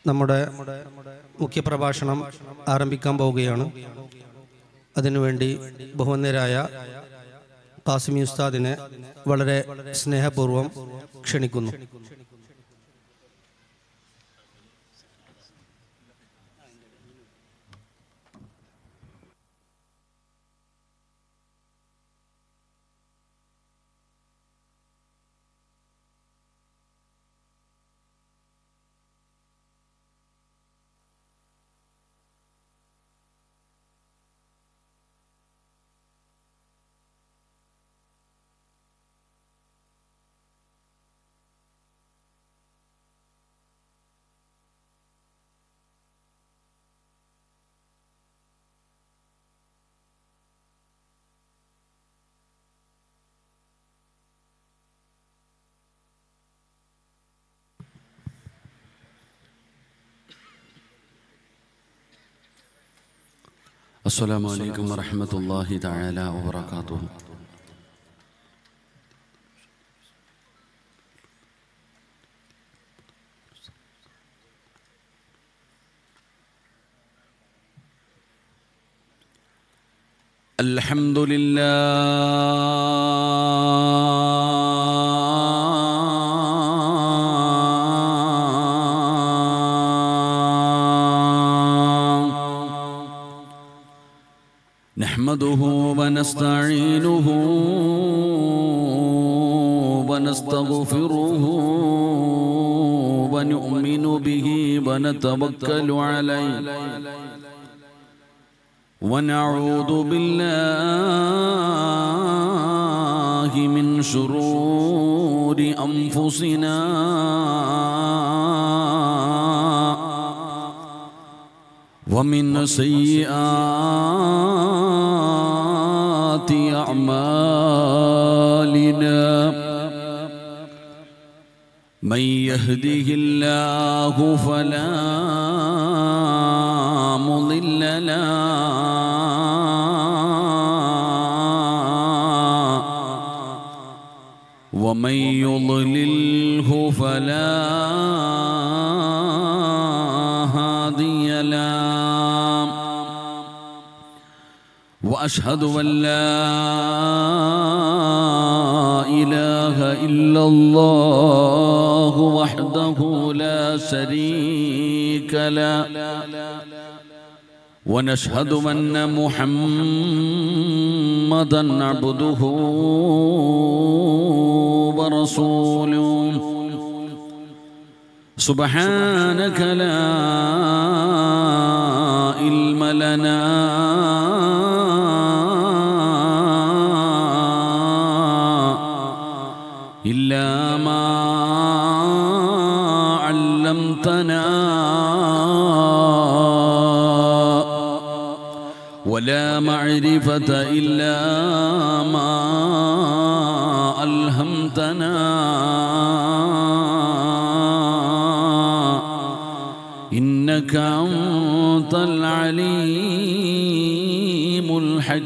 നമ്മുടെ മുഖ്യപ്രഭാഷണം ആരംഭിക്കാൻ പോവുകയാണ് അതിനുവേണ്ടി ബഹുവന്യരായ കാസിമി ഉസ്താദിനെ വളരെ സ്നേഹപൂർവ്വം ക്ഷണിക്കുന്നു السلام عليكم ورحمة الله تعالى وبركاته الحمد لله نحمده ونستعينه ونستغفره ونؤمن به ونتوكل عليه ونعوذ بالله من شرور أنفسنا ومن سيئات أعمالنا من يهده الله فلا مضل له ومن يضلله فلا هادي له واشهد ان لا اله الا الله وحده لا شريك له ونشهد ان محمدا عبده ورسوله سبحانك لا علم لنا إلا ما علمتنا ولا معرفة إلا ما ألهمتنا إنك أنت العليم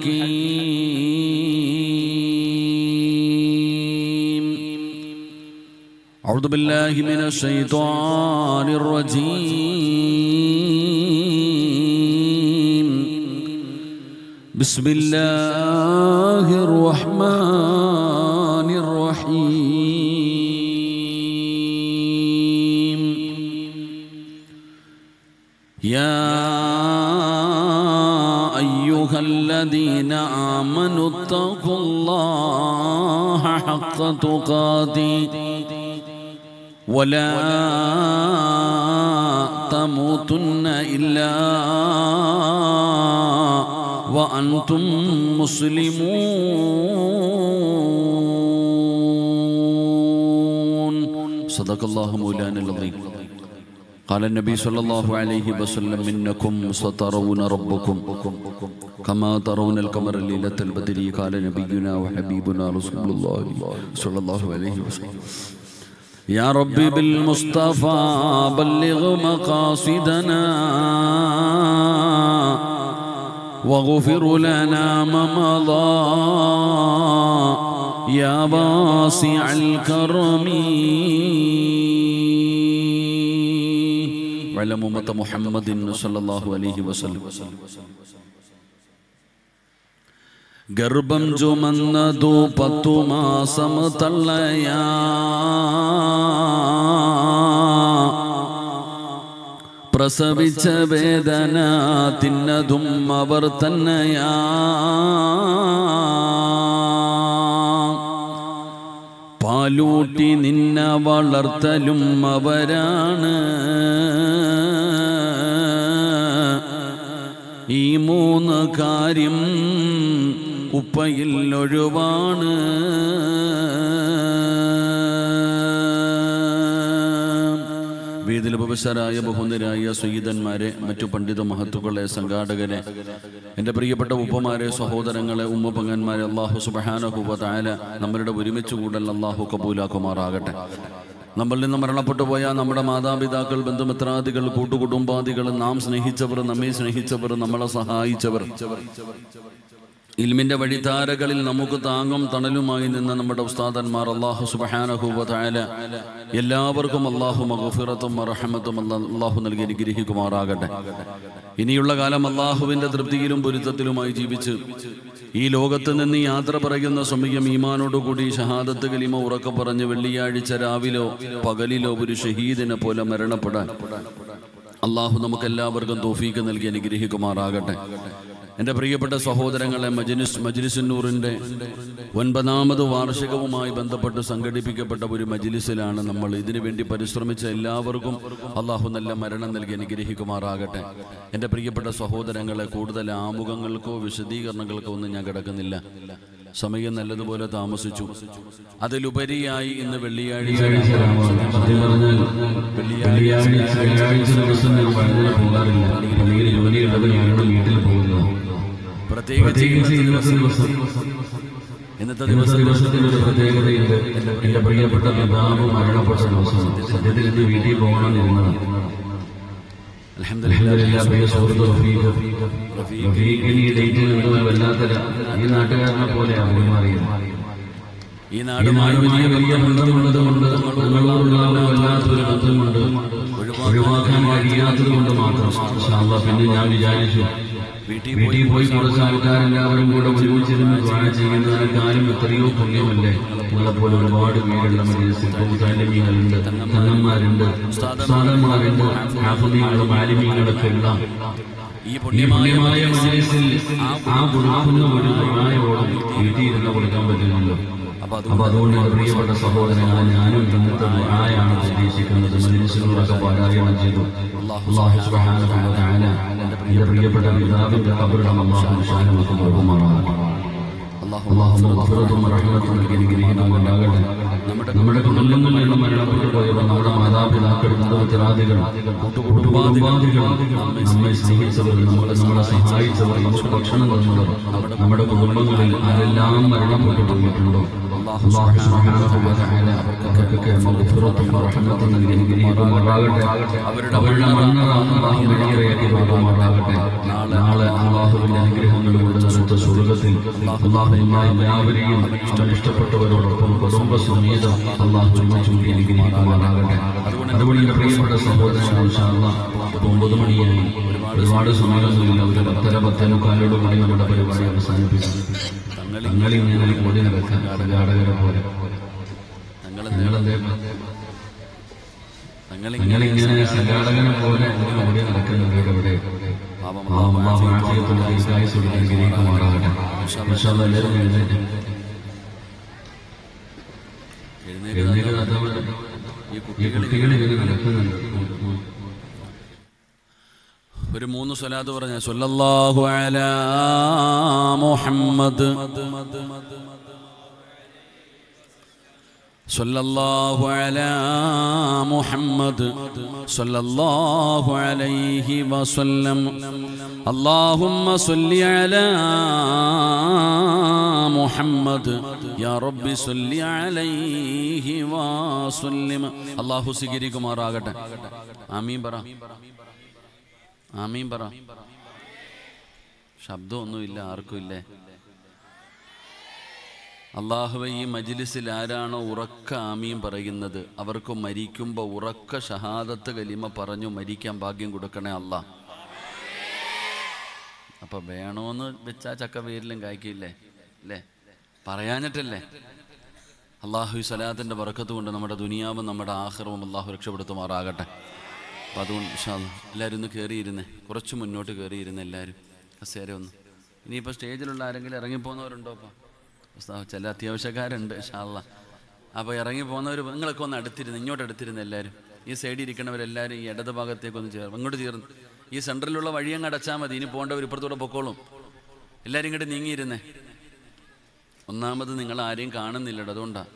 الحكيم أعوذ بالله من الشيطان الرجيم بسم الله الرحمن الرحيم يا أيها الذين آمنوا اتقوا الله حق تقاته ولا تموتن إلا وأنتم مسلمون صدق الله مولانا العظيم قال النبي صلى الله عليه وسلم إنكم سترون ربكم كما ترون القمر ليلة البدر قال نبينا وحبيبنا رسول الله صلى الله عليه وسلم يا ربي بالمصطفى بلغ مقاصدنا واغفر لنا ما مضى يا واسع الكرم വഅല ഉമ്മത്ത മുഹമ്മദിൻ സല്ലല്ലാഹു അലൈഹി വസല്ലം ഗർഭം ചുമന്നതു പത്തു മാസം തള്ളയാ പ്രസവിച്ച വേദന തിന്നതും അവർ തന്നെയാ പാലൂട്ടി നിന്ന വളർത്തലും അവരാണ് ഈ മൂന്ന് കാര്യം ഉപ്പയിൽ ഒഴിവാണ് വേദിൽ ഉപവിശരായ ബഹുന്നരായ സയ്യിദന്മാരെ മറ്റു പണ്ഡിത മഹത്തുക്കളെ സംഘാടകരെ എൻ്റെ പ്രിയപ്പെട്ട ഉപ്പമാരെ സഹോദരങ്ങളെ ഉമ്മ പങ്ങന്മാരെ അള്ളാഹു സുബഹാനഹുബ താല നമ്മളുടെ ഒരുമിച്ച് കൂടൽ അള്ളാഹു കബൂലാക്കുമാറാകട്ടെ നമ്മളിൽ നിന്ന് മരണപ്പെട്ടു പോയ നമ്മുടെ മാതാപിതാക്കൾ ബന്ധുമിത്രാദികൾ കൂട്ടുകുടുംബാദികൾ നാം സ്നേഹിച്ചവർ നമ്മെ സ്നേഹിച്ചവർ നമ്മളെ സഹായിച്ചവർ ഇൽമിന്റെ വഴിധാരകളിൽ നമുക്ക് താങ്ങും തണലുമായി നിന്ന നമ്മുടെ ഉസ്താദന്മാർ അള്ളാഹു സുബഹാനഹുബ താല എല്ലാവർക്കും അള്ളാഹു മഹഫിറത്തും റഹമത്തും അള്ളാഹു നൽകി അനുഗ്രഹിക്കുമാറാകട്ടെ ഇനിയുള്ള കാലം അള്ളാഹുവിന്റെ തൃപ്തിയിലും പൊരുത്തത്തിലുമായി ജീവിച്ച് ഈ ലോകത്ത് നിന്ന് യാത്ര പറയുന്ന സമയം ഈമാനോടുകൂടി ഷഹാദത്ത് കലിമ ഉറക്കെ പറഞ്ഞ് വെള്ളിയാഴ്ച രാവിലോ പകലിലോ ഒരു ഷഹീദിനെ പോലെ മരണപ്പെടാൻ അള്ളാഹു നമുക്ക് എല്ലാവർക്കും തോഫീക്ക് നൽകി അനുഗ്രഹിക്കുമാറാകട്ടെ എൻ്റെ പ്രിയപ്പെട്ട സഹോദരങ്ങളെ മജ്ലിസ് മജ്ലിസുന്നൂറിൻ്റെ ഒൻപതാമത് വാർഷികവുമായി ബന്ധപ്പെട്ട് സംഘടിപ്പിക്കപ്പെട്ട ഒരു മജ്ലിസിലാണ് നമ്മൾ ഇതിനു വേണ്ടി പരിശ്രമിച്ച എല്ലാവർക്കും അള്ളാഹു നല്ല മരണം നൽകി അനുഗ്രഹിക്കുമാറാകട്ടെ എൻ്റെ പ്രിയപ്പെട്ട സഹോദരങ്ങളെ കൂടുതൽ ആമുഖങ്ങൾക്കോ വിശദീകരണങ്ങൾക്കോ ഒന്നും ഞാൻ കിടക്കുന്നില്ല സമയം നല്ലതുപോലെ താമസിച്ചു അതിലുപരിയായി ഇന്ന് വെള്ളിയാഴ്ച സത്യം പറഞ്ഞാൽ വെള്ളിയാഴ്ച വെള്ളിയാഴ്ച ദിവസം ഞാൻ പള്ളിയിൽ പോകാറില്ല പള്ളിയിൽ ജോലിയുള്ളവരാണ് വീട്ടിൽ പോകുന്നത് പ്രത്യേകിച്ച് പ്രത്യേകിച്ച് ഇന്നത്തെ ദിവസം ഇന്നത്തെ ഇന്നത്തെ ദിവസം ദിവസത്തിൽ ഒരു പ്രത്യേകതയുണ്ട് എന്റെ പ്രിയപ്പെട്ട പിതാവ് മരണപ്പെട്ട ദിവസമാണ് സത്യത്തിൽ ഇന്ന് വീട്ടിൽ പോകണമെന്നിരുന്നതാണ് അൽഹംദുലില്ലാ അൽഹംദുലില്ലാ, പ്രിയ സുഹൃത്ത് റഫീഖ് റഫീഖിന് ഈ ഡേറ്റിൽ നിന്ന് വല്ലാത്ത ഈ നാട്ടുകാരനെ പോലെയാണ് പെരുമാറിയത് ഈ നാട് നാട് വലിയ വലിയ ബന്ധമുള്ളതുകൊണ്ട് നിങ്ങളോടുള്ള ഒരു വല്ലാത്തൊരു ബന്ധമുണ്ട് ഒഴിവാക്കാൻ കഴിയാത്തത് കൊണ്ട് മാത്രം ഇൻഷാ അല്ലാ, പിന്നെ ഞാൻ വിചാരിച്ചു വീട്ടിൽ വീട്ടിൽ പോയി കുറച്ച് ആൾക്കാരെല്ലാവരും കൂടെ ഒരുമിച്ചിരുന്ന് ദ്വാര ചെയ്യുന്നതിനേക്കാളും എത്രയോ പുണ്യമല്ലേ നിങ്ങളെപ്പോലെ ഒരുപാട് പേരുള്ള മജീസിൽ താലിമീങ്ങളുണ്ട് തങ്ങന്മാരുണ്ട് ഉസ്താദന്മാരുണ്ട് ഹാഫിദീങ്ങളും ആലിമീങ്ങളൊക്കെ ഉള്ള ഈ ഈ പുണ്യമായ പുണ്യമായ മജീസിൽ ആ കൊടുക്കുന്ന ഒരു ദ്വാരയോളം വീട്ടിൽ ഇരുന്ന് കൊടുക്കാൻ പറ്റുന്നുണ്ടോ അപ്പൊ അത് അപ്പൊ അതുകൊണ്ട് എന്റെ പ്രിയപ്പെട്ട സഹോദരങ്ങളെ ഞാനും ഇന്നത്തെ ദുആയാണ് ഉദ്ദേശിക്കുന്നത് മജിലിസിനോടൊക്കെ പാരായണം ചെയ്തു അള്ളാഹു സുബ്ഹാനഹു വ തആല എന്റെ പ്രിയപ്പെട്ട പിതാവിന്റെ ഖബറിടം അള്ളാഹു ഷാനമൊക്കെ ബഹുമാറാകട്ടെ അള്ളാഹു അള്ളാഹു മഗ്ഫിറത്തും റഹ്മത്തും നൽകി അനുഗ്രഹിക്കുന്നുണ്ടാകട്ടെ നമ്മുടെ കുടുംബങ്ങളിൽ നിന്ന് മരണപ്പെട്ടു പോയവർ നമ്മുടെ മാതാപിതാക്കൾ ബന്ധുമിത്രാദികൾ കുടുംബാദികൾ നമ്മെ സ്നേഹിച്ചവർ നമ്മളെ നമ്മളെ സഹായിച്ചവർ നമുക്ക് ഭക്ഷണം തന്നവർ നമ്മുടെ കുടുംബങ്ങളിൽ ആരെല്ലാം മരണപ്പെട്ടു പോയിട്ടുണ്ടോ അള്ളാഹു സുബ്ഹാനഹു വ തആല അവർക്കൊക്കെ മഗ്ഫിറത്തും റഹ്മത്തും നൽകി അനുഗ്രഹിക്കുമാറാകട്ടെ അവരുടെ മണ്ണറ അള്ളാഹു വെളിയിറക്കി പോകുമാറാകട്ടെ നാളെ അള്ളാഹുവിന്റെ അനുഗ്രഹങ്ങൾ കൊണ്ട് നിറച്ച സ്വർഗത്തിൽ അള്ളാഹു എല്ലാവരെയും അവൻ ഇഷ്ടപ്പെട്ടവരോടൊപ്പം കുടുംബ സമേതം അള്ളാഹു ഒരുമിച്ച് കൂടി അനുഗ്രഹിക്കുമാറാകട്ടെ അതുകൊണ്ട് എന്റെ പ്രിയപ്പെട്ട സഹോദരൻ ഒമ്പത് മണിയായി ഒരുപാട് സമയമൊന്നുമില്ല ഒരു പത്തര പത്തേമുക്കാലോട് കൂടി നമ്മുടെ പരിപാടി അവസാനിപ്പിച്ചു തങ്ങളിൽ ഇങ്ങനെ കൂടി നടക്കാൻ അടകാടകരെ പോലെ ഞങ്ങൾ നിങ്ങളെന്തേ ഞങ്ങൾ നിങ്ങളിങ്ങനെ സംഘാടകനെ പോലെ ഇങ്ങനെ ഓടി നടക്കുന്നുണ്ട് ഇവിടെ പാപം അള്ളാഹു ആഫിയത്തുള്ള ദീർഘായുസ്സ് കൊടുത്ത് അനുഗ്രഹിക്കുമാറാകട്ടെ ഇൻഷാ അല്ലാ എല്ലാവരും എഴുന്നേറ്റ് എഴുന്നേറ്റ് എഴുന്നേറ്റ് നടത്താൻ ഈ ഈ കുട്ടികൾ കുട്ടികൾ ഇങ്ങനെ നടക്കുന്നുണ്ട് ഒരു മൂന്ന് സ്വലാത്ത് പറഞ്ഞ സല്ലല്ലാഹു അലാ മുഹമ്മദ് സല്ലല്ലാഹു അലാ മുഹമ്മദ് സല്ലല്ലാഹു അലൈഹി വസല്ലം اللهم صل على محمد يا رب صل عليه وسلم അല്ലാഹു സ്വീകരിക്കുമാറാകട്ടെ ആമീൻ പറ ആമീൻ പറ ശബ്ദമൊന്നുമില്ല ആർക്കും ഇല്ലേ അള്ളാഹുവെ ഈ മജിലിസിൽ ആരാണോ ഉറക്ക ആമീൻ പറയുന്നത് അവർക്ക് മരിക്കുമ്പോൾ ഉറക്ക ഷഹാദത്ത് കലിമ പറഞ്ഞു മരിക്കാൻ ഭാഗ്യം കൊടുക്കണേ അല്ല അപ്പം വേണോന്ന് വെച്ചാൽ ചക്ക പേരിലും കായ്ക്കില്ലേ അല്ലേ പറയാഞ്ഞിട്ടല്ലേ അള്ളാഹു ഈ സലാത്തിൻ്റെ ബറക്കത്ത് കൊണ്ട് നമ്മുടെ ദുനിയാവും നമ്മുടെ ആഹ്റവും അള്ളാഹു രക്ഷപ്പെടുത്തുമാറാകട്ടെ അപ്പം അതുകൊണ്ട് ഇൻഷാ അല്ലാ. എല്ലാവരും ഒന്ന് കയറിയിരുന്നേ കുറച്ച് മുന്നോട്ട് കയറിയിരുന്നേ എല്ലാവരും കസേര ഒന്ന് ഇനിയിപ്പോൾ സ്റ്റേജിലുള്ള ആരെങ്കിലും ഇറങ്ങിപ്പോകുന്നവരുണ്ടോ അപ്പം ഉസ്താദ് ചില അത്യാവശ്യക്കാരുണ്ട് ഇൻഷാല്ല അപ്പോൾ ഇറങ്ങി പോകുന്നവർ നിങ്ങളൊക്കെ ഒന്ന് അടുത്തിരുന്ന് ഇങ്ങോട്ട് അടുത്തിരുന്ന് എല്ലാവരും ഈ സൈഡിൽ ഇരിക്കണവരെല്ലാവരും ഈ ഇടത് ഭാഗത്തേക്ക് ഒന്ന് ചേർന്ന് ഇങ്ങോട്ട് ചേർന്ന് ഈ സെൻറ്ററിലുള്ള വഴി അങ്ങ് അടച്ചാൽ മതി ഇനി പോകേണ്ടവർ ഇപ്പുറത്തൂടെ പൊക്കോളും എല്ലാവരും ഇങ്ങോട്ട് നീങ്ങിയിരുന്നേ ഒന്നാമത് നിങ്ങൾ ആരെയും കാണുന്നില്ലടോ അതുകൊണ്ടാണ്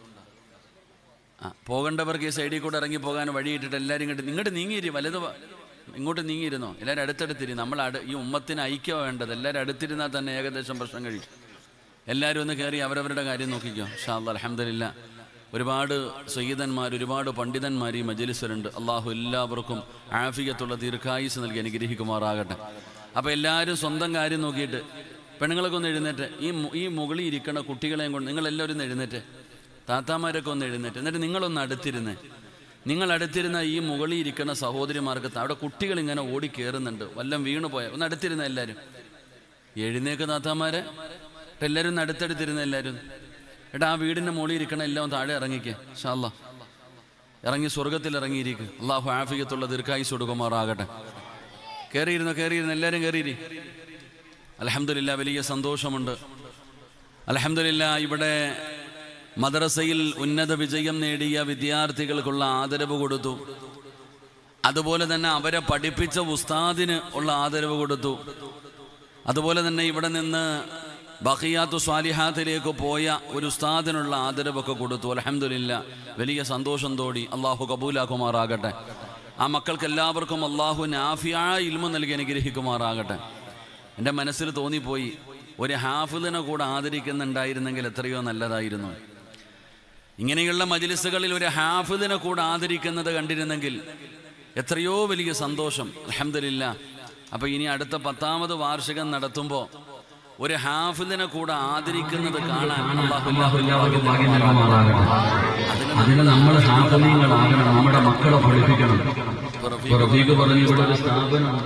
ആ പോകേണ്ടവർക്ക് ഈ സൈഡിൽ കൂടെ ഇറങ്ങി പോകാൻ വഴിയിട്ടിട്ട് എല്ലാവരും ഇങ്ങോട്ട് ഇങ്ങോട്ട് നീങ്ങിയിരി വലത് വ- ഇങ്ങോട്ട് നീങ്ങിയിരുന്നോ എല്ലാവരും അടുത്തടുത്തിരി നമ്മൾ അടു ഈ ഉമ്മത്തിന് ഐക്യം വേണ്ടത് എല്ലാവരും അടുത്തിരുന്നാൽ തന്നെ ഏകദേശം പ്രശ്നം കഴിയും എല്ലാവരും ഒന്ന് കയറി അവരവരുടെ കാര്യം നോക്കിക്കോ ഷാ അല്ലാ അലഹമില്ല ഒരുപാട് സയ്യിദന്മാർ ഒരുപാട് പണ്ഡിതന്മാർ ഈ മജലിസിലുണ്ട് അള്ളാഹു എല്ലാവർക്കും ആഫിയത്തുള്ള ദീർഘായുസ് നൽകി അനുഗ്രഹിക്കുമാറാകട്ടെ അപ്പോൾ എല്ലാവരും സ്വന്തം കാര്യം നോക്കിയിട്ട് പെണ്ണുങ്ങളൊക്കെ ഒന്ന് എഴുന്നേറ്റ് ഈ മു- ഈ മുകളിൽ ഇരിക്കുന്ന കുട്ടികളെയും കൊണ്ട് നിങ്ങളെല്ലാവരും ഒന്ന് എഴുന്നേറ്റ് താത്താമാരൊക്കെ ഒന്ന് എഴുന്നേറ്റ് എന്നിട്ട് നിങ്ങളൊന്ന് അടുത്തിരുന്ന് നിങ്ങൾ അടുത്തിരുന്ന ഈ മുകളിൽ ഇരിക്കുന്ന സഹോദരിമാർക്ക് ത- അവിടെ കുട്ടികൾ ഇങ്ങനെ ഓടി കയറുന്നുണ്ട് വല്ലം വീണു പോയ ഒന്ന് അടുത്തിരുന്ന എല്ലാവരും എഴുന്നേക്ക് താത്താമാരെ ഇപ്പം എല്ലാവരും ഒന്ന് അടുത്തടുത്തിരുന്ന എല്ലാവരും എടാ ആ വീടിൻ്റെ മുകളിൽ ഇരിക്കണ എല്ലാം ഒന്ന് താഴെ ഇറങ്ങിക്കേ ഷാല്ല ഇറങ്ങി സ്വർഗത്തിൽ ഇറങ്ങിയിരിക്കും അള്ളാഹു ആഫിയത്തുള്ള ദീർഘായുസ് കൊടുക്കുമാറാകട്ടെ കയറിയിരുന്നോ കയറിയിരുന്ന എല്ലാവരും കയറിയിരി അലഹമില്ല വലിയ സന്തോഷമുണ്ട് അലഹമില്ല ഇവിടെ മദ്രസയിൽ ഉന്നത വിജയം നേടിയ വിദ്യാർത്ഥികൾക്കുള്ള ആദരവ് കൊടുത്തു അതുപോലെ തന്നെ അവരെ പഠിപ്പിച്ച ഉസ്താദിന് ഉള്ള ആദരവ് കൊടുത്തു അതുപോലെ തന്നെ ഇവിടെ നിന്ന് ബഹിയാത്തു സ്വാലിഹാത്തിലേക്ക് പോയ ഒരു ഉസ്താദിനുള്ള ആദരവൊക്കെ കൊടുത്തു അലഹമില്ല വലിയ സന്തോഷം തോടി അള്ളാഹു കബൂലാക്കുമാറാകട്ടെ ആ മക്കൾക്ക് എല്ലാവർക്കും അള്ളാഹു നാഫിയായ ഇൽമ നൽകി അനുഗ്രഹിക്കുമാറാകട്ടെ എൻ്റെ മനസ്സിൽ തോന്നിപ്പോയി ഒരു ഹാഫിദിനെ കൂടെ ആദരിക്കുന്നുണ്ടായിരുന്നെങ്കിൽ എത്രയോ നല്ലതായിരുന്നു ഇങ്ങനെയുള്ള മജിലിസുകളിൽ ഒരു ഹാഫിദിനെ കൂടെ ആദരിക്കുന്നത് കണ്ടിരുന്നെങ്കിൽ എത്രയോ വലിയ സന്തോഷം അലഹമില്ല അപ്പോൾ ഇനി അടുത്ത പത്താമത് വാർഷികം നടത്തുമ്പോൾ ഒരു ഹാഫിദിനെ കൂടെ ആദരിക്കുന്നത് കാണാൻ അല്ലാഹു അല്ലാഹു എല്ലാവർക്കും ഭാഗ്യം നൽകുമാറാകട്ടെ അതിന് നമ്മൾ ഹാഫലീങ്ങളാകണം നമ്മുടെ മക്കളെ പഠിപ്പിക്കണം ഇപ്പൊ റഫീഖ് പറഞ്ഞു ഇവിടെ ഒരു സ്ഥാപനമുണ്ട്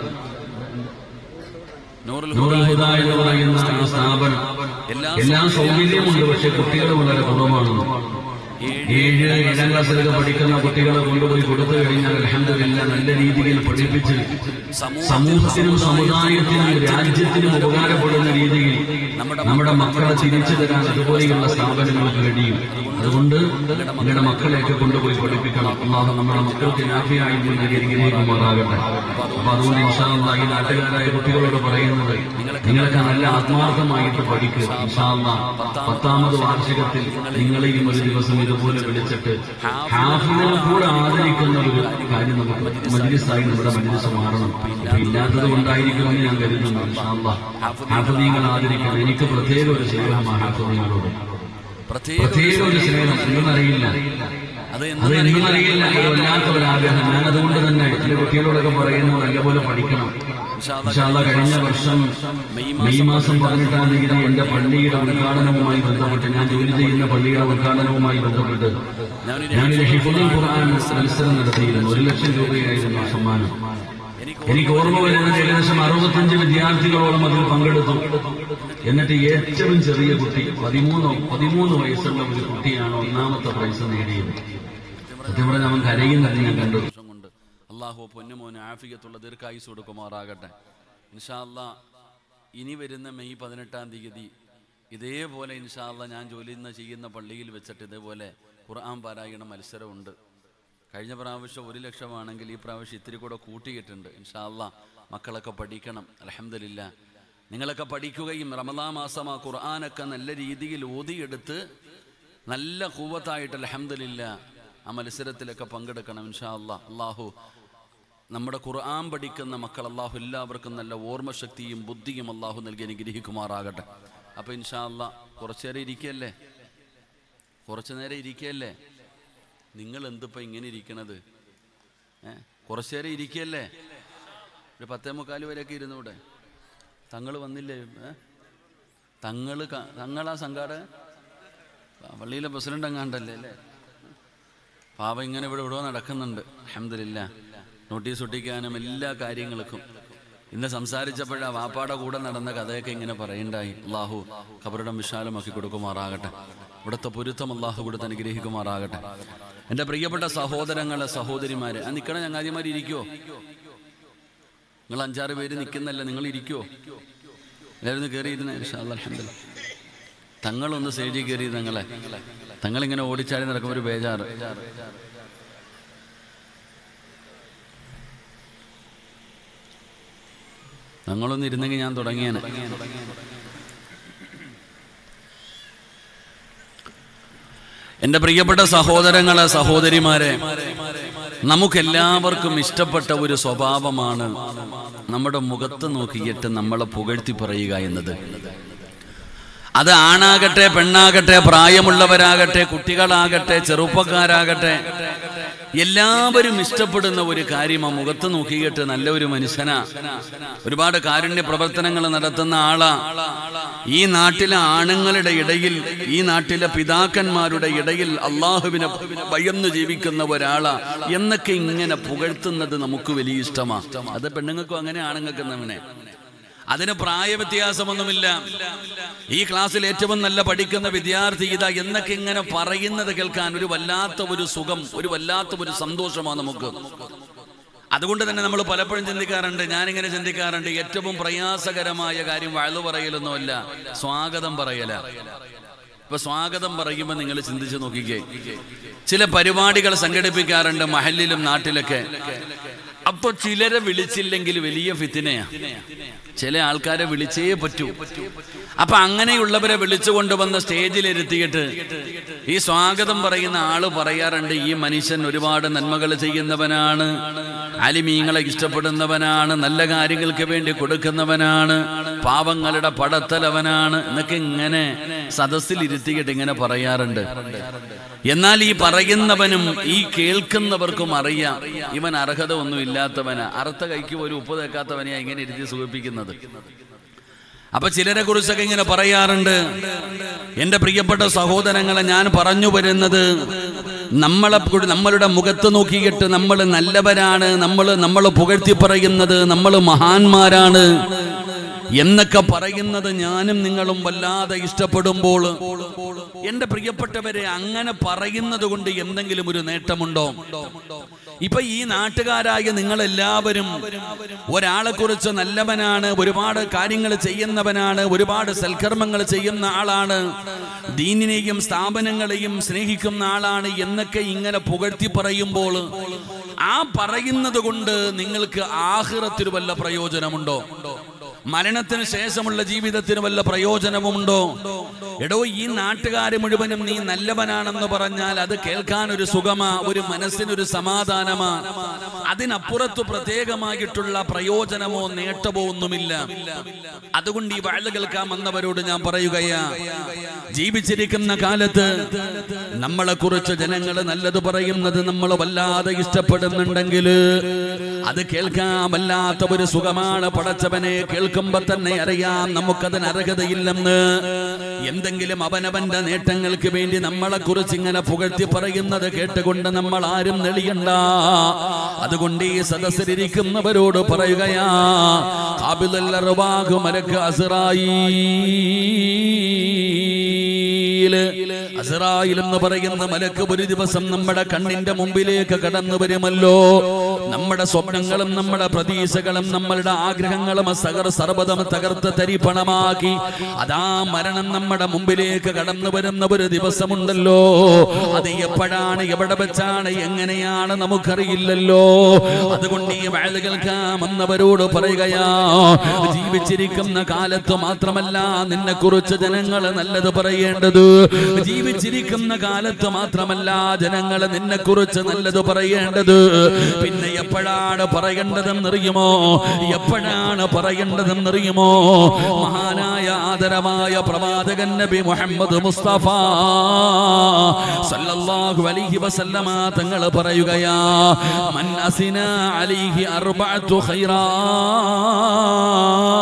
നൂറുൽ നൂറുൽ ഹുദ എന്ന് പറയുന്ന ആ സ്ഥാപനം എല്ലാ എല്ലാ സൗകര്യമുണ്ട് പക്ഷെ കുട്ടികൾ വളരെ കുറവാണ് ഏഴ് ഏഴാം ക്ലാസ്സിലൊക്കെ പഠിക്കുന്ന കുട്ടികളെ കൊണ്ടുപോയി കൊടുത്തു കഴിഞ്ഞാൽ അലഹമില്ല നല്ല രീതിയിൽ പഠിപ്പിച്ച് സമൂഹത്തിനും സമുദായത്തിനും രാജ്യത്തിനും ഉപകാരപ്പെടുന്ന രീതിയിൽ നമ്മുടെ മക്കളെ തിരിച്ചു തരാൻ അതുപോലെയുള്ള സ്ഥാപനങ്ങൾക്ക് കഴിയും അതുകൊണ്ട് നിങ്ങളുടെ മക്കളെയൊക്കെ കൊണ്ടുപോയി പഠിപ്പിക്കണം അള്ളാഹു നമ്മുടെ മക്കൾക്ക് നാഫിയായി അനുഗ്രഹിക്കുമാറാകട്ടെ അപ്പൊ അതുകൊണ്ട് ഇൻഷാല്ല ഈ നാട്ടുകാരായ കുട്ടികളോട് പറയുന്നത് നിങ്ങളൊക്കെ നല്ല ആത്മാർത്ഥമായിട്ട് പഠിക്കുക ഇൻഷാല്ല പത്താമത് വാർഷികത്തിൽ നിങ്ങളെയും ഒരു ദിവസം ഇതുപോലെ വിളിച്ചിട്ട് ഹാഫിദിനെ കൂടെ ആദരിക്കുന്ന ഒരു കാര്യം നമുക്ക് മജ്ലിസായി നമ്മുടെ മജ്ലിസ് മാറണം ഇപ്പൊ ഇല്ലാത്തത് കൊണ്ടായിരിക്കുമെന്ന് ഞാൻ കരുതുന്നു ഇൻഷാല്ല ഹാഫിദീങ്ങൾ ആദരിക്കണം എനിക്ക് പ്രത്യേക ഒരു സ്നേഹമാണ് ഹാഫിദീങ്ങളോട് പ്രത്യേക പ്രത്യേക ഒരു സ്നേഹം എന്തെന്നറിയില്ല അത് അത് എന്തെന്നറിയില്ല അത് വല്ലാത്ത ഒരു ആഗ്രഹം ഞാൻ അതുകൊണ്ട് തന്നെ ചില കുട്ടികളോടൊക്കെ പറയുന്നു നല്ലപോലെ പഠിക്കണം ഇൻഷാല്ലാ കഴിഞ്ഞ വർഷം മെയ് മാസം പതിനെട്ടാം തീയതി എന്റെ പള്ളിയുടെ ഉദ്ഘാടനവുമായി ബന്ധപ്പെട്ട് ഞാൻ ജോലി ചെയ്യുന്ന പള്ളിയുടെ ഉദ്ഘാടനവുമായി ബന്ധപ്പെട്ട് ഞാനൊരു ഹിഫുൽ ഖുർആൻ മത്സരം നടത്തിയിരുന്നു ഒരു ലക്ഷം രൂപയായിരുന്നു ആ സമ്മാനം എനിക്ക് ഓർമ്മ വരുന്നത് ഏകദേശം അറുപത്തഞ്ച് വിദ്യാർത്ഥികളോളം അതിൽ പങ്കെടുത്തു എന്നിട്ട് ഏറ്റവും ചെറിയ കുട്ടി പതിമൂന്നോ പതിമൂന്ന് വയസ്സുള്ള ഒരു കുട്ടിയാണ് ഒന്നാമത്തെ പ്രൈസ് നേടിയത് സത്യം പറഞ്ഞാൽ അവൻ കരയുന്നത് ഞാൻ കണ്ടു വർഷം കൊണ്ട് അള്ളാഹു പൊന്നുമോന് ആഫിയത്തുള്ള ദീർഘായുസ് കൊടുക്കുമാറാകട്ടെ ഇൻഷാ അല്ലാ ഇനി വരുന്ന മെയ് പതിനെട്ടാം തീയതി ഇതേപോലെ ഇൻഷാ അല്ലാ ഞാൻ ജോലി ഇന്ന് ചെയ്യുന്ന പള്ളിയിൽ വെച്ചിട്ട് ഇതേപോലെ ഖുർആൻ പാരായണ മത്സരമുണ്ട് കഴിഞ്ഞ പ്രാവശ്യം ഒരു ലക്ഷമാണെങ്കിൽ ഈ പ്രാവശ്യം ഇത്തിരി കൂടെ കൂട്ടിയിട്ടുണ്ട് ഇൻഷാ അല്ലാ മക്കളൊക്കെ പഠിക്കണം അലഹമില്ല നിങ്ങളൊക്കെ പഠിക്കുകയും റമദാ മാസം ആ ഖുർആനൊക്കെ നല്ല രീതിയിൽ ഓതിയെടുത്ത് നല്ല കൂവത്തായിട്ട് അലഹമില്ല ആ മത്സരത്തിലൊക്കെ പങ്കെടുക്കണം ഇൻഷാ അല്ലാ അള്ളാഹു നമ്മുടെ ഖുർആൻ പഠിക്കുന്ന മക്കൾ അള്ളാഹു എല്ലാവർക്കും നല്ല ഓർമ്മശക്തിയും ബുദ്ധിയും അള്ളാഹു നൽകി അനുഗ്രഹിക്കുമാറാകട്ടെ അപ്പോൾ ഇൻഷാ അല്ലാ കുറച്ചു നേരം ഇരിക്കല്ലേ കുറച്ചു നേരം ഇരിക്കല്ലേ നിങ്ങൾ എന്തിപ്പോൾ ഇങ്ങനെ ഇരിക്കണത് ഏ കുറച്ചു നേരം ഇരിക്കല്ലേ ഒരു പത്തേ മുക്കാൽ വരെയൊക്കെ ഇരുന്നൂടെ തങ്ങൾ വന്നില്ലേ ഏ തങ്ങൾ തങ്ങളാ സംഘാടക പള്ളിയിലെ പ്രസിഡന്റ് അങ്ങാണ്ടല്ലേ അല്ലേ പാവ ഇങ്ങനെ ഇവിടെ ഇവിടെ നടക്കുന്നുണ്ട് അഹമ്മദില്ല നോട്ടീസ് ഒട്ടിക്കാനും എല്ലാ കാര്യങ്ങൾക്കും ഇന്ന് സംസാരിച്ചപ്പോഴാ വാപ്പാടെ കൂടെ നടന്ന കഥയൊക്കെ ഇങ്ങനെ പറയണ്ടായി അള്ളാഹു ഖബറിടം വിശാലമാക്കി കൊടുക്കുമാറാകട്ടെ ഇവിടുത്തെ പൊരുത്തം അള്ളാഹു കൊടുത്ത് അനുഗ്രഹിക്കുമാറാകട്ടെ എൻ്റെ പ്രിയപ്പെട്ട സഹോദരങ്ങളെ സഹോദരിമാരെ ആ നിൽക്കണ ചങ്ങാതിമാർ ഇരിക്കുവോ നിങ്ങൾ അഞ്ചാറ് പേര് നിൽക്കുന്നല്ല നിങ്ങൾ ഇരിക്കുവോ എല്ലാവരും കയറിയിരുന്നേ അലഹമില്ല തങ്ങളൊന്ന് സ്റ്റേജിൽ കയറി തങ്ങളെ തങ്ങളിങ്ങനെ ഓടിച്ചാടി നടക്കുമ്പോൾ ഒരു ബേജാറ് തങ്ങളൊന്ന് ഇരുന്നെങ്കിൽ ഞാൻ തുടങ്ങിയാണ് എൻ്റെ പ്രിയപ്പെട്ട സഹോദരങ്ങളെ സഹോദരിമാരെ നമുക്കെല്ലാവർക്കും ഇഷ്ടപ്പെട്ട ഒരു സ്വഭാവമാണ് നമ്മുടെ മുഖത്ത് നോക്കിയിട്ട് നമ്മളെ പുകഴ്ത്തി പറയുക എന്നത് അത് ആണാകട്ടെ പെണ്ണാകട്ടെ പ്രായമുള്ളവരാകട്ടെ കുട്ടികളാകട്ടെ ചെറുപ്പക്കാരാകട്ടെ എല്ലാവരും ഇഷ്ടപ്പെടുന്ന ഒരു കാര്യം ആ മുഖത്ത് നോക്കിയിട്ട് നല്ല ഒരു മനുഷ്യനാ ഒരുപാട് കാരുണ്യ പ്രവർത്തനങ്ങൾ നടത്തുന്ന ആളാ ഈ നാട്ടിലെ ആണുങ്ങളുടെ ഇടയിൽ ഈ നാട്ടിലെ പിതാക്കന്മാരുടെ ഇടയിൽ അള്ളാഹുവിനെ ഭയന്ന് ജീവിക്കുന്ന ഒരാളാ എന്നൊക്കെ ഇങ്ങനെ പുകഴ്ത്തുന്നത് നമുക്ക് വലിയ ഇഷ്ടമാ അത് പെണ്ണുങ്ങൾക്കും അങ്ങനെ ആണുങ്ങൾക്കും നമ്മനെ അതിന് പ്രായവ്യത്യാസമൊന്നുമില്ല ഈ ക്ലാസ്സിൽ ഏറ്റവും നല്ല പഠിക്കുന്ന വിദ്യാർത്ഥി ഇതാ എന്നൊക്കെ ഇങ്ങനെ പറയുന്നത് കേൾക്കാൻ ഒരു വല്ലാത്ത ഒരു സുഖം ഒരു വല്ലാത്ത ഒരു സന്തോഷമാണ് നമുക്ക് അതുകൊണ്ട് തന്നെ നമ്മൾ പലപ്പോഴും ചിന്തിക്കാറുണ്ട് ഞാനിങ്ങനെ ചിന്തിക്കാറുണ്ട് ഏറ്റവും പ്രയാസകരമായ കാര്യം വഴു പറയലൊന്നുമല്ല സ്വാഗതം പറയല ഇപ്പൊ സ്വാഗതം പറയുമ്പോൾ നിങ്ങൾ ചിന്തിച്ചു നോക്കിക്കേ ചില പരിപാടികൾ സംഘടിപ്പിക്കാറുണ്ട് മഹലിലും നാട്ടിലൊക്കെ അപ്പൊ ചിലരെ വിളിച്ചില്ലെങ്കിൽ വലിയ ഫിത്തിനെയാ ചില ആൾക്കാരെ വിളിച്ചേ പറ്റൂ അപ്പൊ അങ്ങനെയുള്ളവരെ വിളിച്ചു കൊണ്ടുവന്ന സ്റ്റേജിലിരുത്തിയിട്ട് ഈ സ്വാഗതം പറയുന്ന ആള് പറയാറുണ്ട് ഈ മനുഷ്യൻ ഒരുപാട് നന്മകൾ ചെയ്യുന്നവനാണ് അലിമീങ്ങളെ ഇഷ്ടപ്പെടുന്നവനാണ് നല്ല കാര്യങ്ങൾക്ക് വേണ്ടി കൊടുക്കുന്നവനാണ് പാവങ്ങളുടെ പടത്തലവനാണ് എന്നൊക്കെ ഇങ്ങനെ സദസ്സിൽ ഇരുത്തിയിട്ട് ഇങ്ങനെ പറയാറുണ്ട് എന്നാൽ ഈ പറയുന്നവനും ഈ കേൾക്കുന്നവർക്കും അറിയാം ഇവൻ അർഹത ഒന്നും ഇല്ലാത്തവനാ അറുത്ത കൈക്ക് ഒരു ഉപ്പ് തേക്കാത്തവനെയാ ഇങ്ങനെ ഇരുത്തി സുഖിപ്പിക്കുന്നത് അപ്പൊ ചിലരെ കുറിച്ചൊക്കെ ഇങ്ങനെ പറയാറുണ്ട് എന്റെ പ്രിയപ്പെട്ട സഹോദരങ്ങളെ ഞാൻ പറഞ്ഞു വരുന്നത് നമ്മളെ കു- നമ്മളുടെ മുഖത്ത് നോക്കിയിട്ട് നമ്മൾ നല്ലവരാണ് നമ്മൾ നമ്മൾ പുകഴ്ത്തി പറയുന്നത് നമ്മൾ മഹാന്മാരാണ് എന്നൊക്കെ പറയുന്നത് ഞാനും നിങ്ങളും വല്ലാതെ ഇഷ്ടപ്പെടുമ്പോൾ എന്റെ പ്രിയപ്പെട്ടവരെ അങ്ങനെ പറയുന്നത് കൊണ്ട് എന്തെങ്കിലും ഒരു നേട്ടമുണ്ടോ ഇപ്പൊ ഈ നാട്ടുകാരായ നിങ്ങൾ എല്ലാവരും ഒരാളെ കുറിച്ച് നല്ലവനാണ് ഒരുപാട് കാര്യങ്ങൾ ചെയ്യുന്നവനാണ് ഒരുപാട് സൽക്കർമ്മങ്ങൾ ചെയ്യുന്ന ആളാണ് ദീനിനെയും സ്ഥാപനങ്ങളെയും സ്നേഹിക്കുന്ന ആളാണ് എന്നൊക്കെ ഇങ്ങനെ പുകഴ്ത്തി പറയുമ്പോൾ ആ പറയുന്നത് കൊണ്ട് നിങ്ങൾക്ക് ആഹ്റത്തിന് വല്ല പ്രയോജനമുണ്ടോ മരണത്തിന് ശേഷമുള്ള ജീവിതത്തിന് വല്ല പ്രയോജനവുമുണ്ടോ എടോ ഈ നാട്ടുകാര് മുഴുവനും നീ നല്ലവനാണെന്ന് പറഞ്ഞാൽ അത് കേൾക്കാൻ ഒരു സുഖമാ ഒരു മനസ്സിനൊരു സമാധാനമാ അതിനപ്പുറത്ത് പ്രത്യേകമായിട്ടുള്ള പ്രയോജനമോ നേട്ടമോ ഒന്നുമില്ല അതുകൊണ്ട് ഈ വാഴ കേൾക്കാൻ വന്നവരോട് ഞാൻ പറയുകയാ ജീവിച്ചിരിക്കുന്ന കാലത്ത് നമ്മളെ കുറിച്ച് ജനങ്ങൾ നല്ലത് പറയുന്നത് നമ്മൾ വല്ലാതെ ഇഷ്ടപ്പെടുന്നുണ്ടെങ്കിൽ അത് കേൾക്കാൻ വല്ലാത്ത ഒരു സുഖമാണ് പടച്ചവനെ കേൾക്കുമ്പോ തന്നെ അറിയാം നമുക്കതിന് അർഹതയില്ലെന്ന് എന്തെങ്കിലും അവനവന്റെ നേട്ടങ്ങൾക്ക് വേണ്ടി നമ്മളെ കുറിച്ച് ഇങ്ങനെ പുകഴ്ത്തി പറയുന്നത് കേട്ടുകൊണ്ട് നമ്മൾ ആരും നെളിയണ്ട അതുകൊണ്ട് ഈ സദസ്സിലിരിക്കുന്നവരോട് പറയുകയാ ഖാബിദുൽ അർവാഹ് മലക്ക് അസ്റായീൽ അസ്റായിൽ എന്ന് പറയുന്ന മലക്ക് ഒരു ദിവസം നമ്മുടെ കണ്ണിന്റെ മുമ്പിലേക്ക് കടന്നു വരുമല്ലോ നമ്മുടെ സ്വപ്നങ്ങളും നമ്മുടെ പ്രതീക്ഷകളും നമ്മളുടെ ആഗ്രഹങ്ങളും സകർ സർവതം തകർത്ത് തരിപ്പണമാക്കി അതാ മരണം നമ്മുടെ മുമ്പിലേക്ക് കടന്നു വരുന്ന ഒരു ദിവസമുണ്ടല്ലോ അത് എപ്പോഴാണ് എവിടെ വെച്ചാണ് എങ്ങനെയാണ് നമുക്കറിയില്ലല്ലോ അതുകൊണ്ട് ഈ വയൽ കേൾക്കാമെന്നവരോട് പറയുകയാ ജീവിച്ചിരിക്കുന്ന കാലത്ത് മാത്രമല്ല നിന്നെ കുറിച്ച് ജനങ്ങൾ നല്ലത് പറയേണ്ടത് ജീവിച്ചിരിക്കുന്ന കാലത്ത് മാത്രമല്ല ജനങ്ങൾ നിന്നെ കുറിച്ച് നല്ലത് പറയേണ്ടത് പിന്നെ എപ്പോഴാണ് പറയേണ്ടതെന്നറിയുമോ എപ്പോഴാണ് പറയേണ്ടതെന്നറിയുമോ മഹാനായ ആദരമായ പ്രവാചകൻ നബി മുഹമ്മദ് മുസ്തഫ സല്ലല്ലാഹു അലൈഹി വസല്ലമ തങ്ങൾ പറയുകയാ മൻ അസിന അലൈഹി അർബഅതു ഖൈറാ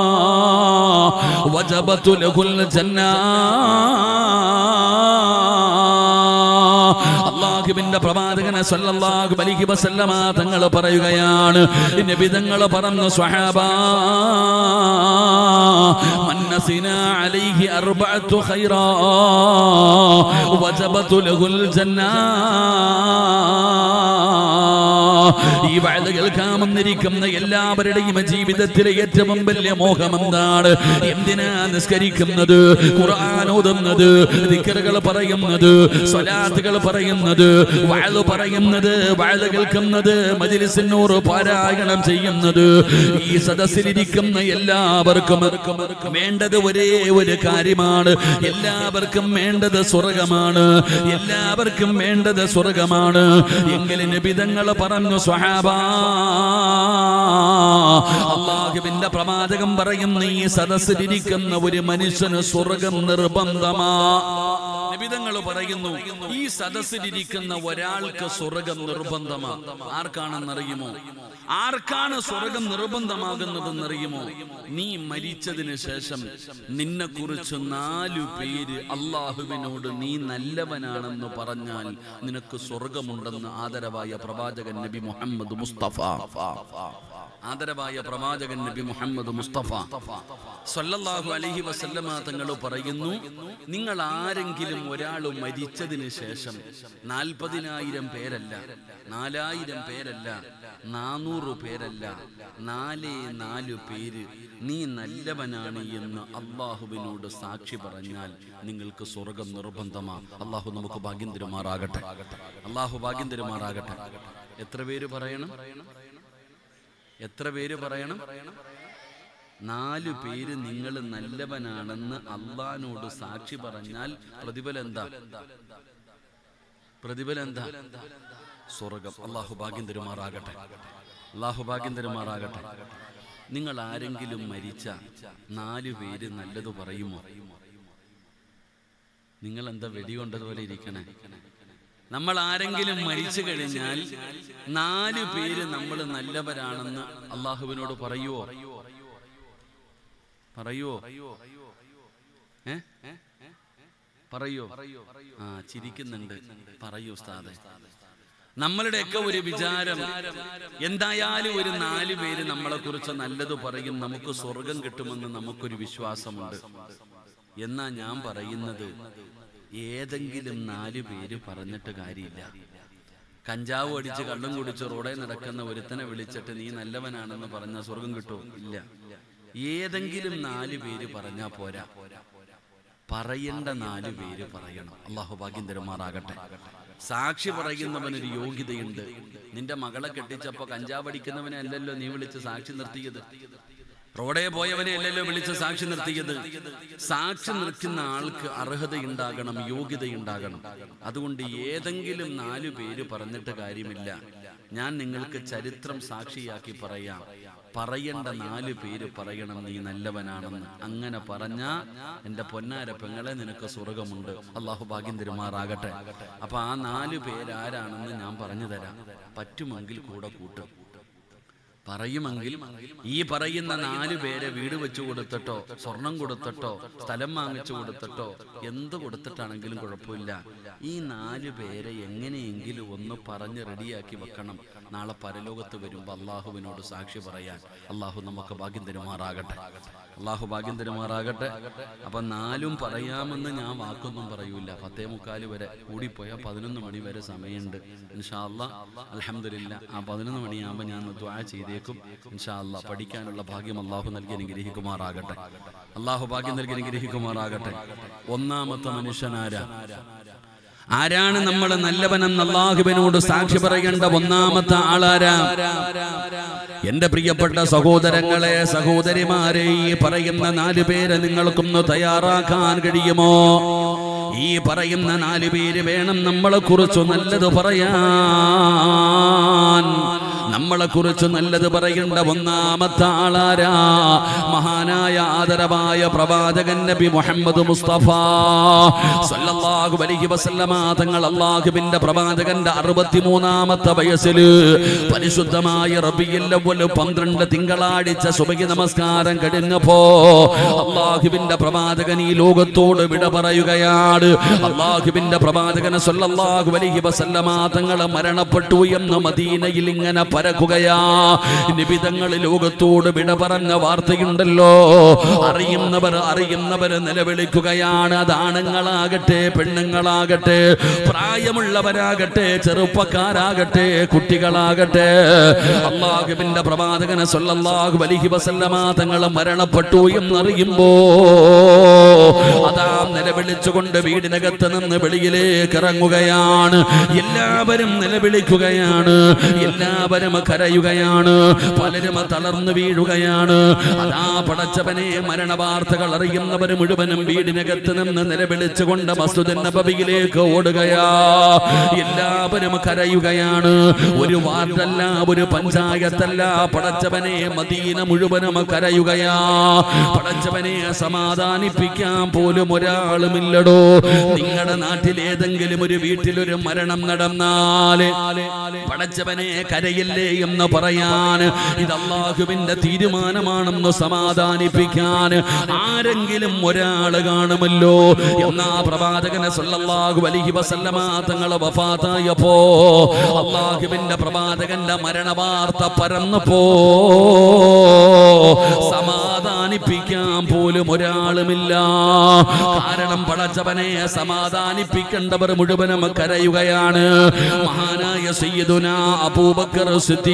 വജബതു ലഹുൽ ജന്നാ അള്ളാഹുവിന്റെ പ്രവാചകനെ സല്ലല്ലാഹു അലൈഹി വസല്ലമ തങ്ങൾ പറയുകയാണ് നബി തങ്ങൾ പറഞ്ഞു സ്വഹാബാ മന്നസിന അലൈഹി അർബഅത്തു ഖൈറാ വജബതു ലഹുൽ ജന്നാ ഈ വഴുത കേൾക്കാമെന്നിരിക്കുന്ന എല്ലാവരുടെയും ജീവിതത്തിലെ ഏറ്റവും വലിയ മോഹം എന്താണ് എന്തിനാ നിസ്കരിക്കുന്നത് ഖുർആൻ ഓതുന്നത് ദിക്കറുകൾ പറയുന്നത് സ്വലാത്തുകൾ പറയുന്നത് വഴുതു പറയുന്നത് വഴുത കേൾക്കുന്നത് മജിലിസിനൂർ പാരായണം ചെയ്യുന്നത് ഈ സദസ്സിലിരിക്കുന്ന എല്ലാവർക്കും വേണ്ടത് ഒരേ ഒരു കാര്യമാണ് എല്ലാവർക്കും വേണ്ടത് സ്വർഗമാണ് എല്ലാവർക്കും വേണ്ടത് സ്വർഗമാണ് എങ്കിലും നിബിതങ്ങൾ പറഞ്ഞു സ്വഹാബ അള്ളാഹുവിന്റെ പ്രവാചകം പറയുന്ന ഈ സദസ്സിലിരിക്കുന്ന ഒരു മനുഷ്യന് സ്വർഗം നിർബന്ധമാ നിബിതങ്ങൾ പറയുന്നു ഈ സദസ്സിലിരിക്കുന്ന ഒരാൾക്ക് സ്വർഗം നിർബന്ധമാ ആർക്കാണെന്നറിയുമോ ആർക്കാണ് സ്വർഗം നിർബന്ധമാകുന്നതെന്നറിയുമോ നീ മരിച്ചതിന് ശേഷം നിന്നെ കുറിച്ച് നാലു പേര് അള്ളാഹുവിനോട് നീ നല്ലവനാണെന്ന് പറഞ്ഞാൽ നിനക്ക് സ്വർഗമുണ്ടെന്ന് ആദരവായ പ്രവാചകൻ നബി മുഹമ്മദ് മുസ്തഫ ആദരവായ പ്രവാചകൻ നബി മുഹമ്മദ് മുസ്തഫ സല്ലല്ലാഹു അലൈഹി വസല്ലമ തങ്ങൾ പറയുന്നു നിങ്ങൾ ആരെങ്കിലും ഒരാൾ മരിച്ചതിന് ശേഷം നാൽപ്പതിനായിരം പേരല്ല നാലായിരം പേരല്ല നാനൂറ് പേരല്ല നാലേ നാലു പേര് നീ നല്ലവനാണ് എന്ന് അള്ളാഹുവിനോട് സാക്ഷി പറഞ്ഞാൽ നിങ്ങൾക്ക് സ്വർഗം നിർബന്ധമാ അള്ളാഹു നമുക്ക് ഭാഗ്യം തരുമാറാകട്ടെ അള്ളാഹു ഭാഗ്യം തരുമാറാകട്ടെ എത്ര പേര് പറയണം എത്ര പേര് പറയണം നാലു പേര് നിങ്ങൾ നല്ലവനാണെന്ന് അള്ളഹാനോട് സാക്ഷി പറഞ്ഞാൽ പ്രതിഫലം എന്താ പ്രതിഫലം എന്താ സ്വർഗം അള്ളാഹു ഭാഗ്യം തരുമാറാകട്ടെ അള്ളാഹു ഭാഗ്യം തരുമാറാകട്ടെ നിങ്ങൾ ആരെങ്കിലും മരിച്ച നാലു പേര് നല്ലത് പറയുമോ നിങ്ങൾ എന്താ വെടികൊണ്ടതുപോലെ ഇരിക്കണേ നമ്മൾ ആരെങ്കിലും മരിച്ചു കഴിഞ്ഞാൽ നാല് പേര് നമ്മൾ നല്ലവരാണെന്ന് അള്ളാഹുവിനോട് പറയുവോ പറയുവോ ഏ പറയോ ആ ചിരിക്കുന്നുണ്ട് പറയൂ ഉസ്താദെ നമ്മളുടെയൊക്കെ ഒരു വിചാരം എന്തായാലും ഒരു നാല് പേര് നമ്മളെ കുറിച്ച് നല്ലത് പറയും നമുക്ക് സ്വർഗം കിട്ടുമെന്ന് നമുക്കൊരു വിശ്വാസമുണ്ട് എന്നാ ഞാൻ പറയുന്നത് ഏതെങ്കിലും നാല് പേര് പറഞ്ഞിട്ട് കാര്യമില്ല കഞ്ചാവ് അടിച്ച് കള്ളും കുടിച്ച് റോഡേ നടക്കുന്ന ഒരുത്തനെ വിളിച്ചിട്ട് നീ നല്ലവനാണെന്ന് പറഞ്ഞ സ്വർഗം കിട്ടുമോ ഇല്ല ഏതെങ്കിലും നാല് പേര് പറഞ്ഞാ പോരാ പറയേണ്ട നാല് പേര് പറയണം അള്ളാഹു ഭാഗ്യം തരുമാറാകട്ടെ സാക്ഷി പറയുന്നവനൊരു യോഗ്യതയുണ്ട് നിന്റെ മകളെ കെട്ടിച്ചപ്പോ കഞ്ചാവ് അടിക്കുന്നവനെ അല്ലല്ലോ നീ വിളിച്ച് സാക്ഷി നിർത്തിയത് റോഡേ പോയവനെ അല്ലല്ലോ വിളിച്ച് സാക്ഷി നിർത്തിയത് സാക്ഷി നിർത്തുന്ന ആൾക്ക് അർഹതയുണ്ടാകണം യോഗ്യതയുണ്ടാകണം അതുകൊണ്ട് ഏതെങ്കിലും നാലു പേര് പറഞ്ഞിട്ട് കാര്യമില്ല ഞാൻ നിങ്ങൾക്ക് ചരിത്രം സാക്ഷിയാക്കി പറയാം പറയേണ്ട നാല് പേര് പറയണം നീ നല്ലവനാണെന്ന് അങ്ങനെ പറഞ്ഞ എന്റെ പൊന്നാര പെങ്ങളെ നിനക്ക് സ്വർഗമുണ്ട് അള്ളാഹു ഭാഗ്യം തരുമാറാകട്ടെ അപ്പൊ ആ നാല് പേരാരാണെന്ന് ഞാൻ പറഞ്ഞു തരാം പറ്റുമെങ്കിൽ കൂടെ കൂട്ടും പറയുമെങ്കിൽ ഈ പറയുന്ന നാല് പേരെ വീട് വെച്ചു കൊടുത്തിട്ടോ സ്വർണം കൊടുത്തിട്ടോ സ്ഥലം വാങ്ങിച്ചു കൊടുത്തിട്ടോ എന്ത് കൊടുത്തിട്ടാണെങ്കിലും കുഴപ്പമില്ല ഈ നാല് പേരെ എങ്ങനെയെങ്കിലും ഒന്ന് പറഞ്ഞ് റെഡിയാക്കി വെക്കണം നാളെ പരലോകത്ത് വരുമ്പോൾ അള്ളാഹുവിനോട് സാക്ഷി പറയാൻ അള്ളാഹു നമുക്ക് ഭാഗ്യം തരുമാറാകട്ടെ അള്ളാഹു ഭാഗ്യം തരുമാറാകട്ടെ അപ്പൊ നാലും പറയാമെന്ന് ഞാൻ വാക്കൊന്നും പറയൂല പത്തേ മുക്കാല് വരെ കൂടിപ്പോയാൽ പതിനൊന്ന് മണി വരെ സമയമുണ്ട് ഇൻഷാ അല്ലാ അലഹമില്ല ആ പതിനൊന്ന് മണിയാകുമ്പോൾ ഞാൻ ദ്വാ ചെയ്തേക്കും ഇൻഷാ അല്ലാ പഠിക്കാനുള്ള ഭാഗ്യം അള്ളാഹു നൽകി അനുഗ്രഹിക്കുമാറാകട്ടെ അള്ളാഹു ഭാഗ്യം നൽകി അനുഗ്രഹിക്കുമാറാകട്ടെ ഒന്നാമത്തെ മനുഷ്യനാരാ ആരാണ് നമ്മൾ നല്ലവനെന്ന് അള്ളാഹുവിനോട് സാക്ഷി പറയേണ്ട ഒന്നാമത്തെ ആളാരാ എന്റെ പ്രിയപ്പെട്ട സഹോദരങ്ങളെ സഹോദരിമാരെ ഈ പറയുന്ന നാല് പേരെ നിങ്ങൾക്കൊന്ന് തയ്യാറാക്കാൻ കഴിയുമോ ഈ പറയുന്ന നാല് പേര് വേണം നമ്മളെ കുറിച്ച് നല്ലത് പറയാൻ നമ്മളെ കുറിച്ച് നല്ലത് പറയേണ്ട ഒന്നാമത്തെ ആളാരാ മഹാനായ ആദരവായ പ്രവാചകൻ നബി മുഹമ്മദ് മുസ്തഫ സല്ലല്ലാഹു അലൈഹി വസല്ലമ തങ്ങൾ അള്ളാഹുവിന്റെ പ്രവാചകന്റെ അറുപത്തിമൂന്നാമത്തെ വയസ്സിൽ പരിശുദ്ധമായ റബിയിൽ അവ്വൽ പന്ത്രണ്ട് തിങ്കളാഴ്ച സുബഹി നമസ്കാരം കഴിഞ്ഞപ്പോ അള്ളാഹുവിന്റെ പ്രവാചകൻ ഈ ലോകത്തോട് വിട പറയുകയാണ് അള്ളാഹുവിന്റെ പ്രവാചകൻ സല്ലല്ലാഹു അലൈഹി വസല്ലമ തങ്ങൾ മരണപ്പെട്ടു എന്ന് മദീനയിൽ ഇങ്ങനെ പരക്കുകയാ നിബിതങ്ങൾ ലോകത്തോട് വിട പറഞ്ഞ വാർത്തയുണ്ടല്ലോ അറിയുന്നവർ അറിയുന്നവർ നിലവിളിക്കുകയാണ് അത് ആണുങ്ങളാകട്ടെ പെണ്ണുങ്ങളാകട്ടെ പ്രായമുള്ളവരാകട്ടെ ചെറുപ്പക്കാരാകട്ടെ കുട്ടികളാകട്ടെ അള്ളാഹുവിന്റെ പ്രവാചകന് സല്ലല്ലാഹു അലൈഹി വസല്ലമ തങ്ങൾ മരണപ്പെട്ടു എന്നറിയുമ്പോ അതാ നിലവിളിച്ചുകൊണ്ട് വീടിനകത്ത് നിന്ന് വെളിയിലേക്ക് ഇറങ്ങുകയാണ് എല്ലാവരും നിലവിളിക്കുകയാണ് എല്ലാവരും കരയുകയാണ് പലരും തളർന്നു വീഴുകയാണ് അതാ പടച്ചവനെ മരണവാർത്തകൾ അറിയുന്നവർ മുഴുവനും വീടിനകത്ത് നിന്ന് നിലവിളിച്ചുകൊണ്ട് മസ്തുദൻ നബവിയിലേക്ക് ഓടുകയാ എല്ലാവരും കരയുകയാണ് ഒരു വാർഡല്ല ഒരു പഞ്ചായത്തല്ല പടച്ചവനെ മദീന മുഴുവനും കരയുകയാ പടച്ചവനെ സമാധാനിപ്പിക്കാൻ പോലും ഒരാളുമില്ലടോ നിങ്ങളുടെ നാട്ടിൽ ഏതെങ്കിലും ഒരു വീട്ടിലൊരു മരണം നടന്നാല് പടച്ചവനെ കരയില്ലേ എന്ന് പറയാൻ ഇത് അള്ളാഹുവിന്റെ തീരുമാനമാണെന്ന് സമാധാനിപ്പിക്കാൻ ആരെങ്കിലും ഒരാള് കാണുമല്ലോ എന്നാ പ്രവാചകനെ സല്ലല്ലാഹു അലൈഹി വസല്ലമ തങ്ങളെ വഫാത്തായപ്പോ അള്ളാഹുവിന്റെ പ്രവാചകന്റെ മരണവാർത്ത പരന്നപ്പോ സമാധാനിപ്പിക്കാൻ പോലും ഒരാളുമില്ല കാരണം പടച്ചവനെ സമാധാനിപ്പിക്കേണ്ടവർ മുഴുവനും കരയുകയാണ് മഹാനായ സയ്യിദുന അബൂബക്കർ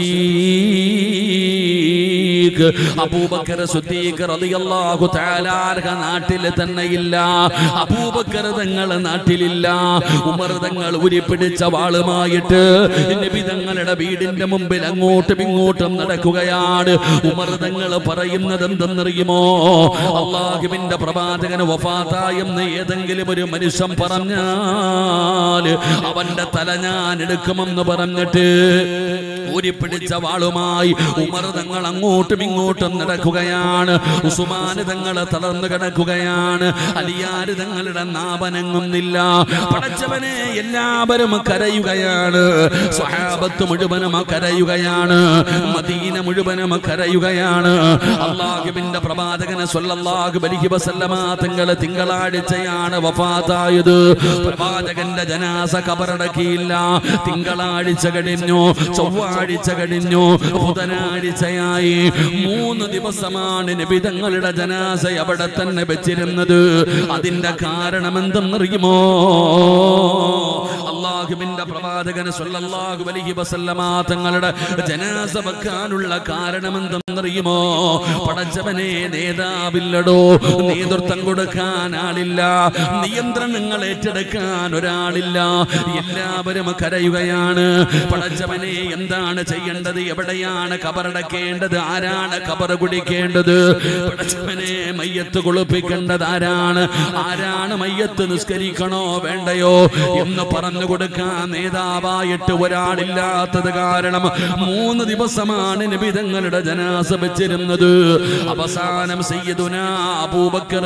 സിദ്ദീഖ് അബൂബക്കർ സിദ്ദീഖ് റളിയല്ലാഹു തആല അൻഹു നാട്ടിൽ തന്നെ ഇല്ല അബൂബക്കർ തങ്ങൾ നാട്ടിലില്ല ഉമർ തങ്ങൾ ഉരിപ്പിടിച്ച വാളുമായിട്ട് നബി തങ്ങളുടെ വീടിന്റെ മുമ്പിൽ അങ്ങോട്ടും ഇങ്ങോട്ടും നടക്കുകയാണ് ഉമർ തങ്ങൾ പറയുന്നത് എന്തെന്നറിയുമോ അള്ളാഹുവിന്റെ പ്രവാചകന് വഫാത്തായെന്ന് ഏതെങ്കിലും ഒരു മനുഷ്യൻ പറഞ്ഞാൽ അവന്റെ തല ഞാൻ എടുക്കുമെന്ന് പറഞ്ഞിട്ട് ഊരിപ്പിടിച്ച വാളുമായി ഉമർ തങ്ങൾ അങ്ങോട്ടും ഇങ്ങോട്ടും നടക്കുകയാണ് ഉസുമാന് തങ്ങൾ തളർന്നു കിടക്കുകയാണ് അലിയാര് തങ്ങളുടെ നാപനങ്ങുന്നില്ല പടച്ചവനെ എല്ലാവരും കരയുകയാണ് സ്വഹാബത്ത് മുഴുവനും കരയുകയാണ് മദീന മുഴുവനും കരയുകയാണ് അള്ളാഹുവിന്റെ പ്രവാചകന് സ്വല്ലല്ലാഹു അലൈഹി വസല്ലമ തങ്ങൾ തിങ്കളാഴ്ചയാണ് വഫാത്തായത് പ്രവാചകന്റെ ജനാസ കബറടക്കിയില്ല തിങ്കളാഴ്ച കഴിഞ്ഞു ചൊവ്വാഴ്ച കഴിഞ്ഞു ബുധനാഴ്ചയായി മൂന്ന് ദിവസമാണ് നിബിതങ്ങളുടെ ജനാസ അവിടെ തന്നെ വെച്ചിരുന്നത് അതിന്റെ കാരണം എന്തെന്നറിയുമോ അള്ളാഹുവിന്റെ പ്രവാചകന് സ്വല്ലല്ലാഹു അലൈഹി വസല്ലമ തങ്ങളുടെ ജനാസ വെക്കാനുള്ള കാരണം എന്തെന്നറിയുമോ പടച്ചവനെ നേതാവില്ലടോ നേതൃത്വം കൊടുക്കാൻ ആളില്ല നിയന്ത്രണങ്ങൾ ഏറ്റെടുക്കാൻ ഒരാളില്ല എല്ലാവരും കരയുകയാണ് പടച്ചവനെ എന്താണ് ചെയ്യേണ്ടത് എവിടെയാണ് കബറടക്കേണ്ടത് ആരാണ് കബറ് കുടിക്കേണ്ടത് പടച്ചവനെ മയ്യത്ത് കുളിപ്പിക്കേണ്ടത് ആരാണ് ആരാണ് മയ്യത്ത് നിസ്കരിക്കണോ വേണ്ടയോ എന്ന് പറഞ്ഞു കൊടുക്കാൻ നേതാവായിട്ട് ഒരാളില്ലാത്തത് കാരണം മൂന്ന് ദിവസമാണ് നിബിതങ്ങളുടെ ജനാസ വെച്ചിരുന്നത് അവസാനം സയ്യിദുന അബൂബക്കർ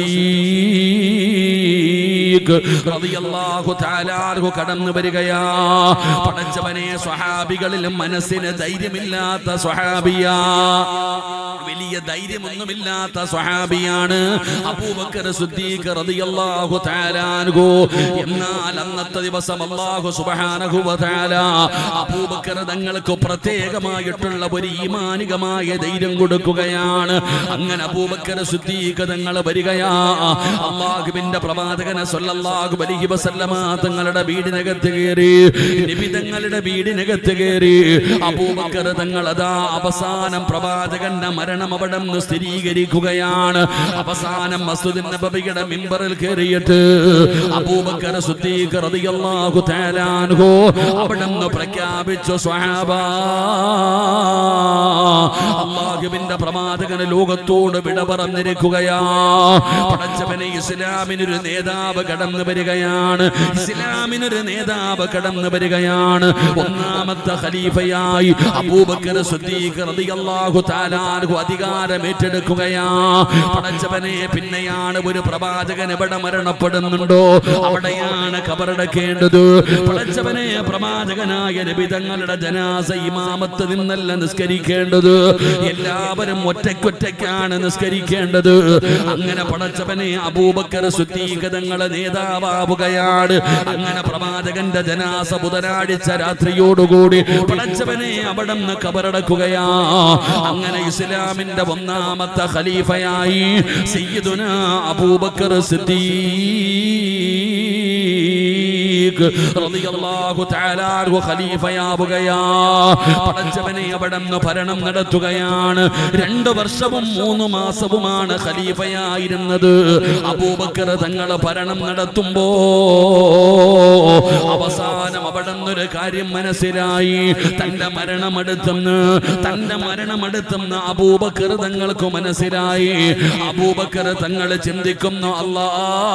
സിദ്ദീഖ് റളിയല്ലാഹു തആല അൻഹു കടന്നു വരികയാ പടച്ചവനെ സ്വഹാബികളിൽ മനസ്സിന് ധൈര്യമില്ലാത്ത സ്വഹാബിയാ വലിയ ധൈര്യമൊന്നുമില്ലാത്ത സ്വഹാബിയാണ് അബൂബക്കർ സിദ്ദീഖ് റളിയല്ലാഹു തആല അൻഹു എന്നാൽ അന്നത്തെ ദിവസം അല്ലാഹു സുബ്ഹാനഹു വ തആല അബൂബക്കർ തങ്ങൾക്ക് പ്രത്യേകമായിട്ടുള്ള ഒരു ഈമാനികമായ ധൈര്യം കൊടുക്കുകയാണ് അങ്ങനെ അബൂബക്കർ സിദ്ദീഖ് തങ്ങൾ വരികയാ അള്ളാഹുവിന്റെ പ്രവാചകനെ സല്ലല്ലാഹു അലൈഹി വസല്ലമ തങ്ങളുടെ വീടിനകത്ത് കയറി നബി തങ്ങളുടെ വീടിനകത്ത് കയറി അബൂബക്കർ തങ്ങൾ അതാ അവസാനം പ്രവാചകന്റെ മരണം അവിടെ നിന്ന് സ്ഥിരീകരിക്കുകയാണ് അവസാനം മസ്ജിദ് നബവിയുടെ മിമ്പറിൽ കയറിയിട്ട് അബൂബക്കർ സിദ്ദീഖ് റളിയല്ലാഹു തആല അൻഹു അവിടെ നിന്ന് പ്രഖ്യാപിച്ചു സ്വഹാബ അള്ളാഹു അള്ളാഹുവിന്റെ പ്രവാചകന് ലോകത്തോട് വിട പറഞ്ഞിരിക്കുകയാ പടച്ചവനെ ഇസ്ലാമിനൊരു നേതാവ് കടന്നു വരികയാണ് ഇസ്ലാമിനൊരു നേതാവ് കടന്നു വരികയാണ് ഒന്നാമത്തെ ഖലീഫയായി അബൂബക്കർ സിദ്ദീഖ് റളിയല്ലാഹു തആല അൻഹു അധികാരം ഏറ്റെടുക്കുകയാ പടച്ചവനെ പിന്നെയാണ് ഒരു പ്രവാചകൻ എവിടെ മരണപ്പെടുന്നുണ്ടോ അവിടെയാണ് കബറടക്കേണ്ടത് പടച്ചവനെ പ്രവാചകനായ നബി തങ്ങളുടെ ജനാസ ഇമാമത്ത് നിന്നല്ല നിസ്കരിക്കേണ്ടത് എല്ലാവരും ഒറ്റയ്ക്കൊറ്റയ്ക്കാണ് നിസ്കരിക്കേണ്ടത് അങ്ങനെ പടച്ചവനെ അബൂബക്കർ സുദ്ധീകതങ്ങളെ നേതാവാവുകയാണ് അങ്ങനെ പ്രവാചകന്റെ ജനാസ ബുധനാഴ്ച രാത്രിയോടുകൂടി പടച്ചവനെ അവിടെ നിന്ന് കബറടക്കുകയാ അങ്ങനെ ഇസ്ലാമിന്റെ ഒന്നാമത്തെ ഖലീഫയായി സയ്യിദുന അബൂബക്കർ സിദ്ദീഖ് റളിയല്ലാഹു തആല അൻഹു ഖലീഫയാവുകയാ പടച്ചവനെ അവിടെ നിന്ന് ഭരണം നടത്തുകയാണ് രണ്ട് വർഷവും മൂന്ന് മാസവുമാണ് ഖലീഫയായിരുന്നത് അബൂബക്കർ തങ്ങൾ ഭരണം നടത്തുമ്പോ അവസാനം അവിടെ നിന്നൊരു കാര്യം മനസ്സിലായി തന്റെ മരണമെടുത്തെന്ന് തന്റെ മരണമെടുത്തെന്ന് അബൂബക്കർ തങ്ങൾക്ക് മനസ്സിലായി അബൂബക്കർ തങ്ങൾ ചിന്തിക്കുന്നു അല്ലാ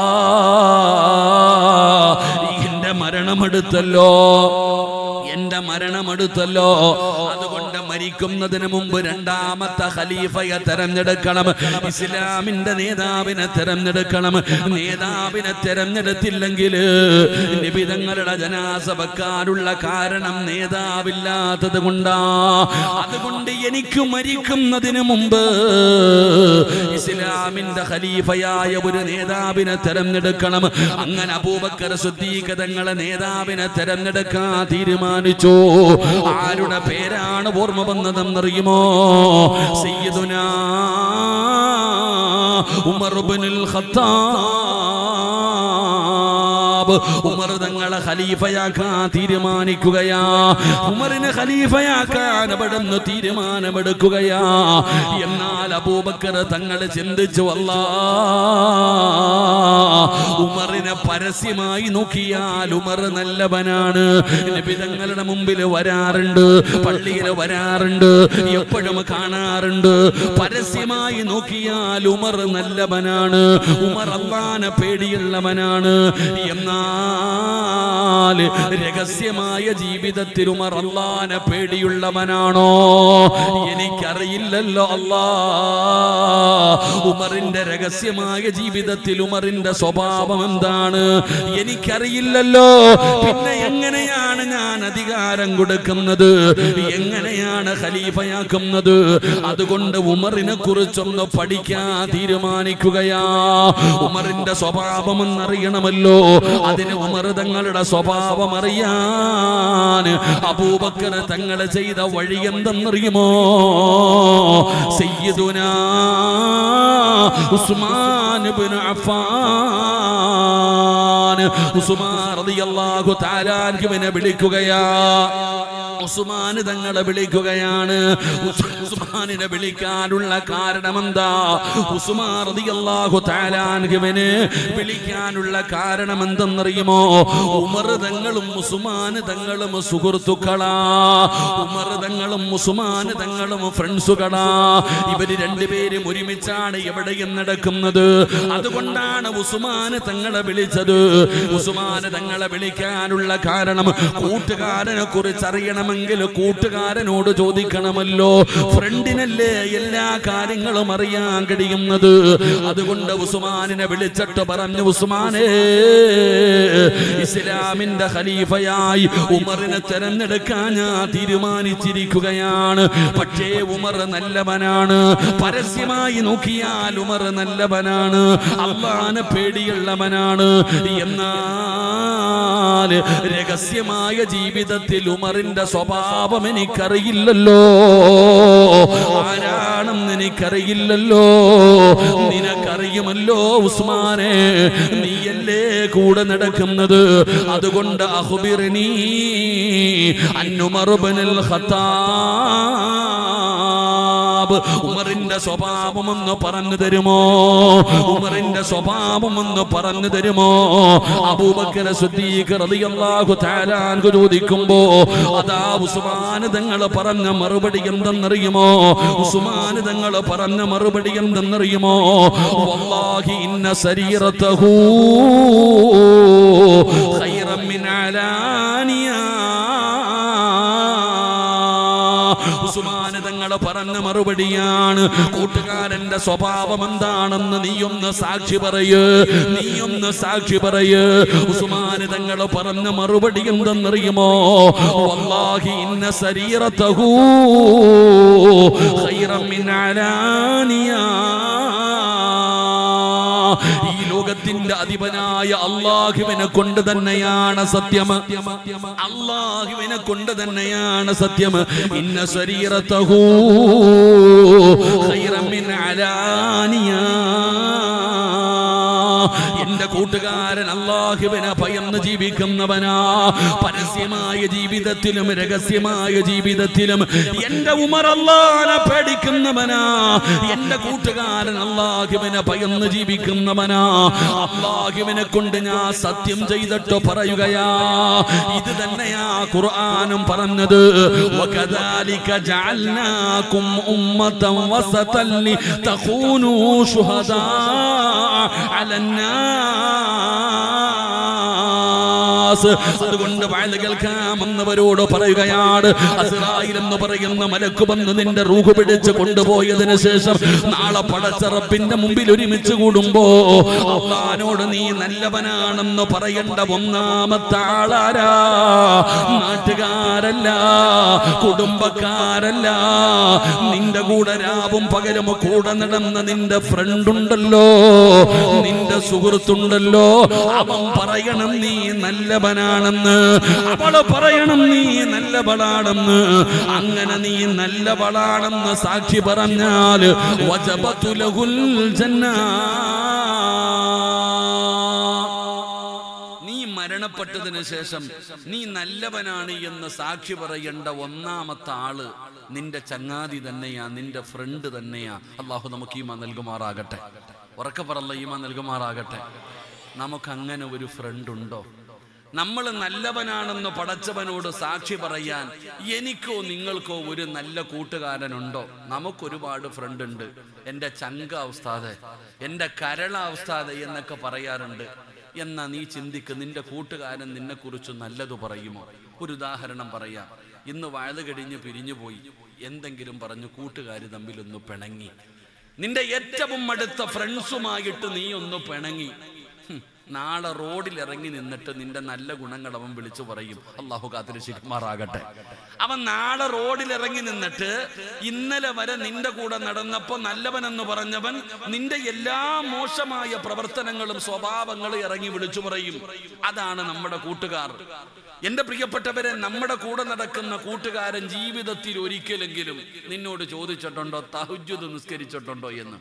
എന്റെ മരണമെടുത്തല്ലോ എന്റെ മരണമെടുത്തല്ലോ അതുകൊണ്ട് മരിക്കുന്നതിന് മുമ്പ് രണ്ടാമത്തെ ഖലീഫയെ തെരഞ്ഞെടുക്കണം ഇസ്ലാമിന്റെ നേതാവിനെ തെരഞ്ഞെടുക്കണം നേതാവിനെ തെരഞ്ഞെടുത്തില്ലെങ്കിൽ നിബിതങ്ങളുടെ ജനാസ വെക്കാനുള്ള കാരണം നേതാവില്ലാത്തത് കൊണ്ടാ അതുകൊണ്ട് എനിക്ക് മരിക്കുന്നതിന് മുമ്പ് ഇസ്ലാമിന്റെ ഖലീഫയായ ഒരു നേതാവിനെ തെരഞ്ഞെടുക്കണം അങ്ങനെ അബൂബക്കർ സുദ്ദീഖതങ്ങളെ നേതാവിനെ തെരഞ്ഞെടുക്കാൻ തീരുമാനിച്ചു ആരുടെ പേരാണ് ഓർമ്മ വന്നതെന്നറിയുമോ സയ്യിദുന ഉമർ ഇബ്നുൽ ഖത്താബ് ഉമർ തങ്ങളെ ഖലീഫയാക്കാൻ തീരുമാനിക്കുകയാ ഉമറിനെ ഖലീഫയാക്കാൻ അവിടെ നിന്ന് തീരുമാനമെടുക്കുകയാ എന്നാൽ അബൂബക്കർ തങ്ങൾ ചിന്തിച്ചു അല്ലാ ഉമറിനെ പരസ്യമായി നോക്കിയാൽ ഉമർ നല്ലവനാണ് നബി തങ്ങളുടെ മുമ്പിൽ വരാറുണ്ട് പള്ളിയിൽ വരാറുണ്ട് എപ്പോഴും കാണാറുണ്ട് പരസ്യമായി നോക്കിയാൽ ഉമർ നല്ലവനാണ് ഉമർ അള്ളാനെ പേടിയുള്ളവനാണ് എന്നാൽ രഹസ്യമായ ജീവിതത്തിൽ ഉമർ അള്ളാനെ പേടിയുള്ളവനാണോ എനിക്കറിയില്ലല്ലോ അല്ലാ ഉമറിന്റെ രഹസ്യമായ ജീവിതത്തിൽ ഉമറിന്റെ സ്വഭാവം എന്താണ് എനിക്കറിയില്ലല്ലോ പിന്നെ എങ്ങനെയാണ് ഞാൻ അധികാരം കൊടുക്കുന്നത് എങ്ങനെയാണ് ഖലീഫയാക്കുന്നത് അതുകൊണ്ട് ഉമറിനെ കുറിച്ചൊന്ന് പഠിക്കാൻ തീരുമാനിക്കുകയാ ഉമറിന്റെ സ്വഭാവം എന്നറിയണമല്ലോ അതിന് ഉമർ തങ്ങളുടെ സ്വഭാവം അറിയാൻ അബൂബക്കർ തങ്ങൾ ചെയ്ത വഴി എന്തെന്നറിയുമോ സയ്യിദുനാ ഉസ്മാൻ ഇബ്നു അഫ്ഫാൻ ഉസ്മാൻ റളിയല്ലാഹു തആല അൻഹുവിനെ വിളിക്കുകയാ ഉസ്മാൻ തങ്ങളെ വിളിക്കുകയാണ് ഉസ് ഉസ്മാനിനെ വിളിക്കാനുള്ള കാരണം എന്താ ഉസ്മാൻ റളിയല്ലാഹു തആല അൻഹുവിനെ വിളിക്കാനുള്ള കാരണം എന്തെന്നറിയുമോ ഉമർ തങ്ങളും ഉസ്മാൻ തങ്ങളും സുഹൃത്തുക്കളാ ഉമർ തങ്ങളും ഉസ്മാൻ തങ്ങളും ഫ്രണ്ട്സുകളാ ഇവര് രണ്ടുപേരും ഒരുമിച്ചാണ് എവിടെയും നടക്കുന്നത് അതുകൊണ്ടാണ് ഉസ്മാൻ തങ്ങളെ വിളിച്ചത് ഉസ്മാൻ തങ്ങളെ വിളിക്കാനുള്ള കാരണം കൂട്ടുകാരനെ കുറിച്ച് അറിയണമെങ്കിൽ കൂട്ടുകാരനോട് ചോദിക്കണമല്ലോ ഫ്രണ്ടിനല്ലേ എല്ലാ കാര്യങ്ങളും അറിയാൻ കഴിയുന്നത് അതുകൊണ്ട് ഉസ്മാനിനെ വിളിച്ചിട്ട് പറഞ്ഞു ഉസ്മാനേ ഇസ്ലാമിന്റെ ഖലീഫയായി ഉമറിനെ തെരഞ്ഞെടുക്കാൻ ഞാൻ തീരുമാനിച്ചിരിക്കുകയാണ് പക്ഷേ ഉമർ നല്ലവനാണ് പരസ്യമായി നോക്കിയാൽ ഉമർ നല്ലവനാണ് അള്ളാനെ പേടിയുള്ളവനാണ് എന്നാൽ രഹസ്യമായ ജീവിതത്തിൽ ഉമറിന്റെ സ്വഭാവം എനിക്കറിയില്ലല്ലോ ആരാണെന്ന് എനിക്കറിയില്ലല്ലോ നിനക്കറിയുമല്ലോ ഉസ്മാനെ നീയല്ലേ കൂടെ നടക്കുന്നത് അതുകൊണ്ട് അഹുബിറിനി അന്നുമറുബനിൽ ഖത്താബ് ഖത്താബ് ഉമറിന്റെ സ്വഭാവം ഒന്ന് പറഞ്ഞു തരുമോ ഉമറിന്റെ സ്വഭാവം ഒന്ന് പറഞ്ഞു തരുമോ അബൂബക്കർ സിദ്ദീഖ് റളിയല്ലാഹു തആല അൻഹു ചോദിക്കുമ്പോ അതാ ഉസ്മാൻ തങ്ങൾ പറഞ്ഞ മറുപടി എന്തെന്നറിയുമോ ഉസ്മാൻ തങ്ങൾ പറഞ്ഞ മറുപടി എന്തെന്നറിയുമോ വല്ലാഹി ഇന്ന സരീറതഹു ഖൈറൻ മിൻ അലാനിയ ഉസ്മാൻ തങ്ങൾ പറഞ്ഞ മറുപടിയാണ് കൂട്ടുകാരന്റെ സ്വഭാവം എന്താണെന്ന് നീയൊന്ന് സാക്ഷി പറയ് നീയൊന്ന് സാക്ഷി പറയ് ഉസ്മാൻ തങ്ങൾ പറഞ്ഞ മറുപടി എന്തെന്നറിയുമോ വല്ലാഹി ഇന്ന സരീറതഹു ഖൈറൻ മിൻ അലാനിയാ ഈ ലോകത്തിന്റെ അധിപനായ അള്ളാഹുവിനെ കൊണ്ട് തന്നെയാണ് സത്യം അള്ളാഹുവിനെ കൊണ്ട് തന്നെയാണ് സത്യം ഇന്ന ശരീരത്തഹൂ ഖൈറൻ മിൻ അലാനിയാ എന്റെ കൂട്ടുകാരൻ അള്ളാഹുവിനെ ഭയന്ന് ജീവിക്കുന്നവനാ പരസ്യമായ ജീവിതത്തിലും രഹസ്യമായ ജീവിതത്തിലും എന്റെ ഉമർ അള്ളാനെ പേടിക്കുന്നവനാ എന്റെ കൂട്ടുകാരൻ അള്ളാഹുവിനെ ഭയന്ന് ജീവിക്കുന്നവനാ അള്ളാഹുവിനെ കൊണ്ട് ഞാൻ സത്യം ചെയ്തിട്ട് പറയുകയാ ഇത് തന്നെയാ ഖുർആനും പറഞ്ഞത് وكذلك جعلناكم أمة وسطا لتكونوا شهداء على الناس അതുകൊണ്ട് വയല് കേൾക്കാമെന്നവരോട് പറയുകയാണ് അസ്രായിൽ എന്ന് പറയുന്ന മലക്ക് വന്ന് നിന്റെ റൂഹ് പിടിച്ച് കൊണ്ടുപോയതിനു ശേഷം നാളെ പടച്ചറപ്പിന്റെ മുമ്പിൽ ഒരുമിച്ച് കൂടുമ്പോ അള്ളഹാനോട് നീ നല്ലവനാണെന്ന് പറയേണ്ട ഒന്നാമത്തെ ആളാരാ നാട്ടുകാരല്ല കുടുംബക്കാരല്ല നിന്റെ കൂടെ രാവും പകലും കൂടെ നടന്ന നിന്റെ ഫ്രണ്ട് ഉണ്ടല്ലോ നിന്റെ സുഹൃത്തുണ്ടല്ലോ അവൻ പറയണം നീ നല്ലവനാണെന്ന് അവള് പറയണം നീ നല്ലവളാണെന്ന് അങ്ങനെ നീ നല്ലവളാണെന്ന് സാക്ഷി പറഞ്ഞാൽ വജബത്തുലഹുൽ ജന്നാ നീ മരണപ്പെട്ടതിന് ശേഷം നീ നല്ലവനാണ് എന്ന് സാക്ഷി പറയേണ്ട ഒന്നാമത്തെ ആള് നിന്റെ ചങ്ങാതി തന്നെയാ നിന്റെ ഫ്രണ്ട് തന്നെയാ അള്ളാഹു നമുക്ക് ഈമ നൽകുമാറാകട്ടെ ഉറക്കെ പറല്ല ഈമ നൽകുമാറാകട്ടെ നമുക്ക് അങ്ങനെ ഒരു ഫ്രണ്ട് ഉണ്ടോ നമ്മൾ നല്ലവനാണെന്ന് പടച്ചവനോട് സാക്ഷി പറയാൻ എനിക്കോ നിങ്ങൾക്കോ ഒരു നല്ല കൂട്ടുകാരനുണ്ടോ നമുക്കൊരുപാട് ഫ്രണ്ട് ഉണ്ട് എൻ്റെ ചങ്ക അവസ്ഥാതെ എൻ്റെ കരള അവസ്ഥാതെ എന്നൊക്കെ പറയാറുണ്ട് എന്നാ നീ ചിന്തിക്ക് നിന്റെ കൂട്ടുകാരൻ നിന്നെക്കുറിച്ച് നല്ലത് പറയുമോ ഒരു ഉദാഹരണം പറയാം ഇന്ന് വയത് കഴിഞ്ഞ് പിരിഞ്ഞുപോയി എന്തെങ്കിലും പറഞ്ഞു കൂട്ടുകാർ തമ്മിലൊന്ന് പിണങ്ങി നിന്റെ ഏറ്റവും അടുത്ത ഫ്രണ്ട്സുമായിട്ട് നീ ഒന്ന് പിണങ്ങി ഹും, നാളെ റോഡിൽ ഇറങ്ങി നിന്നിട്ട് നിന്റെ നല്ല ഗുണങ്ങൾ അവൻ വിളിച്ചു പറയും അള്ളാഹു കാത്തിരി ശിഖമാറാകട്ടെ അവൻ നാളെ റോഡിൽ ഇറങ്ങി നിന്നിട്ട് ഇന്നലെ വരെ നിന്റെ കൂടെ നടന്നപ്പോ നല്ലവനെന്ന് പറഞ്ഞവൻ നിന്റെ എല്ലാ മോശമായ പ്രവർത്തനങ്ങളും സ്വഭാവങ്ങളും ഇറങ്ങി വിളിച്ചു പറയും അതാണ് നമ്മുടെ കൂട്ടുകാർ എന്റെ പ്രിയപ്പെട്ടവരെ നമ്മുടെ കൂടെ നടക്കുന്ന കൂട്ടുകാരൻ ജീവിതത്തിൽ ഒരിക്കലെങ്കിലും നിന്നോട് ചോദിച്ചിട്ടുണ്ടോ തഹുജുദ് നിസ്കരിച്ചിട്ടുണ്ടോ എന്ന്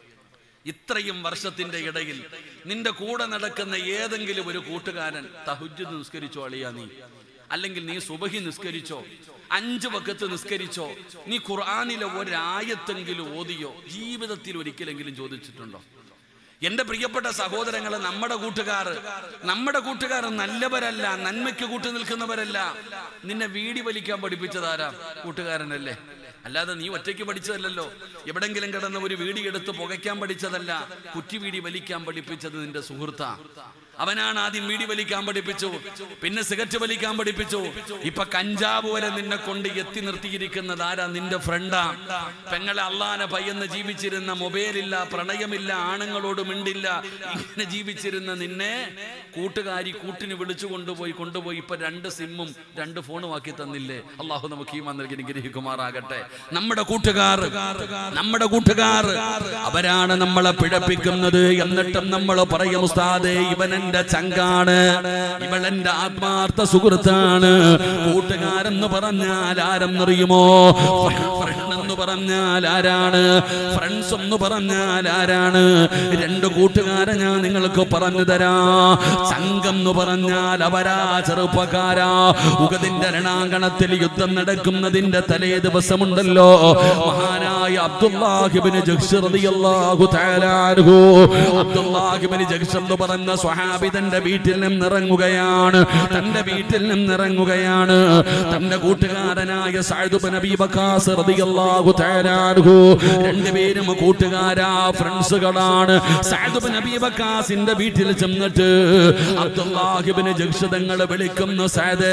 ഇത്രയും വർഷത്തിന്റെ ഇടയിൽ നിന്റെ കൂടെ നടക്കുന്ന ഏതെങ്കിലും ഒരു കൂട്ടുകാരൻ തഹുജുദ് നിസ്കരിച്ചോ അളിയാ നീ അല്ലെങ്കിൽ നീ സുബഹി നിസ്കരിച്ചോ അഞ്ച് വക്കത്ത് നിസ്കരിച്ചോ നീ ഖുർആാനിലെ ഒരായത്തെങ്കിലും ഓതിയോ ജീവിതത്തിൽ ഒരിക്കലെങ്കിലും ചോദിച്ചിട്ടുണ്ടോ എന്റെ പ്രിയപ്പെട്ട സഹോദരങ്ങളെ നമ്മുടെ കൂട്ടുകാർ നമ്മുടെ കൂട്ടുകാർ നല്ലവരല്ല നന്മയ്ക്ക് കൂട്ടു നിൽക്കുന്നവരല്ല നിന്നെ വീടി വലിക്കാൻ പഠിപ്പിച്ചതാരാ കൂട്ടുകാരനല്ലേ അല്ലാതെ നീ ഒറ്റയ്ക്ക് പഠിച്ചതല്ലല്ലോ എവിടെങ്കിലും കിടന്ന് ഒരു വീടി എടുത്ത് പുകയ്ക്കാൻ പഠിച്ചതല്ല കുറ്റി വീടി വലിക്കാൻ പഠിപ്പിച്ചത് നിന്റെ സുഹൃത്താ അവനാണ് ആദ്യം വീടി വലിക്കാൻ പഠിപ്പിച്ചു പിന്നെ സിഗരറ്റ് വലിക്കാൻ പഠിപ്പിച്ചു ഇപ്പൊ കഞ്ചാവ് വരെ നിന്നെ കൊണ്ട് എത്തി നിർത്തിയിരിക്കുന്നത് ആരാ നിന്റെ ഫ്രണ്ടാ പെങ്ങളെ അള്ളാനെ പയ്യെന്ന് ജീവിച്ചിരുന്ന മൊബൈലില്ല പ്രണയമില്ല ആണുങ്ങളോട് മിണ്ടില്ല ഇങ്ങനെ ജീവിച്ചിരുന്ന നിന്നെ കൂട്ടുകാരി കൂട്ടിന് വിളിച്ചു കൊണ്ടുപോയി കൊണ്ടുപോയി ഇപ്പൊ രണ്ട് സിമ്മും രണ്ട് ഫോണും ആക്കി തന്നില്ലേ അള്ളാഹു നമുക്ക് ഈ നൽകി ഗ്രഹിക്കുമാറാകട്ടെ നമ്മുടെ കൂട്ടുകാർ നമ്മുടെ കൂട്ടുകാർ അവരാണ് നമ്മളെ പിഴപ്പിക്കുന്നത് എന്നിട്ടും നമ്മൾ പറയും ഉസ്താദേ ഇവൻ എന്റെ ചങ്കാണ് ഇവൾ എന്റെ ആത്മാർത്ഥ സുഹൃത്താണ് കൂട്ടുകാരെന്ന് പറഞ്ഞാൽ ആരെന്നറിയുമോ ഫ്രണ്ട് എന്ന് പറഞ്ഞാൽ ആരാണ് ഫ്രണ്ട്സ് എന്ന് പറഞ്ഞാൽ ആരാണ് രണ്ട് കൂട്ടുകാരെ ഞാൻ നിങ്ങൾക്ക് പറഞ്ഞു തരാ സംഘം എന്ന് പറഞ്ഞാൽ അവരാ ചെറുപ്പക്കാരാ ഉഗതിന്റെ രണാങ്കണത്തിൽ യുദ്ധം നടക്കുന്നതിന്റെ തലേ ദിവസമുണ്ടല്ലോ മഹാനായ മഹാനായ അബ്ദുല്ലാഹിബിന് ജഗ്ഷ് റളിയല്ലാഹു തആല അൻഹു അബ്ദുല്ലാഹിബിന് ജഗ്ഷ് എന്ന് പറഞ്ഞ സ്വഹാബി തന്റെ വീട്ടിൽ നിന്ന് ഇറങ്ങുകയാണ് തന്റെ വീട്ടിൽ നിന്ന് ഇറങ്ങുകയാണ് തന്റെ കൂട്ടുകാരനായ സഅദ് ബിൻ അബീ വഖാസ് റളിയല്ലാഹു തആല അൻഹു രണ്ടുപേരും കൂട്ടുകാരാ ഫ്രണ്ട്സുകളാണ് സഅദ് ബിൻ അബീ വഖാസിന്റെ വീട്ടിൽ ചെന്നിട്ട് അബ്ദുല്ലാഹിബിന് ജഗ്ഷ് തങ്ങൾ വിളിക്കുന്നു സഅദ്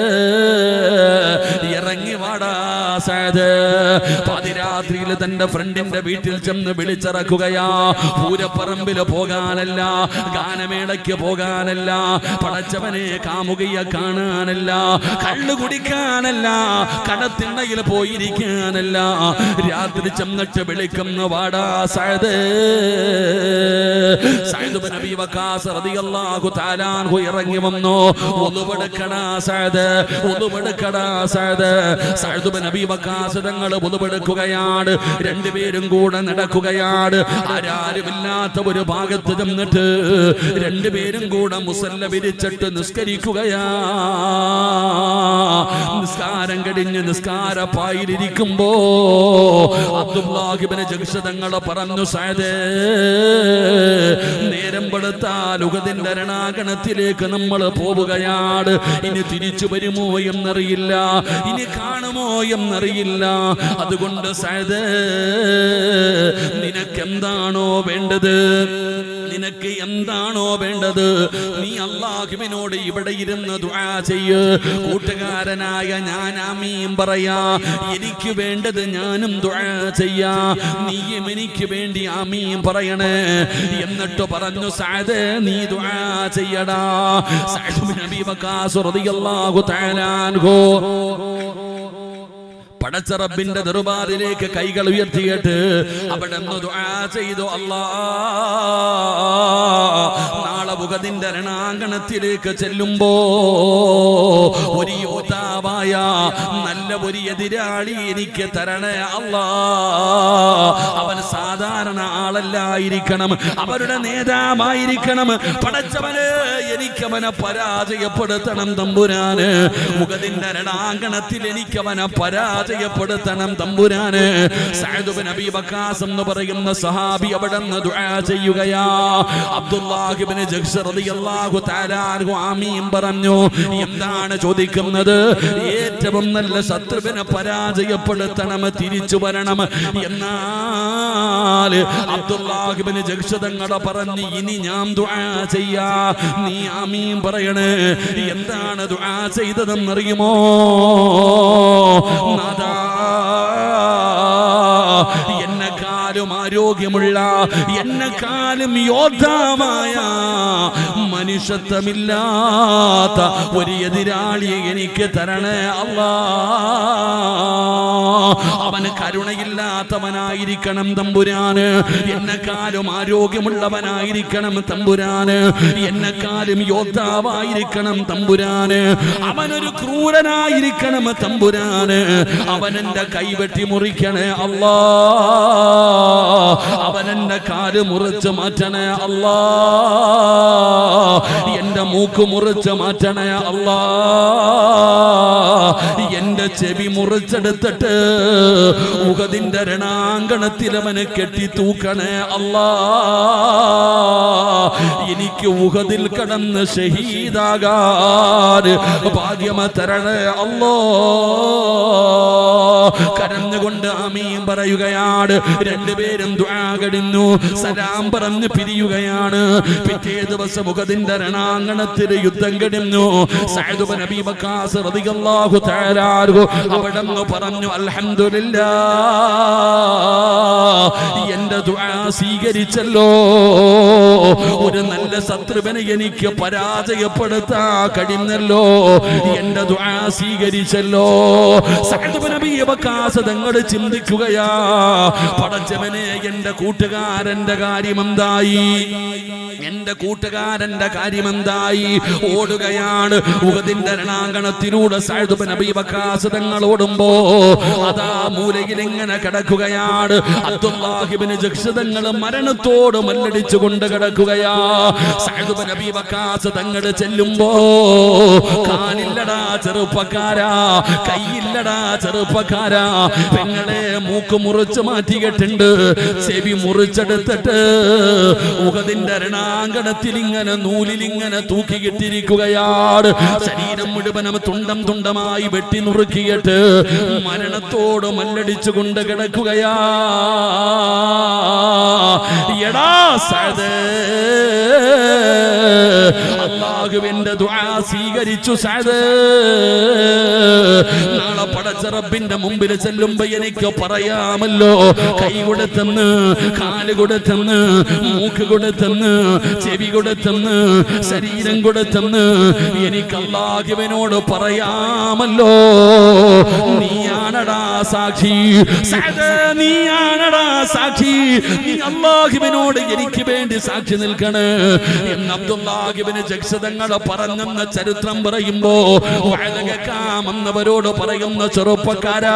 ഇറങ്ങി വാടാ സഅദ് പാതിരാത്രിയിൽ തന്റെ ഫ്രണ്ടിന്റെ വീട്ടിൽ ചെന്ന് വിളിച്ചിറക്കുകയാ പൂരപ്പറമ്പില് പോകാനല്ല ഗാനമേളയ്ക്ക് പോകാനല്ല പടച്ചവനെ കാമുകയെ കാണാനല്ല കള്ളു കുടിക്കാനല്ല കടത്തിണ്ണയിൽ പോയിരിക്കാനല്ല രാത്രി ചെന്നിട്ട് വിളിക്കുന്നു വാടാ Saad Saad bin Abi Waqas റളിയല്ലാഹു തആല അൻഹു ഇറങ്ങി വന്നു ഒന്നുപെടുക്കടാ സഅദ് ഒന്നുപെടുക്കടാ Saad Saad bin Abi Waqqas തങ്ങൾ ഒന്നുപെടുക്കുകയാണ് രണ്ടുപേരും കൂടെ നടക്കുകയാണ് ആരാരുമില്ലാത്ത ഒരു ഭാഗത്ത് ചെന്നിട്ട് രണ്ടുപേരും കൂടെ മുസല്ല വിരിച്ചിട്ട് നിസ്കരിക്കുകയാ നിസ്കാരം കഴിഞ്ഞ് നിസ്കാരപ്പായിലിരിക്കുമ്പോ അബ്ദുല്ലാഹിബിന് ജംഷതങ്ങൾ പറഞ്ഞു സയദേ നേരം പെടുത്താൽ ഉഗതിന്റെ രണാകണത്തിലേക്ക് നമ്മൾ പോവുകയാണ് ഇനി തിരിച്ചു വരുമോ എന്നറിയില്ല ഇനി കാണുമോ എന്നറിയില്ല അതുകൊണ്ട് സയദേ നിനക്കെന്താണോ വേണ്ടത് നിനക്ക് എന്താണോ വേണ്ടത് നീ അള്ളാഹുവിനോട് ഇവിടെ ഇരുന്ന് ദുആ ചെയ്യ് കൂട്ടുകാരനായ ഞാൻ ആമീൻ പറയാ എനിക്ക് വേണ്ടത് ഞാനും ദുആ ചെയ്യാ നീയും എനിക്ക് വേണ്ടി ആമീൻ പറയണേ എന്നിട്ട് പറഞ്ഞു സഅദ് നീ ദുആ ചെയ്യടാ സഅദ് ബിൻ അബീ വഖാസ് റളിയല്ലാഹു തആല അൻഹു പടച്ച റബ്ബിന്റെ ദർബാറിലേക്ക് കൈകൾ ഉയർത്തിയിട്ട് അവിടെ നിന്ന് ദുആ ചെയ്തു അല്ലാ നാളെ മുഖതിന്റെ രണാങ്കണത്തിലേക്ക് ചെല്ലുമ്പോ ഒരു യോദ്ധാവായ നല്ല ഒരു എതിരാളി എനിക്ക് തരണേ അല്ലാ അവൻ സാധാരണ ആളല്ലായിരിക്കണം അവരുടെ നേതാവായിരിക്കണം പടച്ചവന് എനിക്കവനെ പരാജയപ്പെടുത്തണം തമ്പുരാന് മുഖതിന്റെ രണാങ്കണത്തിൽ എനിക്കവനെ പരാജയപ്പെടുത്തണം തമ്പുരാന് സഅദ് ബിൻ അബീ വഖാസ് എന്ന് പറയുന്ന സഹാബി അവിടെ നിന്ന് ദുആ ചെയ്യുകയാ അബ്ദുല്ലാഹിബ്ന് ജഗ്ഷ് റളിയല്ലാഹു തആല അൻഹു ആമീൻ പറഞ്ഞു എന്താണ് ചോദിക്കുന്നത് ഏറ്റവും നല്ല ശത്രുവിനെ പരാജയപ്പെടുത്തണം തിരിച്ചു വരണം എന്നാൽ അബ്ദുല്ലാഹിബ്ന് ജഗ്ഷ് തങ്ങളെ പറഞ്ഞു ഇനി ഞാൻ ദുആ ചെയ്യാ നീ ആമീൻ പറയണേ എന്താണ് ദുആ ചെയ്തതെന്നറിയുമോ നാദാ എന്നെക്കാളും ആരോഗ്യമുള്ള എന്നെക്കാളും യോദ്ധാമായ മനുഷ്യത്വമില്ലാത്ത ഒരു എതിരാളിയെ എനിക്ക് തരണേ അല്ലാ അവന് കരുണയില്ലാത്തവനായിരിക്കണം തമ്പുരാന് എന്നെക്കാളും ആരോഗ്യമുള്ളവനായിരിക്കണം തമ്പുരാന് എന്നെക്കാളും യോദ്ധാവായിരിക്കണം തമ്പുരാന് അവനൊരു ക്രൂരനായിരിക്കണം തമ്പുരാന് അവൻ എന്റെ കൈവെട്ടി മുറിക്കണേ അല്ലാ അവൻ എന്റെ കാല് മുറിച്ച് മാറ്റണേ അല്ലാ എന്റെ മൂക്ക് മുറിച്ച് മാറ്റണേ അല്ലാ എന്റെ ചെവി മുറിച്ചെടുത്തിട്ട് മുഖതിന്റെ രണാങ്കണത്തിൽ അവനെ കെട്ടി തൂക്കണേ അല്ലാ എനിക്ക് ഉഹദിൽ കടന്ന് ഷഹീദാകാൻ ഭാഗ്യമ തരണേ അല്ലോ കരഞ്ഞുകൊണ്ട് ആമീൻ പറയുകയാണ് രണ്ടുപേരും ദുആ കഴിഞ്ഞു സലാം പറഞ്ഞ് പിരിയുകയാണ് പിറ്റേ ദിവസം മുഖതിന്റെ രണാങ്കണത്തിൽ യുദ്ധം കഴിഞ്ഞു സഅദ് ബിൻ അബീ വഖാസ് റളിയല്ലാഹു തആല അൻഹു അവിടെ നിന്ന് പറഞ്ഞു അൽഹംദുലില്ലാ എന്റെ ദുആ സ്വീകരിച്ചല്ലോ ഒരു നല്ല ശത്രുവിനെ എനിക്ക് പരാജയപ്പെടുത്താ കഴിഞ്ഞല്ലോ എന്റെ ദുആ സ്വീകരിച്ചല്ലോ സഅദ് ബിൻ അബീ വഖാസ് തങ്ങൾ ചിന്തിക്കുകയാ പടച്ച പടച്ചവനെ എന്റെ കൂട്ടുകാരന്റെ കാര്യം എന്തായി എന്റെ കൂട്ടുകാരന്റെ കാര്യം എന്തായി ഓടുകയാണ് ഉഹദിന്റെ രണാങ്കണത്തിലൂടെ സായുധ നബി വക്കാസതങ്ങൾ ഓടുമ്പോ അതാ മൂലയിൽ ഇങ്ങനെ കിടക്കുകയാണ് അബ്ദുല്ലാഹിബിന് ജക്ഷതങ്ങൾ മരണത്തോട് മല്ലടിച്ചു കൊണ്ട് കിടക്കുകയാ സായുധ നബി വക്കാസതങ്ങൾ ചെല്ലുമ്പോ കാലില്ലടാ ചെറുപ്പക്കാരാ കൈയില്ലടാ ചെറുപ്പക്കാരാ പെങ്ങളെ മൂക്ക് മുറിച്ച് മാറ്റിയിട്ടുണ്ട് ചെവി മുറിച്ചെടുത്തിട്ട് ഉഹദിന്റെ രണാങ്കണത്തിൽ ഇങ്ങനെ നൂലിൽ ഇങ്ങനെ തൂക്കിയിട്ടിരിക്കുകയാണ് ശരീരം മുഴുവനും തുണ്ടം തുണ്ടമായി വെട്ടി നുറുക്കിയിട്ട് മരണത്തോട് മല്ലടിച്ചു കൊണ്ട് കിടക്കുകയാ എടാ സദേ അള്ളാഹുവിന്റെ ദുആ സ്വീകരിച്ചു സഅദ് നാളെ പടച്ച റബ്ബിന്റെ മുമ്പിൽ ചെല്ലുമ്പോ എനിക്ക് പറയാമല്ലോ കൈ കൊടുത്തെന്ന് കാല് കൊടുത്തെന്ന് മൂക്ക് കൊടുത്തെന്ന് ചെവി കൊടുത്തെന്ന് ശരീരം കൊടുത്തെന്ന് എനിക്ക് അള്ളാഹുവിനോട് പറയാമല്ലോ നീയാണടാ സാക്ഷി സഅദ് നീയാണടാ സാക്ഷി നീ അള്ളാഹുവിനോട് എനിക്ക് വേണ്ടി സാക്ഷി നിൽക്കണേ എന്ന് അബ്ദുല്ലാഹിബിന് ജക്ഷതങ്ങളെ പറഞ്ഞെന്ന ചരിത്രം പറയുമ്പോ വഴകക്കാമെന്നവരോട് പറയുന്ന ചെറുപ്പക്കാരാ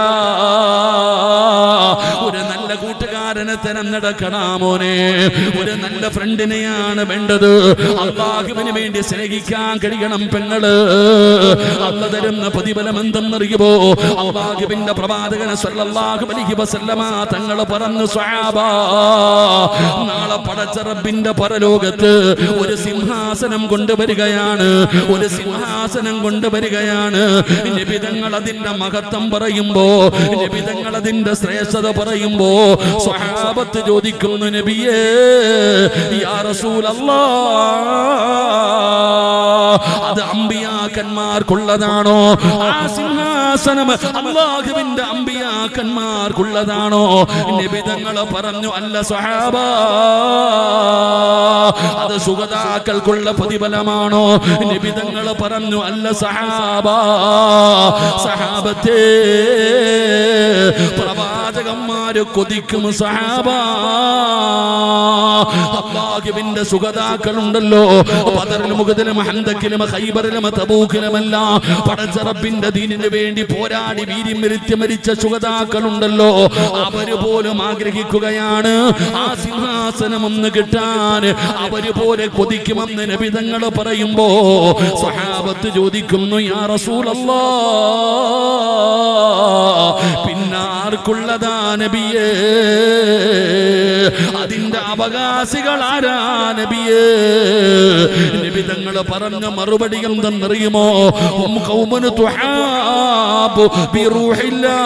ഒരു നല്ല കൂട്ടുകാരനെ തെരഞ്ഞെടുക്കണമോനെ ഒരു നല്ല ഫ്രണ്ടിനെയാണ് വേണ്ടത് അള്ളാഹുവിന് വേണ്ടി സ്നേഹിക്കാൻ കഴിയണം പെങ്ങള് അല്ല തരുന്ന പ്രതിഫലം എന്തെന്നറിയുമോ അള്ളാഹുവിന്റെ പ്രവാചകന് സല്ലല്ലാഹു അലൈഹി വസല്ലമ തങ്ങൾ പറഞ്ഞു സ്വഹാബാ നാളെ പടച്ച റബ്ബിന്റെ പരലോകത്ത് ഒരു സിംഹാസനം കൊണ്ടുവരികയാണ് ഒരു സിംഹാസനം കൊണ്ടുവരികയാണ് നിബിതങ്ങൾ അതിന്റെ മഹത്വം പറയുമ്പോ നിബിതങ്ങൾ അതിന്റെ ശ്രേഷ്ഠത പറയുമ്പോ സ്വഹാബത്ത് ചോദിക്കുന്നു നബിയേ യാ റസൂലല്ലാ അത് അമ്പിയാക്കന്മാർക്കുള്ളതാണോ ആ സിംഹാസനം അള്ളാഹുവിന്റെ അമ്പിയാക്കന്മാർക്കുള്ളതാണോ നിബിതങ്ങൾ പറഞ്ഞു അല്ല സ്വഹാബ അത് സുഗതാക്കൾക്കുള്ള പ്രതിഫലമാണോ നിബിതങ്ങൾ പറഞ്ഞു അല്ല സഹാബ സഹാബത്തെ പ്രവാചകന്മാര് കൊതിക്കും സഹാബ അള്ളാഹുവിന്റെ സുഗതാക്കളുണ്ടല്ലോ ബദറിലും മുഖത്തിലും ഹന്തക്കിലും ഹൈബറിലും തബൂക്കിലുമല്ല പടച്ച റബ്ബിന്റെ ദീനിന് വേണ്ടി പോരാടി വീര്യം വരുത്തി മരിച്ച സുഗതാക്കളുണ്ടല്ലോ അവര് പോലും ആഗ്രഹിക്കുകയാണ് ആ സിംഹാസനം ഒന്ന് കിട്ടാൻ അവര് പോലെ കൊതിക്കുമെന്ന് നബിതങ്ങൾ പറയുമ്പോ സഹാബത്ത് ചോദിക്കുന്നു യാ റസൂലല്ലാ പിന്നാർക്കുള്ളതാ നബിയേ അതിന്റെ അവകാശികൾ ആരാ നബിയേ നബിതങ്ങൾ പറഞ്ഞ മറുപടി എന്തെന്നറിയുമോ ഹും ഖൗമുൻ തുഹാബു ബിറൂഹില്ലാ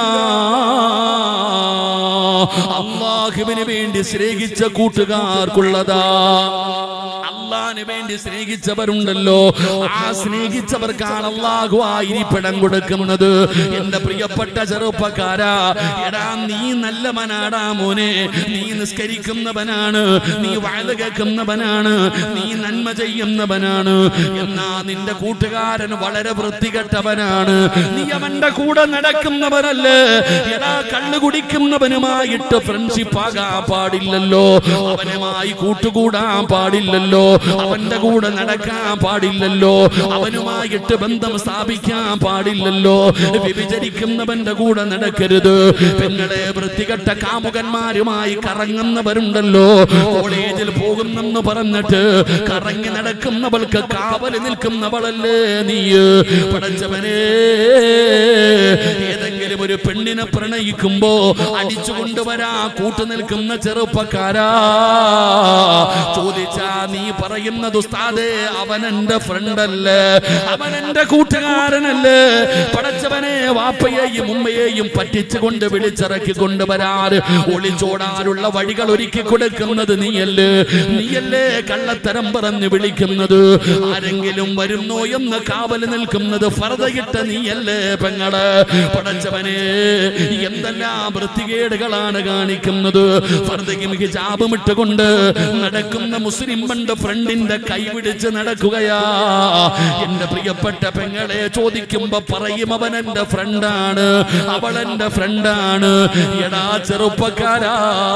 അള്ളാഹുവിന് വേണ്ടി സ്നേഹിച്ച കൂട്ടുകാർക്കുള്ളതാ അള്ളാഹിന് വേണ്ടി സ്നേഹിച്ചവരുണ്ടല്ലോ ആ സ്നേഹിച്ചവർക്കാണ് അള്ളാഹു ആയിരിപ്പിടം കൊടുക്കുന്നത് എന്റെ പ്രിയപ്പെട്ട ചെറുപ്പക്കാരാ എടാ നീ നല്ലവനാടാ മോനെ നീ നിസ്കരിക്കുന്നവനാണ് നീ വാഴ കേൾക്കുന്നവനാണ് നീ നന്മ ചെയ്യുന്നവനാണ് എന്നാ നിന്റെ കൂട്ടുകാരൻ വളരെ വൃത്തികെട്ടവനാണ് നീ അവന്റെ കൂടെ നടക്കുന്നവനല്ലേ എടാ കള്ളു കുടിക്കുന്നവനുമായിട്ട് ഫ്രണ്ട്ഷിപ്പ് ആകാൻ പാടില്ലല്ലോ അവനുമായി കൂട്ടുകൂടാൻ പാടില്ലല്ലോ അവന്റെ കൂടെ നടക്കാൻ പാടില്ലല്ലോ അവനുമായിട്ട് ബന്ധം സ്ഥാപിക്കാൻ പാടില്ലല്ലോ വ്യഭിചരിക്കുന്നവന്റെ കൂടെ നടക്കരുത് പെങ്ങളെ വൃത്തികെട്ട കാമുകന്മാരുമായി കറങ്ങുന്നവരുണ്ടല്ലോ കോളേജിൽ പോകുന്നെന്ന് പറഞ്ഞിട്ട് കറങ്ങി നടക്കുന്നവൾക്ക് കാവല് നിൽക്കുന്നവളല്ലേ നീ പടച്ചവനെ ഏതെങ്കിലും ഒരു പെണ്ണിനെ പ്രണയിക്കുമ്പോ അടിച്ചു കൊണ്ടുവരാ കൂട്ടു നിൽക്കുന്ന ചെറുപ്പക്കാരാ ചോദിച്ചാ നീ പറയുന്നത് ഉസ്താദേ അവൻ എന്റെ ഫ്രണ്ടല്ലേ അവൻ എന്റെ കൂട്ടുകാരനല്ലേ പടച്ചവനെ വാപ്പയെയും ഉമ്മയെയും പറ്റിച്ചുകൊണ്ട് വിളിച്ചിറക്കി കൊണ്ടുവരാറ് ഒളിച്ചോടാനുള്ള വഴികൾ ഒരുക്കി കൊടുക്കുന്നത് നീയല്ലേ നീയല്ലേ കള്ളത്തരം പറഞ്ഞ് വിളിക്കുന്നത് ആരെങ്കിലും വരുന്നോ എന്ന് കാവല് നിൽക്കുന്നത് ഫറതയിട്ട നീയല്ലേ പെങ്ങള് പടച്ചവനെ എന്തെല്ലാം വൃത്തികേടുകളാണ് കാണിക്കുന്നത് ഫർദയും ഹിജാബും ഇട്ടുകൊണ്ട് നടക്കുന്ന മുസ്ലിം പണ്ട് ഫ്രണ്ടിന്റെ കൈ പിടിച്ച് നടക്കുകയാ എന്റെ പ്രിയപ്പെട്ട പെങ്ങളെ ചോദിക്കുമ്പോ പറയും അവൻ എന്റെ ഫ്രണ്ടാണ് അവൾ എന്റെ ഫ്രണ്ടാണ് എടാ ചെറുപ്പക്കാരാ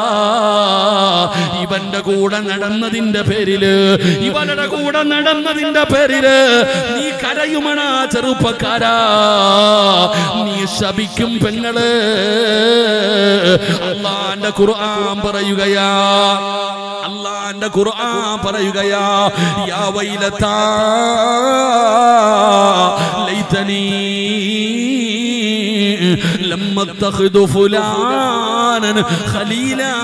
ഇവന്റെ കൂടെ നടന്നതിന്റെ പേരില് ഇവരുടെ കൂടെ നടന്നതിന്റെ പേരില് നീ കരയുമണ ചെറുപ്പക്കാരാ നീ ശപിക്കും പെങ്ങള് അള്ളാന്റെ ഖുർആൻ പറയുകയാ അള്ളാന്റെ ഖുർആൻ പറയുകയാ യാ വൈലത്താ ലൈതനീ لما اتخذ فلانا خليلا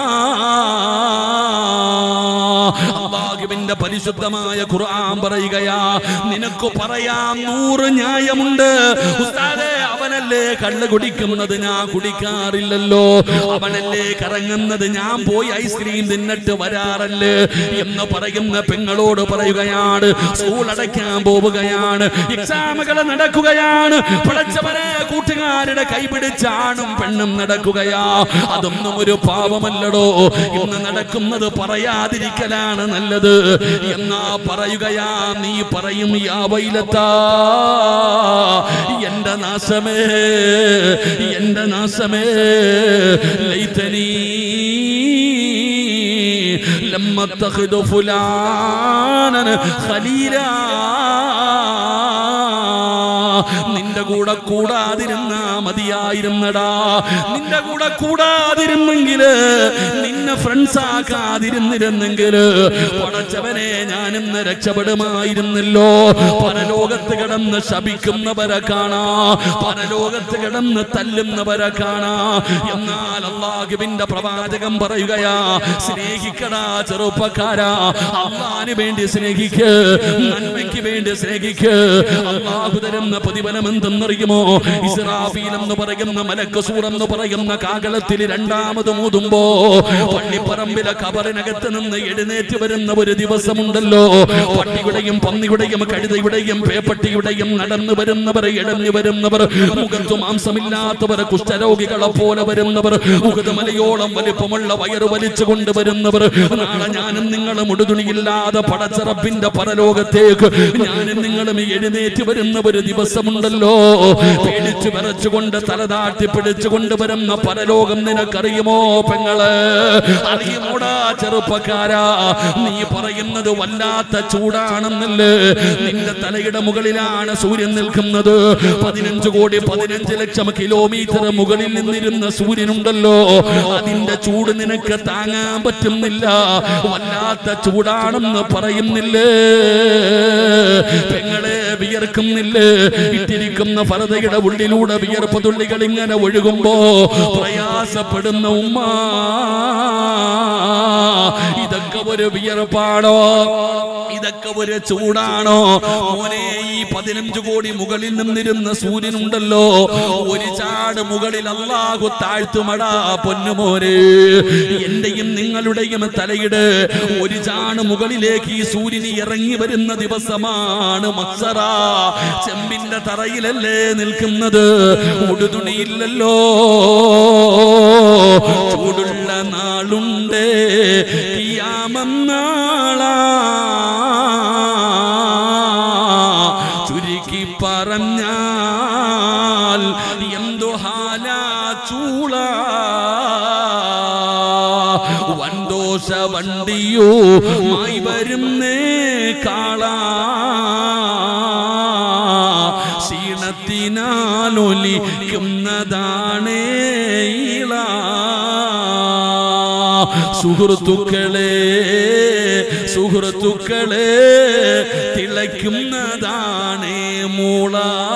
അള്ളാഹുവിന്റെ പരിശുദ്ധമായ ഖുർആൻ പറയുകയാ നിനക്ക് പറയാം നൂറ് ന്യായമുണ്ട് ഉസ്താദേ അവനല്ലേ കള്ള് കുടിക്കുന്നത് ഞാൻ കുടിക്കാറില്ലല്ലോ അവനല്ലേ കറങ്ങുന്നത് ഞാൻ പോയി ഐസ്ക്രീം തിന്നിട്ട് വരാറല്ലേ എന്ന് പറയുന്ന പെങ്ങളോട് പറയുകയാണ് സ്കൂൾ അടയ്ക്കാൻ പോവുകയാണ് എക്സാമുകൾ നടക്കുകയാണ് പടച്ചവനെ കൂട്ടുകാരുടെ കൈപിടിച്ചാണും പെണ്ണും നടക്കുകയാ അതൊന്നും ഒരു പാവമല്ലടോ ഇന്ന് നടക്കുന്നത് പറയാതിരിക്കലാണ് നല്ലത് എന്നാ പറയുകയാ നീ പറയും യാ വൈലത്താ എന്റെ നാശമേ എന്റെ നാശമേ ലൈതനീ ലമ്മ തഖദു ഫുലാനൻ ഖലീലാ നിന്റെ കൂടെ കൂടാതിരുന്ന മതിയായിരുന്നടാ നിന്റെ കൂടെ കൂടാതിരുന്നെങ്കില് നിന്നെ ഫ്രണ്ട്സ് ആക്കാതിരുന്നിരുന്നെങ്കില് പടച്ചവനെ ഞാൻ ഇന്ന് രക്ഷപ്പെടുമായിരുന്നല്ലോ പരലോകത്ത് കിടന്ന് ശപിക്കുന്നവരെ കാണാ പരലോകത്ത് കിടന്ന് തല്ലുന്നവരെ കാണാ എന്നാൽ അള്ളാഹുവിന്റെ പ്രവാചകം പറയുകയാ സ്നേഹിക്കടാ ചെറുപ്പക്കാരാ അള്ളാന് വേണ്ടി സ്നേഹിക്ക് നന്മയ്ക്ക് വേണ്ടി സ്നേഹിക്ക് അള്ളാഹു തരുന്ന പ്രതിഫലം എന്തെന്നറിയുമോ ഇസ്രാഫീൽ എന്ന് പറയുന്ന മലക്കസൂർ എന്ന് പറയുന്ന കാകളത്തിൽ രണ്ടാമത് മൂതുമ്പോ പള്ളിപ്പറമ്പിലെ കബറിനകത്ത് നിന്ന് എഴുന്നേറ്റ് വരുന്ന ഒരു ദിവസമുണ്ടല്ലോ പട്ടിയുടെയും പന്നിയുടെയും കഴുതയുടെയും പേപ്പട്ടിയുടെയും നടന്നു വരുന്നവർ ഇടഞ്ഞു വരുന്നവർ മുഖത്തു മാംസമില്ലാത്തവർ കുഷ്ഠരോഗികളെ പോലെ വരുന്നവർ മുഖത്ത് മലയോളം വലിപ്പമുള്ള വയറ് വലിച്ചു കൊണ്ടുവരുന്നവർ നാളെ ഞാനും നിങ്ങളും ഉടുതുണിയില്ലാതെ പടച്ചറപ്പിന്റെ പരലോകത്തേക്ക് ഞാനും നിങ്ങളും എഴുന്നേറ്റ് വരുന്ന ഒരു ദിവസമുണ്ടല്ലോ പേടിച്ചു വിറച്ചുകൊണ്ട് തലതാട്ടി പിടിച്ചുകൊണ്ട് വരുന്ന പരലോകം നിനക്കറിയുമോ പെങ്ങള് അറിയുമോടാ ചെറുപ്പക്കാരാ നീ പറയുന്നത് വല്ലാത്ത ചൂടാണെന്നല്ലേ നിന്റെ തലയുടെ മുകളിലാണ് സൂര്യൻ നിൽക്കുന്നത് പതിനഞ്ച് കോടി പതിനഞ്ച് ലക്ഷം കിലോമീറ്റർ മുകളിൽ നിന്നിരുന്ന സൂര്യനുണ്ടല്ലോ അതിന്റെ ചൂട് നിനക്ക് താങ്ങാൻ പറ്റുന്നില്ല വല്ലാത്ത ചൂടാണെന്ന് പറയുന്നില്ലേ പെങ്ങളെ വിയർക്കുന്നില്ലേ ഇട്ടിരിക്കുന്ന ഫലതയുടെ ഉള്ളിലൂടെ വിയർപ്പ് തുള്ളികൾ ഇങ്ങനെ ഒഴുകുമ്പോ പ്രയാസപ്പെടുന്ന ഉമ്മ ഇതൊക്കെ ഒരു വിയർപ്പാണോ ഇതൊക്കെ ഒരു ചൂടാണോ മോനെ ഈ പതിനഞ്ചു കോടി മുകളിൽ നിന്നിരുന്ന സൂര്യനുണ്ടല്ലോ ഒരു ചാട് മുകളിൽ അള്ളാഹു താഴ്ത്തുമടാ പൊന്നുമോനെ എന്റെയും നിങ്ങളുടെയും തലയിട് ഒരു ചാണ് മുകളിലേക്ക് ഈ സൂര്യന് ഇറങ്ങി വരുന്ന ദിവസമാണ് മക്സറ ചെമ്പിന്റെ തറയിലല്ലേ നിൽക്കുന്നത് ഉടുതുണിയില്ലല്ലോ ചൂടുള്ള നാളുണ്ട് കിയാമന്നാളാ ചുരുക്കി പറഞ്ഞാൽ എന്തു ഹാലാ ചൂള വൻദോഷ വണ്ടിയോ മായി വരുന്നേ കാളാ ക്ഷീണത്തിനാലൊലിക്കുന്നതാണേ ഇള സുഹൃത്തുക്കളെ സുഹൃത്തുക്കളെ തിളയ്ക്കുന്നതാണേ മൂള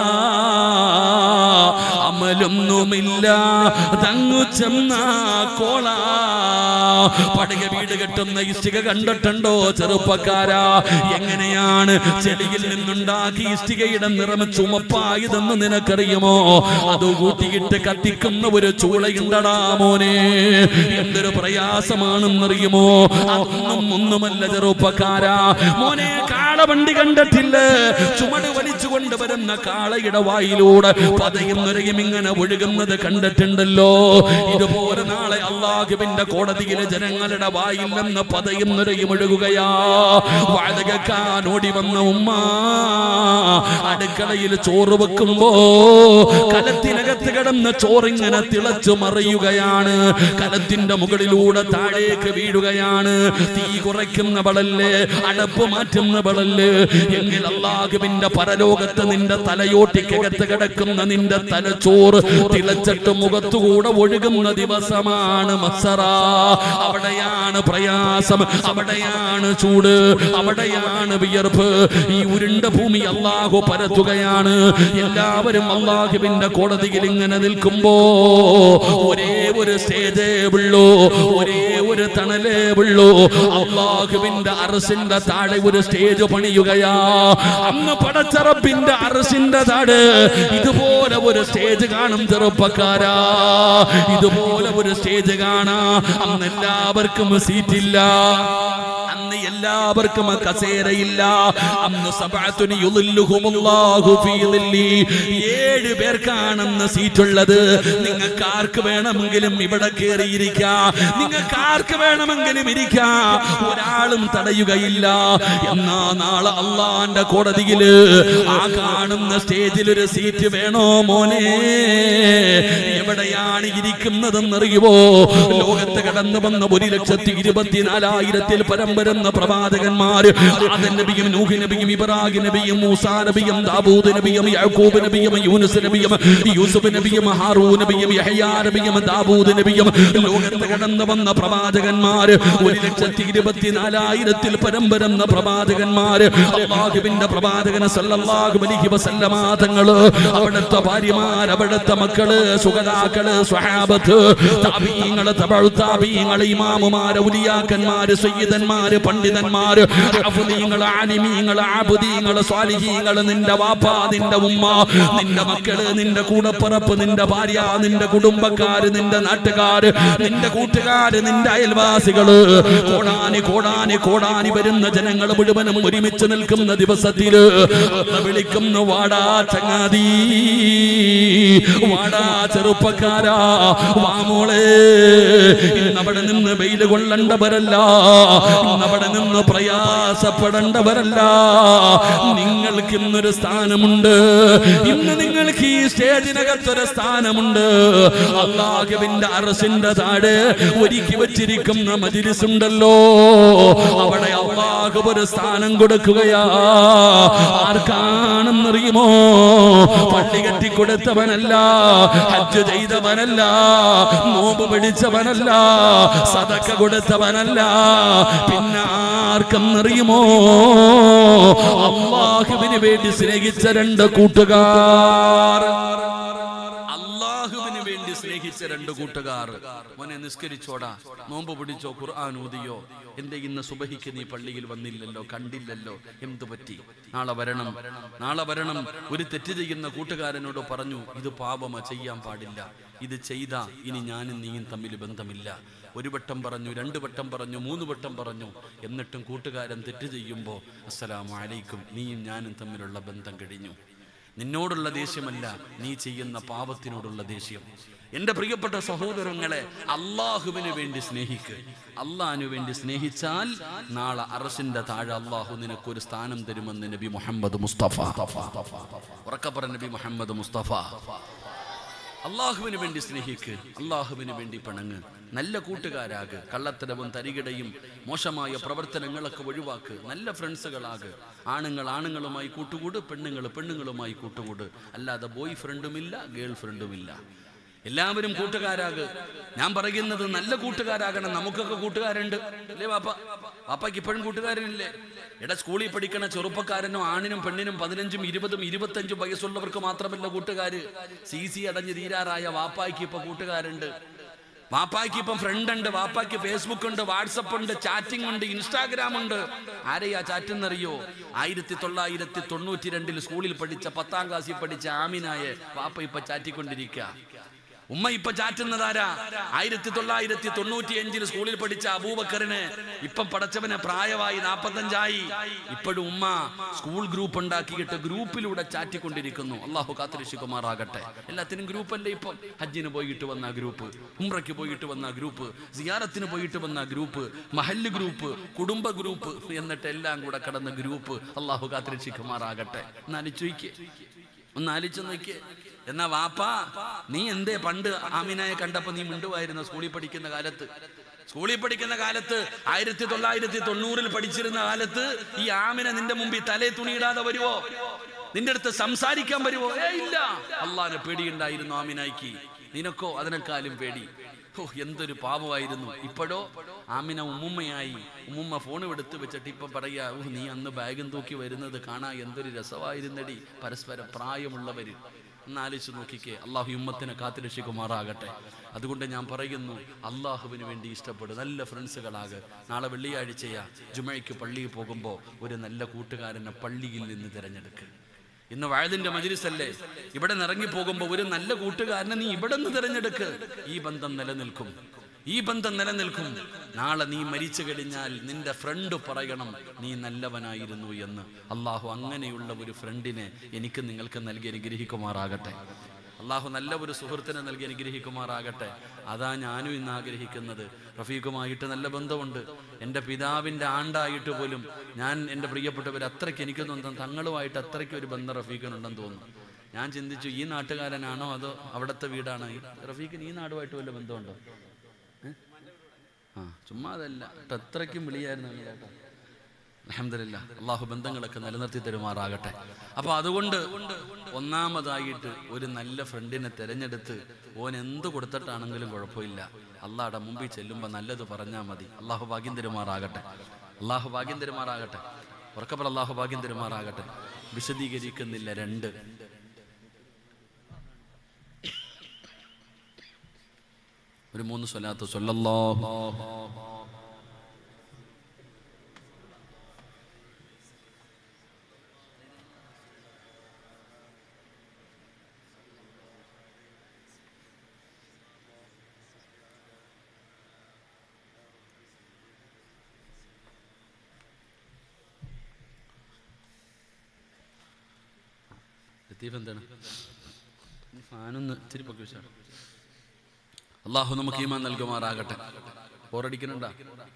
അമലൊന്നുമില്ല തങ്ങു ചെന്ന കോള പടക വീട് കെട്ടുന്ന ഇഷ്ടിക കണ്ടിട്ടുണ്ടോ ചെറുപ്പക്കാരാ എങ്ങനെയാണ് ചെടിയിൽ നിന്നുണ്ടാക്കി ഇഷ്ടികയുടെ നിറം ചുമപ്പായതെന്ന് നിനക്കറിയുമോ അത് കൂട്ടിയിട്ട് കത്തിക്കുന്ന ഒരു ചൂളയുണ്ടടാ മോനെ എന്തൊരു പ്രയാസമാണെന്നറിയുമോ അതൊന്നും ഒന്നുമല്ല ചെറുപ്പക്കാരാ മോനെ കാളവണ്ടി കണ്ടിട്ടില്ല ചുമട് വലിച്ചു കൊണ്ടുവരുന്ന കാളയുടെ വായിലൂടെ പതയും നുരയും ഇങ്ങനെ ഒഴുകുന്നത് കണ്ടിട്ടുണ്ടല്ലോ ഇതുപോലെ നാളെ അള്ളാഹുവിന്റെ കോടതിയിലെ ജനങ്ങളുടെ വായിൽ നിന്ന് പതയും നിറയും ഒഴുകുകയാ വാഴകക്കാൻ ഓടി വന്ന ഉമ്മ അടുക്കളയിൽ ചോറ് വെക്കുമ്പോ കലത്തിനകത്ത് കിടന്ന ചോറിങ്ങനെ തിളച്ചു മറിയുകയാണ് കലത്തിന്റെ മുകളിലൂടെ താഴേക്ക് വീഴുകയാണ് തീ കുറയ്ക്കുന്നവളല്ലേ അടപ്പ് മാറ്റുന്നവളല്ലേ എങ്കിൽ അള്ളാഹുവിന്റെ പരലോകത്ത് നിന്റെ തലയോട്ടിക്കകത്ത് കിടക്കുന്ന നിന്റെ തലച്ചോറ് തിളച്ചിട്ട് മുഖത്തുകൂടെ ഒഴുകുന്ന ദിവസമാണ് മസറ അവിടെയാണ് പ്രയാസം അവിടെയാണ് ചൂട് അവിടെയാണ് വിയർപ്പ് ഈ ഉരുണ്ട ഭൂമി അള്ളാഹു പരത്തുകയാണ് എല്ലാവരും അള്ളാഹുവിന്റെ കോടതിയിൽ ഇങ്ങനെ നിൽക്കുമ്പോ ഒരേ ഒരു സ്റ്റേജേ ഉള്ളൂ ഒരേ ഒരു തണലേ ഉള്ളൂ അള്ളാഹുവിന്റെ അറസിന്റെ താഴെ ഒരു സ്റ്റേജ് പണിയുകയാ അന്ന് പടച്ചറപ്പിന്റെ അറസിന്റെ താഴെ ഇതുപോലെ ഒരു സ്റ്റേജ് കാണും ചെറുപ്പക്കാരാ ഇതുപോലെ ഒരു സ്റ്റേജ് കാണാ അന്ന് എല്ലാവർക്കും സീറ്റില്ല അന്ന് എല്ലാവർക്കും കസേരയില്ല അന്ന് സബഅത്തുനി യുളില്ലുഹുമുല്ലാഹു ഫീ ദില്ലി ഏഴ് പേർക്കാണെന്ന് സീറ്റുള്ളത് നിങ്ങൾക്ക് ആർക്ക് വേണമെങ്കിലും ഇവിടെ കയറിയിരിക്കാം നിങ്ങൾക്ക് ആർക്ക് വേണമെങ്കിലും ഇരിക്കാം ഒരാളും തടയുകയില്ല എന്നാ നാളെ അള്ളാന്റെ കോടതിയില് ആ കാണുന്ന സ്റ്റേജിൽ ഒരു സീറ്റ് വേണോ മോനെ എവിടെയാണ് ഇരിക്കുന്നതെന്നറിയുമോ ലോകത്ത് കടന്നു വന്ന ഒരു ലക്ഷത്തി ഇരുപത്തിനാലായിരത്തിൽ പരം വരുന്ന പ്രവാചകന്മാര് ആദൻ നബിയും നൂഹ് നബിയും ഇബ്രാഹിം നബിയും മൂസാ നബിയും ദാവൂദ് നബിയും യാക്കൂബ് നബിയും യൂനുസ് നബിയും യൂസുഫ് നബിയും ഹാറൂ നബിയും യഹ്യാ നബിയും ദാവൂദ് നബിയും ലോകത്ത് കടന്നു വന്ന പ്രവാചകന്മാര് ഒരു ലക്ഷത്തി ഇരുപത്തിനാലായിരത്തിൽ പരം വരുന്ന പ്രവാചകന്മാര് അള്ളാഹുവിന്റെ പ്രവാചകന സല്ലല്ലാഹു അലൈഹി വസല്ലമ തങ്ങള് അവിടുത്തെ ഭാര്യമാർ അവിടുത്തെ മക്കള് സുഗതാക്കള് സ്വഹാബത്ത് താബീങ്ങള് തബഉ താബീങ്ങള് ഇമാമുമാര് ഉലിയാക്കന്മാര് സയ്യിദന്മാര് പണ്ഡിതന്മാര് അഫ്ദീങ്ങള് ആലിമീങ്ങള് ആബുദീങ്ങള് സ്വാലിഹീങ്ങള് നിന്റെ വാപ്പ നിന്റെ ഉമ്മ നിന്റെ മക്കള് നിന്റെ കൂടപ്പറപ്പ് നിന്റെ ഭാര്യ നിന്റെ കുടുംബക്കാര് നിന്റെ നാട്ടുകാര് നിന്റെ കൂട്ടുകാര് നിന്റെ അയൽവാസികള് കോടാനി കോടാനി കോടാനി വരുന്ന ജനങ്ങൾ മുഴുവനും ഒരുമിച്ച് നിൽക്കുന്ന ദിവസത്തില് അന്ന് വിളിക്കുന്നു വാടാ ചങ്ങാതി വാടാ ചെറുപ്പക്കാരാ വാമോളെ ഇന്നവിടെ നിന്ന് വെയിൽ കൊള്ളേണ്ടവരല്ല ഇന്നവിടെ നിന്ന് പ്രയാസപ്പെടേണ്ടവരല്ല നിങ്ങൾക്ക് ഇന്നൊരു സ്ഥാനമുണ്ട് ഇന്ന് നിങ്ങൾക്ക് ഈ സ്റ്റേജിനകത്തൊരു സ്ഥാനമുണ്ട് അള്ളാഹുവിന്റെ അറസിന്റെ താഴെ ഒരുക്കി വച്ചിരിക്കുന്ന മജിലിസ് ഉണ്ടല്ലോ അവിടെ അള്ളാഹു ഒരു സ്ഥാനം കൊടുക്കുകയാ ആർക്കാണെന്നറിയുമോ പള്ളി കെട്ടി കൊടുത്തവനല്ല ഹജ്ജ് ചെയ്തവനല്ല നോമ്പ് പിടിച്ചവനല്ല സതക്ക കൊടുത്തവനല്ല പിന്നെ ആർക്കെന്നറിയുമോ അള്ളാഹുവിന് വേണ്ടി സ്നേഹിച്ച രണ്ട് കൂട്ടുകാർ അള്ളാഹുവിന് വേണ്ടി സ്നേഹിച്ച രണ്ട് കൂട്ടുകാർ മോനെ നിസ്കരിച്ചോടാ നോമ്പ് പിടിച്ചോ ഖുർആൻ ഊതിയോ എന്റെ ഇന്ന് സുബഹിക്ക് നീ പള്ളിയിൽ വന്നില്ലല്ലോ കണ്ടില്ലല്ലോ എന്തു പറ്റി നാളെ വരണം നാളെ വരണം ഒരു തെറ്റ് ചെയ്യുന്ന കൂട്ടുകാരനോട് പറഞ്ഞു ഇത് പാപമ ചെയ്യാൻ പാടില്ല ഇത് ചെയ്ത ഇനി ഞാനും നീയും തമ്മിൽ ബന്ധമില്ല ഒരു വട്ടം പറഞ്ഞു രണ്ട് വട്ടം പറഞ്ഞു മൂന്ന് വട്ടം പറഞ്ഞു എന്നിട്ടും കൂട്ടുകാരൻ തെറ്റ് ചെയ്യുമ്പോൾ അസ്സലാമു അലൈക്കും നീയും ഞാനും തമ്മിലുള്ള ബന്ധം കഴിഞ്ഞു നിന്നോടുള്ള ദേഷ്യമല്ല നീ ചെയ്യുന്ന പാപത്തിനോടുള്ള ദേഷ്യം എന്റെ പ്രിയപ്പെട്ട സഹോദരങ്ങളെ അള്ളാഹുവിന് വേണ്ടി സ്നേഹിക്ക് അള്ളാഹിനു വേണ്ടി സ്നേഹിച്ചാൽ നാളെ അറസിന്റെ താഴെ അള്ളാഹു നിനക്കൊരു സ്ഥാനം തരുമെന്ന് നബി മുഹമ്മദ് മുസ്തഫ ഉറക്കപ്പറ നബി മുഹമ്മദ് മുസ്തഫ അള്ളാഹുവിന് വേണ്ടി സ്നേഹിക്ക് അള്ളാഹുവിന് വേണ്ടി പിണങ്ങ് നല്ല കൂട്ടുകാരാക് കള്ളത്തരവും തരികിടയും മോശമായ പ്രവർത്തനങ്ങളൊക്കെ ഒഴിവാക്ക് നല്ല ഫ്രണ്ട്സുകളാക് ആണുങ്ങൾ ആണുങ്ങളുമായി കൂട്ടുകൂട് പെണ്ണുങ്ങൾ പെണ്ണുങ്ങളുമായി കൂട്ടുകൂട് അല്ലാതെ ബോയ് ഫ്രണ്ടുമില്ല ഗേൾ ഫ്രണ്ടുമില്ല എല്ലാവരും കൂട്ടുകാരാക് ഞാൻ പറയുന്നത് നല്ല കൂട്ടുകാരാകണം നമുക്കൊക്കെ കൂട്ടുകാരുണ്ട് അല്ലേ വാപ്പ വാപ്പയ്ക്ക് ഇപ്പോഴും കൂട്ടുകാരനില്ലേ എടാ സ്കൂളിൽ പഠിക്കണ ചെറുപ്പക്കാരനോ ആണിനും പെണ്ണിനും പതിനഞ്ചും ഇരുപതും ഇരുപത്തഞ്ചും വയസ്സുള്ളവർക്ക് മാത്രമല്ല കൂട്ടുകാര് സി സി അടഞ്ഞ് തീരാറായ വാപ്പായ്ക്ക് ഇപ്പൊ കൂട്ടുകാരുണ്ട് വാപ്പായ്ക്ക് ഇപ്പം ഫ്രണ്ട് ഉണ്ട് വാപ്പായ്ക്ക് ഫേസ്ബുക്ക് ഉണ്ട് വാട്സപ്പ് ഉണ്ട് ചാറ്റിംഗ് ഉണ്ട് ഇൻസ്റ്റാഗ്രാം ഉണ്ട് ആരെയാ ചാറ്റ് എന്നറിയോ ആയിരത്തി തൊള്ളായിരത്തി തൊണ്ണൂറ്റി രണ്ടിൽ സ്കൂളിൽ പഠിച്ച പത്താം ക്ലാസ്സിൽ പഠിച്ച ആമിനായെ വാപ്പ ഇപ്പൊ ചാറ്റിക്കൊണ്ടിരിക്കുക ഉമ്മ ഇപ്പൊ ചാറ്റുന്നതാരാ ആയിരത്തി തൊള്ളായിരത്തി തൊണ്ണൂറ്റി അഞ്ചിൽ സ്കൂളിൽ പഠിച്ച അബൂബക്കറിന് ഇപ്പം പടച്ചവന് പ്രായമായി നാപ്പത്തഞ്ചായി ഇപ്പോഴും ഉമ്മ സ്കൂൾ ഗ്രൂപ്പ് ഉണ്ടാക്കിയിട്ട് ഗ്രൂപ്പിലൂടെ ചാറ്റിക്കൊണ്ടിരിക്കുന്നു അള്ളാഹു കാത്തിരക്ഷിക്കുമാറാകട്ടെ എല്ലാത്തിനും ഗ്രൂപ്പല്ലേ ഇപ്പം ഹജ്ജിന് പോയിട്ട് വന്ന ഗ്രൂപ്പ് ഉംറയ്ക്ക് പോയിട്ട് വന്ന ഗ്രൂപ്പ് സിയാറത്തിന് പോയിട്ട് വന്ന ഗ്രൂപ്പ് മഹല്ല് ഗ്രൂപ്പ് കുടുംബ ഗ്രൂപ്പ് എന്നിട്ട് എല്ലാം കൂടെ കടന്ന ഗ്രൂപ്പ് അള്ളാഹു കാത്തിരക്ഷിക്കുമാറാകട്ടെ എന്നാലും ചോദിക്കേ ഒന്ന് ആലോചിച്ച് നോക്കിയേ എന്നാ വാപ്പാ നീ എന്തേ പണ്ട് ആമിനായെ കണ്ടപ്പോ നീ മിണ്ടുവായിരുന്നു സ്കൂളിൽ പഠിക്കുന്ന കാലത്ത് സ്കൂളിൽ പഠിക്കുന്ന കാലത്ത് ആയിരത്തി തൊള്ളായിരത്തി തൊണ്ണൂറിൽ പഠിച്ചിരുന്ന കാലത്ത് ഈ ആമിന നിന്റെ മുമ്പിൽ തലേ തുണിയിടാതെ വരുവോ നിന്റെ അടുത്ത് സംസാരിക്കാൻ വരുവോ ഏ ഇല്ല അള്ളാനെ പേടിയുണ്ടായിരുന്നു ആമിനായിക്ക് നിനക്കോ അതിനേക്കാളും പേടി ഓ എന്തൊരു പാവമായിരുന്നു ഇപ്പോഴോ ആമിന ഉമ്മുമ്മയായി ഉമ്മുമ്മ ഫോൺ എടുത്ത് വെച്ചിട്ട് ഇപ്പൊ പറയാ ഓ നീ അന്ന് ബാഗും തൂക്കി വരുന്നത് കാണാ എന്തൊരു രസമായിരുന്നടി പരസ്പരം പ്രായമുള്ളവര് എന്നാലോചിച്ച് നോക്കിക്കേ അള്ളാഹു ഉമ്മത്തിനെ കാത്തുരക്ഷിക്കുമാറാകട്ടെ അതുകൊണ്ട് ഞാൻ പറയുന്നു അള്ളാഹുവിന് വേണ്ടി ഇഷ്ടപ്പെടും നല്ല ഫ്രണ്ട്സുകളാകെ നാളെ വെള്ളിയാഴ്ചയാ ജുമയ്ക്ക് പള്ളിയിൽ പോകുമ്പോൾ ഒരു നല്ല കൂട്ടുകാരനെ പള്ളിയിൽ നിന്ന് തിരഞ്ഞെടുക്കുക ഇന്ന് വയതിന്റെ മജിലിസല്ലേ ഇവിടെ നിറങ്ങി പോകുമ്പോൾ ഒരു നല്ല കൂട്ടുകാരനെ നീ ഇവിടെ നിന്ന് തിരഞ്ഞെടുക്ക് ഈ ബന്ധം നിലനിൽക്കും ഈ ബന്ധം നിലനിൽക്കും നാളെ നീ മരിച്ചു കഴിഞ്ഞാൽ നിന്റെ ഫ്രണ്ട് പറയണം നീ നല്ലവനായിരുന്നു എന്ന് അള്ളാഹു അങ്ങനെയുള്ള ഒരു ഫ്രണ്ടിനെ എനിക്ക് നിങ്ങൾക്ക് നൽകി അനുഗ്രഹിക്കുമാറാകട്ടെ അള്ളാഹു നല്ല ഒരു സുഹൃത്തിനെ നൽകി അനുഗ്രഹിക്കുമാറാകട്ടെ അതാ ഞാനും ഇന്ന് ആഗ്രഹിക്കുന്നത് റഫീഖുമായിട്ട് നല്ല ബന്ധമുണ്ട് എൻ്റെ പിതാവിൻ്റെ ആണ്ടായിട്ട് പോലും ഞാൻ എൻ്റെ പ്രിയപ്പെട്ടവർ അത്രയ്ക്ക് എനിക്കൊന്നും തങ്ങളുമായിട്ട് അത്രയ്ക്ക് ഒരു ബന്ധം റഫീഖിനുണ്ടെന്ന് തോന്നുന്നു ഞാൻ ചിന്തിച്ചു ഈ നാട്ടുകാരനാണോ അതോ അവിടുത്തെ വീടാണോ ഈ റഫീഖിന് ഈ നാടുമായിട്ട് വല്ല ബന്ധമുണ്ടോ ഏ? ആ ചുമ്മാ അതല്ല കേട്ടോ അത്രയ്ക്കും വിളിയായിരുന്നു നിങ്ങൾ കേട്ടോ അലഹമില്ല അള്ളാഹു ബന്ധങ്ങളൊക്കെ നിലനിർത്തി തരുമാറാകട്ടെ അപ്പൊ അതുകൊണ്ട് ഒന്നാമതായിട്ട് ഒരു നല്ല ഫ്രണ്ടിനെ തിരഞ്ഞെടുത്ത് ഓൻ എന്ത് കൊടുത്തിട്ടാണെങ്കിലും കുഴപ്പമില്ല അള്ളാഹുടെ മുമ്പിൽ ചെല്ലുമ്പോൾ നല്ലത് പറഞ്ഞാൽ മതി അള്ളാഹു ഭാഗ്യം തരുമാറാകട്ടെ അള്ളാഹു ഭാഗ്യം തരുമാറാകട്ടെ ഉറക്കപ്പോൾ അള്ളാഹു ഭാഗ്യം തരുമാറാകട്ടെ വിശദീകരിക്കുന്നില്ല രണ്ട് ഒരു മൂന്ന് സ്വലാത്ത് സ്വല്ലല്ലാഹു ലത്തീഫ് എന്താണ് ഈ ഫാനൊന്ന് ഇത്തിരി പൊക്കി വെച്ചാണ് അള്ളാഹു നമുക്ക് ഈമാൻ നൽകുമാറാകട്ടെ ബോറടിക്കുന്നുണ്ടാ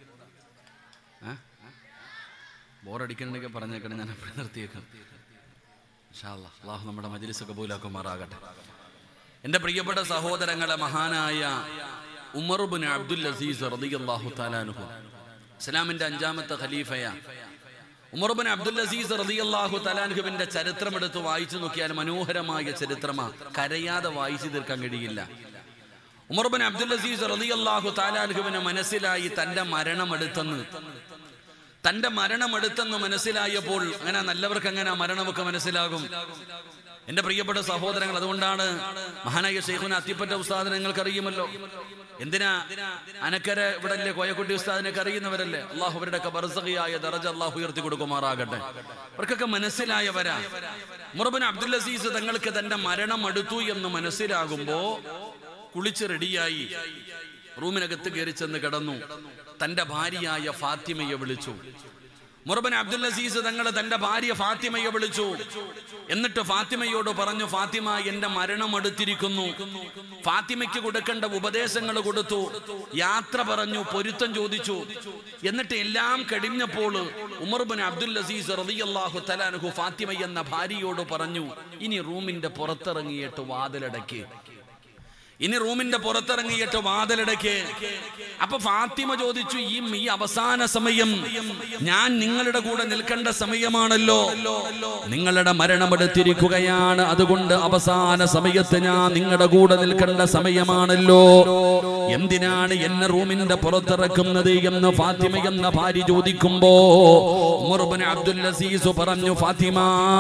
ഏ ബോറടിക്കുന്നുണ്ടെങ്കിൽ പറഞ്ഞേക്കണം ഞാൻ എപ്പോഴും നിർത്തിയേക്കാം ഇൻഷാ അല്ലാ. അള്ളാഹു നമ്മുടെ മജ്ലിസ് കബൂലാക്കുമാറാകട്ടെ എൻ്റെ പ്രിയപ്പെട്ട സഹോദരങ്ങളെ മഹാനായ ഉമറുബിൻ അബ്ദുൽ അസീസ് റളിയല്ലാഹു താലാനുഹു ഇസ്ലാമിന്റെ അഞ്ചാമത്തെ ഖലീഫയാ ഉമർബിൻ അബ്ദുൽ അസീസ് റളിയല്ലാഹു തലാൻഹുവിന്റെ ചരിത്രം എടുത്ത് വായിച്ചു നോക്കിയാൽ മനോഹരമായ ചരിത്രമാ കരയാതെ വായിച്ചു തീർക്കാൻ കഴിയില്ല ഉമർബിൻ അബ്ദുൽ അസീസ് റളിയല്ലാഹു താലാൻഹുവിന് മനസ്സിലായി തന്റെ മരണം എടുത്തെന്ന് തന്റെ മരണം എടുത്തെന്ന് മനസ്സിലായപ്പോൾ അങ്ങനെ നല്ലവർക്ക് അങ്ങനെ മരണമൊക്കെ മനസ്സിലാകും എന്റെ പ്രിയപ്പെട്ട സഹോദരങ്ങൾ അതുകൊണ്ടാണ് മഹാനായ ഷെയ്ഖുന അത്തിപ്പറ്റ ഉസ്താദിനെ നിങ്ങൾക്ക് അറിയുമല്ലോ എന്തിനാ അനക്കര ഇവിടെ അല്ലേ കോയക്കുട്ടി ഉസ്താദിനൊക്കെ അറിയുന്നവരല്ലേ അള്ളാഹു അവരുടെ ബർസഖിയായ ദറജ അള്ളാഹു ഉയർത്തി കൊടുക്കുമാറാകട്ടെ അവർക്കൊക്കെ മനസ്സിലായവരാ മുറബൻ അബ്ദുൽ അസീസ് തങ്ങൾക്ക് തന്റെ മരണം അടുത്തു എന്ന് മനസ്സിലാകുമ്പോ കുളിച്ച് റെഡിയായി റൂമിനകത്ത് കയറി ചെന്ന് കിടന്നു തന്റെ ഭാര്യയായ ഫാത്തിമയെ വിളിച്ചു മുറബൻ അബ്ദുൽ അസീസ് തങ്ങൾ തന്റെ ഭാര്യ ഫാത്തിമയെ വിളിച്ചു എന്നിട്ട് ഫാത്തിമയോട് പറഞ്ഞു ഫാത്തിമ എന്റെ മരണം അടുത്തിരിക്കുന്നു ഫാത്തിമയ്ക്ക് കൊടുക്കേണ്ട ഉപദേശങ്ങൾ കൊടുത്തു യാത്ര പറഞ്ഞു പൊരുത്തം ചോദിച്ചു എന്നിട്ട് എല്ലാം കഴിഞ്ഞപ്പോൾ ഉമർബൻ അബ്ദുൽ അസീസ് റളിയല്ലാഹു തലാൻഹു ഫാത്തിമ എന്ന ഭാര്യയോട് പറഞ്ഞു ഇനി റൂമിന്റെ പുറത്തിറങ്ങിയിട്ട് വാതിലടക്കി ഇനി റൂമിന്റെ പുറത്തിറങ്ങിയിട്ട് വാതിലടയ്ക്ക് അപ്പൊ ഫാത്തിമ ചോദിച്ചു ഈ ഈ അവസാന സമയം ഞാൻ നിങ്ങളുടെ കൂടെ നിൽക്കേണ്ട സമയമാണല്ലോ നിങ്ങളുടെ മരണമെടുത്തിരിക്കുകയാണ് അതുകൊണ്ട് അവസാന സമയത്ത് ഞാൻ നിങ്ങളുടെ കൂടെ നിൽക്കേണ്ട സമയമാണല്ലോ എന്തിനാണ് എന്നെ റൂമിന്റെ പുറത്തിറക്കുന്നത് എന്ന് ഫാത്തിമ എന്ന ഭാര്യ ചോദിക്കുമ്പോ ഉമർബിൻ അബ്ദുൽ അസീസ് പറഞ്ഞു ഫാത്തിമ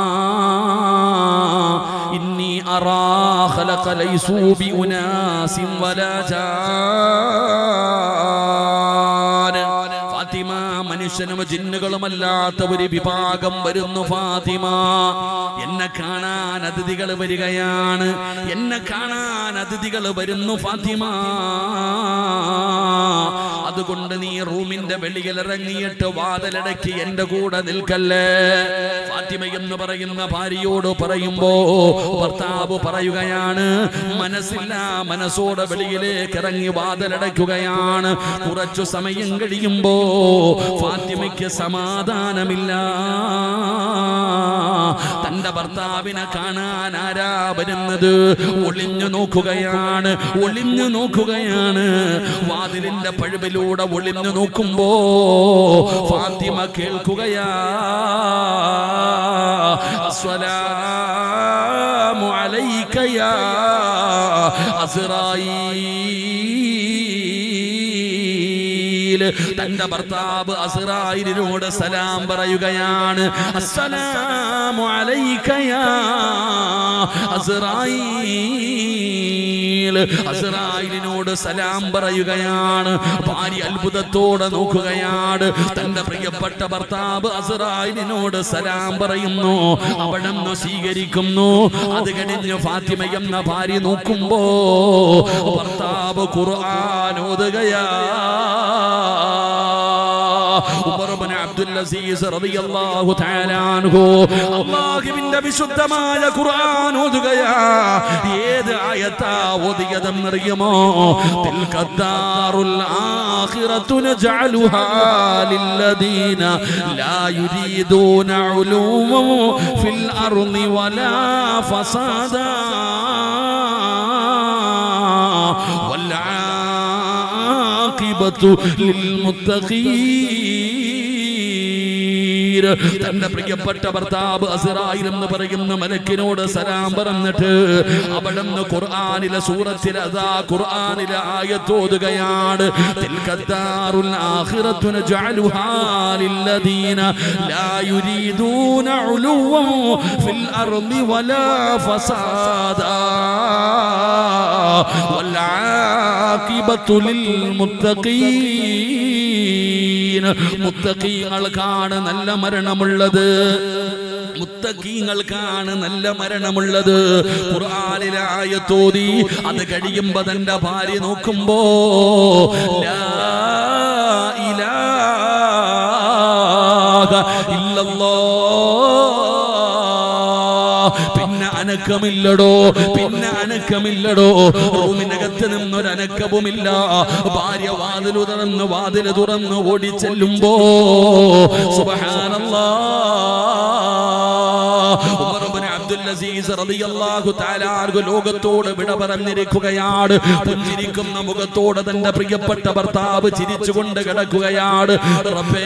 ഇന്നി അറാ ഖലഖ ലൈസൂ ബി ഉനാസിൻ വലാ ജാൻ ഫാത്തിമ മനുഷ്യ മനുഷ്യനും ജിന്നുകളുമല്ലാത്ത ഒരു വിഭാഗം വരുന്നു ഫാത്തിമ എന്നെ കാണാൻ അതിഥികൾ വരികയാണ് എന്നെ കാണാൻ അതിഥികൾ വരുന്നു ഫാത്തിമ അതുകൊണ്ട് നീ റൂമിന്റെ വെളിയിൽ ഇറങ്ങിയിട്ട് വാതിലടക്കി എന്റെ കൂടെ നിൽക്കല്ലേ ഫാത്തിമ എന്ന് പറയുന്ന ഭാര്യയോട് പറയുമ്പോ ഭർത്താവ് പറയുകയാണ് മനസ്സില്ല മനസ്സോടെ വെളിയിലേക്ക് ഇറങ്ങി വാതിലടയ്ക്കുകയാണ് കുറച്ചു സമയം കഴിയുമ്പോ ഫാത്തിമയ്ക്ക് സമാധാനമില്ല തന്റെ ഭർത്താവിനെ കാണാൻ ആരാ വരുന്നത് ഒളിഞ്ഞു നോക്കുകയാണ് ഒളിഞ്ഞു നോക്കുകയാണ് വാതിലിന്റെ പഴുവിലൂടെ ഒളിഞ്ഞു നോക്കുമ്പോ ഫാത്തിമ കേൾക്കുകയാ അസ്സലാമു അലൈക യാ അസ്റായീൽ തന്റെ ഭർത്താവ് അസ്റായിലിനോട് സലാം പറയുകയാണ് അസ്സലാമു അലൈക യാ അസ്റായീൽ അസ്റായിലിനോട് സലാം പറയുകയാണ് ഭാര്യ അത്ഭുതത്തോടെ നോക്കുകയാണ് തന്റെ പ്രിയപ്പെട്ട ഭർത്താവ് അസ്റായിലിനോട് സലാം പറയുന്നു അവിടെ നിന്ന് സ്വീകരിക്കുന്നു അത് കഴിഞ്ഞ് ഫാത്തിമ എന്ന ഭാര്യ നോക്കുമ്പോ ഭർത്താവ് ഖുർആൻ ഓതുകയാ ഉമർ ഇബ്നു അബ്ദുൽ അസീസ് റളിയല്ലാഹു തആല അൻഹു അല്ലാഹുവിന്റെ വിശുദ്ധമായ ഖുർആൻ ഓതുകയാ ഏത് ആയത്താ ഓതിയതെന്നറിയുമോ തിൽക്കദ്ദാറുൽ ആഖിറത്തു നജഅലുഹാ ലില്ലദീന ലാ യുരീദൂന ഉലൂവൻ ഫിൽ അർളി വലാ ഫസാദാ والعاقبة للمتقين തന്റെ പ്രിയപ്പെട്ട ഭർത്താവ് അസിറായിൽ എന്ന് പറയുന്ന മലക്കിനോട് സലാം പറഞ്ഞിട്ട് അവിടെ നിന്ന് ഖുർആനിലെ സൂറത്തിലെ അതാ ഖുർആനിലെ ആയത്തോതുകയാണ് തിൽക്കദ്ദാറുൽ ആഖിറത്തു നജഅലുഹാ ലില്ലദീന ലാ യുരീദൂന ഉലുവൻ ഫിൽ അർളി വലാ ഫസാദാ والعاقبة للمتقين മുത്തഖീങ്ങൾക്കാണ് നല്ല മരണമുള്ളത് മുത്തഖീങ്ങൾക്കാണ് നല്ല മരണമുള്ളത് ഖുർആനിലായ തോതി അത് കഴിയുമ്പോ തന്റെ ഭാര്യ നോക്കുമ്പോ ലാ ഇലാഹ ഇല്ലല്ലാഹ് പിന്നെ അനക്കമില്ലടോ പിന്നെ അനക്കമില്ലടോ റൂമിനകത്ത് നിന്നൊരനക്കവുമില്ല ഭാര്യ വാതിലു തുറന്ന് വാതില് തുറന്ന് ഓടിച്ചെല്ലുമ്പോ സുബ്ഹാനല്ലാ ഉമർ ഇബ്നു അബ്ദുൽ അസീസ് റളിയല്ലാഹു തആല അൻഹു ലോകത്തോട് വിട പറഞ്ഞിരിക്കുകയാണ് പുഞ്ചിരിക്കുന്ന മുഖത്തോടെ തന്റെ പ്രിയപ്പെട്ട ഭർത്താവ് ചിരിച്ചുകൊണ്ട് കിടക്കുകയാണ് റബ്ബേ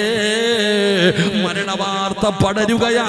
മരണവാർത്ത പടരുകയാ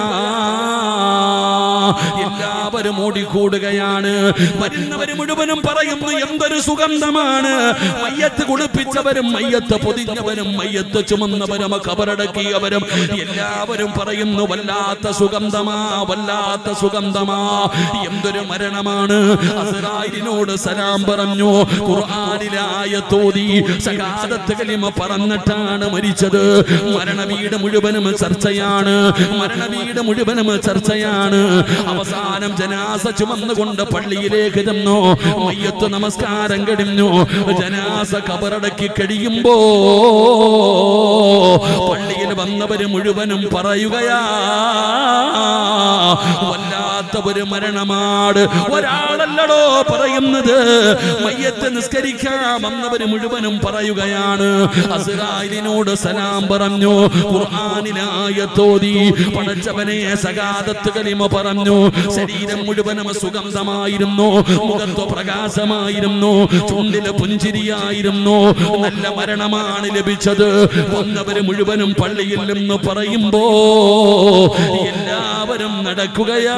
എല്ലാവരും ഓടിക്കൂടുകയാണ് വരുന്നവര് മുഴുവനും പറയുന്നു എന്തൊരു സുഗന്ധമാണ് മയ്യത്ത് കുളിപ്പിച്ചവരും മയ്യത്ത് പൊതിഞ്ഞവരും മയ്യത്ത് ചുമന്നവരും കബറടക്കിയവരും എല്ലാവരും പറയുന്നു വല്ലാത്ത സുഗന്ധമാ വല്ലാത്ത സുഗന്ധമാ എന്തൊരു മരണമാണ് അസറായിലിനോട് സലാം പറഞ്ഞു ഖുർആനിലായ തോതി സകാദത്ത് കലിമ പറഞ്ഞിട്ടാണ് മരിച്ചത് മരണവീട് മുഴുവനും ചർച്ചയാണ് മരണവീട് മുഴുവനും ചർച്ചയാണ് അവസാനം ജനാസ ചുമന്നുകൊണ്ട് പള്ളിയിലേക്ക് ചെന്നു മയ്യത്ത് നമസ്കാരം കഴിഞ്ഞു ജനാസ കബറടക്കി കഴിയുമ്പോ പള്ളിയിൽ വന്നവര് മുഴുവനും പറയുകയാ വല്ലാത്ത ഒരു മരണമാണ് ഒരാളല്ലടോ പറയുന്നത് മയ്യത്ത് നിസ്കരിക്കാൻ വന്നവര് മുഴുവനും പറയുകയാണ് അസ്രായിലിനോട് സലാം പറഞ്ഞു ഖുർആനിലായ തോതി പടച്ചവനെ സകാദത്ത് കലിമ പറഞ്ഞു ശരീരം മുഴുവനും സുഗന്ധമായിരുന്നു മുഖത്ത് പ്രകാശമായിരുന്നു ചുണ്ടില് പുഞ്ചിരിയായിരുന്നു നല്ല മരണമാണ് ലഭിച്ചത് വന്നവര് മുഴുവനും പള്ളിയിൽ നിന്ന് പറയുമ്പോ എല്ലാവരും നടക്കുകയാ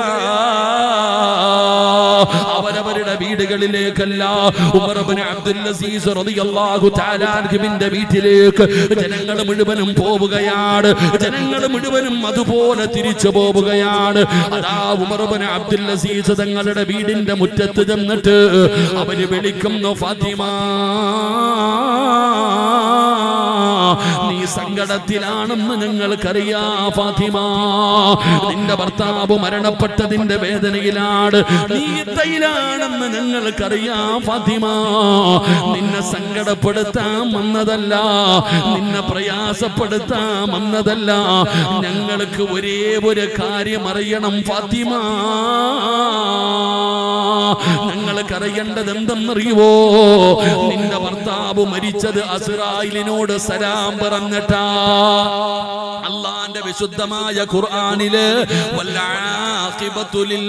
അവരവരുടെ വീടുകളിലേക്കല്ല ഉമർബിൻ അബ്ദുൽ അസീസ് റളിയല്ലാഹു തആല അൻഹുവിന്റെ വീട്ടിലേക്ക് ജനങ്ങൾ മുഴുവനും പോവുകയാണ് ജനങ്ങൾ മുഴുവനും അതുപോലെ തിരിച്ചു പോവുകയാണ് അതാ ഉമർബിൻ അബ്ദുൽ അസീസ് തങ്ങളുടെ വീടിന്റെ മുറ്റത്ത് ചെന്നിട്ട് അവര് വിളിക്കുന്നു ഫാത്തിമ നീ സങ്കട സങ്കടത്തിലാണെന്ന് ഞങ്ങൾക്കറിയാം ഫാത്തിമ നിന്റെ ഭർത്താവ് മരണപ്പെട്ടതിന്റെ വേദനയിലാണ് നീ ഇത്തയിലാണെന്ന് ഞങ്ങൾക്കറിയാം ഫാത്തിമ നിന്നെ സങ്കടപ്പെടുത്താൻ വന്നതല്ല നിന്നെ പ്രയാസപ്പെടുത്താൻ വന്നതല്ല ഞങ്ങൾക്ക് ഒരേ ഒരു കാര്യം അറിയണം ഫാത്തിമ ഞങ്ങൾക്ക് അറിയേണ്ടത് എന്തെന്നറിയുവോ നിന്റെ ഭർത്താവ് മരിച്ചത് അസുറായിലിനോട് സലാം പറഞ്ഞിട്ടാ അള്ളാന്റെ വിശുദ്ധമായ ഖുർആനില് വല്ലാഖിബത്തു ലിൽ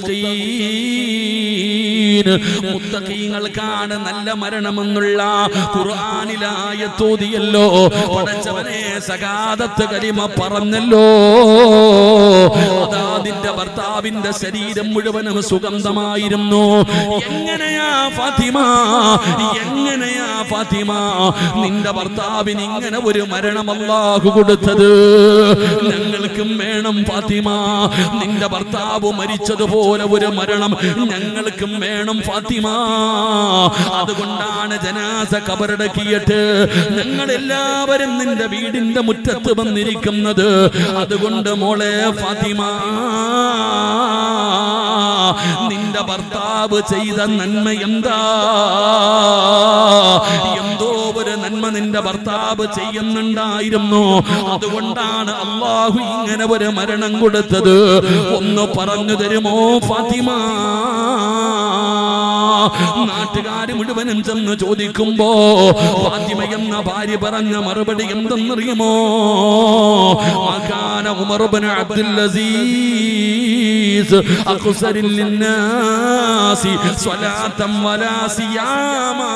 മുത്തഖീൻ മുത്തഖീങ്ങൾക്കാണ് നല്ല മരണമെന്നുള്ള ഖുർആനിലായ തോതിയല്ലോ പടച്ചവനെ സകാദത്ത് കലിമ പറഞ്ഞല്ലോ അതാ നിന്റെ ഭർത്താവിന്റെ ശരീരം മുഴുവനും സുഗന്ധമായിരുന്നു എങ്ങനെയാ ഫാത്തിമ എങ്ങനെയാ ഫാത്തിമ നിന്റെ ഭർത്താവിന് ഇങ്ങനെ ഒരു മരണം അല്ലാഹു കൊടുത്തത് ഞങ്ങൾക്കും വേണം ഫാത്തിമ നിന്റെ ഭർത്താവ് മരിച്ചതുപോലെ ഒരു മരണം ഞങ്ങൾക്കും വേണം ഫാത്തിമ അതുകൊണ്ടാണ് ജനാസ കബറടക്കിയിട്ട് ഞങ്ങൾ എല്ലാവരും നിന്റെ വീടിന്റെ മുറ്റത്ത് വന്നിരിക്കുന്നത് അതുകൊണ്ട് മോളെ ഫാത്തിമ നിന്റെ ഭർത്താവ് ചെയ്ത നന്മ എന്താ എന്തോ ഒരു നന്മ നിന്റെ ഭർത്താവ് ചെയ്യുന്നുണ്ടായിരുന്നു അതുകൊണ്ടാണ് അള്ളാഹു ഇങ്ങനെ ഒരു മരണം കൊടുത്തത് ഒന്ന് പറഞ്ഞു തരുമോ ഫാത്തിമ നാട്ടുകാർ മുഴുവനും ചെന്ന് ചോദിക്കുമ്പോ ഫാത്തിമ എന്ന ഭാര്യ പറഞ്ഞ മറുപടി എന്തെന്നറിയുമോ മകാന ഉമർബൻ അബ്ദുൽ അസീസ് അഖ്സരിൽ ലിന്നാസി സ്വലാത്തം വലാ സിയാമാ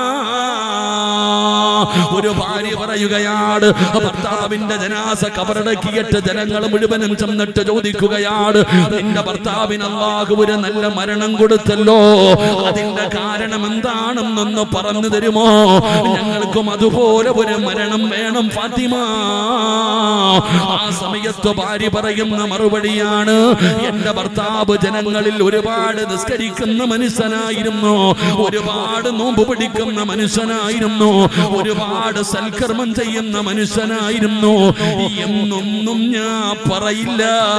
ഒരു ഭാര്യ പറയുകയാണ് ഭർത്താവിന്റെ ജനാസ കബറടക്കിയിട്ട് ജനങ്ങൾ മുഴുവനും ചെന്നിട്ട് ചോദിക്കുകയാണ് നിന്റെ ഭർത്താവിന് അള്ളാഹു ഒരു നല്ല മരണം കൊടുത്തല്ലോ അതിന്റെ കാരണം എന്താണെന്നൊന്ന് പറഞ്ഞു തരുമോ ഞങ്ങൾക്കും അതുപോലെ ഒരു മരണം വേണം ഫാത്തിമ ആ സമയത്ത് ഭാര്യ പറയുന്ന മറുപടിയാണ് എന്റെ ഭർത്താവ് ജനങ്ങളിൽ ഒരുപാട് നിസ്കരിക്കുന്ന മനുഷ്യനായിരുന്നു ഒരുപാട് നോമ്പ് പിടിക്കുന്ന മനുഷ്യനായിരുന്നു ഒരുപാട് സൽക്കർമ്മം ചെയ്യുന്ന മനുഷ്യനായിരുന്നു എന്നൊന്നും ഞാൻ പറയില്ല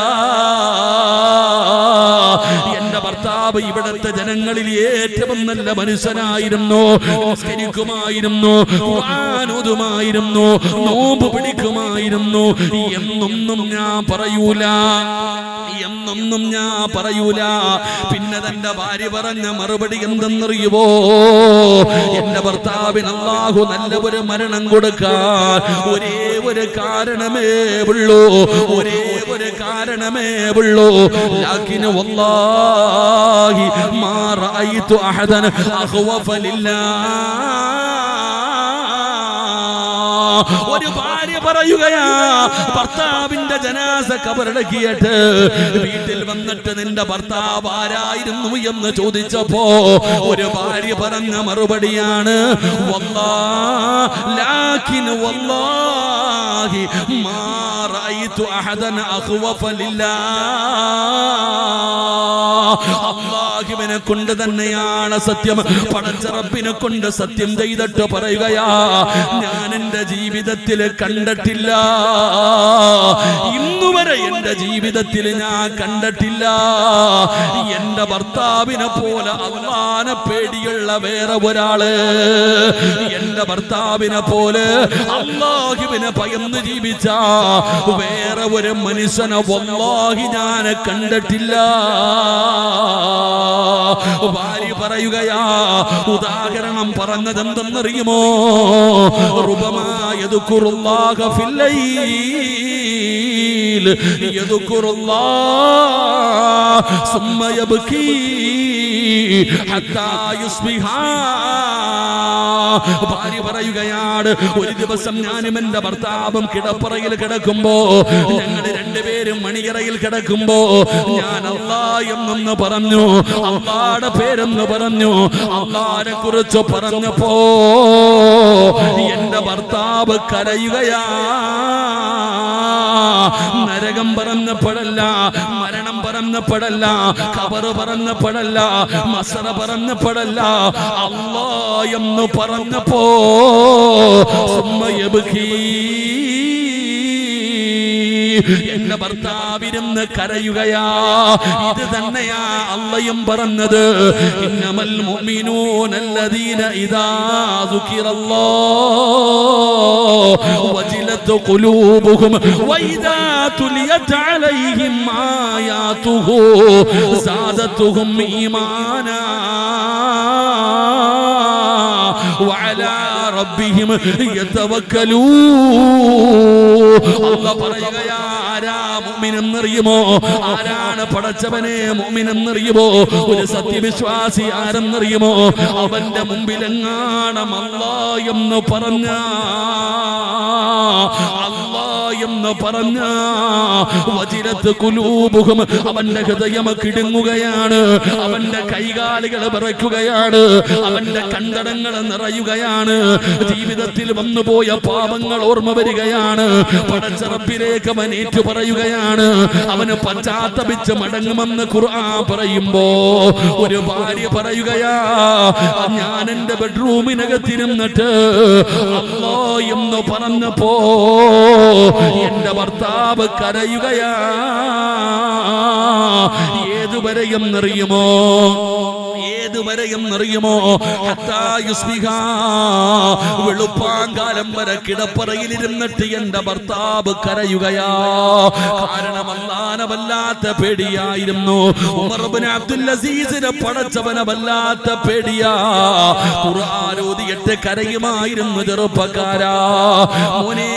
എന്റെ ഭർത്താവ് ഇവിടുത്തെ ജനങ്ങളിൽ ഏറ്റവും നല്ല മനുഷ്യനായിരുന്നു നമസ്കരിക്കുമായിരുന്നു ഖുർആനോതുമായിരുന്നു നോമ്പ് പിടിക്കുമായിരുന്നു എന്നൊന്നും ഞാൻ പറയൂല എന്നൊന്നും ഞാൻ പറയൂല പിന്നെ തന്റെ ഭാര്യ പറഞ്ഞ മറുപടി എന്തെന്നറിയുവോ എന്റെ ഭർത്താവിന് അള്ളാഹു നല്ല ഒരു മരണം കൊടുക്കാൻ ഒരേ ഒരു കാരണമേ ഉള്ളൂ ഒരേ ഒരു കാരണമേ ഉള്ളൂ ലാക്കിന് വല്ലാഹി മാ റഅയ്തു അഹദൻ അഖ്വഫ ലില്ലാ ഒരു ഭാര്യ പറയുകയാ ഭർത്താവിന്റെ ജനാസ കബറടക്കിയിട്ട് വീട്ടിൽ വന്നിട്ട് നിന്റെ ഭർത്താവ് ആരായിരുന്നു എന്ന് ചോദിച്ചപ്പോ ഒരു ഭാര്യ പറഞ്ഞ മറുപടിയാണ് വല്ലാ ലാക്കിൻ വല്ലാഹി മാ റഅയ്തു അഹദൻ അഖ്വഫ ലില്ലാ അള്ളാഹുവിനെ കൊണ്ട് തന്നെയാണ് സത്യം പടച്ച റബ്ബിനെ കൊണ്ട് സത്യം ചെയ്തിട്ട് പറയുകയാ ഞാൻ എന്റെ ജീവിതത്തിൽ കണ്ടിട്ടില്ല ഇന്നുവരെ എന്റെ ജീവിതത്തിൽ ഞാൻ കണ്ടിട്ടില്ല എന്റെ ഭർത്താവിനെ പോലെ അള്ളാനെ പേടിയുള്ള വേറെ ഒരാള് എന്റെ ഭർത്താവിനെ പോലെ അള്ളാഹുവിനെ ഭയന്ന് ജീവിച്ച വേറെ ഒരു മനുഷ്യനെ വല്ലാഹി ഞാൻ കണ്ടിട്ടില്ല ഭാര്യ പറയുകയാ ഉദാഹരണം പറഞ്ഞത് എന്തെന്നറിയുമോ റുബമായത് കുറുല്ലാഹ ഫില്ലൈൽ യദുക്കുറുല്ലാ ثم يبكي حتى يصبح ഭാര്യ പറയുകയാണ് ഒരു ദിവസം ഞാനും എന്റെ ഭർത്താവും കിടപ്പറയിൽ കിടക്കുമ്പോ ഞങ്ങൾ രണ്ടുപേരും മണിയറയിൽ കിടക്കുമ്പോ ഞാൻ അള്ളാ എന്നൊന്ന് പറഞ്ഞു അള്ളാടെ പേരെന്ന് പറഞ്ഞു അള്ളാനെ കുറിച്ച് പറഞ്ഞപ്പോ എന്റെ ഭർത്താവ് കരയുകയാ നരകം പറഞ്ഞപ്പോഴല്ല മരണം പറഞ്ഞപ്പോഴല്ല കബറ് പറഞ്ഞപ്പോഴല്ല മസറ പറഞ്ഞപ്പോഴല്ല അള്ളാ എന്ന് പറഞ്ഞപ്പോ സുമ്മ യബ്കീ എന്റെ ഭർത്താവിരുന്ന് കരയുകയാ ഇത് തന്നെയാ അള്ളയും പറഞ്ഞത് ഇന്നമൽ മുഅ്മിനൂനല്ലദീന ഇദാ ദുകിറല്ലാഹ് വജിലത് ഖുലൂബുഹും വഇദാ തുലിയത് അലൈഹിം ആയാതുഹു സാദത്തുഹും ഈമാനാ وعلى ربهم يتوكلون الله പറയുകയാ ആരാ മുഅ്മിനെന്നറിയുമോ ആരാണ് പടച്ചവനെ മുഅ്മിനെന്നറിയുമോ ഒരു സത്യവിശ്വാസി ആരെന്നറിയുമോ അവന്റെ മുമ്പിലെങ്ങാണം അല്ലാ എന്ന് പറഞ്ഞ അല്ലാ എന്ന് പറഞ്ഞ വജിരത്ത് കുലൂബുഹും അവന്റെ ഹൃദയം കിടുങ്ങുകയാണ് അവന്റെ കൈകാലുകൾ വിറയ്ക്കുകയാണ് അവന്റെ കണ്ടടങ്ങൾ നിറയുകയാണ് ജീവിതത്തിൽ വന്നുപോയ പാപങ്ങൾ ഓർമ്മ വരികയാണ് പടച്ചറപ്പിലേക്ക് അവൻ ഏറ്റു പറയുകയാണ് അവന് പശ്ചാത്തപിച്ച് മടങ്ങുമെന്ന് ഖുർആൻ പറയുമ്പോ ഒരു ഭാര്യ പറയുകയാ ഞാൻ എന്റെ ബെഡ്റൂമിനകത്തിരുന്നിട്ട് അല്ലോ എന്ന് പറഞ്ഞപ്പോ എന്റെ ഭർത്താവ് കരയുകയാ ഏതുവരെയും നിറയുമോ ഏതുവരെയും നിറയുമോ ഹത്താ യുസ്ബിഹാ. വെളുപ്പാങ്കാലം വരെ കിടപ്പറയിലിരുന്നിട്ട് എന്റെ ഭർത്താവ് കരയുകയാ കാരണം അല്ലാനെ വല്ലാത്ത പേടിയായിരുന്നു ഉമർബിന് അബ്ദുൽ അസീസിനെ പടച്ചവനെ വല്ലാത്ത പേടിയാ ഖുർആാനോദിയിട്ട് കരയുമായിരുന്നു ചെറുപ്പക്കാരാ മോനേ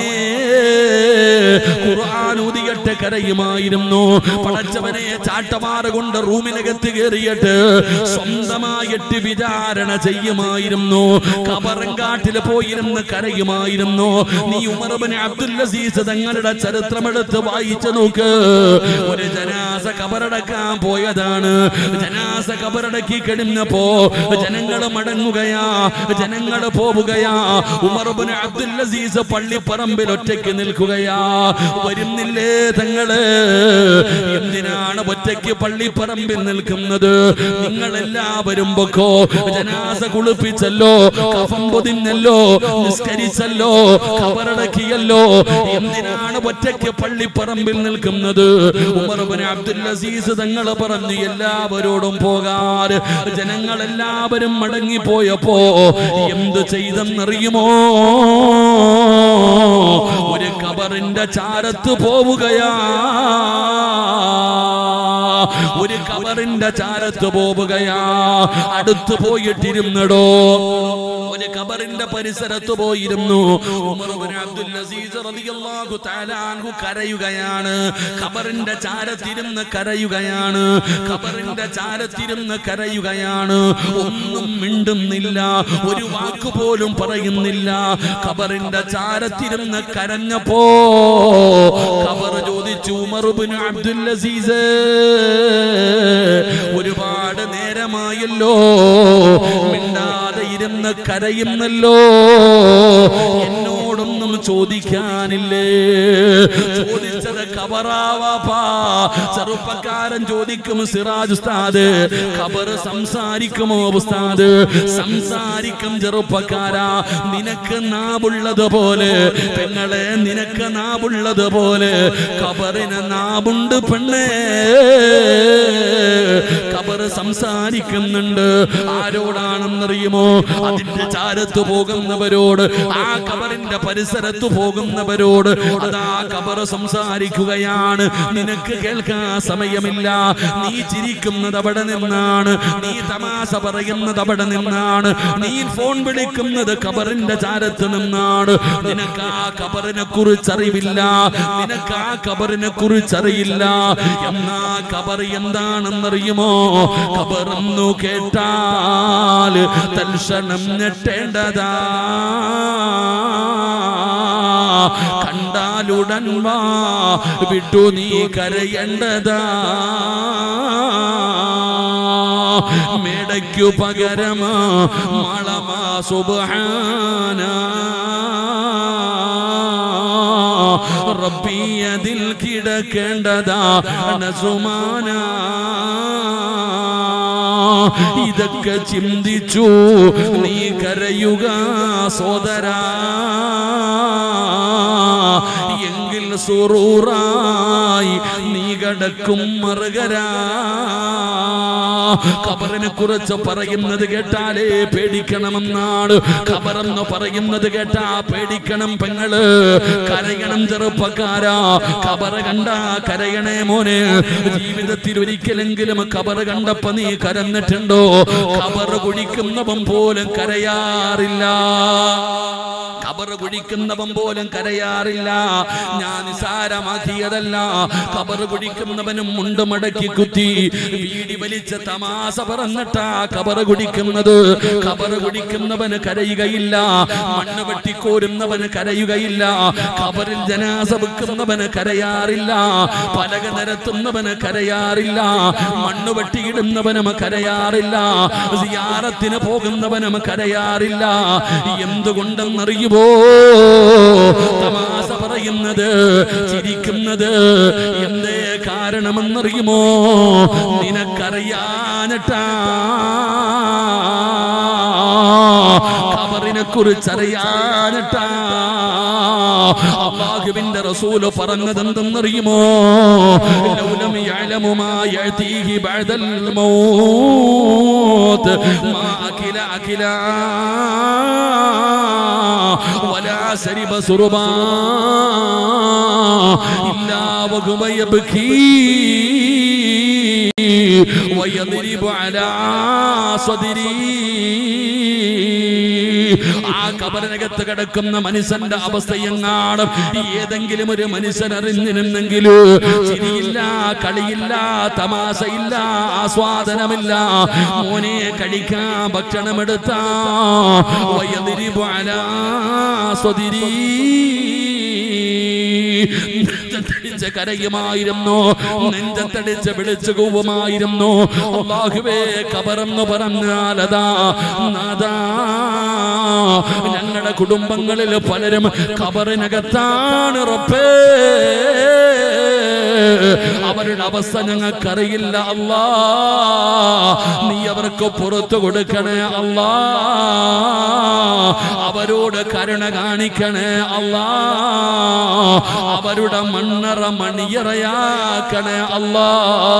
ഖുർആാനോദിയിട്ട് കരയുമായിരുന്നു പടച്ചവനെ ചാട്ടമാറ് കൊണ്ട് റൂമിനകത്ത് കയറിയിട്ട് സ്വന്തമായിട്ട് വിചാരണ ചെയ്യുമായിരുന്നു കബറങ്കാട്ടിൽ പോയിരുന്ന് കരയുമായിരുന്നു നീ ഉമർബിന് അബ്ദുൽ അസീസ് തങ്ങളുടെ ചരിത്രമെടുത്ത് വായിച്ചു നോക്ക് ഒരു ജനാസ കബറടക്കാൻ പോയതാണ് ജനാസ കബറടക്കി കഴിഞ്ഞപ്പോ ജനങ്ങൾ മടങ്ങുകയാ ജനങ്ങൾ പോവുകയാ ഉമർബിന് അബ്ദുൽ അസീസ് പള്ളിപ്പറമ്പിൽ ഒറ്റയ്ക്ക് നിൽക്കുകയാ വരുന്നില്ലേ തങ്ങള് എന്തിനാണ് ഒറ്റയ്ക്ക് പള്ളിപ്പറമ്പിൽ നിൽക്കുന്നത് നിങ്ങൾ എല്ലാവരും പൊക്കോ ജനാസ കുളിപ്പിച്ചല്ലോ കഫം പൊതിഞ്ഞല്ലോ നിസ്കരിച്ചല്ലോ കബറടക്കിയല്ലോ എന്തിനാണ് ഒറ്റയ്ക്ക് പള്ളിപ്പറമ്പിൽ നിൽക്കുന്നത് ഉമർബിൻ അബ്ദുൽ അസീസ് തങ്ങൾ പറഞ്ഞു എല്ലാവരോടും പോകാൻ ജനങ്ങൾ എല്ലാവരും മടങ്ങിപ്പോയപ്പോ എന്ത് ചെയ്തെന്നറിയുമോ ഒരു കബറിന്റെ ചാരത്ത് പോവുകയാ ഒരു കബറിന്റെ ചാരത്ത് പോവുകയാ അടുത്ത് പോയിട്ടിരുന്നടോ ഒരു കബറിന്റെ പരിസരത്ത് പോയിരുന്നു ഉമർ ഇബ്നു അബ്ദുൽ അസീസ് റളിയല്ലാഹു തആല അൻഹു കരയുകയാണ് കബറിന്റെ ചാരത്തിരുന്ന് കരയുകയാണ് കബറിന്റെ ചാരത്തിരുന്ന് കരയുകയാണ് ഒന്നും മിണ്ടുന്നില്ല ഒരു വാക്ക് പോലും പറയുന്നില്ല കബറിന്റെ ചാരത്തിരുന്ന് കരഞ്ഞപ്പോ കബർ ചോദിച്ചു ഉമർ ഇബ്നു അബ്ദുൽ അസീസ് ഒരുപാട് നേരമായല്ലോ മിണ്ടാതെ ഇരുന്ന് കരയുന്നല്ലോ എന്നോടൊന്നും ചോദിക്കാനില്ലേ ചോദിച്ചത് കബറാവാപ്പാ ചെറുപ്പക്കാരൻ ചോദിക്കും സിറാജ് ഉസ്താദ് ഖബർ സംസാരിക്കുമോ ഉസ്താദ് സംസാരിക്കും ചെറുപ്പക്കാരാ നിനക്ക് നാവുള്ളത് പോലെ പെങ്ങളെ നിനക്ക് നാവുള്ളത് പോലെ ഖബറിന് നാവുണ്ട് പെണ്ണേ ഖബർ സംസാരിക്കുന്നുണ്ട് ആരോടാണെന്നറിയുമോ അതിന്റെ ചാരത്ത് പോകുന്നവരോട് ആ ഖബറിന്റെ പരിസരത്ത് പോകുന്നവരോട് അതാ ഖബർ സംസാരിക്കുകയാണ് നിനക്ക് കേൾക്കാൻ സമയമില്ല നീ ചിരിക്കുന്നത് അവിടെ നിന്നാണ് നീ തമാശ പറയുന്നത് അവിടെ നിന്നാണ് നീ ഫോൺ വിളിക്കുന്നത് ഖബറിന്റെ ചാരത്ത് നിന്നാണ് നിനക്ക് ആ ഖബറിനെ കുറിച്ചറിവില്ല നിനക്ക് ആ ഖബറിനെ കുറിച്ചറിയില്ല എന്നാ ഖബർ എന്താണെന്നറിയുമോ ഖബറെന്നു കേട്ടാൽ തൽക്ഷണം ഞെട്ടേണ്ടതാ കണ്ടാലുടൻ വാ വിട്ടു നീ കരയേണ്ടതാ മേടയ്ക്കു പകരമാ മളമാ സുബാന റബ്ബി അതിൽ കിടക്കേണ്ടതാ നസുമാന ഇതൊക്കെ ചിന്തിച്ചു നീ കരയുക സോദരാ എങ്കിൽ റാഹിൽ സുറൂറായി നീ കടക്കും മറുകരാ ഖബറിനെ കുറിച്ച് പറയുന്നത് കേട്ടാലേ പേടിക്കണമെന്നാണ് ഖബറെന്ന് പറയുന്നത് കേട്ടാ പേടിക്കണം പെങ്ങള് കരയണം ചെറുപ്പക്കാരാ ഖബറ് കണ്ട കരയണേ മോനെ ജീവിതത്തിൽ ഒരിക്കലെങ്കിലും ഖബറ് കണ്ടപ്പോ നീ കരന്നിട്ടുണ്ടോ ഖബറ് കുടിക്കുന്നവൻ പോലും കരയാറില്ല ഖബറ് കുടിക്കുന്നവൻ പോലും കരയാറില്ല ഞാൻ നിസാരമാക്കിയതല്ല ഖബറ് കുടിക്കുന്നവനും മുണ്ട് മടക്കി കുത്തി വീടി വലിച്ച തമാശ പറഞ്ഞിട്ടാ ഖബറ് കുടിക്കുന്നത് ഖബറ് കുടിക്കുന്നവന് കരയുകയില്ല മണ്ണ് വെട്ടിക്കോരുന്നവന് കരയുകയില്ല ഖബറിൽ ജനാസ വെക്കുന്നവന് കരയാറില്ല പലക നിരത്തുന്നവന് കരയാറില്ല മണ്ണ് വെട്ടിയിടുന്നവനും കരയാറില്ല സിയാറത്തിന് പോകുന്നവനും കരയാറില്ല എന്തുകൊണ്ടെന്നറിയുമോ തമാശ പറയുന്നത് ചിരിക്കുന്നത് എന്തേ കാരണമെന്നറിയുമോ നിനക്കറിയാനിട്ടാ ഖബറിനെ കുറിച്ചറിയാനിട്ടാ അള്ളാഹുവിന്റെ റസൂല് പറഞ്ഞത് എന്തെന്നറിയുമോ ലൗലം യഅലമു മാ യഅതീഹി ബഅദൽ മൗത്ത് മാ അകില അകില വലാ ശരിബ സുറുബാ ഇല്ലാ വഹുവ യബ്കീ ويضرب على صدري ആ കബറിനകത്ത് കിടക്കുന്ന മനുഷ്യന്റെ അവസ്ഥ എങ്ങാണ് ഏതെങ്കിലും ഒരു മനുഷ്യൻ അറിഞ്ഞിരുന്നെങ്കിൽ ചിരിയില്ല കളിയില്ല തമാശയില്ല ആസ്വാദനമില്ല മോനെ കഴിക്കാൻ ഭക്ഷണമെടുത്ത നെഞ്ചത്തടിച്ച് കരയുമായിരുന്നു നെഞ്ചത്തടിച്ച് വിളിച്ചു കൂവുമായിരുന്നു അള്ളാഹുവേ കബറെന്ന് പറഞ്ഞാൽ അതാ നാദാ ഞങ്ങളുടെ കുടുംബങ്ങളിൽ പലരും കബറിനകത്താണ് റബ്ബേ അവരുടെ അവസ്ഥ ഞങ്ങൾക്കറിയില്ല അല്ലാ നീ അവർക്ക് പുറത്തു കൊടുക്കണേ അല്ലാ അവരോട് കരുണ കാണിക്കണേ അല്ലാ അവരുടെ മണ്ണറ മണിയറയാക്കണേ അല്ലാ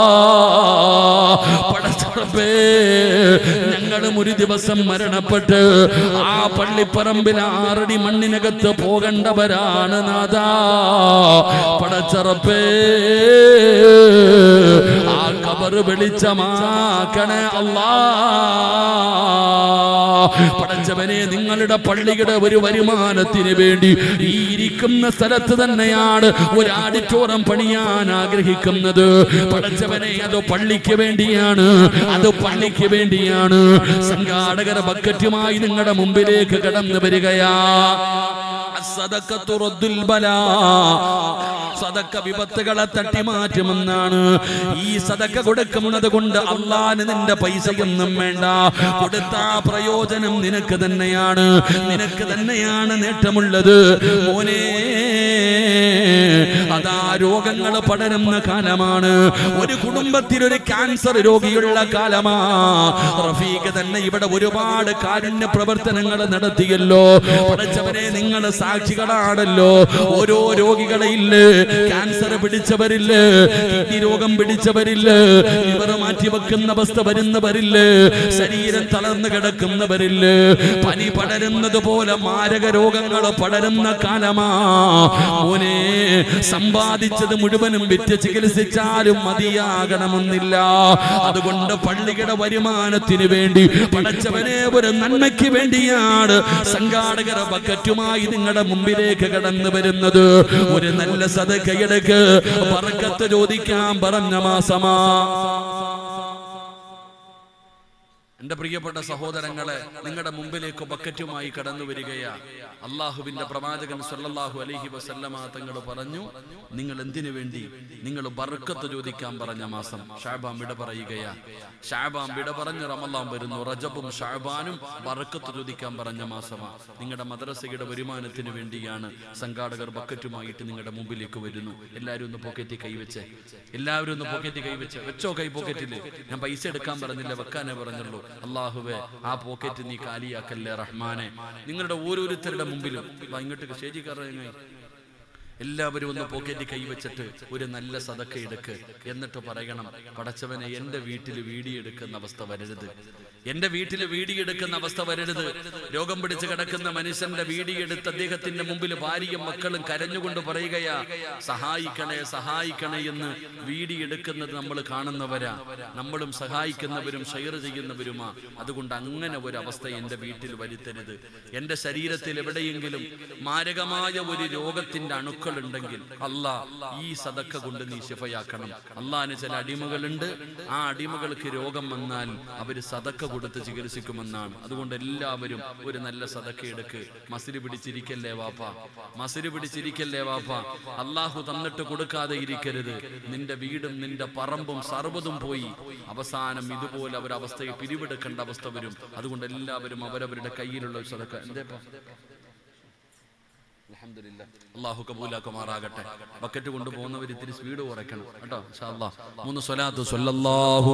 പടച്ചറപ്പേ ഞങ്ങളും ഒരു ദിവസം മരണപ്പെട്ട് ആ പള്ളിപ്പറമ്പിൽ ആറടി മണ്ണിനകത്ത് പോകേണ്ടവരാണ് നാദാ പടച്ചറപ്പേ ആ കബറ് വെളിച്ചമാക്കണേ അല്ലാ പടച്ചവനെ നിങ്ങളുടെ പള്ളിയുടെ ഒരു വരുമാനത്തിന് വേണ്ടി ഈ ഇരിക്കുന്ന സ്ഥലത്ത് തന്നെയാണ് ഒരു ആഡിറ്റോറിയം പണിയാൻ ആഗ്രഹിക്കുന്നത് പടച്ചവനെ അത് പള്ളിക്ക് വേണ്ടിയാണ് അത് പള്ളിക്ക് വേണ്ടിയാണ് സംഘാടകർ ബക്കറ്റുമായി നിങ്ങളുടെ മുമ്പിലേക്ക് കടന്നു വരികയാ സദക്കത്തു റദ്ദുൽ ബലാ. സദക്ക വിപത്തുകളെ തട്ടിമാറ്റുമെന്നാണ് ഈ സദക്ക കൊടുക്കുന്നത് കൊണ്ട് അള്ളാന് നിന്റെ പൈസയൊന്നും വേണ്ട കൊടുത്ത പ്രയോജനം നിനക്ക് തന്നെയാണ് നിനക്ക് തന്നെയാണ് നേട്ടമുള്ളത് മോനെ അതാ രോഗങ്ങൾ പടരുന്ന കാലമാണ് ഒരു കുടുംബത്തിൽ ഒരു ക്യാൻസർ രോഗിയുള്ള കാലമാ റഫീഖ് തന്നെ ഇവിടെ ഒരുപാട് കാരുണ്യ പ്രവർത്തനങ്ങൾ നടത്തിയല്ലോ പഠിച്ചവരെ നിങ്ങൾ സാക്ഷികളാണല്ലോ ഓരോ രോഗികളെ ഇല്ലേ ക്യാൻസർ പിടിച്ചവരില്ലേ കിഡ്നി രോഗം പിടിച്ചവരില്ലേ ലിവർ മാറ്റി വെക്കുന്ന അവസ്ഥ വരുന്നവരില്ലേ ശരീരം തളർന്നു കിടക്കുന്നവരില്ലേ പനി പടരുന്നത് പോലെ മാരക രോഗങ്ങൾ പടരുന്ന കാലമാ മോനെ സമ്പാദിച്ചത് മുഴുവനും വിറ്റ് ചികിത്സിച്ചാലും മതിയാകണമെന്നില്ല അതുകൊണ്ട് പള്ളിയുടെ വരുമാനത്തിന് വേണ്ടി പടച്ചവനെ ഒരു നന്മയ്ക്ക് വേണ്ടിയാണ് സംഘാടകർ ബക്കറ്റുമായി നിങ്ങളുടെ മുമ്പിലേക്ക് കടന്നു വരുന്നത് ഒരു നല്ല സദക്കയെടുക്ക് പറക്കത്ത് ചോദിക്കാൻ പറഞ്ഞ മാസമാ എന്റെ പ്രിയപ്പെട്ട സഹോദരങ്ങളെ നിങ്ങളുടെ മുമ്പിലേക്ക് ബക്കറ്റുമായി കടന്നു വരികയാ അള്ളാഹുവിന്റെ പ്രവാചകൻ സല്ലല്ലാഹു അലൈഹി വസല്ലമ തങ്ങൾ പറഞ്ഞു നിങ്ങൾ എന്തിനു വേണ്ടി നിങ്ങൾ ബർക്കത്ത് ചോദിക്കാൻ പറഞ്ഞ മാസം ഷാബാം വിട പറയുകയാ ഷാബാം വിട പറഞ്ഞ് റമലാം വരുന്നു റജബും ഷാബാനും ബർക്കത്ത് ചോദിക്കാൻ പറഞ്ഞ മാസമാ നിങ്ങളുടെ മദ്രസയുടെ വരുമാനത്തിന് വേണ്ടിയാണ് സംഘാടകർ ബക്കറ്റുമായിട്ട് നിങ്ങളുടെ മുമ്പിലേക്ക് വരുന്നു എല്ലാവരും ഒന്ന് പോക്കറ്റിൽ കൈവച്ച് എല്ലാവരും ഒന്ന് പോക്കറ്റിൽ കൈവച്ച് വെച്ചോ കൈ പോക്കറ്റില് ഞാൻ പൈസ എടുക്കാൻ പറഞ്ഞില്ല വെക്കാനേ പറഞ്ഞുള്ളൂ അള്ളാഹുവേ ആ പോക്കറ്റ് നീ കാലിയാക്കല്ലേ റഹ്മാനെ നിങ്ങളുടെ ഓരോരുത്തരുടെ മുമ്പിലും വാ, ഇങ്ങോട്ട് സ്റ്റേജിൽ കയറാൻ എല്ലാവരും ഒന്ന് പോക്കറ്റിൽ കൈവച്ചിട്ട് ഒരു നല്ല സതക്ക എടുക്ക് എന്നിട്ട് പറയണം പടച്ചവനെ എന്റെ വീട്ടിൽ വീഡിയോ എടുക്കുന്ന അവസ്ഥ വരരുത് എന്റെ വീട്ടിൽ വീഡിയോ എടുക്കുന്ന അവസ്ഥ വരരുത് രോഗം പിടിച്ച് കിടക്കുന്ന മനുഷ്യന്റെ വീഡിയോ എടുത്ത് അദ്ദേഹത്തിന്റെ മുമ്പിൽ ഭാര്യയും മക്കളും കരഞ്ഞുകൊണ്ട് പറയുകയാ സഹായിക്കണേ സഹായിക്കണേ എന്ന് വീഡിയോ എടുക്കുന്നത് നമ്മൾ കാണുന്നവരാ നമ്മളും സഹായിക്കുന്നവരും ഷെയർ ചെയ്യുന്നവരുമാ അതുകൊണ്ട് അങ്ങനെ ഒരു അവസ്ഥ എന്റെ വീട്ടിൽ വരുത്തരുത് എന്റെ ശരീരത്തിൽ എവിടെയെങ്കിലും മാരകമായ ഒരു രോഗത്തിന്റെ അണുക്കൾ ഉണ്ടെങ്കിൽ അല്ലാ ഈ സദക്ക കൊണ്ട് നീ ശിഫയാക്കണം അള്ളാന് ചില അടിമകളുണ്ട് ആ അടിമകൾക്ക് രോഗം വന്നാൽ അവര് സദക്ക കൊടുത്ത് ചികിത്സിക്കുമെന്നാണ് അതുകൊണ്ട് എല്ലാവരും ഒരു നല്ല സദക്ക എടുക്ക് മസിര് പിടിച്ചിരിക്കല്ലേ വാപ്പ മസിര് പിടിച്ചിരിക്കല്ലേ വാപ്പ അള്ളാഹു തന്നിട്ട് കൊടുക്കാതെ ഇരിക്കരുത് നിന്റെ വീടും നിന്റെ പറമ്പും സർവ്വതും പോയി അവസാനം ഇതുപോലെ അവരവസ്ഥയെ പിരിവെടുക്കേണ്ട അവസ്ഥ വരും അതുകൊണ്ട് എല്ലാവരും അവരവരുടെ കയ്യിലുള്ള ഒരു സദക്ക എന്തേപ്പാ അൽഹംദുലില്ലാ. അള്ളാഹു കബൂലാക്കുമാറാകട്ടെ ബക്കറ്റ് കൊണ്ടുപോകുന്നവർ ഇത്തിരി സ്പീഡ് കുറയ്ക്കണം കേട്ടോ ഇൻഷാ അല്ലാ. മൂന്ന് സ്വലാത്ത് സ്വല്ലല്ലാഹു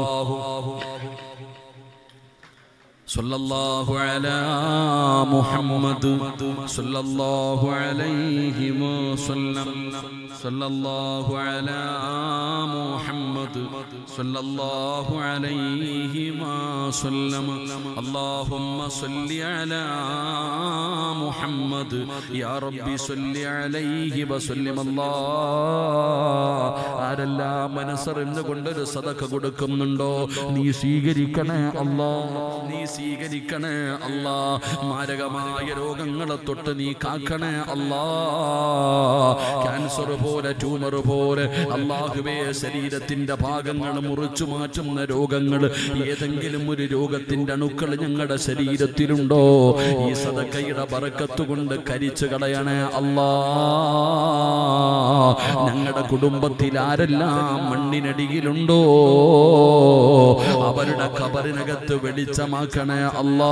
صلى الله على محمد صلى الله عليه وسلم صلى الله على محمد صلى الله عليه وسلم اللهم صل على محمد يا رب صل عليه وسلم الله ആരെല്ലാം മനസ്സറിഞ്ഞു കൊണ്ടൊരു സദക്ക കൊടുക്കുന്നുണ്ടോ നീ സ്വീകരിക്കണേ അല്ലാ നീ സ്വീകരിക്കണേ അല്ലാ മാരകമായ രോഗങ്ങളെ തൊട്ട് നീ കാക്കണേ അല്ലാ ക്യാൻസർ പോലെ ട്യൂമർ പോലെ അള്ളാഹുവേ ശരീരത്തിന്റെ ഭാഗങ്ങൾ മുറിച്ചു മാറ്റുന്ന രോഗങ്ങൾ ഏതെങ്കിലും ഒരു രോഗത്തിന്റെ അണുക്കൾ ഞങ്ങളുടെ ശരീരത്തിലുണ്ടോ ഈ സദക്കയുടെ ബറക്കത്ത് കൊണ്ട് കരിച്ചു കളയണേ അല്ലാ ഞങ്ങളുടെ കുടുംബത്തിൽ ആരെല്ലാം മണ്ണിനടിയിലുണ്ടോ അവരുടെ കബറിനകത്ത് വെളിച്ചമാക്കണേ അല്ലാ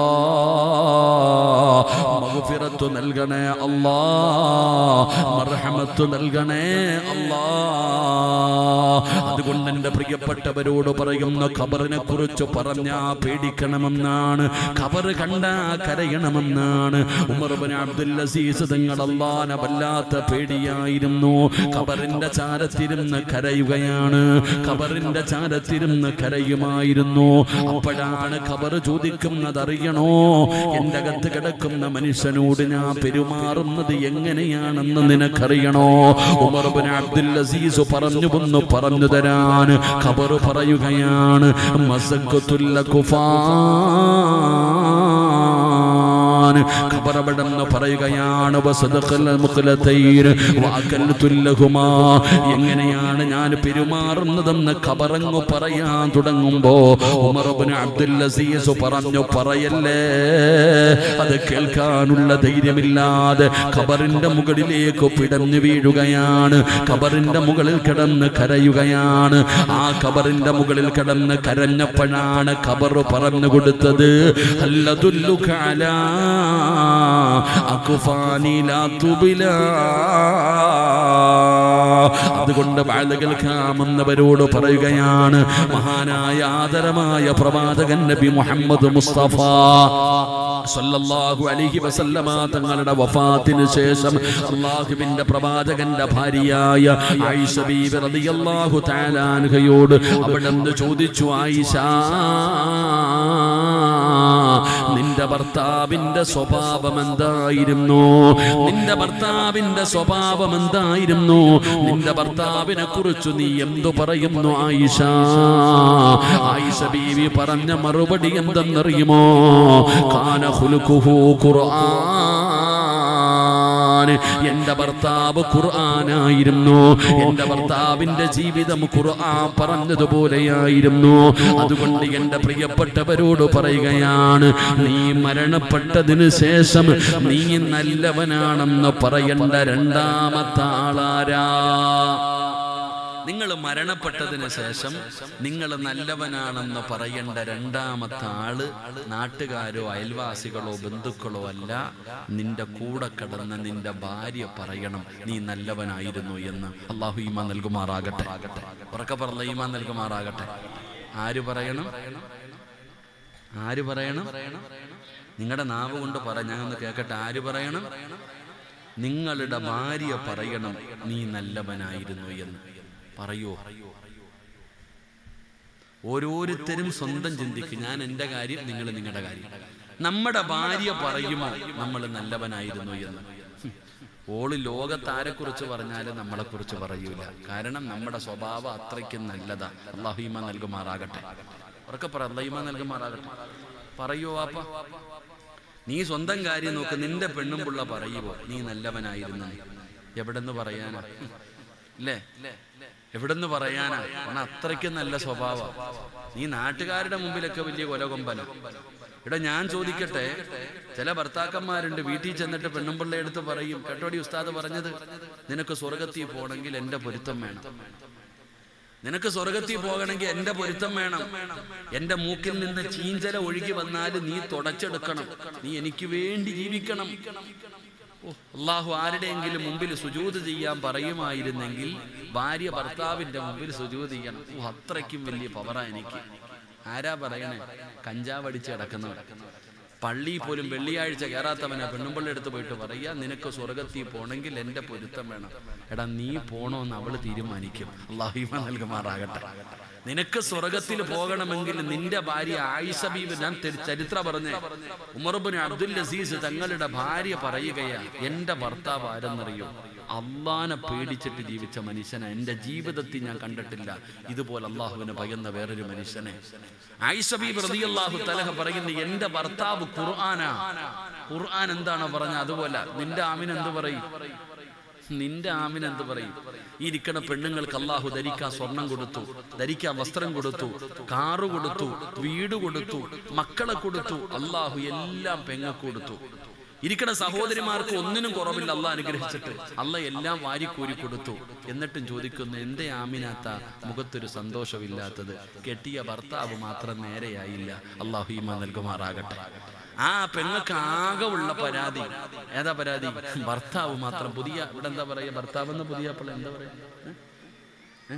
മഗ്ഫിറത്ത് നൽകണേ അല്ലാ മർഹമത്ത് നൽകണേ അല്ലാ അതുകൊണ്ട് എന്റെ പ്രിയപ്പെട്ടവരോട് പറയുന്ന ഖബറിനെ കുറിച്ച് പറഞ്ഞാ പേടിക്കണമെന്നാണ് ഖബർ കണ്ടാ കരയണമെന്നാണ് ഉമർ ബിൻ അബ്ദുൽ അസീസ് തങ്ങൾ അള്ളാനെ വല്ലാത്ത പേടിയായിരുന്നു ഖബറിന്റെ ചാരത്തിരുന്ന് കരയുകയാണ് ഖബറിന്റെ ചാരത്തിരുന്ന് കരയുമായിരുന്നു അപ്പോഴാണ് ഖബർ ചോദിക്കുന്നത് അറിയണോ എന്റെ അകത്ത് കിടക്കുന്ന മനുഷ്യനോട് ഞാൻ പെരുമാറുന്നത് എങ്ങനെയാണെന്ന് നിനക്കറിയണോ ഉമർ ബിൻ അബ്ദുൽ അസീസ് പറഞ്ഞു വന്നു പറഞ്ഞു തരാൻ ഖബർ പറയുകയാണ് മസക്കത്തുല്ല കുഫാൻ ഖബറവിടെന്ന് പറയുകയാണ് വസദഖൽ മുഖ്ലതൈൻ വഅകൽതുൽ ലഹുമാ എങ്ങനെയാണ് ഞാൻ പെരുമാറുന്നതെന്ന് ഖബറങ്ങു പറയാൻ തുടങ്ങുമ്പോ ഉമർ ഇബ്നു അബ്ദുൽ അസീസ് പറഞ്ഞു പറയല്ലേ അത് കേൾക്കാനുള്ള ധൈര്യമില്ലാതെ ഖബറിന്റെ മുകളിലേക്ക് പിടഞ്ഞു വീഴുകയാണ് ഖബറിന്റെ മുകളിൽ കിടന്ന് കരയുകയാണ് ആ ഖബറിന്റെ മുകളിൽ കിടന്ന് കരഞ്ഞപ്പോഴാണ് ഖബർ പറഞ്ഞു കൊടുത്തത് അല്ലതുല്ലുക അലാ അക്ഫാനി ലാ തുബിലാ അതുകൊണ്ട് വാഴ കേൾക്കാമെന്നവരോട് പറയുകയാണ് മഹാനായ ആദരമായ പ്രവാചകൻ നബി മുഹമ്മദ് മുസ്തഫ സല്ലല്ലാഹു അലൈഹി വസല്ലമ തങ്ങളുടെ വഫാത്തിന് ശേഷം അള്ളാഹുവിന്റെ പ്രവാചകന്റെ ഭാര്യയായ ആയിഷ ബീബി റളിയല്ലാഹു തആല അൻഹയോട് അവിടുന്ന് ചോദിച്ചു ആയിഷ നിന്റെ ഭർത്താവിന്റെ സ്വഭാവം എന്തായിരുന്നു നിന്റെ ഭർത്താവിന്റെ സ്വഭാവം എന്തായിരുന്നു നിന്റെ ഭർത്താവിനെ കുറിച്ച് നീ എന്തു പറയുന്നു ആയിഷ ആയിഷ ബീവി പറഞ്ഞ മറുപടി എന്തെന്നറിയുമോ കാന ഖുലുഖുഹു ഖുർആൻ എന്റെ ഭർത്താവ് ഖുർആനായിരുന്നു എന്റെ ഭർത്താവിന്റെ ജീവിതം ഖുർആൻ പറഞ്ഞതുപോലെയായിരുന്നു അതുകൊണ്ട് എന്റെ പ്രിയപ്പെട്ടവരോട് പറയുകയാണ് നീ മരണപ്പെട്ടതിന് ശേഷം നീ നല്ലവനാണെന്ന് പറയേണ്ട രണ്ടാമത്തെ ആളാരാ നിങ്ങൾ മരണപ്പെട്ടതിന് ശേഷം നിങ്ങൾ നല്ലവനാണെന്ന് പറയേണ്ട രണ്ടാമത്തെ ആള് നാട്ടുകാരോ അയൽവാസികളോ ബന്ധുക്കളോ അല്ല നിന്റെ കൂടെ കിടന്ന നിന്റെ ഭാര്യ പറയണം നീ നല്ലവനായിരുന്നു എന്ന് അള്ളാഹു ഈമാൻ നൽകുമാറാകട്ടെ ഉറക്കെ പറഞ്ഞ ഈമാൻ നൽകുമാറാകട്ടെ ആര് പറയണം ആര് പറയണം നിങ്ങളുടെ നാവ് കൊണ്ട് പറ ഞാൻ ഒന്ന് കേൾക്കട്ടെ ആര് പറയണം നിങ്ങളുടെ ഭാര്യ പറയണം നീ നല്ലവനായിരുന്നു എന്ന് പറയോ ഓരോരുത്തരും സ്വന്തം ചിന്തിക്കും ഞാൻ എൻ്റെ കാര്യം നിങ്ങൾ നിങ്ങളുടെ കാര്യം നമ്മുടെ ഭാര്യ പറയുമോ നമ്മൾ നല്ലവനായിരുന്നു എന്ന് ഹും. ഓള് ലോകത്താരെക്കുറിച്ച് പറഞ്ഞാലും നമ്മളെക്കുറിച്ച് പറയൂല കാരണം നമ്മുടെ സ്വഭാവം അത്രയ്ക്കും നല്ലതാ അള്ളാഹുമ നൽകുമാറാകട്ടെ ഉറക്കെ പറ അള്ളാഹിമ നൽകുമാറാകട്ടെ പറയോ വാപ്പ നീ സ്വന്തം കാര്യം നോക്ക് നിന്റെ പെണ്ണും പിള്ള പറയുമോ നീ നല്ലവനായിരുന്നു എവിടെന്ന് പറയാനാ ഹും. ഇല്ലേ എവിടെന്ന് പറയാനാ കാരണം അത്രയ്ക്കും നല്ല സ്വഭാവം നീ നാട്ടുകാരുടെ മുമ്പിലൊക്കെ വലിയ കൊലകൊമ്പന ഇവിടെ ഞാൻ ചോദിക്കട്ടെ ചില ഭർത്താക്കന്മാരുണ്ട് വീട്ടിൽ ചെന്നിട്ട് പെണ്ണുമ്പിള്ള എടുത്ത് പറയും കേട്ടോടി ഉസ്താദ് പറഞ്ഞത് നിനക്ക് സ്വർഗത്തിൽ പോകണമെങ്കിൽ എന്റെ പൊരുത്തം വേണം നിനക്ക് സ്വർഗത്തിൽ പോകണമെങ്കിൽ എന്റെ പൊരുത്തം വേണം എന്റെ മൂക്കിൽ നിന്ന് ചീഞ്ചല ഒഴുകി വന്നാൽ നീ തുടച്ചെടുക്കണം നീ എനിക്ക് വേണ്ടി ജീവിക്കണം ഓ, അള്ളാഹു ആരുടെയെങ്കിലും മുമ്പിൽ സുജൂത് ചെയ്യാൻ പറയുമായിരുന്നെങ്കിൽ ഭാര്യ ഭർത്താവിന്റെ മുമ്പിൽ സുജൂത് ചെയ്യണം ഓ അത്രയ്ക്കും വലിയ പവറാ എനിക്ക് ആരാ പറയണേ കഞ്ചാവ് അടിച്ച് കിടക്കുന്നവൻ പള്ളി പോലും വെള്ളിയാഴ്ച കയറാത്തവനെ പെണ്ണുമ്പള്ളി എടുത്ത് പോയിട്ട് പറയാ നിനക്ക് സ്വർഗത്തിൽ പോണെങ്കിൽ എന്റെ പൊരുത്തം വേണം എടാ നീ പോണോന്ന് അവള് തീരുമാനിക്കും അള്ളാഹിമ നൽകുമാറാകട്ടെ നിനക്ക് സ്വർഗത്തിൽ പോകണമെങ്കിൽ നിന്റെ ഭാര്യ ആയിഷ ബീബി ഞാൻ തെരി- ചരിത്രം പറഞ്ഞേ ഉമർബിൻ അബ്ദുൽ അസീസ് തങ്ങളുടെ ഭാര്യ പറയുകയാ എന്റെ ഭർത്താവ് ആരെന്നറിയോ അള്ളാനെ പേടിച്ചിട്ട് ജീവിച്ച മനുഷ്യനെ എന്റെ ജീവിതത്തിൽ ഞാൻ കണ്ടിട്ടില്ല ഇതുപോലെ അള്ളാഹുവിനെ ഭയന്ന വേറൊരു മനുഷ്യനെ ആയിഷ ബീബി റളിയല്ലാഹു തലഹ പറയുന്നു എന്റെ ഭർത്താവ് ഖുർആനാ ഖുർആൻ എന്താണോ പറഞ്ഞ അതുപോലെ നിന്റെ ആമിൻ എന്ത് പറയും നിന്റെ ആമിന് എന്ത് പറയും ഈ ഇരിക്കണ പെണ്ണുങ്ങൾക്ക് അള്ളാഹു ധരിക്കാൻ സ്വർണം കൊടുത്തു ധരിക്കാൻ വസ്ത്രം കൊടുത്തു കാറ് കൊടുത്തു വീട് കൊടുത്തു മക്കളെ കൊടുത്തു അള്ളാഹു എല്ലാം പെങ്ങക്ക് കൊടുത്തു ഇരിക്കണ സഹോദരിമാർക്ക് ഒന്നിനും കുറവില്ല അല്ല അനുഗ്രഹിച്ചിട്ട് അല്ല എല്ലാം വാരിക്കോരി കൊടുത്തു എന്നിട്ടും ചോദിക്കുന്നു എന്റെ ആമിനാത്ത മുഖത്തൊരു സന്തോഷമില്ലാത്തത് കെട്ടിയ ഭർത്താവ് മാത്രം നേരെയായില്ല അള്ളാഹു ഈമ നൽകുമാറാകട്ടെ ആ പെങ്ങൾക്ക് ആകെ ഉള്ള പരാതി ഏതാ പരാതി ഭർത്താവ് മാത്രം പുതിയ ഇവിടെ എന്താ പറയാ ഭർത്താവ് എന്ന് പുതിയ അപ്പോൾ എന്താ പറയാ ഏ? ഏ?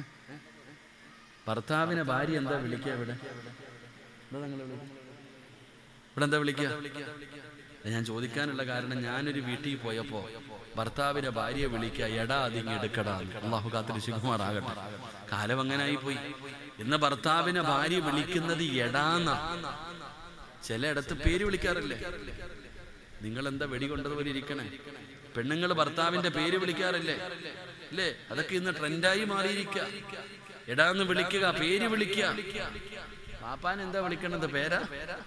ഭർത്താവിനെ ഭാര്യ എന്താ വിളിക്കുക ഇവിടെ എന്താ നിങ്ങൾ വിളിക്കുക ഇവിടെ എന്താ വിളിക്കുക അത് ഞാൻ ചോദിക്കാനുള്ള കാരണം ഞാനൊരു വീട്ടിൽ പോയപ്പോ ഭർത്താവിനെ ഭാര്യയെ വിളിക്കുക എടാ അതിങ്ങ് എടുക്കടാ എന്ന്. അള്ളാഹു കാത്തിരി ശിവകുമാറാകട്ടെ കാലം അങ്ങനായി പോയി ഇന്ന് ഭർത്താവിനെ ഭാര്യ വിളിക്കുന്നത് എടാന്ന ചിലയിടത്ത് പേര് വിളിക്കാറില്ലേ നിങ്ങൾ എന്താ വെടികൊണ്ടതുപോലെ ഇരിക്കണേ പെണ്ണുങ്ങൾ ഭർത്താവിന്റെ പേര് വിളിക്കാറില്ലേ അല്ലേ അതൊക്കെ ഇന്ന് ട്രെൻഡായി മാറിയിരിക്കുക എടാന്ന് വിളിക്കുക പേര് വിളിക്കുക പാപ്പാൻ എന്താ വിളിക്കണത് പേരാ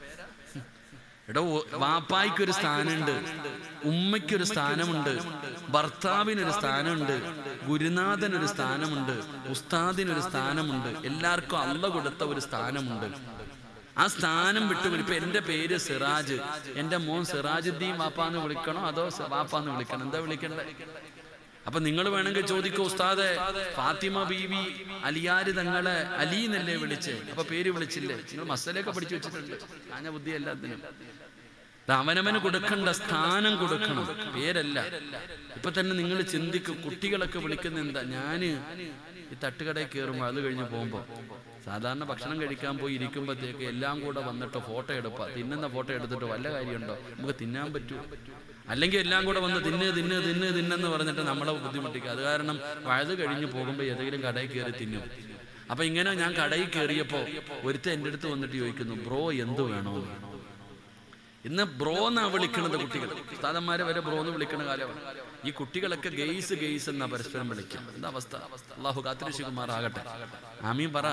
എടോ വാപ്പായ്ക്കൊരു സ്ഥാനമുണ്ട് ഉമ്മയ്ക്കൊരു സ്ഥാനമുണ്ട് ഭർത്താവിനൊരു സ്ഥാനമുണ്ട് ഗുരുനാഥനൊരു സ്ഥാനമുണ്ട് ഉസ്താദിനൊരു സ്ഥാനമുണ്ട് എല്ലാവർക്കും അള്ള കൊടുത്ത ഒരു സ്ഥാനമുണ്ട് ആ സ്ഥാനം വിട്ടു ഇപ്പൊ എന്റെ പേര് സിറാജ് എന്റെ മോൻ സിറാജുദ്ദീൻ വാപ്പാന്ന് വിളിക്കണോ അതോ സ- വാപ്പാന്ന് വിളിക്കണം എന്താ വിളിക്കണ്ടേ അപ്പൊ നിങ്ങൾ വേണമെങ്കിൽ ചോദിക്കൂ ഉസ്താദെ ഫാത്തിമ ബീവി അലിയാര് തങ്ങളെ അലി എന്നല്ലേ വിളിച്ച് അപ്പൊ പേര് വിളിച്ചില്ലേ നിങ്ങൾ മസലൊക്കെ പഠിച്ചു വെച്ചിട്ടുണ്ട് കാഞ്ഞ ബുദ്ധി എല്ലാത്തിനും ഇത് അവനവന് കൊടുക്കേണ്ട സ്ഥാനം കൊടുക്കണം പേരല്ല ഇപ്പൊ തന്നെ നിങ്ങൾ ചിന്തിക്കും കുട്ടികളൊക്കെ വിളിക്കുന്ന എന്താ ഞാന് ഈ തട്ടുകടയിൽ കയറുമ്പോൾ അത് കഴിഞ്ഞ് പോകുമ്പോ സാധാരണ ഭക്ഷണം കഴിക്കാൻ പോയി ഇരിക്കുമ്പോഴത്തേക്ക് എല്ലാം കൂടെ വന്നിട്ട് ഫോട്ടോ എടുക്കുക തിന്നുന്ന ഫോട്ടോ എടുത്തിട്ട് വല്ല കാര്യമുണ്ടോ നമുക്ക് തിന്നാൻ പറ്റൂ അല്ലെങ്കിൽ എല്ലാം കൂടെ വന്ന് തിന്ന് തിന്ന് തിന്ന് തിന്നെന്ന് പറഞ്ഞിട്ട് നമ്മളെ ബുദ്ധിമുട്ടിക്കുക അത് കാരണം വയത് കഴിഞ്ഞ് പോകുമ്പോൾ ഏതെങ്കിലും കടയിൽ കയറി തിന്നും അപ്പൊ ഇങ്ങനെ ഞാൻ കടയിൽ കയറിയപ്പോ ഒരുത്ത എൻ്റെ അടുത്ത് വന്നിട്ട് ചോദിക്കുന്നു ബ്രോ എന്ത് വേണോ ഇന്ന് ബ്രോ എന്നാ വിളിക്കണത് കുട്ടികൾ ഉസ്താദന്മാരെ വരെ ബ്രോ എന്ന് വിളിക്കണ കാലമാണ് ഈ കുട്ടികളൊക്കെ ഗെയ്സ് ഗെയ്സ് എന്നാ പരസ്പരം വിളിക്കും എന്താ അവസ്ഥ അള്ളാഹു കാത്തിരശികുമാറാകട്ടെ ആമീൻ പറ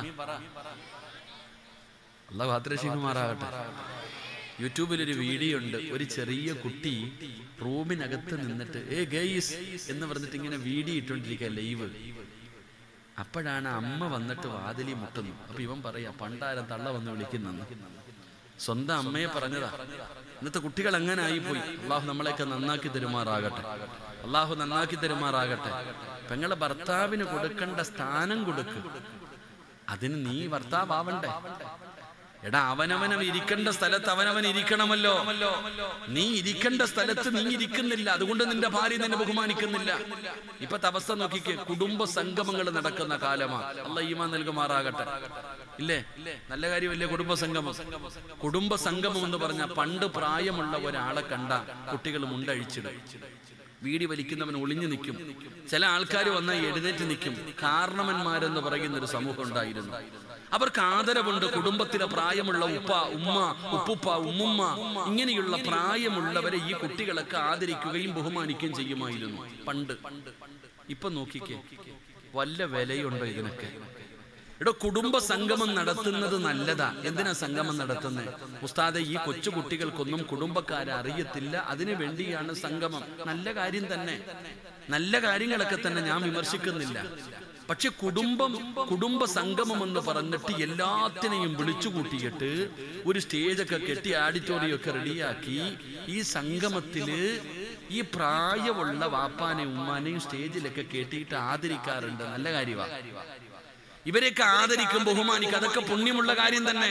അള്ളാഹു കാത്തിരശികുമാറാകട്ടെ യൂട്യൂബിൽ ഒരു വീഡിയോ ഉണ്ട് ഒരു ചെറിയ കുട്ടി റൂമിനകത്ത് നിന്നിട്ട് ഏ ഗെയ്സ് എന്ന് പറഞ്ഞിട്ട് ഇങ്ങനെ വീഡിയോ ഇട്ടോണ്ടിരിക്കുക ലൈവ് അപ്പോഴാണ് അമ്മ വന്നിട്ട് വാതിലി മുട്ടുന്നു അപ്പൊ ഇവൻ പറയാ പണ്ടാരം തള്ള വന്ന് വിളിക്കുന്നെന്ന് സ്വന്തം അമ്മയെ പറഞ്ഞതാ ഇന്നത്തെ കുട്ടികൾ അങ്ങനെ ആയിപ്പോയി അള്ളാഹു നമ്മളെയൊക്കെ നന്നാക്കി തരുമാറാകട്ടെ അള്ളാഹു നന്നാക്കി തരുമാറാകട്ടെ പെങ്ങളെ ഭർത്താവിന് കൊടുക്കേണ്ട സ്ഥാനം കൊടുക്ക് അതിന് നീ ഭർത്താവണ്ടേ എടാ അവനവനം ഇരിക്കേണ്ട സ്ഥലത്ത് അവനവൻ ഇരിക്കണമല്ലോ നീ ഇരിക്കേണ്ട സ്ഥലത്ത് നീ ഇരിക്കുന്നില്ല അതുകൊണ്ട് നിന്റെ ഭാര്യ നിന്നെ ബഹുമാനിക്കുന്നില്ല ഇപ്പത്തെ അവസ്ഥ നോക്കിക്ക് കുടുംബ സംഗമങ്ങൾ നടക്കുന്ന കാലമാണ് അല്ല ഈമാ നൽകുമാറാകട്ടെ ഇല്ലേ നല്ല കാര്യമല്ലേ കുടുംബ സംഗമം കുടുംബ സംഗമം എന്ന് പറഞ്ഞ പണ്ട് പ്രായമുള്ള ഒരാളെ കണ്ട കുട്ടികൾ മുണ്ടഴിച്ചിടും വീടി വലിക്കുന്നവൻ ഒളിഞ്ഞു നിൽക്കും ചില ആൾക്കാർ വന്നാൽ എഴുന്നേറ്റ് നിൽക്കും കാരണവന്മാരെന്ന് പറയുന്ന ഒരു സമൂഹം ഉണ്ടായിരുന്നു അവർക്ക് ആദരവുണ്ട് കുടുംബത്തിലെ പ്രായമുള്ള ഉപ്പ ഉമ്മ ഉപ്പുപ്പ ഉമ്മുമ്മ ഇങ്ങനെയുള്ള പ്രായമുള്ളവരെ ഈ കുട്ടികളൊക്കെ ആദരിക്കുകയും ബഹുമാനിക്കുകയും ചെയ്യുമായിരുന്നു പണ്ട് ഇപ്പൊ നോക്കിക്കേ വല്ല വിലയുണ്ടോ ഇതിനൊക്കെ എടോ കുടുംബ സംഗമം നടത്തുന്നത് നല്ലതാ എന്തിനാ സംഗമം നടത്തുന്നത് ഉസ്താദെ ഈ കൊച്ചു കുട്ടികൾക്കൊന്നും കുടുംബക്കാരെ അറിയത്തില്ല അതിനു വേണ്ടിയാണ് സംഗമം നല്ല കാര്യം തന്നെ നല്ല കാര്യങ്ങളൊക്കെ തന്നെ ഞാൻ വിമർശിക്കുന്നില്ല പക്ഷെ കുടുംബം കുടുംബ സംഗമം എന്ന് പറഞ്ഞിട്ട് എല്ലാത്തിനെയും വിളിച്ചു കൂട്ടിയിട്ട് ഒരു സ്റ്റേജൊക്കെ കെട്ടി ആഡിറ്റോറിയം ഒക്കെ റെഡിയാക്കി ഈ സംഗമത്തില് ഈ പ്രായമുള്ള വാപ്പാനെയും ഉമ്മാനെയും സ്റ്റേജിലൊക്കെ കെട്ടിയിട്ട് ആദരിക്കാറുണ്ട് നല്ല കാര്യമാണ് ഇവരെയൊക്കെ ആദരിക്കും ബഹുമാനിക്കും അതൊക്കെ പുണ്യമുള്ള കാര്യം തന്നെ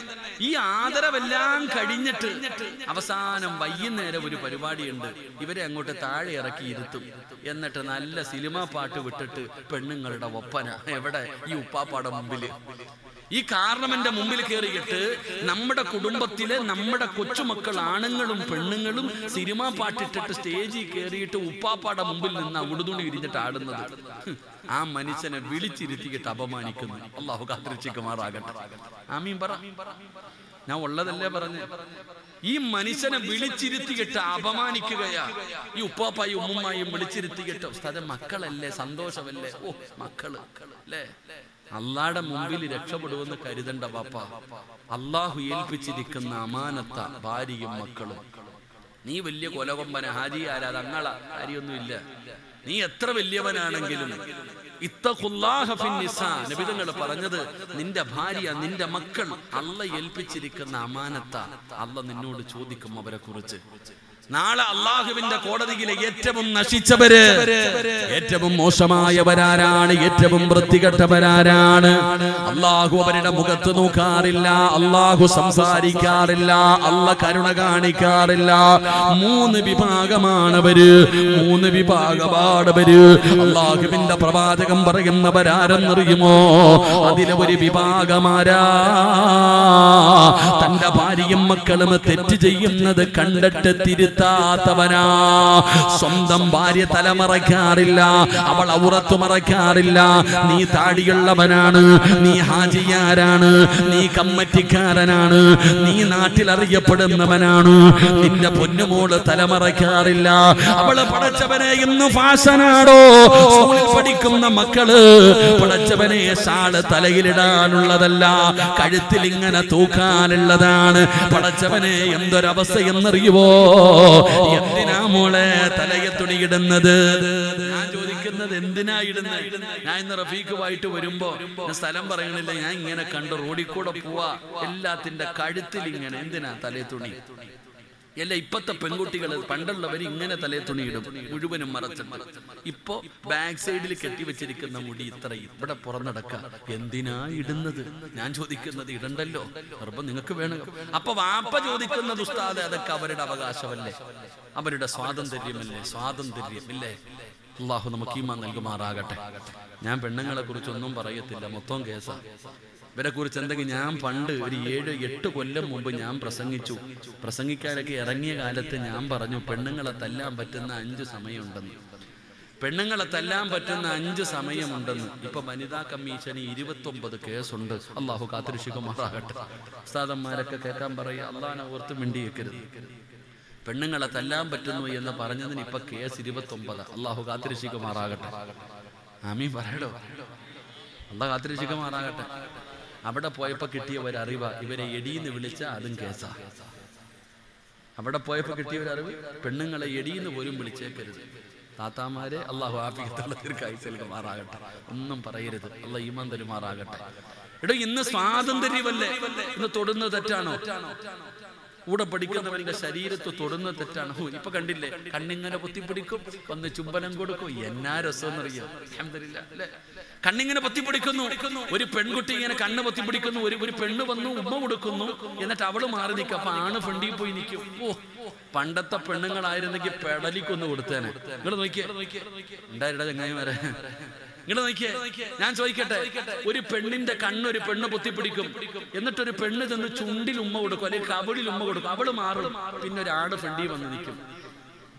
ഈ ആദരവെല്ലാം കഴിഞ്ഞിട്ട് അവസാനം വൈകുന്നേരം ഒരു പരിപാടിയുണ്ട് ഇവരെ അങ്ങോട്ട് താഴെ ഇറക്കി ഇരുത്തും എന്നിട്ട് നല്ല സിനിമാ പാട്ട് വിട്ടിട്ട് പെണ്ണുങ്ങളുടെ ഒപ്പന എവിടെ ഈ ഉപ്പാപ്പാടെ മുമ്പില് ഈ കാരണവന്റെ മുമ്പിൽ കയറിയിട്ട് നമ്മുടെ കുടുംബത്തിലെ നമ്മുടെ കൊച്ചുമക്കൾ ആണുങ്ങളും പെണ്ണുങ്ങളും സിനിമാ പാട്ടിട്ടിട്ട് സ്റ്റേജിൽ കയറിയിട്ട് ഉപ്പാപ്പാടെ മുമ്പിൽ നിന്ന് ഉടുതുണി ഇരിഞ്ഞിട്ട് ആടുന്നത് ഹ്, ആ മനുഷ്യനെ വിളിച്ചിരുത്തിയിട്ട് അപമാനിക്കുന്നു അള്ളാഹു കാത്തിരിച്ചിക്കുമാറാകട്ടെ ആമീൻ പറ ഞാൻ ഉള്ളതല്ലേ പറഞ്ഞ് ഈ മനുഷ്യനെ വിളിച്ചിരുത്തിയിട്ട് അപമാനിക്കുകയാ ഈ ഉപ്പാപ്പായും ഉമ്മുമ്മായും വിളിച്ചിരുത്തിയിട്ട് ഉസ്താദെ മക്കളല്ലേ സന്തോഷമല്ലേ ഓ മക്കള് അല്ലേ അള്ളാടെ മുമ്പിൽ രക്ഷപ്പെടുമെന്ന് കരുതണ്ട പാപ്പ അള്ളാഹു ഏൽപ്പിച്ചിരിക്കുന്ന അമാനത്ത ഭാര്യയും മക്കളും നീ വലിയ കൊലകൊമ്പന ഹാജി ആരാ തങ്ങള കാര്യമൊന്നുമില്ല നീ എത്ര വലിയവനാണെങ്കിലും ഇത്തഖുല്ലാഹ ഫിൻ നിസാ. നബിതങ്ങൾ പറഞ്ഞത് നിന്റെ ഭാര്യ നിന്റെ മക്കൾ അല്ല ഏൽപ്പിച്ചിരിക്കുന്ന അമാനത്ത അല്ല നിന്നോട് ചോദിക്കും അവരെ കുറിച്ച് നാളെ അള്ളാഹുവിന്റെ കോടതിയിലെ ഏറ്റവും നശിച്ചവര് ഏറ്റവും മോശമായവരാരാണ് ഏറ്റവും വൃത്തികെട്ടവരാരാണ് അള്ളാഹു അവരുടെ മുഖത്ത് നോക്കാറില്ല അള്ളാഹു സംസാരിക്കാറില്ല അല്ല കരുണ കാണിക്കാറില്ല മൂന്ന് വിഭാഗമാണവര് മൂന്ന് വിഭാഗമാണവര് അള്ളാഹുവിന്റെ പ്രവാചകം പറയുന്നവരാരെന്നറിയുമോ അതിലെ ഒരു വിഭാഗമാരാ തന്റെ ഭാര്യയും മക്കളും തെറ്റ് ചെയ്യുന്നത് കണ്ടിട്ട് തിരുത്താത്തവനാ സ്വന്തം ഭാര്യ തലമറയ്ക്കാറില്ല അവൾ ഔറത്ത് മറയ്ക്കാറില്ല നീ താടിയുള്ളവനാണ് നീ ഹാജിയാരാണ് നീ കമ്മറ്റിക്കാരനാണ് നീ നാട്ടിൽ അറിയപ്പെടുന്നവനാണ് നിന്റെ പൊന്നുമോള് തലമറയ്ക്കാറില്ല അവള് പടച്ചവനെ ഇന്ന് ഫാഷനാടോ സ്കൂളിൽ പഠിക്കുന്ന മക്കള് പടച്ചവനെ ഷാള് തലയിലിടാനുള്ളതല്ല കഴുത്തിൽ ഇങ്ങനെ തൂക്കാനുള്ളതാണ് പടച്ചവനെ എന്തൊരവസ്ഥ എന്നറിയുവോ എന്തിനാ മോളെ തലയെ തുണിയിടുന്നത് ഞാൻ ചോദിക്കുന്നത് എന്തിനാ ഇടുന്നത് ഞാൻ ഇന്ന് റഫീഖുമായിട്ട് വരുമ്പോ ഞാൻ സ്ഥലം പറയണില്ല ഞാൻ ഇങ്ങനെ കണ്ടു റോഡിൽ കൂടെ പോവാ എല്ലാത്തിന്റെ കഴുത്തിൽ ഇങ്ങനെ എന്തിനാ തലേ തുണി അല്ല ഇപ്പത്തെ പെൺകുട്ടികൾ പണ്ടുള്ളവർ ഇങ്ങനെ തലേ തുണി ഇടും മുഴുവനും മറച്ചിട്ട് ഇപ്പോ ബാക്ക് സൈഡിൽ കെട്ടിവെച്ചിരിക്കുന്ന മുടി ഇത്രയും ഇവിടെ പുറന്നടക്ക എന്തിനാ ഇടുന്നത് ഞാൻ ചോദിക്കുന്നത് ഇടണ്ടല്ലോ നിർബന്ധം നിങ്ങൾക്ക് വേണം അപ്പൊ വാപ്പ ചോദിക്കുന്നത് ഉസ്താദ് അതൊക്കെ അവരുടെ അവകാശമല്ലേ അവരുടെ സ്വാതന്ത്ര്യമല്ലേ സ്വാതന്ത്ര്യം ഇല്ലേ അള്ളാഹു നമുക്ക് ഈമാ നൽകുമാറാകട്ടെ ഞാൻ പെണ്ണുങ്ങളെ കുറിച്ചൊന്നും പറയത്തില്ല മൊത്തം കേസാ ഇവരെ കുറിച്ച് എന്തെങ്കിലും ഞാൻ പണ്ട് ഒരു ഏഴ് എട്ട് കൊല്ലം മുമ്പ് ഞാൻ പ്രസംഗിച്ചു പ്രസംഗിക്കാനൊക്കെ ഇറങ്ങിയ കാലത്ത് ഞാൻ പറഞ്ഞു പെണ്ണുങ്ങളെ തല്ലാൻ പറ്റുന്ന അഞ്ച് സമയമുണ്ടെന്ന് പെണ്ണുങ്ങളെ തല്ലാൻ പറ്റുന്ന അഞ്ച് സമയമുണ്ടെന്ന് ഇപ്പൊ വനിതാ കമ്മീഷന് ഇരുപത്തൊമ്പത് കേസുണ്ട് അള്ളാഹു കാത്തിരിശുകുമാറാകട്ടെ ഉസ്താദന്മാരൊക്കെ കേൾക്കാൻ പറയുക അള്ളാഹാനെ ഓർത്ത് മിണ്ടിയേക്കരുത് പെണ്ണുങ്ങളെ തല്ലാൻ പറ്റുന്നു എന്ന് പറഞ്ഞതിന് ഇപ്പൊ കേസ് ഇരുപത്തൊമ്പത് അള്ളാഹു കാത്തിരിശിക്കുമാറാകട്ടെ ആമീ പറയടോ അള്ളാഹ് കാത്തിരിശിക്കുമാറാകട്ടെ അവിടെ പോയപ്പോ കിട്ടിയ ഒരു അറിവ ഇവരെ എടീന്ന് വിളിച്ച അതും കേസാ അവിടെ പോയപ്പോ കിട്ടിയ ഒരു അറിവ് പെണ്ണുങ്ങളെ എടീന്ന് പോലും വിളിച്ചേക്കരുത് താത്താമാരെ അള്ളാഹു ആഫിയത്തുള്ള ദീർഘായുസൽക്കുമാറാകട്ടെ ഒന്നും പറയരുത് അള്ളാഹ് ഈമാൻ തരുമാറാകട്ടെ എടോ ഇന്ന് സ്വാതന്ത്ര്യമല്ലേ ഇന്ന് തൊടുന്നത് തെറ്റാണോ കൂടെ പഠിക്കുന്നവന്റെ ശരീരത്ത് തൊടുന്നത് തെറ്റാണ് ഹോ, ഇപ്പൊ കണ്ടില്ലേ കണ്ണിങ്ങനെ പൊത്തിപ്പിടിക്കും ഒന്ന് ചുംബനം കൊടുക്കും എന്നാ രസം എന്നറിയാം അൽഹംദുലില്ലാ, അല്ലേ? കണ്ണിങ്ങനെ പൊത്തിപ്പിടിക്കുന്നു ഒരു പെൺകുട്ടി ഇങ്ങനെ കണ്ണ് പൊത്തിപ്പിടിക്കുന്നു ഒരു ഒരു പെണ്ണ് വന്നു ഉമ്മ കൊടുക്കുന്നു എന്നിട്ട് അവള് മാറി നിൽക്കും അപ്പൊ ആണ് ഫ്രണ്ടിൽ പോയി നിൽക്കും ഓ പണ്ടത്തെ പെണ്ണുങ്ങളായിരുന്നെങ്കിൽ പെടലിക്കൊന്ന് കൊടുത്തേനെ നിങ്ങൾ നോക്കിയേ ഉണ്ടായിട്ടാ ചങ്ങായിമാരെ നിങ്ങൾ നോക്കിയേ ഞാൻ ചോദിക്കട്ടെ ഒരു പെണ്ണിന്റെ കണ്ണ് ഒരു പെണ്ണ് പൊത്തിപ്പിടിക്കും എന്നിട്ടൊരു പെണ്ണ് ചെന്ന് ചുണ്ടിൽ ഉമ്മ കൊടുക്കും അല്ലെങ്കിൽ കബളിൽ ഉമ്മ കൊടുക്കും അവള് മാറും പിന്നെ ഒരു ആട് ഫ്രണ്ടിൽ വന്ന് നിൽക്കും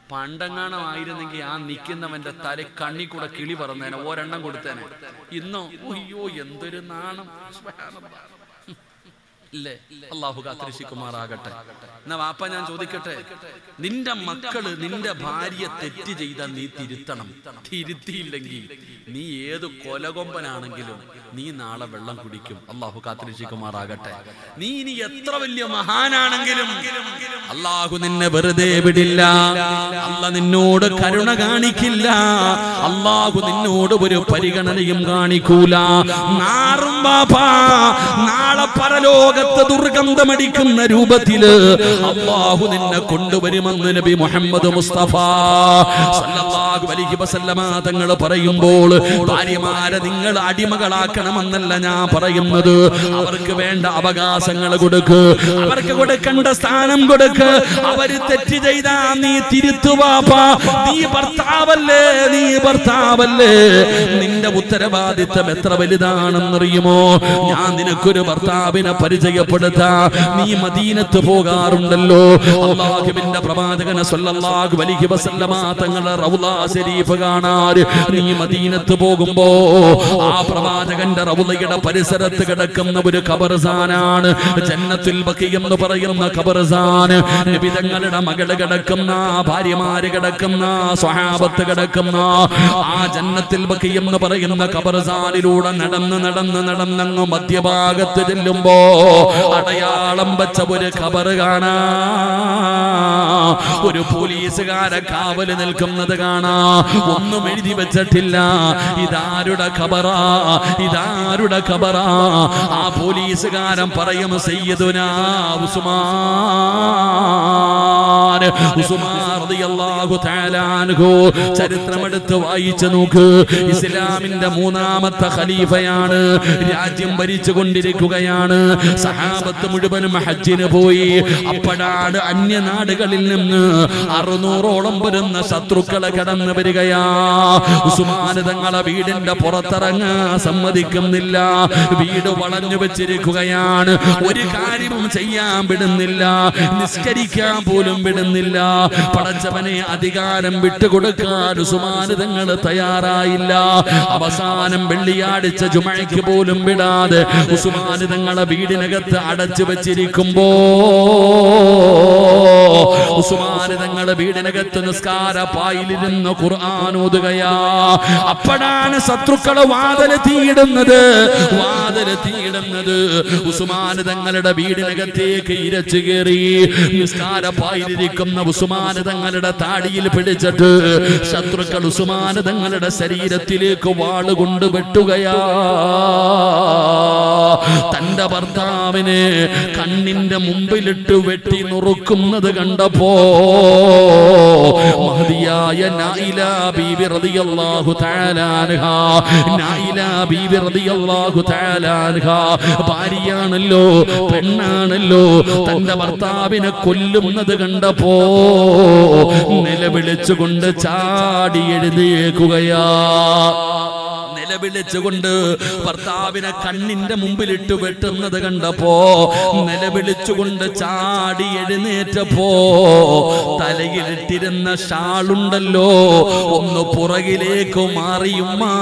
പണ്ടെങ്ങാണമായിരുന്നെങ്കിൽ ആ നിൽക്കുന്നവന്റെ തല കണ്ണി കൂടെ കിളി പറന്നേനെ ഒരെണ്ണം കൊടുത്തേനെ ഇന്നോ അയ്യോ എന്തൊരു നാണം സുബ്ഹാനല്ലാഹ്. ഇല്ലേ അള്ളാഹു കാത്തിരിശിക്കുമാറാകട്ടെ എന്നാ വാപ്പ ഞാൻ ചോദിക്കട്ടെ നിന്റെ മക്കള് നിന്റെ ഭാര്യ തെറ്റ് ചെയ്ത നീ തിരുത്തണം തിരുത്തിയില്ലെങ്കിൽ നീ ഏത് കൊലകൊമ്പനാണെങ്കിലും നീ നാളെ വെള്ളം കുടിക്കും അള്ളാഹു കാത്തിരിശിക്കുമാറാകട്ടെ നീ ഇനി എത്ര വലിയ മഹാനാണെങ്കിലും അള്ളാഹു നിന്നെ വെറുതെ വിടില്ല അല്ല നിന്നോട് കരുണ കാണിക്കില്ല അള്ളാഹു നിന്നോട് ഒരു പരിഗണനയും കാണിക്കൂല നാറും ബാപ്പാ നാളെ പരലോകത്ത് ദുർഗന്ധമടിക്കുന്ന രൂപത്തില് അള്ളാഹു നിന്നെ കൊണ്ടുവരുമെന്ന് നബി മുഹമ്മദ് മുസ്തഫ സല്ലല്ലാഹു അലൈഹി വസല്ലമ തങ്ങൾ പറയുമ്പോൾ ഭാര്യമാരെ നിങ്ങൾ അടിമകളാക്കണമെന്നല്ല ഞാൻ പറയുന്നത് അവർക്ക് വേണ്ട അവകാശങ്ങൾ കൊടുക്ക് അവർക്ക് കൊടുക്കേണ്ട സ്ഥാനം കൊടുക്ക് അവര് തെറ്റ് ചെയ്താ നീ തിരുത്തുവാപ്പാ നീ ഭർത്താവല്ലേ നീ ഭർത്താവല്ലേ നിന്റെ ഉത്തരവാദിത്തം എത്ര വലുതാണെന്നറിയുമോ ഞാൻ നിനക്കൊരു ഭർത്താവിനെ പരിചയപ്പെടുത്താ നീ മദീനത്ത് പോകാറുണ്ടല്ലോ അള്ളാഹുവിന്റെ പ്രവാചകനെ സല്ലല്ലാഹു അലൈഹി വസല്ലമ തങ്ങളെ റൗള ശരീഫ് കാണാൻ നീ മദീനത്ത് പോകുമ്പോ ആ പ്രവാചകന്റെ റൗളയുടെ പരിസരത്ത് കിടക്കുന്ന ഒരു ഖബർസാനാണ് ജന്നത്തുൽ ബഖി എന്ന് പറയുന്ന ഖബർസാൻ നബി തങ്ങളുടെ മകള് കിടക്കുന്ന ഭാര്യമാര് കിടക്കുന്ന സ്വഹാബത്ത് കിടക്കുന്ന ആ ജന്നത്തിൽ ബഖി എന്ന് പറയുന്ന ഖബർസാനിലൂടെ നടന്ന് നടന്ന് നടന്നങ്ങ് മധ്യഭാഗത്ത് ചെല്ലുമ്പോ അടയാളം വെച്ച ഒരു ഖബർ കാണാ ഒരു പോലീസുകാരെ കാവല് നിൽക്കുന്നത് കാണാ ഒന്നും എഴുതി വെച്ചിട്ടില്ല ഇതാരുടെ ഖബറാ ഇതാരുടെ ഖബറാ ആ പോലീസുകാരൻ പറയും സയ്യിദുനാ ഉസ്മാൻ ഉസ്മാൻ റളിയല്ലാഹു തആല അൻഹു ചരിത്രമെടുത്ത് വായിച്ചു നോക്ക് ഇസ്ലാമിന്റെ മൂന്നാമത്തെ ഖലീഫയാണ് രാജ്യം ഭരിച്ചു കൊണ്ടിരിക്കുകയാണ് സഹാബത്ത് മുഴുവനും ഹജ്ജിന് പോയി അപ്പോഴാണ് അന്യനാടുകളിൽ നിന്ന് അറുന്നൂറോളം വരുന്ന ശത്രുക്കളെ കടന്നു വരികയാ ഉസ്മാൻ തങ്ങളെ വീടിന്റെ പുറത്തിറങ്ങാൻ സമ്മതിക്കുന്നില്ല വീട് വളഞ്ഞു വെച്ചിരിക്കുകയാണ് ഒരു കാര്യവും ചെയ്യാൻ വിടുന്നില്ല നിസ്കരിക്കാൻ പോലും വിടുന്നില്ല പടച്ചവനെ അധികാരം വിട്ടുകൊടുക്കാൻ ഉസ്മാന് തങ്ങൾ തയ്യാറായില്ല അവസാനം വെള്ളിയാഴ്ച ജുമയ്ക്ക് പോലും വിടാതെ ഉസ്മാന് തങ്ങളെ വീടിനകത്ത് അടച്ചു വെച്ചിരിക്കുമ്പോ ഉസ്മാന് തങ്ങളെ വീടിനകത്ത് നിസ്കാര പായിലിരുന്ന് ഖുർആൻ ഓതുകയാ അപ്പോഴാണ് ശത്രുക്കള് വാതില് തീയിടുന്നത് വാതില് തീയിടുന്നത് ഉസ്മാന് തങ്ങളുടെ വീടിനകത്തേക്ക് ഇരച്ചു കയറി നിസ്കാര പായിലിരിക്കുന്ന ഉസ്മാന് തങ്ങളുടെ താടിയിൽ പിടിച്ചിട്ട് ശത്രുക്കൾ ഉസ്മാന് തങ്ങളുടെ ശരീരത്തിലേക്ക് വാളുകൊണ്ട് വെട്ടുകയാ തന്റെ ഭർത്താവിനെ കണ്ണിന്റെ മുമ്പിലിട്ട് വെട്ടി നുറുക്കുന്നത് കണ്ടപ്പോ മഹതിയായ നായില ബീവി റളിയല്ലാഹു തആല അൻഹ നായില ബീവി റളിയല്ലാഹു തആല അൻഹ ഭാര്യയാണല്ലോ പെണ്ണാണല്ലോ തന്റെ ഭർത്താവിനെ കൊല്ലുന്നത് കണ്ടപ്പോ നിലവിളിച്ചുകൊണ്ട് ചാടി എഴുന്നേക്കുകയാ നിലവിളിച്ചുകൊണ്ട് ഭർത്താവിനെ കണ്ണിന്റെ മുമ്പിലിട്ട് വെട്ടുന്നത് കണ്ടപ്പോ നിലവിളിച്ചുകൊണ്ട് ചാടി എഴുന്നേറ്റപ്പോ തലയിലിട്ടിരുന്ന ഷാളുണ്ടല്ലോ ഒന്ന് പുറകിലേക്ക് മാറിയുമ്മാ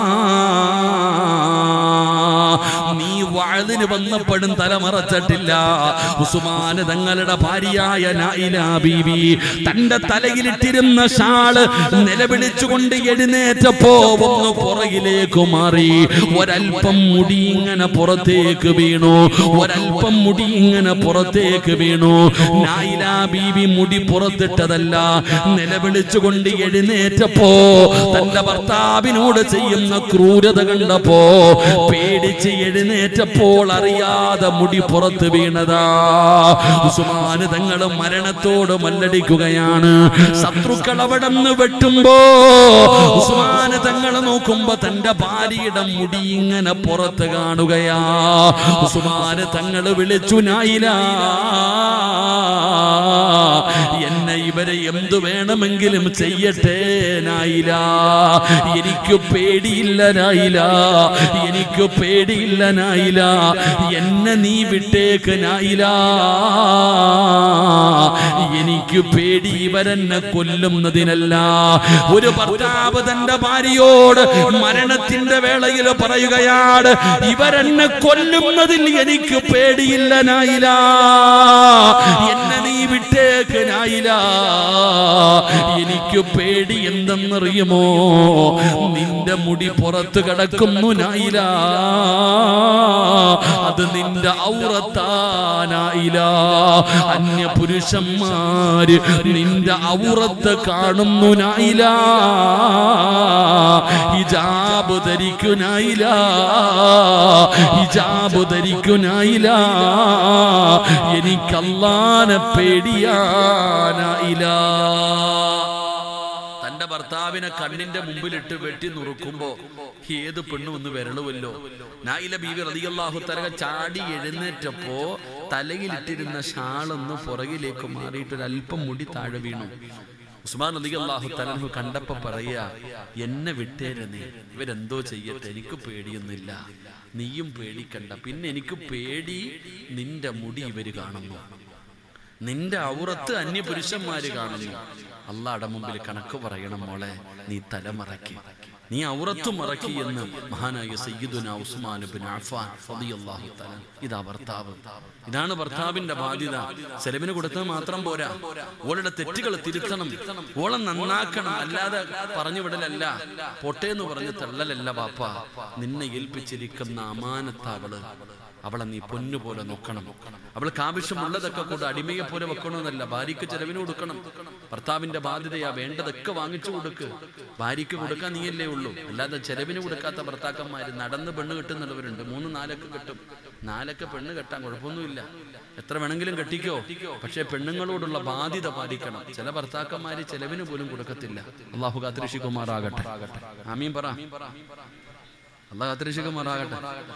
നീ വാഴതിന് വന്നപ്പോഴും തലമറച്ചിട്ടില്ല ഉസ്മാന് തങ്ങളുടെ ഭാര്യയായ നായില ബീവി തന്റെ തലയിലിട്ടിരുന്ന ഷാള് നിലവിളിച്ചുകൊണ്ട് എഴുന്നേറ്റപ്പോ ഒന്ന് പുറകിലേക്ക് മാറി ഒരൽപ്പം മുടി ഇങ്ങനെ പുറത്തേക്ക് വീണു ഒരൽപ്പം മുടി ഇങ്ങനെ പുറത്തേക്ക് വീണു നായില ബീവി മുടി പുറത്തിട്ടതല്ല നിലവിളിച്ചുകൊണ്ട് എഴുന്നേറ്റപ്പോ തന്റെ ഭർത്താവിനോട് ചെയ്യുന്ന ക്രൂരത കണ്ടപ്പോ പേടിച്ച് എഴുന്നേറ്റപ്പോൾ അറിയാതെ മുടി പുറത്ത് വീണതാ ഉസ്മാന് തങ്ങൾ മരണത്തോട് മല്ലടിക്കുകയാണ് ശത്രുക്കൾ അവിടെ നിന്ന് വെട്ടുമ്പോ ഉസ്മാന് തങ്ങൾ നോക്കുമ്പോ തന്റെ ഭാര്യയുടെ മുടി ഇങ്ങനെ പുറത്ത് കാണുകയാ ഉസ്മാന് തങ്ങൾ വിളിച്ചു നായില എന്നെ ഇവരെ എന്തു വേണമെങ്കിലും ചെയ്യട്ടെ നായില എനിക്ക് പേടിയില്ല നായില എനിക്ക് പേടിയില്ല നായില എന്നെ നീ വിട്ടേക്ക് നായില എനിക്ക് പേടി ഇവരെന്നെ കൊല്ലുന്നതിനല്ല ഒരു ഭർത്താവ് തന്റെ ഭാര്യയോട് മരണത്തിന്റെ വേളയിൽ പറയുകയാണ് ഇവരെന്നെ കൊല്ലുന്നതിൽ എനിക്ക് പേടിയില്ല നായില എന്നെ നീ വിട്ടേക്ക് നായില എനിക്ക് പേടി എന്തെന്നറിയുമോ നിന്റെ മുടി പുറത്ത് കിടക്കുന്നു നായില അത് നിന്റെ ഔറത്താനായില്ല അന്യ പുരുഷന്മാര് നിന്റെ ഔറത്ത് കാണുന്നു നായില ഹിജാബ് ധരിക്കുനായില്ല ഹിജാബ് ധരിക്കുനായില്ല എനിക്കല്ലാനെ പേടിയാനായില്ല തന്റെ ഭർത്താവിനെ കണ്ണിന്റെ മുമ്പിലിട്ട് വെട്ടി നുറുക്കുമ്പോ ഏത് പെണ്ണും ഒന്ന് വിരളുമല്ലോ നായില ബീവി റളിയല്ലാഹു തലക ചാടി എഴുന്നേറ്റപ്പോ തലയിലിട്ടിരുന്ന ഷാളൊന്ന് പുറകിലേക്ക് മാറിയിട്ട് ഒരു അല്പം മുടി താഴെ വീണു ഉസ്മാൻ അലി അള്ളാഹു തലഹു കണ്ടപ്പോ പറയാ എന്നെ വിട്ടേരുന്നേ ഇവരെന്തോ ചെയ്യട്ടെ എനിക്ക് പേടിയൊന്നുമില്ല നീയും പേടിക്കണ്ട പിന്നെ എനിക്ക് പേടി നിന്റെ മുടി ഇവര് കാണുന്നു നിന്റെ ഔറത്ത് അന്യ പുരുഷന്മാര് കാണുന്നു അള്ളാടെ മുമ്പിൽ കണക്ക് പറയണം മോളെ നീ തലമറക്കി നീ ഔറത്ത് മറക്കി എന്ന് മഹാനായ സയ്യിദുന ഉസ്മാൻ ബിൻ അഫ്ഫാൻ റളിയല്ലാഹു തആല ഇതാ ഭർത്താവ് ഇതാണ് ഭർത്താവിന്റെ ബാധ്യത ചെലവിന് കൊടുത്തത് മാത്രം പോരാ ഓളുടെ തെറ്റുകൾ തിരുത്തണം ഓളെ നന്നാക്കണം അല്ലാതെ പറഞ്ഞു വിടലല്ല പൊട്ടേന്ന് പറഞ്ഞ് തള്ളലല്ല ബാപ്പ നിന്നെ ഏൽപ്പിച്ചിരിക്കുന്ന അമാനത്താവള് അവളെ നീ പൊന്നുപോലെ നോക്കണം അവൾക്ക് ആവശ്യമുള്ളതൊക്കെ കൊണ്ട് അടിമയെ പോലെ വെക്കണമെന്നല്ല ഭാര്യയ്ക്ക് ചെലവിന് കൊടുക്കണം ഭർത്താവിന്റെ ബാധ്യതയാ വേണ്ടതൊക്കെ വാങ്ങിച്ചു കൊടുക്ക് ഭാര്യയ്ക്ക് കൊടുക്കാൻ നീയല്ലേ ഉള്ളൂ അല്ലാതെ ചെലവിന് കൊടുക്കാത്ത ഭർത്താക്കന്മാര് നടന്ന് പെണ്ണ് കെട്ടുന്നുള്ളവരുണ്ട് മൂന്ന് നാലൊക്കെ കെട്ടും നാലൊക്കെ പെണ്ണ് കെട്ടാൻ കുഴപ്പമൊന്നുമില്ല എത്ര വേണമെങ്കിലും കെട്ടിക്കോ പക്ഷെ പെണ്ണുങ്ങളോടുള്ള ബാധ്യത പാലിക്കണം ചില ഭർത്താക്കന്മാര് ചെലവിന് പോലും കൊടുക്കത്തില്ല അള്ളാഹു കാത്തിരക്ഷിക്കുമാറാകട്ടെ ആമീൻ പറ അള്ളാഹു കാത്തിരക്ഷിക്കുമാറാകട്ടെ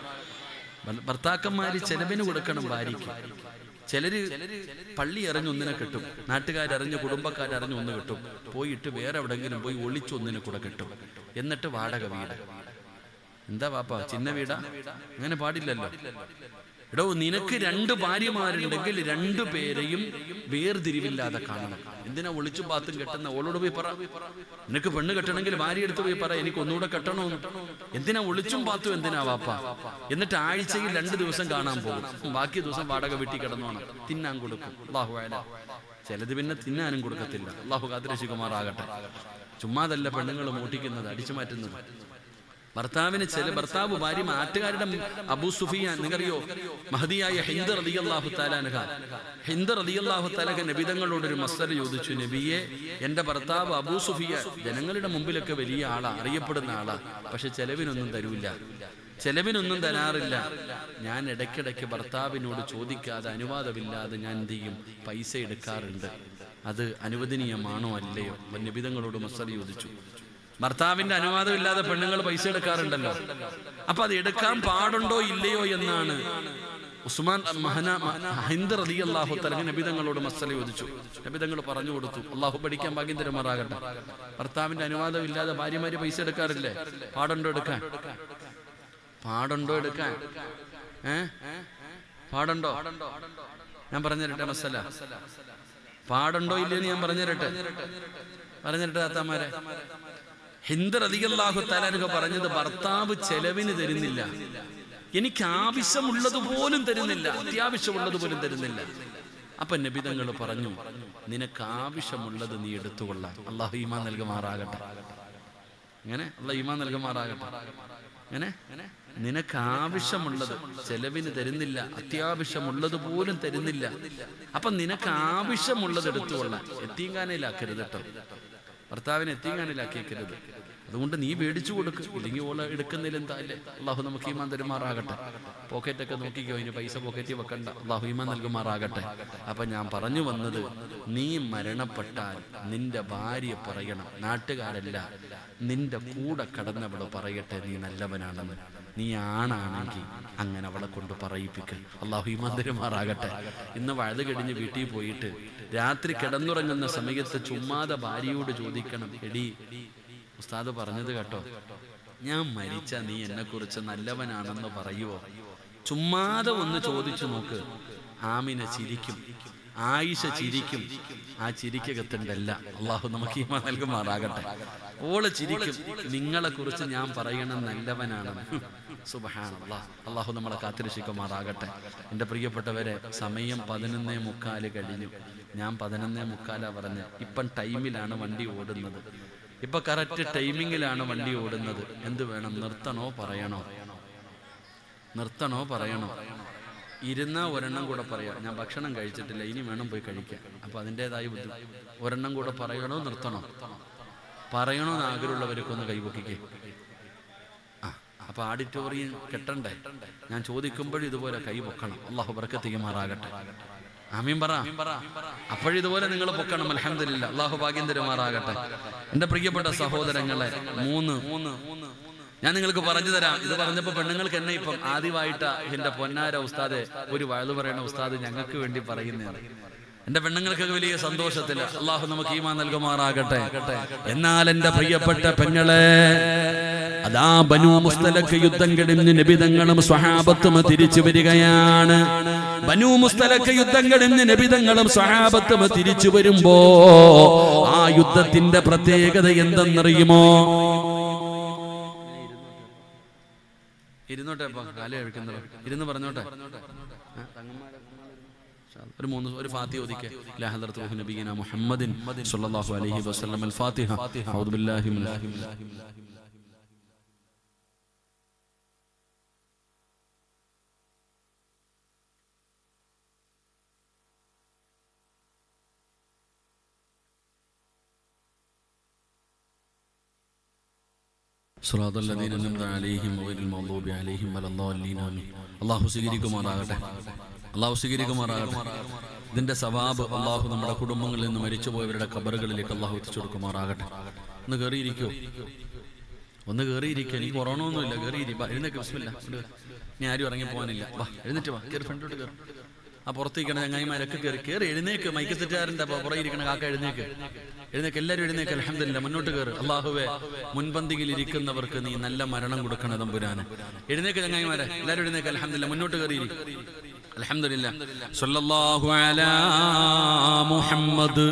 ഭർ- ഭർത്താക്കന്മാര് ചെലവിന് കൊടുക്കണം ഭാര്യയ്ക്ക് ചിലര് പള്ളി അറിഞ്ഞ് ഒന്നിനെ കിട്ടും നാട്ടുകാരറിഞ്ഞ് കുടുംബക്കാരറിഞ്ഞ് ഒന്ന് കിട്ടും പോയിട്ട് വേറെ എവിടെങ്കിലും പോയി ഒളിച്ച് ഒന്നിനെ കൂടെ കിട്ടും എന്നിട്ട് വാടക വീട് എന്താ വാപ്പ ചിന്ന വീടാ അങ്ങനെ പാടില്ലല്ലോ എടോ നിനക്ക് രണ്ട് ഭാര്യമാരുണ്ടെങ്കിൽ രണ്ടു പേരെയും വേർതിരിവില്ലാതെ കാണണം എന്തിനാ ഒളിച്ചും പാത്തും കെട്ടുന്ന ഓളോട് പോയി പറ നിനക്ക് പെണ്ണ് കെട്ടണമെങ്കിൽ ഭാര്യ എടുത്ത് പോയി പറ എനിക്ക് ഒന്നുകൂടെ കെട്ടണമെന്ന് എന്തിനാ ഒളിച്ചും പാത്തും എന്തിനാ വാപ്പ എന്നിട്ട് ആഴ്ചയിൽ രണ്ട് ദിവസം കാണാൻ പോകും ബാക്കി ദിവസം വാടക വീട്ടിൽ കിടന്നോണം തിന്നാൻ കൊടുക്കും അള്ളാഹു ആയാല ചിലത് പിന്നെ തിന്നാനും കൊടുക്കത്തില്ല അള്ളാഹു കാത്തിരശികുമാറാകട്ടെ ചുമ്മാതല്ല പെണ്ണുങ്ങൾ മൂട്ടിക്കുന്നത് അടിച്ചു മാറ്റുന്നത് ഭർത്താവിന് ചില ഭർത്താവ് ഭാര്യ നാട്ടുകാരുടെ അബൂ സുഫിയാൻ നിങ്ങറിയോ മഹദിയായ ഹിന്ദർ അലി അള്ളാഹു താലാനഹ ഹിന്ദർ അലി അള്ളാഹു താലഹ നബിതങ്ങളോട് ഒരു മസ്തര ചോദിച്ചു നബിയെ എന്റെ ഭർത്താവ് അബൂ സുഫിയ ജനങ്ങളുടെ മുമ്പിലൊക്കെ വലിയ ആളാ അറിയപ്പെടുന്ന ആളാ പക്ഷെ ചെലവിനൊന്നും തരൂല്ല ചെലവിനൊന്നും തരാറില്ല ഞാൻ ഇടയ്ക്കിടയ്ക്ക് ഭർത്താവിനോട് ചോദിക്കാതെ അനുവാദമില്ലാതെ ഞാൻ എന്ത് ചെയ്യും പൈസ എടുക്കാറുണ്ട് അത് അനുവദനീയമാണോ അല്ലയോ നബിതങ്ങളോട് മസ്തര ചോദിച്ചു ഭർത്താവിന്റെ അനുവാദം ഇല്ലാതെ പെണ്ണുങ്ങൾ പൈസ എടുക്കാറുണ്ടല്ലോ അപ്പൊ അത് എടുക്കാൻ പാടുണ്ടോ ഇല്ലയോ എന്നാണ് ഉസ്മാൻ മഹന ഹിന്ദർ അലി അള്ളാഹു തലഹ നബിതങ്ങളോട് മസല ചോദിച്ചു നബിതങ്ങൾ പറഞ്ഞു കൊടുത്തു അള്ളാഹു പഠിക്കാൻ ഭാഗ്യം തരുമാറാകട്ടെ ഭർത്താവിന്റെ അനുവാദം ഇല്ലാതെ ഭാര്യമാര് പൈസ എടുക്കാറില്ലേ പാടുണ്ടോ എടുക്കാൻ പാടുണ്ടോ എടുക്കാൻ ഏ പാടുണ്ടോ ഞാൻ പറഞ്ഞു തരട്ടെ മസല പാടുണ്ടോ ഇല്ലയെന്ന് ഞാൻ പറഞ്ഞു തരട്ടെ പറഞ്ഞു തരട്ടെ താത്താമാരെ ഹിന്ദർ അലിയല്ലാഹു തലാനുക പറഞ്ഞത് ഭർത്താവ് ചെലവിന് തരുന്നില്ല എനിക്ക് ആവശ്യമുള്ളത് പോലും തരുന്നില്ല അത്യാവശ്യമുള്ളത് പോലും തരുന്നില്ല അപ്പൊ നബിതങ്ങൾ പറഞ്ഞു നിനക്ക് ആവശ്യമുള്ളത് നീ എടുത്തുകൊള്ളാം അള്ളാഹു ഈമാൻ നൽകുമാറാകട്ടെ ഇങ്ങനെ അള്ളാഹ് ഈമാൻ നൽകുമാറാകട്ടെ ഇങ്ങനെ നിനക്ക് ആവശ്യമുള്ളത് ചെലവിന് തരുന്നില്ല അത്യാവശ്യമുള്ളത് പോലും തരുന്നില്ല അപ്പൊ നിനക്ക് ആവശ്യമുള്ളത് എടുത്തുകൊള്ളാം എത്തിങ്കാനയിലാക്കരുത് കേട്ടോ ഭർത്താവിനെ എത്തിങ്കാനയിലാക്കിയേക്കരുത് അതുകൊണ്ട് നീ മേടിച്ചു കൊടുക്ക് ഇല്ലെങ്കിൽ ഓള എടുക്കുന്നതിൽ എന്താ അല്ലേ അള്ളാഹു നമുക്ക് ഈമാൻ തരുമാറാകട്ടെ പോക്കറ്റൊക്കെ നോക്കിക്കോ ഇനി പൈസ പോക്കറ്റിൽ വെക്കണ്ട അള്ളാഹു ഈമാൻ നൽകുമാറാകട്ടെ അപ്പൊ ഞാൻ പറഞ്ഞു വന്നത് നീ മരണപ്പെട്ടാൽ നിന്റെ ഭാര്യ പറയണം നാട്ടുകാരല്ല നിന്റെ കൂടെ കടന്നവള് പറയട്ടെ നീ നല്ലവനാണെന്ന് നീ ആണാണെങ്കിൽ അങ്ങനെ അവളെ കൊണ്ട് പറയിപ്പിക്കൽ അള്ളാഹു ഈമാന്തരമാറാകട്ടെ ഇന്ന് വഴുത് കഴിഞ്ഞ് വീട്ടിൽ പോയിട്ട് രാത്രി കിടന്നുറങ്ങുന്ന സമയത്ത് ചുമ്മാതെ ഭാര്യയോട് ചോദിക്കണം എടി ഉസ്താദ് പറഞ്ഞത് കേട്ടോ ഞാൻ മരിച്ച നീ എന്നെ കുറിച്ച് നല്ലവനാണെന്ന് പറയുവോ ചുമ്മാതെ ഒന്ന് ചോദിച്ചു നോക്ക് ആമിന ചിരിക്കും ആയിഷ ചിരിക്കും ആ ചിരിക്കകത്തുണ്ടല്ല അള്ളാഹു നമുക്ക് ഈമ നൽകുമാറാകട്ടെ ഓള് ചിരിക്കും നിങ്ങളെ കുറിച്ച് ഞാൻ പറയണം നല്ലവനാണെന്ന് സുബഹാനല്ലാ അള്ളാഹു നമ്മളെ കാത്തിരക്ഷിക്കുമാറാകട്ടെ എൻ്റെ പ്രിയപ്പെട്ടവരെ സമയം പതിനൊന്നേ മുക്കാല് കഴിഞ്ഞു ഞാൻ പതിനൊന്നേ മുക്കാലാ പറഞ്ഞ് ഇപ്പം ടൈമിലാണ് വണ്ടി ഓടുന്നത് ഇപ്പൊ കറക്റ്റ് ടൈമിങ്ങിലാണ് വണ്ടി ഓടുന്നത് എന്ത് വേണം നിർത്തണോ പറയണോ നിർത്തണോ പറയണോ ഇരുന്ന ഒരെണ്ണം കൂടെ പറയാം ഞാൻ ഭക്ഷണം കഴിച്ചിട്ടില്ല ഇനി വേണം പോയി കഴിക്കാൻ അപ്പൊ അതിൻ്റെതായ ബുദ്ധി ഒരെണ്ണം കൂടെ പറയണോ നിർത്തണോ പറയണോ എന്ന് ആഗ്രഹമുള്ളവരൊക്കെ ഒന്ന് കൈപൊക്കിക്കേ ആ അപ്പൊ ആഡിറ്റോറിയം കെട്ടണ്ടേ ഞാൻ ചോദിക്കുമ്പോഴും ഇതുപോലെ കൈ പൊക്കണം അള്ളാഹു ബർക്കത്തിക്കുമാറാകട്ടെ ആമീൻ പറ അപ്പോഴിതുപോലെ നിങ്ങൾ പൊക്കണം അലഹമില്ല അള്ളാഹു ഭാഗ്യം തരുമാറാകട്ടെ എന്റെ പ്രിയപ്പെട്ട സഹോദരങ്ങളെ മൂന്ന് മൂന്ന് ഞാൻ നിങ്ങൾക്ക് പറഞ്ഞു തരാം ഇത് പറഞ്ഞപ്പോ പെണ്ണുങ്ങൾക്ക് എന്നെ ഇപ്പം ആദ്യമായിട്ട് എന്റെ പൊന്നാര ഉസ്താദ് ഒരു വഴുതു പറയണ ഉസ്താദ് ഞങ്ങൾക്ക് വേണ്ടി പറയുന്നതാണ് എന്റെ പെണ്ണുങ്ങൾക്ക് വലിയ സന്തോഷത്തില് അള്ളാഹു നമുക്ക് ഈമാ നൽകുമാറാകട്ടെ എന്നാൽ എന്റെ പ്രിയപ്പെട്ട പെങ്ങളെ അതാ ബനു മുസ്തലക്ക് യുദ്ധം കിടന്ന് നിബിതങ്ങളും സ്വഹാബത്തും തിരിച്ചു വരികയാണ് ബനു മുസ്തലക്ക് യുദ്ധം കിടന്ന് നിബിതങ്ങളും സ്വഹാബത്തും തിരിച്ചു വരുമ്പോ ആ യുദ്ധത്തിന്റെ പ്രത്യേകത എന്തെന്നറിയുമോ ഇരുന്നോട്ടെ അപ്പൊ കാല കഴിക്കുന്നത് ഇരുന്ന് പറഞ്ഞോട്ടെ ആ, ഒരു മൂന്ന് ഒരു ഫാത്തിഹ ഒതുക്കെ ലാ ഹദ്റത്ത് റൂഹി നബിയിന മുഹമ്മദിൻ സ്വല്ലല്ലാഹു അലൈഹി വസല്ലം അൽ ഫാത്തിഹ അഊദു ബില്ലാഹി മിനൽ صراط الذين أنعمت عليهم غير المغضوب عليهم ولا الضالين آمين അള്ളാഹു സ്വീകരിക്കുമാറാകട്ടെ അള്ളാഹു സ്വീകരിക്കുമാറാകട്ടെ ഇതിന്റെ സവാബ് അള്ളാഹു നമ്മുടെ കുടുംബങ്ങളിൽ നിന്ന് മരിച്ചുപോയവരുടെ കബറുകളിലേക്ക് അള്ളാഹു എത്തിച്ചു കൊടുക്കുമാറാകട്ടെ ഒന്ന് കയറിയിരിക്കോ ഒന്ന് കയറിയിരിക്കുക എനിക്ക് കൊറോണ ഒന്നുമില്ല കയറിയിരി വാ എഴുന്നേക്ക് ബിസ്മില്ല ഞാൻ ആരും ഇറങ്ങി പോകാനില്ല വാ എഴുന്നേറ്റ് വാ കയറി ഫ്രണ്ടോട്ട് കയറി ആ പുറത്തേക്കണ ചങ്ങായിമാരൊക്കെ കയറി കയറി എഴുന്നേക്ക് മൈക്ക് സെറ്റുകാരൻ്റെ പുറകെ ഇരിക്കണ കാക്ക എഴുന്നേക്ക് എഴുന്നേക്ക് എല്ലാവരും എഴുന്നേക്ക് അലഹമില്ല മുന്നോട്ട് കയറി അള്ളാഹുവെ മുൻപന്തിയിൽ ഇരിക്കുന്നവർക്ക് നീ നല്ല മരണം കൊടുക്കണം തമ്പുരാന് എഴുന്നേക്ക് ചങ്ങായിമാരെ എല്ലാവരും എഴുന്നേക്ക് അലഹമില്ല മുന്നോട്ട് കയറി അലഹമില്ല സല്ലല്ലാഹു അലാ മുഹമ്മദ്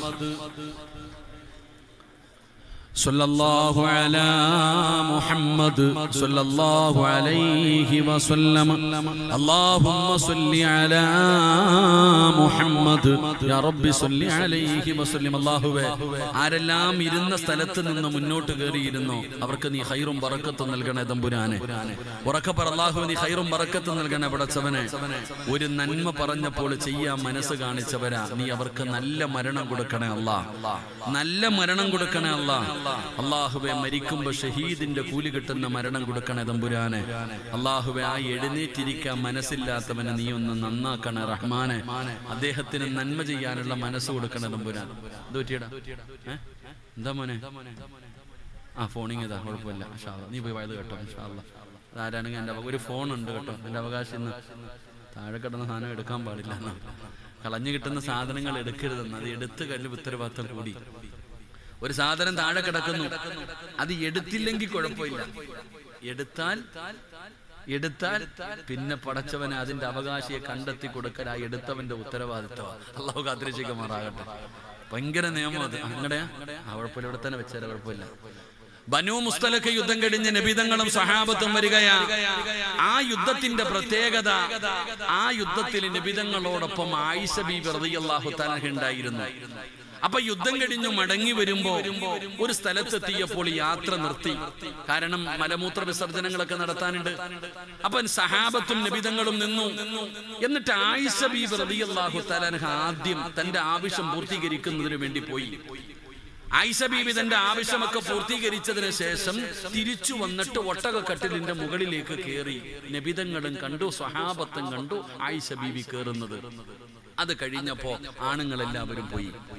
صلى الله على محمد صلى الله عليه وسلم اللهم صل على محمد يا رب صل عليه وسلم അല്ലാഹുവേ ആരെല്ലാം ഇരുന്ന സ്ഥലത്ത് നിന്ന് മുന്നോട്ട് കയറിയിരുന്നോ അവർക്ക് നീ ഹൈറും ബറക്കത്തും നൽകണേ തമ്പുരാനെ ഉറക്കപ്പറ അല്ലാഹു നീ ഹൈറും ബറക്കത്തും നൽകണേ പടച്ചവനെ ഒരു നന്മ പറഞ്ഞപ്പോൾ ചെയ്യാൻ മനസ്സ് കാണിച്ചവരാ നീ അവർക്ക് നല്ല മരണം കൊടുക്കണേ അല്ലാ നല്ല മരണം കൊടുക്കണേ അല്ലാ അള്ളാഹുവെ മരിക്കുമ്പോ ഷഹീദിന്റെ കൂലി കിട്ടുന്ന മരണം കൊടുക്കണേ തമ്പുരാനെ അള്ളാഹുവെ ആ എഴുന്നേറ്റിരിക്കാൻ മനസ്സില്ലാത്തവനെ നീ ഒന്ന് നന്നാക്കണേ റഹ്മാനെ അദ്ദേഹത്തിന് നന്മ ചെയ്യാനുള്ള മനസ്സ് കൊടുക്കണേ തമ്പുരാൻ എന്ത് പറ്റിയടാ ഏ? എന്താ മോനെ ആ ഫോണിങ് ഇതാ കുഴപ്പമില്ല ഇൻഷാ അല്ലാ. നീ പോയി വയത് കേട്ടോ ഇൻഷാല്ല അതാരാണെങ്കിൽ എൻ്റെ ഒരു ഫോൺ ഉണ്ട് കേട്ടോ എൻ്റെ അവകാശം ഇന്ന് താഴെ കിടന്ന സാധനം എടുക്കാൻ പാടില്ല എന്നാ കളഞ്ഞു കിട്ടുന്ന സാധനങ്ങൾ എടുക്കരുതെന്ന് അത് എടുത്തു കഴിഞ്ഞ ഉത്തരവാദിത്തം കൂടി ഒരു സാധനം താഴെ കിടക്കുന്നു അത് എടുത്തില്ലെങ്കിൽ കുഴപ്പമില്ല എടുത്താൽ എടുത്താൽ പിന്നെ പടച്ചവന് അതിന്റെ അവകാശിയെ കണ്ടെത്തി കൊടുക്കൽ ആ എടുത്തവന്റെ ഉത്തരവാദിത്തമാണ് അള്ളാഹു കാത്തിരക്ഷിക്കുമാറാകട്ടെ ഭയങ്കര നിയമം അത് അങ്ങടെയാ ആ കുഴപ്പമില്ല ഇവിടെ തന്നെ വെച്ചാൽ കുഴപ്പമില്ല ബനു മുസ്തലക്ക് യുദ്ധം കഴിഞ്ഞ് നബിതങ്ങളും സഹാബത്തും വരികയാ ആ യുദ്ധത്തിന്റെ പ്രത്യേകത ആ യുദ്ധത്തിൽ നബിതങ്ങളോടൊപ്പം ആയിഷ ബി റളിയല്ലാഹു തആല ഉണ്ടായിരുന്നു അപ്പൊ യുദ്ധം കഴിഞ്ഞു മടങ്ങി വരുമ്പോ ഒരു സ്ഥലത്തെത്തിയപ്പോൾ യാത്ര നിർത്തി കാരണം മലമൂത്ര വിസർജനങ്ങളൊക്കെ നടത്താനുണ്ട് അപ്പൊ സഹാബത്തും നബിതങ്ങളും നിന്നു എന്നിട്ട് ആയിഷ ബി റളിയല്ലാഹു തആല ആദ്യം തന്റെ ആവശ്യം പൂർത്തീകരിക്കുന്നതിന് വേണ്ടി പോയി ആയിഷ ബീബി തന്റെ ആവശ്യമൊക്കെ പൂർത്തീകരിച്ചതിന് ശേഷം തിരിച്ചു വന്നിട്ട് ഒട്ടകക്കട്ടിലിന്റെ മുകളിലേക്ക് കയറി നബിതങ്ങളും കണ്ടു സ്വഹാബത്തും കണ്ടു ആയിഷ ബീബി കയറുന്നത് അത് കഴിഞ്ഞപ്പോ ആണുങ്ങളെല്ലാവരും പോയി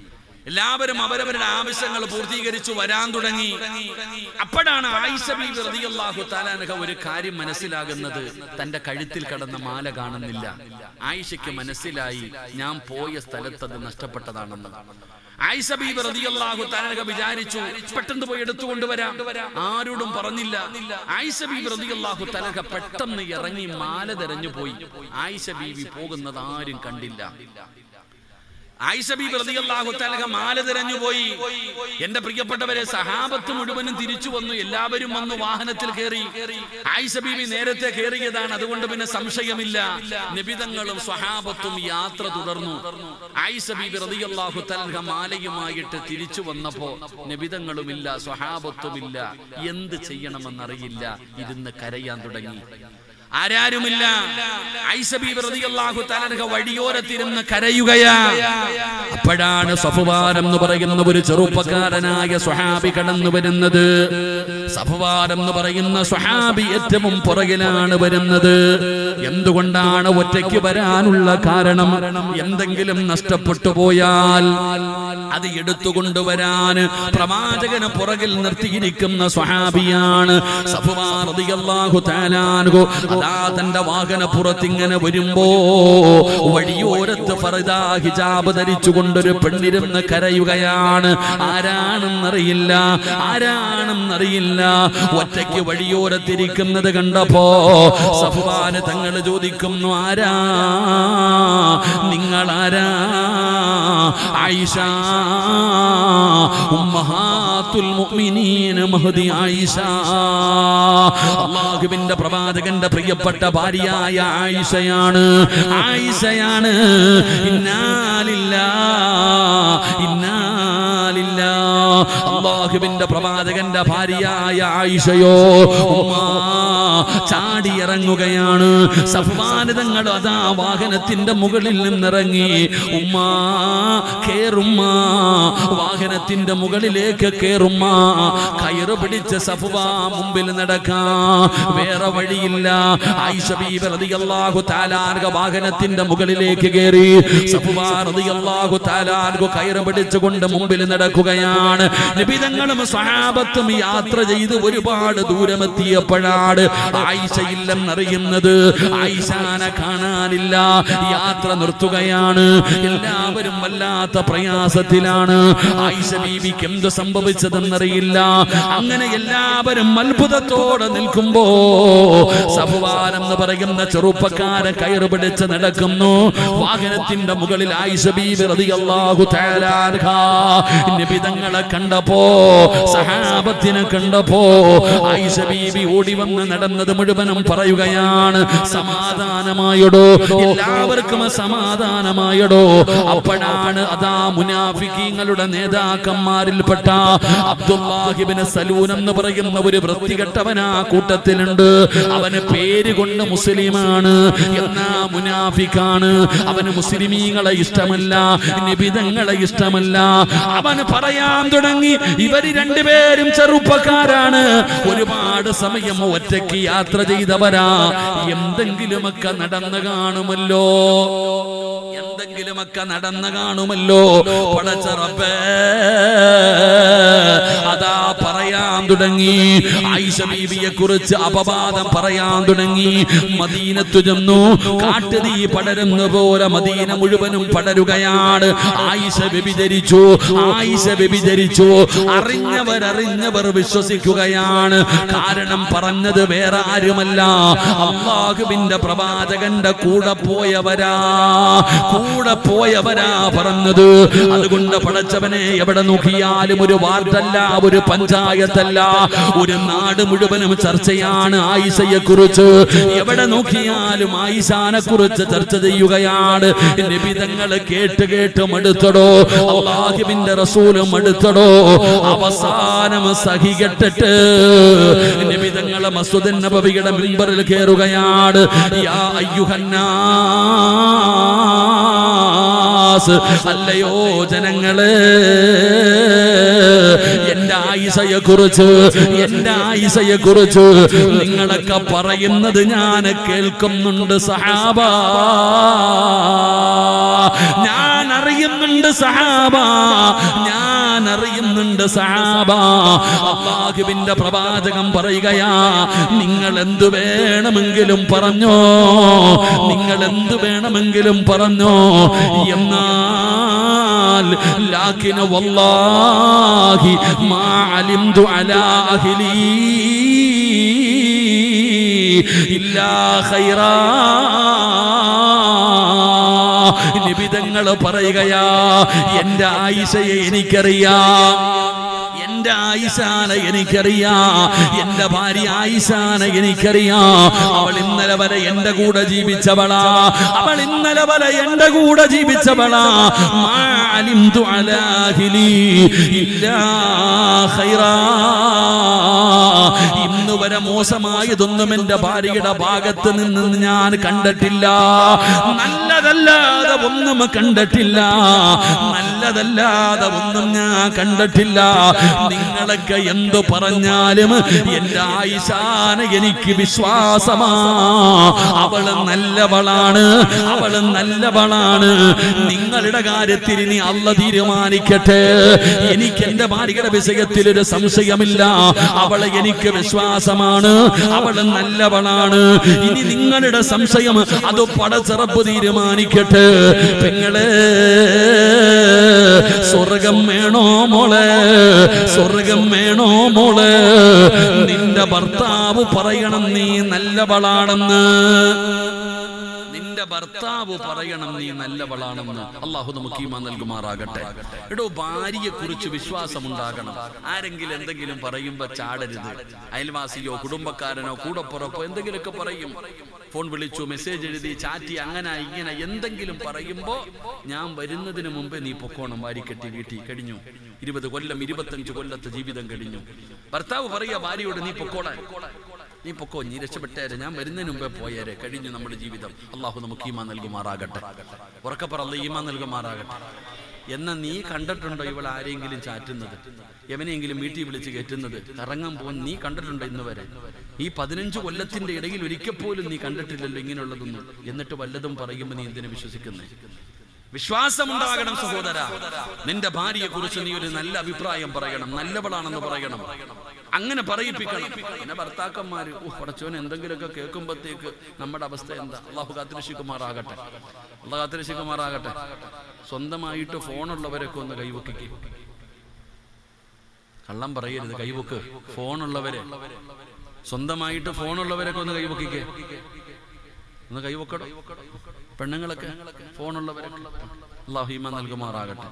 എല്ലാവരും അവരവരുടെ ആവശ്യങ്ങൾ പൂർത്തീകരിച്ചു വരാൻ തുടങ്ങി അപ്പോഴാണ് ആയിഷ ബീബി റളിയല്ലാഹു തആലാനഹ ഒരു കാര്യം മനസ്സിലാകുന്നത് തന്റെ കഴുത്തിൽ കടന്ന മാല കാണുന്നില്ല ആയിഷയ്ക്ക് മനസ്സിലായി ഞാൻ പോയ സ്ഥലത്ത് അത് നഷ്ടപ്പെട്ടതാണെന്ന് ആയിഷ ബീബി റളിയല്ലാഹു തആലാനഹ വിചാരിച്ചു പെട്ടെന്ന് പോയി എടുത്തുകൊണ്ടുവരാം ആരോടും പറഞ്ഞില്ല ആയിഷ ബീബി റളിയല്ലാഹു തആലാനഹ പെട്ടെന്ന് ഇറങ്ങി മാല തെരഞ്ഞു പോയി ആയിഷ ബീബി പോകുന്നത് ആരും കണ്ടില്ല ആയിഷ ബീബി റളിയല്ലാഹു തആല മാല തിരഞ്ഞു പോയി എന്റെ പ്രിയപ്പെട്ടവരെ സഹാബത്ത് മുഴുവനും തിരിച്ചു വന്നു എല്ലാവരും വന്നു വാഹനത്തിൽ കയറി ആയിഷ ബീബി നേരത്തെ കയറിയതാണ് അതുകൊണ്ട് പിന്നെ സംശയമില്ല നിബിതങ്ങളും സ്വഹാബത്തും യാത്ര തുടർന്നു ആയിഷ ബീബി റളിയല്ലാഹു തആല മാലയുമായിട്ട് തിരിച്ചു വന്നപ്പോ നിബിതങ്ങളുമില്ല സ്വഹാബത്തുമില്ല എന്ത് ചെയ്യണമെന്നറിയില്ല ഇരുന്ന് കരയാൻ തുടങ്ങി ആരാരുമില്ല ഐസബീബ് റളിയല്ലാഹു തആല വഴിയോരത്തിരുന്ന് കരയുകയാ അപ്പോഴാണ് സഫുവാൻ എന്ന് പറയുന്ന ഒരു ചെറുപ്പക്കാരനായ സ്വഹാബി കടന്നു വരുന്നത് സഫുവാൻ എന്ന് പറയുന്ന സ്വഹാബി ഏറ്റവും പുറകിലാണ് വരുന്നത് എന്തുകൊണ്ടാണ് ഒറ്റയ്ക്ക് വരാനുള്ള കാരണം എന്തെങ്കിലും നഷ്ടപ്പെട്ടു പോയാൽ അത് എടുത്തുകൊണ്ടുവരാൻ പ്രവാചകന് പുറകിൽ നിർത്തിയിരിക്കുന്ന സ്വഹാബിയാണ് സഫുവാൻ റളിയല്ലാഹു തആല അൻഹു അതാ തന്റെ വാഹന പുറത്തിങ്ങനെ വരുമ്പോ വഴിയോരത്ത് ഫറദാ ഹിജാബ് ധരിച്ചുകൊണ്ടൊരു പെണ്ണിരുന്ന് കരയുകയാണ് ആരാണെന്നറിയില്ല ആരാണെന്നറിയില്ല ഒറ്റയ്ക്ക് വഴിയോരത്തിരിക്കുന്നത് കണ്ടപ്പോ സഫ്വാന് തങ്ങൾ ചോദിക്കുന്നു ആരാ നിങ്ങളാരാ ആയിഷ ഉമ്മഹാത്തുൽ മുഅ്മിനീന മഹദി ആയിഷ അള്ളാഹുവിന്റെ പ്രവാചകന്റെ പ്രിയപ്പെട്ട ഭാര്യയായ ആയിഷയാണ് ആയിഷയാണ് ഇന്നാലില്ല ഇന്നാലില്ല അള്ളാഹുവിന്റെ പ്രവാചകന്റെ ഭാര്യയായ ആയിഷയോ ഉമ്മാ ചാടി ഇറങ്ങുകയാണ് സഫ്വാനിതങ്ങൾ അതാ വാഹനത്തിന്റെ മുകളിൽ നിന്നിറങ്ങി ഉമ്മ കേറുമ്മ വാഹനത്തിന്റെ മുകളിലേക്ക് കേറുമ്മ കയറ് പിടിച്ച സഫ്വ മുമ്പിൽ നടക്കാ വേറെ വഴിയില്ല ആയിഷ ബീബി റളിയല്ലാഹു തആലാർക വാഹനത്തിന്റെ മുകളിലേക്ക് കയറി സഫ്വ റളിയല്ലാഹു തആലാർക കയറ് പിടിച്ചുകൊണ്ട് മുമ്പിൽ നടക്കുകയാണ് നിബിതങ്ങളും സ്വഹാബത്തും യാത്ര ചെയ്ത് ഒരുപാട് ദൂരമെത്തിയപ്പോഴാണ് ആയിഷയില്ലെന്നറിയുന്നത് ആയിഷാനെ കാണാനില്ല യാത്ര നിർത്തുകയാണ് എല്ലാവരും വല്ലാത്ത പ്രയാസത്തിലാണ് ആയിഷ ബീവിക്ക് എന്ത് സംഭവിച്ചതെന്നറിയില്ല അങ്ങനെ എല്ലാവരും അത്ഭുതത്തോടെ നിൽക്കുമ്പോ സഫുവാൻ എന്ന് പറയുന്ന ചെറുപ്പക്കാരൻ കയറ് പിടിച്ച് നടക്കുന്നു വാഹനത്തിന്റെ മുകളിൽ ആയിഷ ബീവി റളിയല്ലാഹു തആല അൻഹാ നിബിതങ്ങളെ കണ്ടപ്പോ സഹാബത്തിനെ കണ്ടപ്പോ ആയിഷ ബീബി ഓടി വന്ന് നടന്നത് മുഴുവനും പറയുകയാണ് സമാധാനമായടോ എല്ലാവർക്കും സമാധാനമായടോ അപ്പോഴാണ് അതാ മുനാഫിക്കീങ്ങളുടെ നേതാക്കന്മാരിൽപ്പെട്ട അബ്ദുല്ലാഹിബിന് സലൂൻ എന്ന് പറയുന്ന ഒരു വൃത്തികെട്ടവൻ ആ കൂട്ടത്തിലുണ്ട് അവന് പേര് കൊണ്ട് മുസ്ലിമാണ് എന്നാ മുനാഫിക്കാണ് അവന് മുസ്ലിമീങ്ങളെ ഇഷ്ടമല്ല നിബിതങ്ങളെ ഇഷ്ടമല്ല അവന് പറയാൻ തുടങ്ങി ഇവര് രണ്ടുപേരും ചെറുപ്പക്കാരാണ് ഒരുപാട് സമയം ഒറ്റയ്ക്ക് യാത്ര ചെയ്തവരാ എന്തെങ്കിലുമൊക്കെ നടന്നു കാണുമല്ലോ എന്തെങ്കിലുമൊക്കെ നടന്നു കാണുമല്ലോ പടച്ചറപ്പേ അതാ പറയാൻ തുടങ്ങി ആയിഷ ബീവിയെ കുറിച്ച് അപവാദം പറയാൻ തുടങ്ങി മദീനത്തു ചെന്നു കാട്ടുതീ പടരുന്ന പോലെ മദീന മുഴുവനും പടരുകയാണ് ആയിഷ വ്യഭിചരിച്ചു ആയിഷ വ്യഭിചരിച്ചു അറിഞ്ഞവർ അറിഞ്ഞവർ വിശ്വസിക്കുകയാണ് കാരണം പറഞ്ഞത് വേറെ ആരുമല്ല അള്ളാഹുവിന്റെ പ്രവാചകന്റെ കൂടെ പോയവരാ കൂടെ പോയവരാ പറഞ്ഞത് അതുകൊണ്ട് പടച്ചവനെ എവിടെ നോക്കിയാലും ഒരു വാർഡല്ല ഒരു പഞ്ചായത്തല്ല ഒരു നാട് മുഴുവനും ചർച്ചയാണ് ആയിഷയെ കുറിച്ച് എവിടെ നോക്കിയാലും ആയിഷാനെ കുറിച്ച് ചർച്ച ചെയ്യുകയാണ് നിബിതങ്ങൾ കേട്ട് കേട്ട് മടുത്തടോ അള്ളാഹുവിന്റെ റസൂലും മടുത്തടോ അവസാനം സഹികെട്ടിട്ട് നിബിതങ്ങളെ മസ്തുദൻ നബവിയുടെ മിമ്പറിൽ കയറുകയാണ് യാ അയ്യുഹന്നാസ് അല്ലയോ ജനങ്ങളെ എന്റെ ആയിഷ ആയിസയെ കുറിച്ച് എന്റെ ആയിസയെ കുറിച്ച് നിങ്ങളൊക്കെ പറയുന്നത് ഞാൻ കേൾക്കുന്നുണ്ട് സഹാബ ഞാൻ അറിയുന്നുണ്ട് സഹാബ ഞാൻ അറിയുന്നുണ്ട് സഹാബ അള്ളാഹുവിന്റെ പ്രവാചകം പറയുകയാ നിങ്ങൾ എന്തു വേണമെങ്കിലും പറഞ്ഞോ നിങ്ങൾ എന്തു വേണമെങ്കിലും പറഞ്ഞോ എന്നാൽ ലാക്കിന് വല്ലാഹി മാ അലിംതു അലാ അഹ്ലീ ഇല്ലാ ഖൈറാ നിബിതങ്ങൾ പറയുകയാ എന്റെ ആയിഷയെ എനിക്കറിയാം എന്റെ ആയിഷാനെ എനിക്കറിയാം എന്റെ ഭാര്യ ആയിഷാനെ എനിക്കറിയാം അവൾ ഇന്നലെ വരെ എന്റെ കൂടെ ജീവിച്ചവളാ അവൾ ഇന്നലെ വരെ എന്റെ കൂടെ ജീവിച്ചവളാ മാ അലിംതു അലാ അഹ്ലി ഇല്ലാ ഖൈറാ ഇന്ന് വരെ മോശമായതൊന്നും എന്റെ ഭാര്യയുടെ ഭാഗത്ത് നിന്ന് ഞാൻ കണ്ടിട്ടില്ല നല്ലതല്ലാതെ ഒന്നും കണ്ടിട്ടില്ല നല്ലതല്ലാതെ ഒന്നും ഞാൻ കണ്ടിട്ടില്ല നിങ്ങളൊക്കെ എന്തു പറഞ്ഞാലും എന്റെ ആയിഷാന എനിക്ക് വിശ്വാസമാ അവള് നല്ലവളാണ് അവള് നല്ലവളാണ് നിങ്ങളുടെ കാര്യത്തിൽ ഇനി അല്ല തീരുമാനിക്കട്ടെ എനിക്ക് എന്റെ ഭാര്യയുടെ വിഷയത്തിൽ ഒരു സംശയമില്ല അവളെ എനിക്ക് വിശ്വാസമാണ് അവള് നല്ലവളാണ് ഇനി നിങ്ങളുടെ സംശയം അത് പടച്ചിറപ്പ് തീരുമാനിക്കട്ടെ പെങ്ങളെ സ്വർഗം വേണോ മോളെ സ്വർഗം വേണോ മോളെ നിന്റെ ഭർത്താവ് പറയണം നീ നല്ലവളാണെന്ന് നിന്റെ ഭർത്താവ് പറയണം നീ നല്ലവളാണെന്ന് അള്ളാഹു നമുക്ക് ഈമാ നൽകുമാറാകട്ടെ എടോ ഭാര്യയെ കുറിച്ച് വിശ്വാസമുണ്ടാകണം ആരെങ്കിലും എന്തെങ്കിലും പറയുമ്പോ ചാടരുത് അയൽവാസിയോ കുടുംബക്കാരനോ കൂടപ്പുറപ്പോ എന്തെങ്കിലുമൊക്കെ പറയും ഫോൺ വിളിച്ചു മെസ്സേജ് എഴുതി ചാറ്റി അങ്ങനെ ഇങ്ങനെ എന്തെങ്കിലും പറയുമ്പോ ഞാൻ വരുന്നതിന് മുമ്പേ നീ പൊക്കോണം വാരിക്കെട്ടി വീട്ടി കഴിഞ്ഞു ഇരുപത് കൊല്ലം ഇരുപത്തഞ്ച് കൊല്ലത്തെ ജീവിതം കഴിഞ്ഞു ഭർത്താവ് പറയാ ഭാര്യയോട് നീ പൊക്കോളാൻ നീ പൊക്കോ നീ രക്ഷപ്പെട്ടേരെ ഞാൻ വരുന്നതിന് മുമ്പേ പോയേരെ കഴിഞ്ഞു നമ്മുടെ ജീവിതം അള്ളാഹു നമുക്ക് ഈമാ നൽകുമാറാകട്ടെ ഉറക്കപ്പറല്ല ഈമാ നൽകുമാറാകട്ടെ എന്ന നീ കണ്ടിട്ടുണ്ടോ ഇവൾ ആരെങ്കിലും ചാറ്റുന്നത് എവനെയെങ്കിലും വീട്ടിൽ വിളിച്ച് കയറ്റുന്നത് കറങ്ങാൻ പോകാൻ നീ കണ്ടിട്ടുണ്ടോ ഇന്ന് വരെ ഈ പതിനഞ്ച് കൊല്ലത്തിന്റെ ഇടയിൽ ഒരിക്കൽ പോലും നീ കണ്ടിട്ടില്ലല്ലോ ഇങ്ങനെയുള്ളതൊന്നും എന്നിട്ട് വല്ലതും പറയുമ്പോൾ നീ എന്തിനു വിശ്വസിക്കുന്നേ വിശ്വാസമുണ്ടാകണം സഹോദര നിന്റെ ഭാര്യയെ കുറിച്ച് നീ ഒരു നല്ല അഭിപ്രായം പറയണം നല്ലവളാണെന്ന് പറയണം അങ്ങനെ പറയിപ്പിക്കണം പിന്നെ ഭർത്താക്കന്മാര് ഓ പടച്ചോൻ എന്തെങ്കിലുമൊക്കെ കേൾക്കുമ്പോഴത്തേക്ക് നമ്മുടെ അവസ്ഥ എന്താ അള്ളാഹു കാത്തിരശിക്കുമാറാകട്ടെ അള്ളാഹു കാത്തിരശിക്കുമാറാകട്ടെ സ്വന്തമായിട്ട് ഫോണുള്ളവരൊക്കെ ഒന്ന് കൈവക്കിക്ക് കള്ളം പറയരുത് കൈവക്ക് ഫോണുള്ളവരെ സ്വന്തമായിട്ട് ഫോണുള്ളവരൊക്കെ ഒന്ന് കൈവക്കിക്ക് ഒന്ന് കൈവക്കടോ പെണ്ണുങ്ങളൊക്കെ ഫോണുള്ളവരൊക്കെ അള്ളാഹുമ നൽകുമാറാകട്ടെ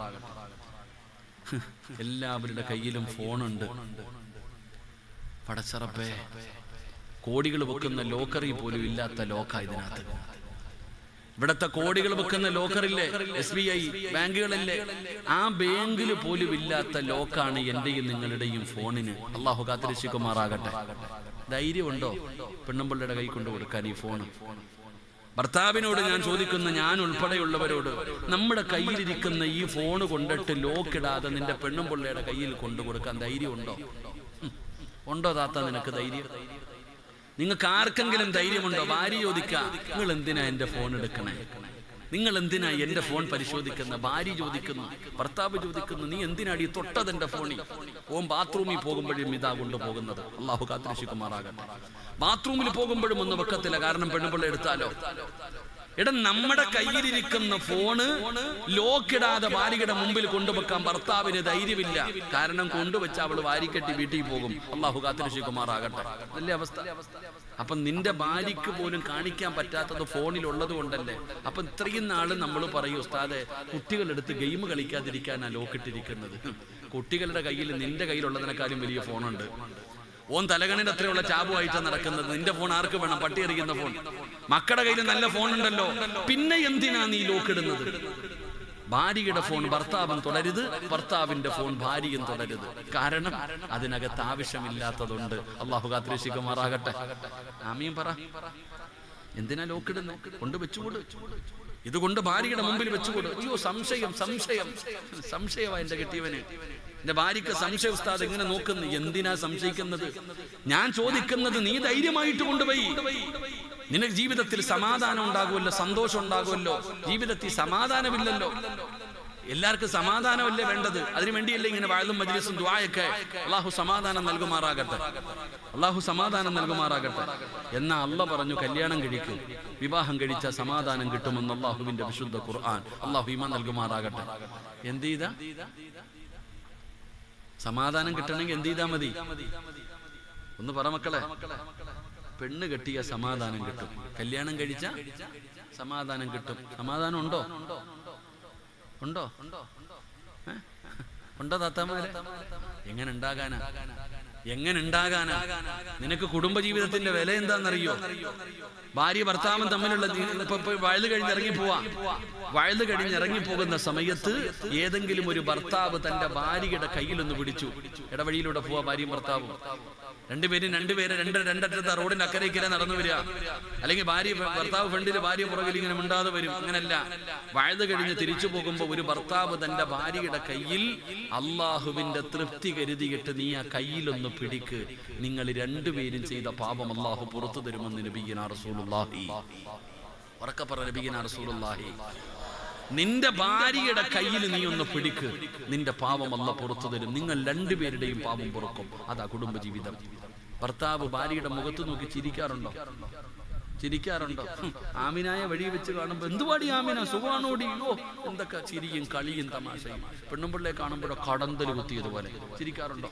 എല്ലാവരുടെ കയ്യിലും ഫോണുണ്ട് പടച്ചറപ്പേ കോടികൾ വെക്കുന്ന ലോക്കറി പോലും ഇല്ലാത്ത ലോക്ക ഇതിനകത്ത് ഇവിടത്തെ കോടികൾ വെക്കുന്ന ലോക്കറില്ലേ എസ് ബി ഐ ബാങ്കുകളില്ലേ ആ ബാങ്കിൽ പോലും ഇല്ലാത്ത ലോക്കാണ് എന്റെയും നിങ്ങളുടെയും ഫോണിന് അള്ളാഹു കാത്തിരശിക്കുമാറാകട്ടെ ധൈര്യമുണ്ടോ പെണ്ണുമ്പിള്ളയുടെ കൈ കൊണ്ട് കൊടുക്കാൻ ഈ ഫോൺ ഭർത്താവിനോട് ഞാൻ ചോദിക്കുന്ന ഞാൻ ഉൾപ്പെടെയുള്ളവരോട് നമ്മുടെ കയ്യിലിരിക്കുന്ന ഈ ഫോണ് കൊണ്ടിട്ട് ലോക്കിടാതെ നിന്റെ പെണ്ണും പിള്ളയുടെ കയ്യിൽ കൊണ്ടു കൊടുക്കാൻ ധൈര്യമുണ്ടോ ഹും. ഉണ്ടോ താത്ത നിനക്ക് ധൈര്യം നിങ്ങൾക്ക് ആർക്കെങ്കിലും ധൈര്യമുണ്ടോ ഭാര്യ ചോദിക്ക നിങ്ങൾ എന്തിനാ എന്റെ ഫോൺ എടുക്കണേ നിങ്ങൾ എന്തിനാ എന്റെ ഫോൺ പരിശോധിക്കുന്ന ഭാര്യ ചോദിക്കുന്നു ഭർത്താവ് ചോദിക്കുന്നു നീ എന്തിനാടി തൊട്ടത് എന്റെ ഫോണിൽ ഓൻ ബാത്റൂമിൽ പോകുമ്പോഴും ഇതാ കൊണ്ടുപോകുന്നത് അള്ളാഹു കാത്തിരശിക്കുമാറാകട്ടെ ബാത്റൂമിൽ പോകുമ്പോഴും ഒന്ന് വെക്കത്തില്ല കാരണം പെണ്ണുപിള്ള എടുത്താലോ എടാ നമ്മുടെ കയ്യിലിരിക്കുന്ന ഫോണ് ലോക്കിടാതെ ഭാര്യയുടെ മുമ്പിൽ കൊണ്ടുവെക്കാൻ ഭർത്താവിന് ധൈര്യമില്ല കാരണം കൊണ്ടുവച്ച് അവള് വാരിക്കെട്ടി വീട്ടിൽ പോകും അള്ളാഹു കാത്തിരശിക്കുമാറാകട്ടെ അതല്ലേ അവസ്ഥ അപ്പൊ നിന്റെ ഭാര്യയ്ക്ക് പോലും കാണിക്കാൻ പറ്റാത്തത് ഫോണിൽ ഉള്ളത് കൊണ്ടല്ലേ അപ്പൊ ഇത്രയും നാള് നമ്മൾ പറയും ഉസ്താദെ കുട്ടികളെടുത്ത് ഗെയിം കളിക്കാതിരിക്കാനാ ലോക്കിട്ടിരിക്കുന്നത് ഹും. കുട്ടികളുടെ കയ്യിൽ നിന്റെ കയ്യിലുള്ളതിനെക്കാളും വലിയ ഫോണുണ്ട് ഓൻ തലകണിന്റെ അത്രയുള്ള ചാബുമായിട്ടാണ് നടക്കുന്നത് നിന്റെ ഫോൺ ആർക്ക് വേണം പട്ടി എറിയുന്ന ഫോൺ മക്കളുടെ കയ്യിൽ നല്ല ഫോൺ ഉണ്ടല്ലോ പിന്നെ എന്തിനാ നീ ലോക്കിടുന്നത് ഭാര്യയുടെ ഫോൺ ഭർത്താവൻ തുടരുത് ഭർത്താവിന്റെ ഫോൺ ഭാര്യയും തുടരുത് കാരണം അതിനകത്ത് ആവശ്യമില്ലാത്തതുണ്ട് അള്ളാഹു കാത്തിരശിക്കുമാറാകട്ടെ ആമീൻ പറ എന്തിനാ ലോക്കിടുന്നത് കൊണ്ട് വെച്ചുകൂട് ഇതുകൊണ്ട് ഭാര്യയുടെ മുമ്പിൽ വെച്ചുകൊടു അയ്യോ സംശയം സംശയം സംശയമാ എന്റെ കെട്ടിയവന് എന്റെ ഭാര്യക്ക് സംശയ ഉസ്താദ് എങ്ങനെ നോക്കുന്നു എന്തിനാ സംശയിക്കുന്നത് ഞാൻ ചോദിക്കുന്നത് നീ ധൈര്യമായിട്ട് കൊണ്ടുപോയി നിനക്ക് ജീവിതത്തിൽ സമാധാനം ഉണ്ടാകുമല്ലോ സന്തോഷം ഉണ്ടാകുമല്ലോ ജീവിതത്തിൽ സമാധാനമില്ലല്ലോ എല്ലാവർക്കും സമാധാനമല്ലേ വേണ്ടത് അതിനു വേണ്ടിയല്ലേ ഇങ്ങനെ വാഴും മജ്ലിസും ദുആയൊക്കെ അള്ളാഹു സമാധാനം നൽകുമാറാകട്ടെ അള്ളാഹു സമാധാനം നൽകുമാറാകട്ടെ എന്നാ അല്ല പറഞ്ഞു കല്യാണം കഴിക്കും വിവാഹം കഴിച്ച സമാധാനം കിട്ടുമെന്ന് അള്ളാഹുവിന്റെ വിശുദ്ധ ഖുർആൻ അള്ളാഹു ഈമാൻ നൽകുമാറാകട്ടെ എന്ത് ചെയ്താ സമാധാനം കിട്ടണമെങ്കിൽ എന്ത് ചെയ്താ മതി ഒന്ന് പറ മക്കളെ പെണ്ണ് കെട്ടിയ സമാധാനം കിട്ടും കല്യാണം കഴിച്ച സമാധാനം കിട്ടും സമാധാനം ഉണ്ടോ ഉണ്ടോ ഏ? ഉണ്ടോ താത്താമാരെ എങ്ങനെ ഉണ്ടാകാനാ എങ്ങനെ ഉണ്ടാകാനാ നിനക്ക് കുടുംബജീവിതത്തിന്റെ വില എന്താണെന്നറിയോ ഭാര്യ ഭർത്താവും തമ്മിലുള്ള ജീ- ഇപ്പൊ ഇപ്പൊ വഴുത് കഴിഞ്ഞ് ഇറങ്ങി പോവാ വഴുത് കഴിഞ്ഞ് ഇറങ്ങി പോകുന്ന സമയത്ത് ഏതെങ്കിലും ഒരു ഭർത്താവ് തന്റെ ഭാര്യയുടെ കയ്യിലൊന്ന് പിടിച്ചു ഇടവഴിയിലൂടെ പോവാ ഭാര്യയും ഭർത്താവും രണ്ടുപേരും രണ്ടുപേരെ രണ്ട് രണ്ടറ്റത്തെ റോഡിന്റെ അക്കരയ്ക്കര നടന്നു വരിക അല്ലെങ്കിൽ ഭാര്യ ഭർത്താവ് ഫ്രണ്ടിൽ ഭാര്യ പുറകിൽ ഇങ്ങനെ മിണ്ടാതെ വരും അങ്ങനല്ല വഴുത് കഴിഞ്ഞ് തിരിച്ചു പോകുമ്പോ ഒരു ഭർത്താവ് തന്റെ ഭാര്യയുടെ കയ്യിൽ അള്ളാഹുവിന്റെ തൃപ്തി കരുതിയിട്ട് നീ ആ കയ്യിലൊന്ന് പിടിക്ക് നിങ്ങൾ രണ്ടുപേരും ചെയ്ത പാപം അള്ളാഹു പുറത്തു തരുമെന്ന് നബീന റസൂലുള്ളാഹി ഉറക്കപ്പറ നബീന റസൂലുള്ളാഹി നിന്റെ ഭാര്യയുടെ കയ്യിൽ നീ ഒന്ന് പിടിക്ക് നിന്റെ പാപം അല്ല പുറത്തു തരും നിങ്ങൾ രണ്ടുപേരുടെയും പാപം പുറക്കും അതാ കുടുംബജീവിതം ഭർത്താവ് ഭാര്യയുടെ മുഖത്ത് നോക്കി ചിരിക്കാറുണ്ടോ ചിരിക്കാറുണ്ടോ ഹും, ആമിനായ വഴി വെച്ച് കാണുമ്പോ എന്തുപാടി ആമിന സുഖമാണോടി ഓ എന്തൊക്കെ ചിരിയും കളിയും തമാശയും പെണ്ണുമ്പിള്ളയെ കാണുമ്പോഴോ കടന്തൽ കുത്തിയതുപോലെ ചിരിക്കാറുണ്ടോ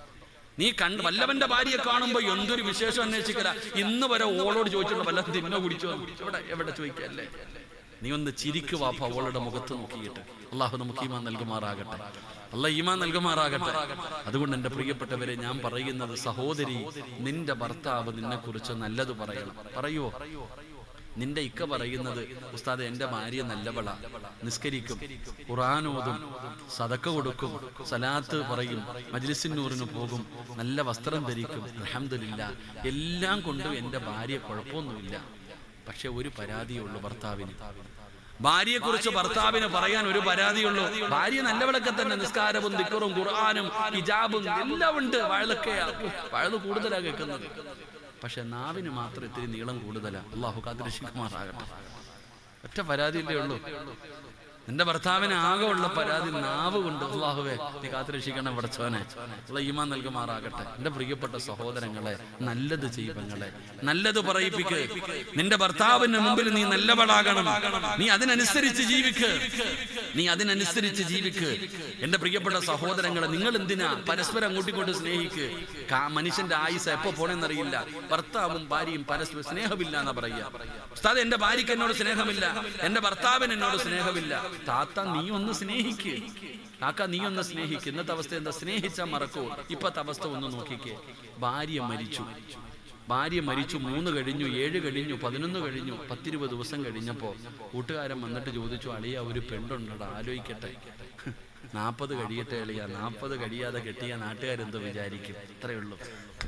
നീ കണ്ട് വല്ലവന്റെ ഭാര്യയെ കാണുമ്പോ എന്തൊരു വിശേഷം അന്വേഷിക്കല ഇന്ന് വരെ ഓളോട് ചോദിച്ചിട്ടുണ്ട് വല്ലതും തിന്നോ കുടിച്ചോ എവിടെ എവിടെ ചോദിക്കല്ലേ നീ ഒന്ന് ചിരിക്ക് വാപ്പ അവളുടെ മുഖത്ത് നോക്കിയിട്ട് അള്ളാഹു നമുക്ക് ഈമാൻ നൽകുമാറാകട്ടെ അല്ല ഈമാൻ നൽകുമാറാകട്ടെ അതുകൊണ്ട് എൻ്റെ പ്രിയപ്പെട്ടവരെ ഞാൻ പറയുന്നത് സഹോദരി നിന്റെ ഭർത്താവ് നിന്നെ കുറിച്ച് നല്ലത് പറയണം പറയുവോ നിന്റെ ഇക്ക പറയുന്നത് ഉസ്താദ് എന്റെ ഭാര്യ നല്ലവള നിസ്കരിക്കും ഖുറാനോതും സതക്ക കൊടുക്കും സലാത്ത് പറയും മജ്ലിസിന്നൂറിന് പോകും നല്ല വസ്ത്രം ധരിക്കും അൽഹംദുലില്ല എല്ലാം കൊണ്ടും എന്റെ ഭാര്യ കുഴപ്പമൊന്നുമില്ല പക്ഷെ ഒരു പരാതിയുള്ളൂ ഭർത്താവിന് ഭാര്യയെ കുറിച്ച് ഭർത്താവിന് പറയാൻ ഒരു പരാതിയുള്ളൂ ഭാര്യ നല്ലവളൊക്കെ തന്നെ നിസ്കാരവും ദിക്കറും ഖുർആാനും ഹിജാബും എല്ലാം ഉണ്ട് വഴലൊക്കെയാ വഴല് കൂടുതലാ കേൾക്കുന്നത് പക്ഷെ നാവിന് മാത്രം ഇത്തിരി നീളം കൂടുതലാ അള്ളാഹു കാത്തിരക്ഷിക്കുമാറാകട്ടെ ഒറ്റ പരാതിയില്ലേ ഉള്ളൂ നിന്റെ ഭർത്താവിന് ആകെ ഉള്ള പരാതി നാവ് കൊണ്ട് അള്ളാഹുവേ നീ കാത്തിരക്ഷിക്കണം പഠിച്ചവനെ ഉള്ള ഈമാൻ നൽകുമാറാകട്ടെ എന്റെ പ്രിയപ്പെട്ട സഹോദരങ്ങളെ നല്ലത് ചെയ്യുവങ്ങളെ നല്ലത് പറയിപ്പിക്ക് നിന്റെ ഭർത്താവിന് മുമ്പിൽ നീ നല്ലവളാകണം നീ അതിനനുസരിച്ച് ജീവിക്ക് നീ അതിനനുസരിച്ച് ജീവിക്ക് എന്റെ പ്രിയപ്പെട്ട സഹോദരങ്ങളെ നിങ്ങൾ എന്തിനാ പരസ്പരം അങ്ങോട്ടും ഇങ്ങോട്ടും സ്നേഹിക്ക് കാ- മനുഷ്യന്റെ ആയുസ് എപ്പോ പോണെന്നറിയില്ല ഭർത്താവും ഭാര്യയും പരസ്പരം സ്നേഹമില്ല എന്നാ പറയുക ഉസ്താദ് എന്റെ ഭാര്യയ്ക്ക് എന്നോട് സ്നേഹമില്ല എന്റെ ഭർത്താവിന് എന്നോട് സ്നേഹമില്ല താത്ത നീ ഒന്ന് സ്നേഹിക്ക് കാക്ക നീ ഒന്ന് സ്നേഹിക്ക് ഇന്നത്തെ അവസ്ഥ എന്താ സ്നേഹിച്ചാ മറക്കോ ഇപ്പത്തെ അവസ്ഥ ഒന്ന് നോക്കിക്കേ ഭാര്യ മരിച്ചു ഭാര്യ മരിച്ചു മൂന്ന് കഴിഞ്ഞു ഏഴ് കഴിഞ്ഞു പതിനൊന്ന് കഴിഞ്ഞു പത്തിരുപത് ദിവസം കഴിഞ്ഞപ്പോ കൂട്ടുകാരൻ വന്നിട്ട് ചോദിച്ചു അളിയ ഒരു പെണ്ണുണ്ടടാ ആലോചിക്കട്ടെ നാൽപ്പത് കഴിയട്ടെ അളിയ നാൽപ്പത് കഴിയാതെ കെട്ടിയ നാട്ടുകാരെന്തോ വിചാരിക്കും ഇത്രയേ ഉള്ളൂ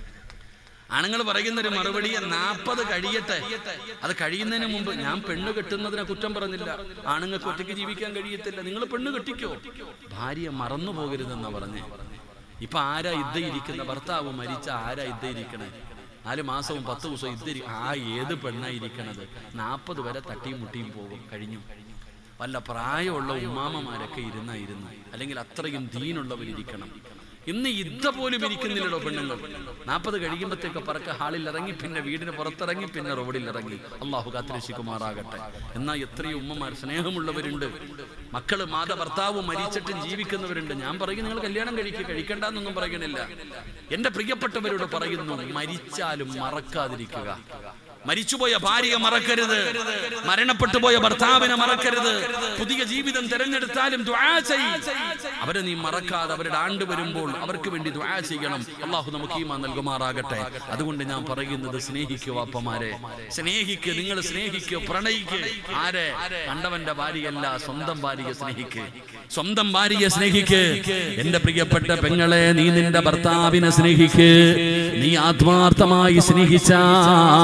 ആണുങ്ങൾ പറയുന്ന ഒരു മറുപടി നാൽപ്പത് കഴിയട്ടെ അത് കഴിയുന്നതിന് മുമ്പ് ഞാൻ പെണ്ണ് കെട്ടുന്നതിനെ കുറ്റം പറഞ്ഞില്ല ആണുങ്ങൾക്ക് ഒറ്റയ്ക്ക് ജീവിക്കാൻ കഴിയത്തില്ല നിങ്ങൾ പെണ്ണ് കെട്ടിക്കോ ഭാര്യ മറന്നു പോകരുതെന്നാ പറഞ്ഞേ ഇപ്പൊ ആരാ ഇരിക്കുന്ന ഭർത്താവ് മരിച്ച ആരാ ഇരിക്കണേ നാല് മാസവും പത്ത് ദിവസവും ഇద్దരി ആ ഏത് പെണ്ണാ ഇരിക്കണത് നാൽപ്പത് വരെ തട്ടിയും മുട്ടിയും പോകും കഴിഞ്ഞു വല്ല പ്രായമുള്ള ഉമ്മാമമാരൊക്കെ ഇരുന്ന ഇരുന്ന് അല്ലെങ്കിൽ അത്രയും ദീനുള്ളവരിയ്ക്കണം ഇന്ന് യുദ്ധ പോലും ഇരിക്കുന്നില്ലടോ പെണ്ണുങ്ങൾ നാൽപ്പത് കഴിയുമ്പോഴത്തേക്ക് പറക്ക ഹാളിൽ ഇറങ്ങി പിന്നെ വീടിന് പുറത്തിറങ്ങി പിന്നെ റോഡിൽ ഇറങ്ങി അള്ളാഹു കാത്തിരക്ഷിക്കുമാറാകട്ടെ എന്നാൽ എത്രയോ ഉമ്മമാർ സ്നേഹമുള്ളവരുണ്ട് മക്കള് മാത ഭർത്താവ് മരിച്ചിട്ടും ജീവിക്കുന്നവരുണ്ട് ഞാൻ പറയും നിങ്ങൾ കല്യാണം കഴിക്കുക കഴിക്കണ്ടെന്നൊന്നും പറയണില്ല എന്റെ പ്രിയപ്പെട്ടവരോട് പറയുന്നു മരിച്ചാലും മറക്കാതിരിക്കുക മരിച്ചുപോയ ഭാര്യയെ മറക്കരുത് മരണപ്പെട്ടു പോയ ഭർത്താവിനെ മറക്കരുത് പുതിയ ജീവിതം തിരഞ്ഞെടുത്താലും ദുആ ചെയ്യ്. അവരെ നീ മറക്കാതെ അവരുടെ ആണ്ട് വരുമ്പോൾ അവർക്ക് വേണ്ടി ദുആ ചെയ്യണം അള്ളാഹു നമുക്ക് ഈമാ നൽകുമാറാകട്ടെ അതുകൊണ്ട് ഞാൻ പറയുന്നത് സ്നേഹിക്കുക അപ്പമാരെ സ്നേഹിക്ക് നിങ്ങൾ സ്നേഹിക്കുക പ്രണയിക്ക് ആരെ കണ്ടവന്റെ ഭാര്യയല്ല സ്വന്തം ഭാര്യയെ സ്നേഹിക്ക് സ്വന്തം ഭാര്യയെ സ്നേഹിക്ക് എന്റെ പ്രിയപ്പെട്ട പെങ്ങളെ നീ നിന്റെ ഭർത്താവിനെ സ്നേഹിക്ക് നീ ആത്മാർത്ഥമായി സ്നേഹിച്ചാൽ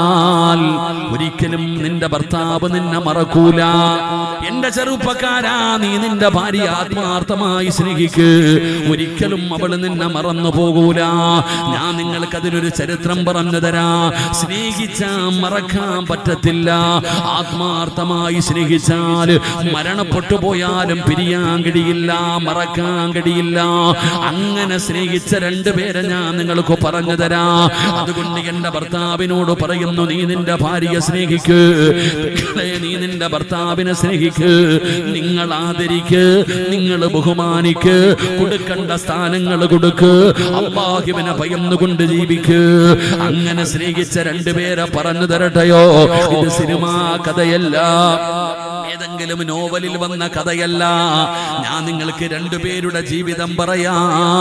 ചെയ്താൽ ഒരിക്കലും നിന്റെ ഭർത്താവ് നിന്നെ മറക്കൂല എന്റെ ചെറുപ്പക്കാരാ നീ നിന്റെ ഭാര്യ ആത്മാർത്ഥമായി സ്നേഹിക്ക് ഒരിക്കലും അവൾ നിന്നെ മറന്നു പോകൂല ഞാൻ നിങ്ങൾക്ക് അതിനൊരു ചരിത്രം പറഞ്ഞു തരാ സ്നേഹിച്ചാ മറക്കാൻ പറ്റത്തില്ല ആത്മാർത്ഥമായി സ്നേഹിച്ചാൽ മരണപ്പെട്ടു പോയാലും പിരിയാൻ കഴിയില്ല മറക്കാൻ കഴിയില്ല അങ്ങനെ സ്നേഹിച്ച രണ്ടുപേരെ ഞാൻ നിങ്ങൾക്ക് പറഞ്ഞു തരാ അതുകൊണ്ട് എന്റെ ഭർത്താവിനോട് പറയുന്നു നീ നിന്റെ ഭാര്യയെ സ്നേഹിക്ക് മക്കളെ, നീ നിന്റെ ഭർത്താവിനെ സ്നേഹിക്ക് നിങ്ങൾ ആദരിക്ക് നിങ്ങൾ ബഹുമാനിക്ക് കൊടുക്കേണ്ട സ്ഥാനങ്ങൾ കൊടുക്ക് അള്ളാഹുവിനെ ഭയന്നുകൊണ്ട് ജീവിക്ക് അങ്ങനെ സ്നേഹിച്ച രണ്ടുപേരെ പറഞ്ഞു തരട്ടെയോ ഇത് സിനിമാ കഥയല്ല ഏതെങ്കിലും നോവലിൽ വന്ന കഥയല്ല ഞാൻ നിങ്ങൾക്ക് രണ്ടുപേരുടെ ജീവിതം പറയാ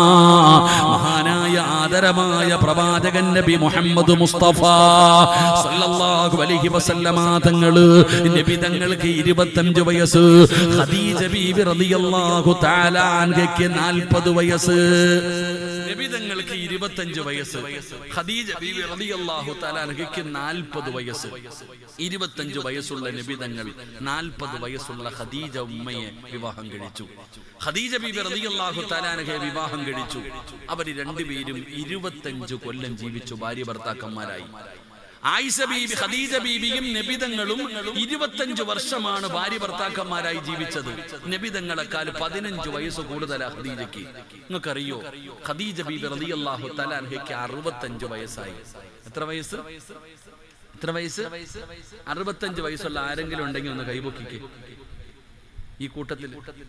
മഹാനായ ആദരമായ പ്രവാചകൻ നബി മുഹമ്മദ് മുസ്തഫ സല്ലല്ലാഹു അലൈഹി വസല്ലമ തങ്ങള് നബി തങ്ങൾക്ക് 25 വയസ്സ് ഖദീജ ബീബി റളിയല്ലാഹു തആല അൻഹയ്ക്ക് 40 വയസ്സ് നബി തങ്ങൾക്ക് 25 വയസ്സ് ഖദീജ ബീബി റളിയല്ലാഹു തആല അൻഹയ്ക്ക് 40 വയസ്സ് 25 വയസ്സുള്ള നബി തങ്ങൾ 40 വയസ്സുള്ള ഖദീജ ഉമ്മയെ വിവാഹം കഴിച്ചു ഖദീജ ബീബി റളിയല്ലാഹു തആല അൻഹയെ വിവാഹം കഴിച്ചു അവർ രണ്ടുപേരും 25 കൊല്ലം ജീവിച്ചു ഭാര്യ ഭർത്താക്കന്മാരായി ആയിഷ ബീബി ഖദീജ ബീബിയും നബിതങ്ങളും ഇരുപത്തഞ്ച് വർഷമാണ് ഭാര്യ ഭർത്താക്കന്മാരായി ജീവിച്ചത് നബിതങ്ങളെക്കാൾ പതിനഞ്ച് വയസ്സ് കൂടുതലാ ഖദീജയ്ക്ക് നിങ്ങൾക്കറിയോ ഖദീജ ബീബി റളിയല്ലാഹു തലാൻഹയ്ക്ക് അറുപത്തഞ്ച് വയസ്സായി എത്ര വയസ്സ് എത്ര വയസ്സ് അറുപത്തഞ്ച് വയസ്സുള്ള ആരെങ്കിലും ഉണ്ടെങ്കിൽ ഒന്ന് കൈപൊക്കിക്ക് ഈ കൂട്ടത്തിൽ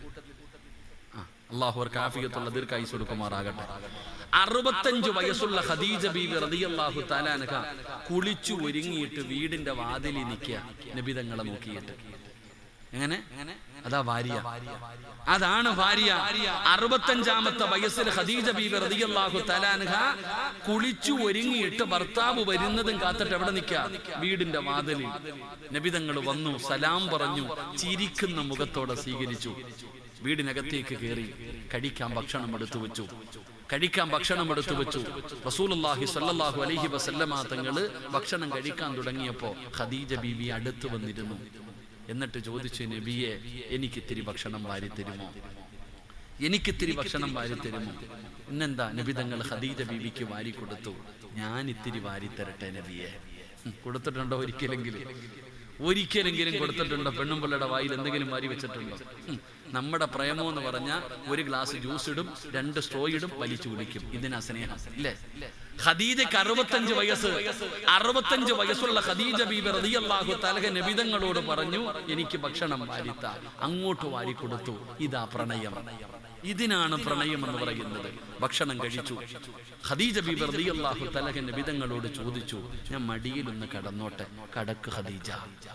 ആ, അള്ളാഹു അവർക്ക് ആഫിയത്തുള്ള ദീർഘായുസ് കൊടുക്കുമാറാകട്ടെ അറുപത്തഞ്ച് വയസ്സുള്ള ഖദീജ ബീബി റളിയല്ലാഹു തആലാനക കുളിച്ചു ഒരുങ്ങിയിട്ട് വീടിന്റെ വാതിലിൽ നിൽക്കുക നബിതങ്ങളെ നോക്കിയിട്ട് എങ്ങനെ അതാ ഭാര്യ അതാണ് ഭാര്യ അറുപത്തഞ്ചാമത്തെ വയസ്സിൽ ഖദീജ ബീബി റളിയല്ലാഹു തആലാനക കുളിച്ചു ഒരുങ്ങിയിട്ട് ഭർത്താവ് വരുന്നതും കാത്തിട്ട് എവിടെ നിൽക്കുക വീടിന്റെ വാതിലിൽ നബിതങ്ങൾ വന്നു സലാം പറഞ്ഞു ചിരിക്കുന്ന മുഖത്തോടെ സ്വീകരിച്ചു വീടിനകത്തേക്ക് കയറി കഴിക്കാൻ ഭക്ഷണം എടുത്തു വെച്ചു കഴിക്കാൻ ഭക്ഷണം എടുത്തു വെച്ചു റസൂലുള്ളാഹി സ്വല്ലല്ലാഹു അലൈഹി വസല്ലമ തങ്ങള് ഭക്ഷണം കഴിക്കാൻ തുടങ്ങിയപ്പോ ഖദീജ ബീവി അടുത്ത് വന്നിരുന്നു എന്നിട്ട് ചോദിച്ചു നബിയെ എനിക്ക് ഇത്തിരി ഭക്ഷണം വാരി തരുമോ എനിക്ക് ഇത്തിരി ഭക്ഷണം വാരി തരുമോ ഇന്നെന്താ നബി തങ്ങൾ ഖദീജ ബീവിക്ക് വാരി കൊടുത്തു ഞാൻ ഇത്തിരി വാരി തരട്ടെ നബിയെ ഉം, കൊടുത്തിട്ടുണ്ടോ ഒരിക്കലെങ്കിലും ഒരിക്കലെങ്കിലും കൊടുത്തിട്ടുണ്ടോ പെണ്ണും പിള്ളയുടെ വായിൽ എന്തെങ്കിലും വാരി വെച്ചിട്ടുണ്ടോ ഉം, നമ്മുടെ പ്രേമോ എന്ന് പറഞ്ഞാൽ ഒരു ഗ്ലാസ് ജ്യൂസ് ഇടും രണ്ട് സ്ട്രോ ഇടും വലിച്ചു കുടിക്കും ഇതിനാ സ്നേഹം ഇല്ലേ ഖദീജക്ക് അറുപത്തഞ്ച് വയസ്സ് അറുപത്തഞ്ച് വയസ്സുള്ള ഖദീജ ബീബി റളിയല്ലാഹു തലഹ നബിതങ്ങളോട് പറഞ്ഞു എനിക്ക് ഭക്ഷണം വാരിത്ത അങ്ങോട്ട് വാരി കൊടുത്തു ഇതാ പ്രണയം ഇതിനാണ് പ്രണയം എന്ന് പറയുന്നത് ഭക്ഷണം കഴിച്ചു ഖദീജ ബീബി റളിയല്ലാഹു തലഹ നബിതങ്ങളോട് ചോദിച്ചു ഞാൻ മടിയിൽ ഒന്ന് കടന്നോട്ടെ കടക്ക് ഖദീജ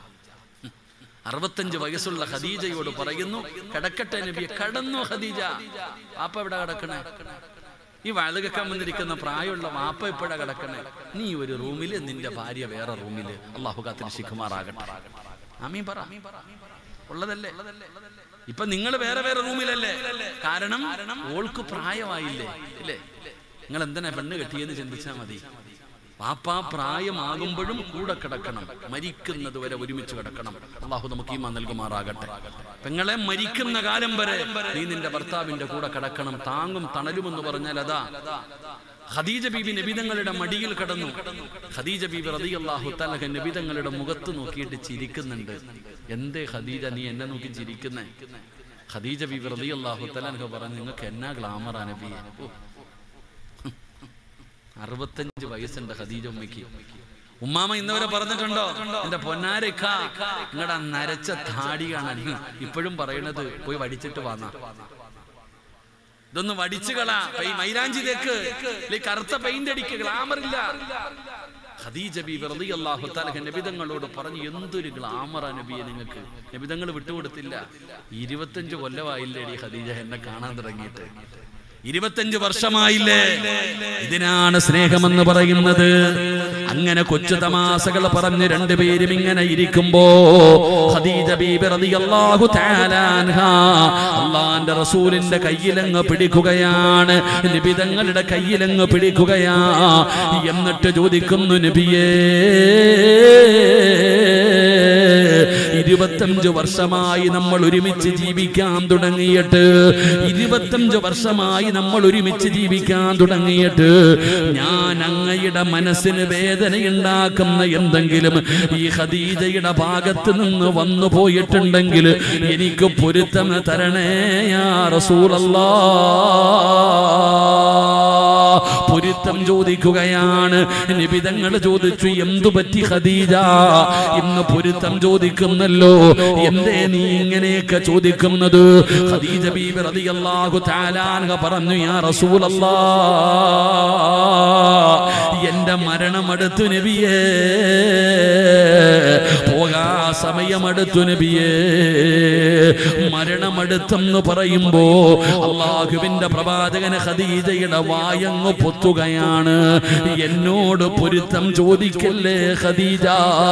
അറുപത്തഞ്ച് വയസ്സുള്ള ഖദീജയോട് പറയുന്നു കിടക്കട്ടെ നബിയെ കടന്നു ഖദീജ വാപ്പ എവിടെ കിടക്കണേ ഈ വഴുകക്കാൻ വന്നിരിക്കുന്ന പ്രായമുള്ള വാപ്പ എപ്പോഴാ കിടക്കണേ നീ ഒരു റൂമില് നിന്റെ ഭാര്യ വേറെ റൂമില് അള്ളാഹു കാത്തിന് ശിഖുമാറാകട്ടെ ആമീൻ പറ ഉള്ളതല്ലേ ഇപ്പൊ നിങ്ങൾ വേറെ വേറെ റൂമിലല്ലേ കാരണം ഓൾക്ക് പ്രായമായില്ലേ ഇല്ലേ നിങ്ങൾ എന്തിനാ പെണ്ണ് കെട്ടിയെന്ന് ചിന്തിച്ചാ മതി പാപ്പാ പ്രായമാകുമ്പോഴും കൂടെ കിടക്കണം മരിക്കുന്നത് വരെ ഒരുമിച്ച് കിടക്കണം അള്ളാഹു നമുക്ക് ഈമാ നൽകുമാറാകട്ടെ പെങ്ങളെ മരിക്കുന്ന കാലം വരെ നീ നിന്റെ ഭർത്താവിന്റെ കൂടെ കിടക്കണം താങ്ങും തണലുമെന്ന് പറഞ്ഞാൽ അതാ ഖദീജ ബീബി നബിതങ്ങളുടെ മടിയിൽ കടന്നു ഖദീജ ബീബി റളിയല്ലാഹു തആല നബിതങ്ങളുടെ മുഖത്ത് നോക്കിയിട്ട് ചിരിക്കുന്നുണ്ട് എന്തേ ഖദീജ നീ എന്നെ നോക്കി ചിരിക്കുന്നേ ഖദീജ ബീബി റളിയല്ലാഹു തആല പറഞ്ഞു നിങ്ങൾക്ക് എന്നാ ഗ്ലാമറാ നബിയെ ഓ അറുപത്തഞ്ച് വയസ്സുണ്ട് ഖദീജ ഉമ്മയ്ക്ക് ഉമ്മാമ ഇന്നവരെ പറഞ്ഞിട്ടുണ്ടോ എന്റെ പൊന്നാരക്ക നിങ്ങളുടെ നരച്ച താടി കാണാൻ ഇപ്പോഴും പറയണത് പോയി വടിച്ചിട്ട് വന്ന ഇതൊന്ന് വടിച്ചു കളാ ഈ മൈലാഞ്ചി തേക്ക് ഈ കറുത്ത പെയിന്റ് അടിക്ക് ഗ്ലാമർ ഇല്ല ഖദീജ ബീബി റളിയല്ലാഹു തആല നബിതങ്ങളോട് പറഞ്ഞു എന്തൊരു ഗ്ലാമറാ നബിയെ നിങ്ങൾക്ക് നബിതങ്ങൾ വിട്ടുകൊടുത്തില്ല ഇരുപത്തഞ്ച് കൊല്ലമായില്ലേടി ഖദീജ എന്നെ കാണാൻ തുടങ്ങിയിട്ട് ഇരുപത്തഞ്ച് വർഷമായില്ലേ ഇതിനാണ് സ്നേഹമെന്ന് പറയുന്നത് അങ്ങനെ കൊച്ചു തമാശകൾ പറഞ്ഞ് രണ്ടുപേരും ഇങ്ങനെ ഇരിക്കുമ്പോ ഖദീജ ബീബി റളിയല്ലാഹു തആല അൻഹാ അള്ളാന്റെ റസൂലിന്റെ കയ്യിലങ്ങ് പിടിക്കുകയാണ് നിബിതങ്ങളുടെ കയ്യിലങ്ങ് പിടിക്കുകയാ എന്നിട്ട് ചോദിക്കുന്നു നബിയേ ഇരുപത്തഞ്ച് വർഷമായി നമ്മൾ ഒരുമിച്ച് ജീവിക്കാൻ തുടങ്ങിയിട്ട് ഇരുപത്തഞ്ച് വർഷമായി നമ്മൾ ഒരുമിച്ച് ജീവിക്കാൻ തുടങ്ങിയിട്ട് ഞാൻ അങ്ങയുടെ മനസ്സിന് വേദനയുണ്ടാക്കുന്ന എന്തെങ്കിലും ഈ ഖദീജയുടെ ഭാഗത്ത് നിന്ന് വന്നു പോയിട്ടുണ്ടെങ്കിൽ എനിക്ക് പൊരുത്തം തരണേ യാ റസൂലല്ലാ പൊരുത്തം ചോദിക്കുകയാണ് നിബിതങ്ങൾ ചോദിച്ചു എന്തു പറ്റി ഖദീജ ഇന്ന് പൊരുത്തം ചോദിക്കുന്നല്ലോ എന്തേ നീ ഇങ്ങനെയൊക്കെ ചോദിക്കുന്നത് ഖദീജ ബീബി റളിയല്ലാഹു തആല അൻഹ പറഞ്ഞു യാ റസൂലല്ലാ എന്റെ മരണമടുത്തു നബിയേ പോകാ സമയമടുത്തു നബിയേ മരണമടുത്തെന്ന് പറയുമ്പോ അള്ളാഹുവിന്റെ പ്രവാചകന് ഖദീജയുടെ വായങ്ങ് പൊത്തുകയാണ് എന്നോട് പൊരുത്തം ചോദിക്കല്ലേ ഖദീജ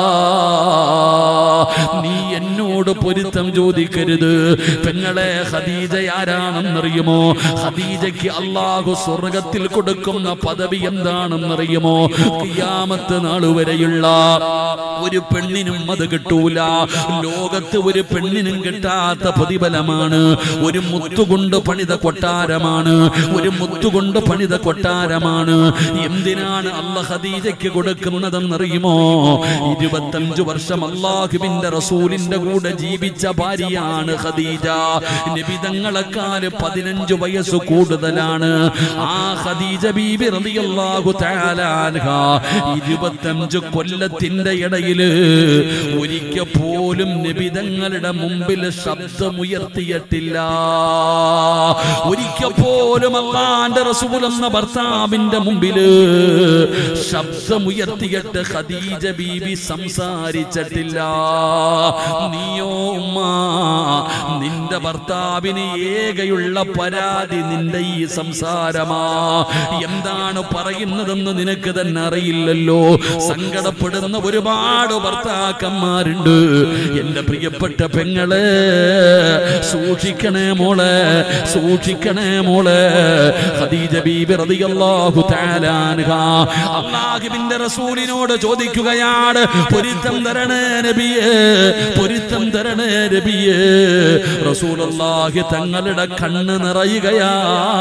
നീ എന്നോട് പൊരുത്തം ചോദിക്കരുത് പെങ്ങളെ ഖദീജ ആരാണെന്നറിയുമോ ഖദീജയ്ക്ക് അള്ളാഹു സ്വർഗത്തിൽ കൊടുക്കുന്ന പദവി എന്താണെന്നറിയുമോ കിയാമത്ത് നാൾ വരെയുള്ള ഒരു പെണ്ണിനും അത് കിട്ടൂല ലോകത്ത് ഒരു പെണ്ണിനും കിട്ടാത്ത പ്രതിഫലമാണ് ഒരു മുത്തുകൊണ്ട് പണിത കൊട്ടാരമാണ് ഒരു മുത്തുകൊണ്ട് പണിത കൊട്ടാരമാണ് എന്തിനാണ് അല്ല ഖദീജയ്ക്ക് കൊടുക്കുന്നതെന്നറിയുമോ ഇരുപത്തഞ്ചു വർഷം അള്ളാഹുവിന്റെ റസൂലിന്റെ കൂടെ ജീവിച്ച ഭാര്യയാണ് ഖദീജ നിബിതങ്ങളെക്കാല് പതിനഞ്ചു വയസ്സ് കൂടുതലാണ് ആ ഖദീജ ബീബി റളിയല്ലാഹു തആല അൻഹ ഇരുപത്തഞ്ച് കൊല്ലത്തിന്റെ ഇടയില് ഒരിക്കൽ പോലും നിബിതങ്ങളുടെ മുമ്പിൽ ശബ്ദമുയർത്തിയിട്ടില്ല ഒരിക്കൽ പോലും അള്ളാന്റെ റസൂൽ എന്ന ഭർത്താവിന്റെ മുമ്പില് ശബ്ദമുയർത്തിയിട്ട് ഖദീജ ബീബി സംസാരിച്ചിട്ടില്ല നീയോ ഉമ്മ നിന്റെ ഭർത്താവിന് ഏകയുള്ള പരാതി നിന്റെ ഈ സംസാരമാ എന്താണ് പറയുന്നതെന്ന് നിനക്ക് തന്നെ അറിയില്ലല്ലോ സങ്കടപ്പെടുന്ന ഒരുപാട് ഭർത്താക്കന്മാരുണ്ട് എന്റെ പ്രിയപ്പെട്ട പെങ്ങളെ സൂക്ഷിക്കണേ മോളെ സൂക്ഷിക്കണേ മോളെ ഖദീജ ബീബി റളിയല്ലാഹു തആല അൻഹ അല്ലാഹുവിന്റെ റസൂലിനോട് ചോദിക്കുകയാണ് പൊരുത്തം തരണേ നബിയേ പൊരുത്തം തരണേ നബിയേ റസൂലുള്ളാഹി തങ്ങളുടെ കണ്ണ് നിറയുകയാ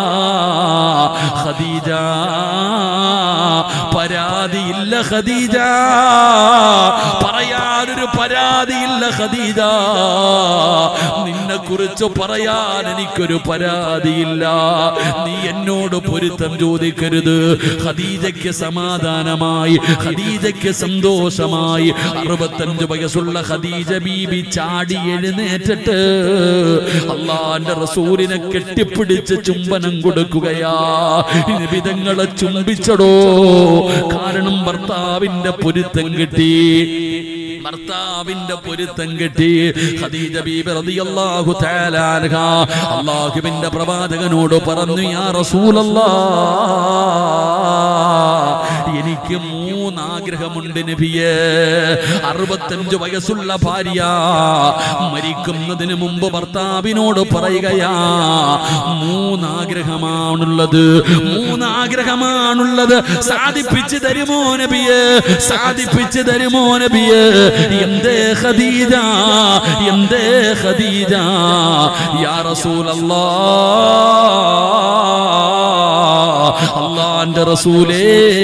ഖദീജ പരാതിയില്ല ഖദീജ പറയാനൊരു പരാതിയില്ല ഖദീജ നിന്നെ കുറിച്ച് പറയാൻ എനിക്കൊരു പരാതിയില്ല നീ എന്നോട് പൊരുത്തം ചോദിക്കരുത് ഖദീജയ്ക്ക് സമാധാനമായി ഖദീജയ്ക്ക് സന്തോഷമായി അറുപത്തഞ്ച് വയസ്സുള്ള ഖദീജ ബീബി ചാടി എഴുന്നേറ്റിട്ട് അള്ളാന്റെ റസൂലിനെ കെട്ടിപ്പിടിച്ച് ചുംബനം കൊടുക്കുകയാ നിബിതങ്ങളെ ചുംബിച്ചടോ കാരണം ഭർത്താവിന്റെ പൊരുത്തം കിട്ടി ഭർത്താവിന്റെ പൊരുത്തം കിട്ടി ഖദീജ ബീബി റളിയല്ലാഹു തആല അൻഹ അല്ലാഹുവിന്റെ പ്രവാചകനോട് പറഞ്ഞു യാ റസൂലല്ലാഹ് എനിക്ക് മൂന്നാഗ്രഹമുണ്ട് നബിയേ അറുപത്തഞ്ച് വയസ്സുള്ള ഭാര്യ മരിക്കുന്നതിന് മുമ്പ് ഭർത്താവിനോട് പറയുകയാ മൂന്നാഗ്രഹമാണുള്ളത് മൂന്നാഗ്രഹമാണുള്ളത് സാധിപ്പിച്ചു തരുമോ നബിയേ സാധിപ്പിച്ചു തരുമോ നബിയേ എന്തേ ഖദീജ എന്തേ ഖദീജ യാ റസൂലല്ലാ അള്ളാന്റെ റസൂലേ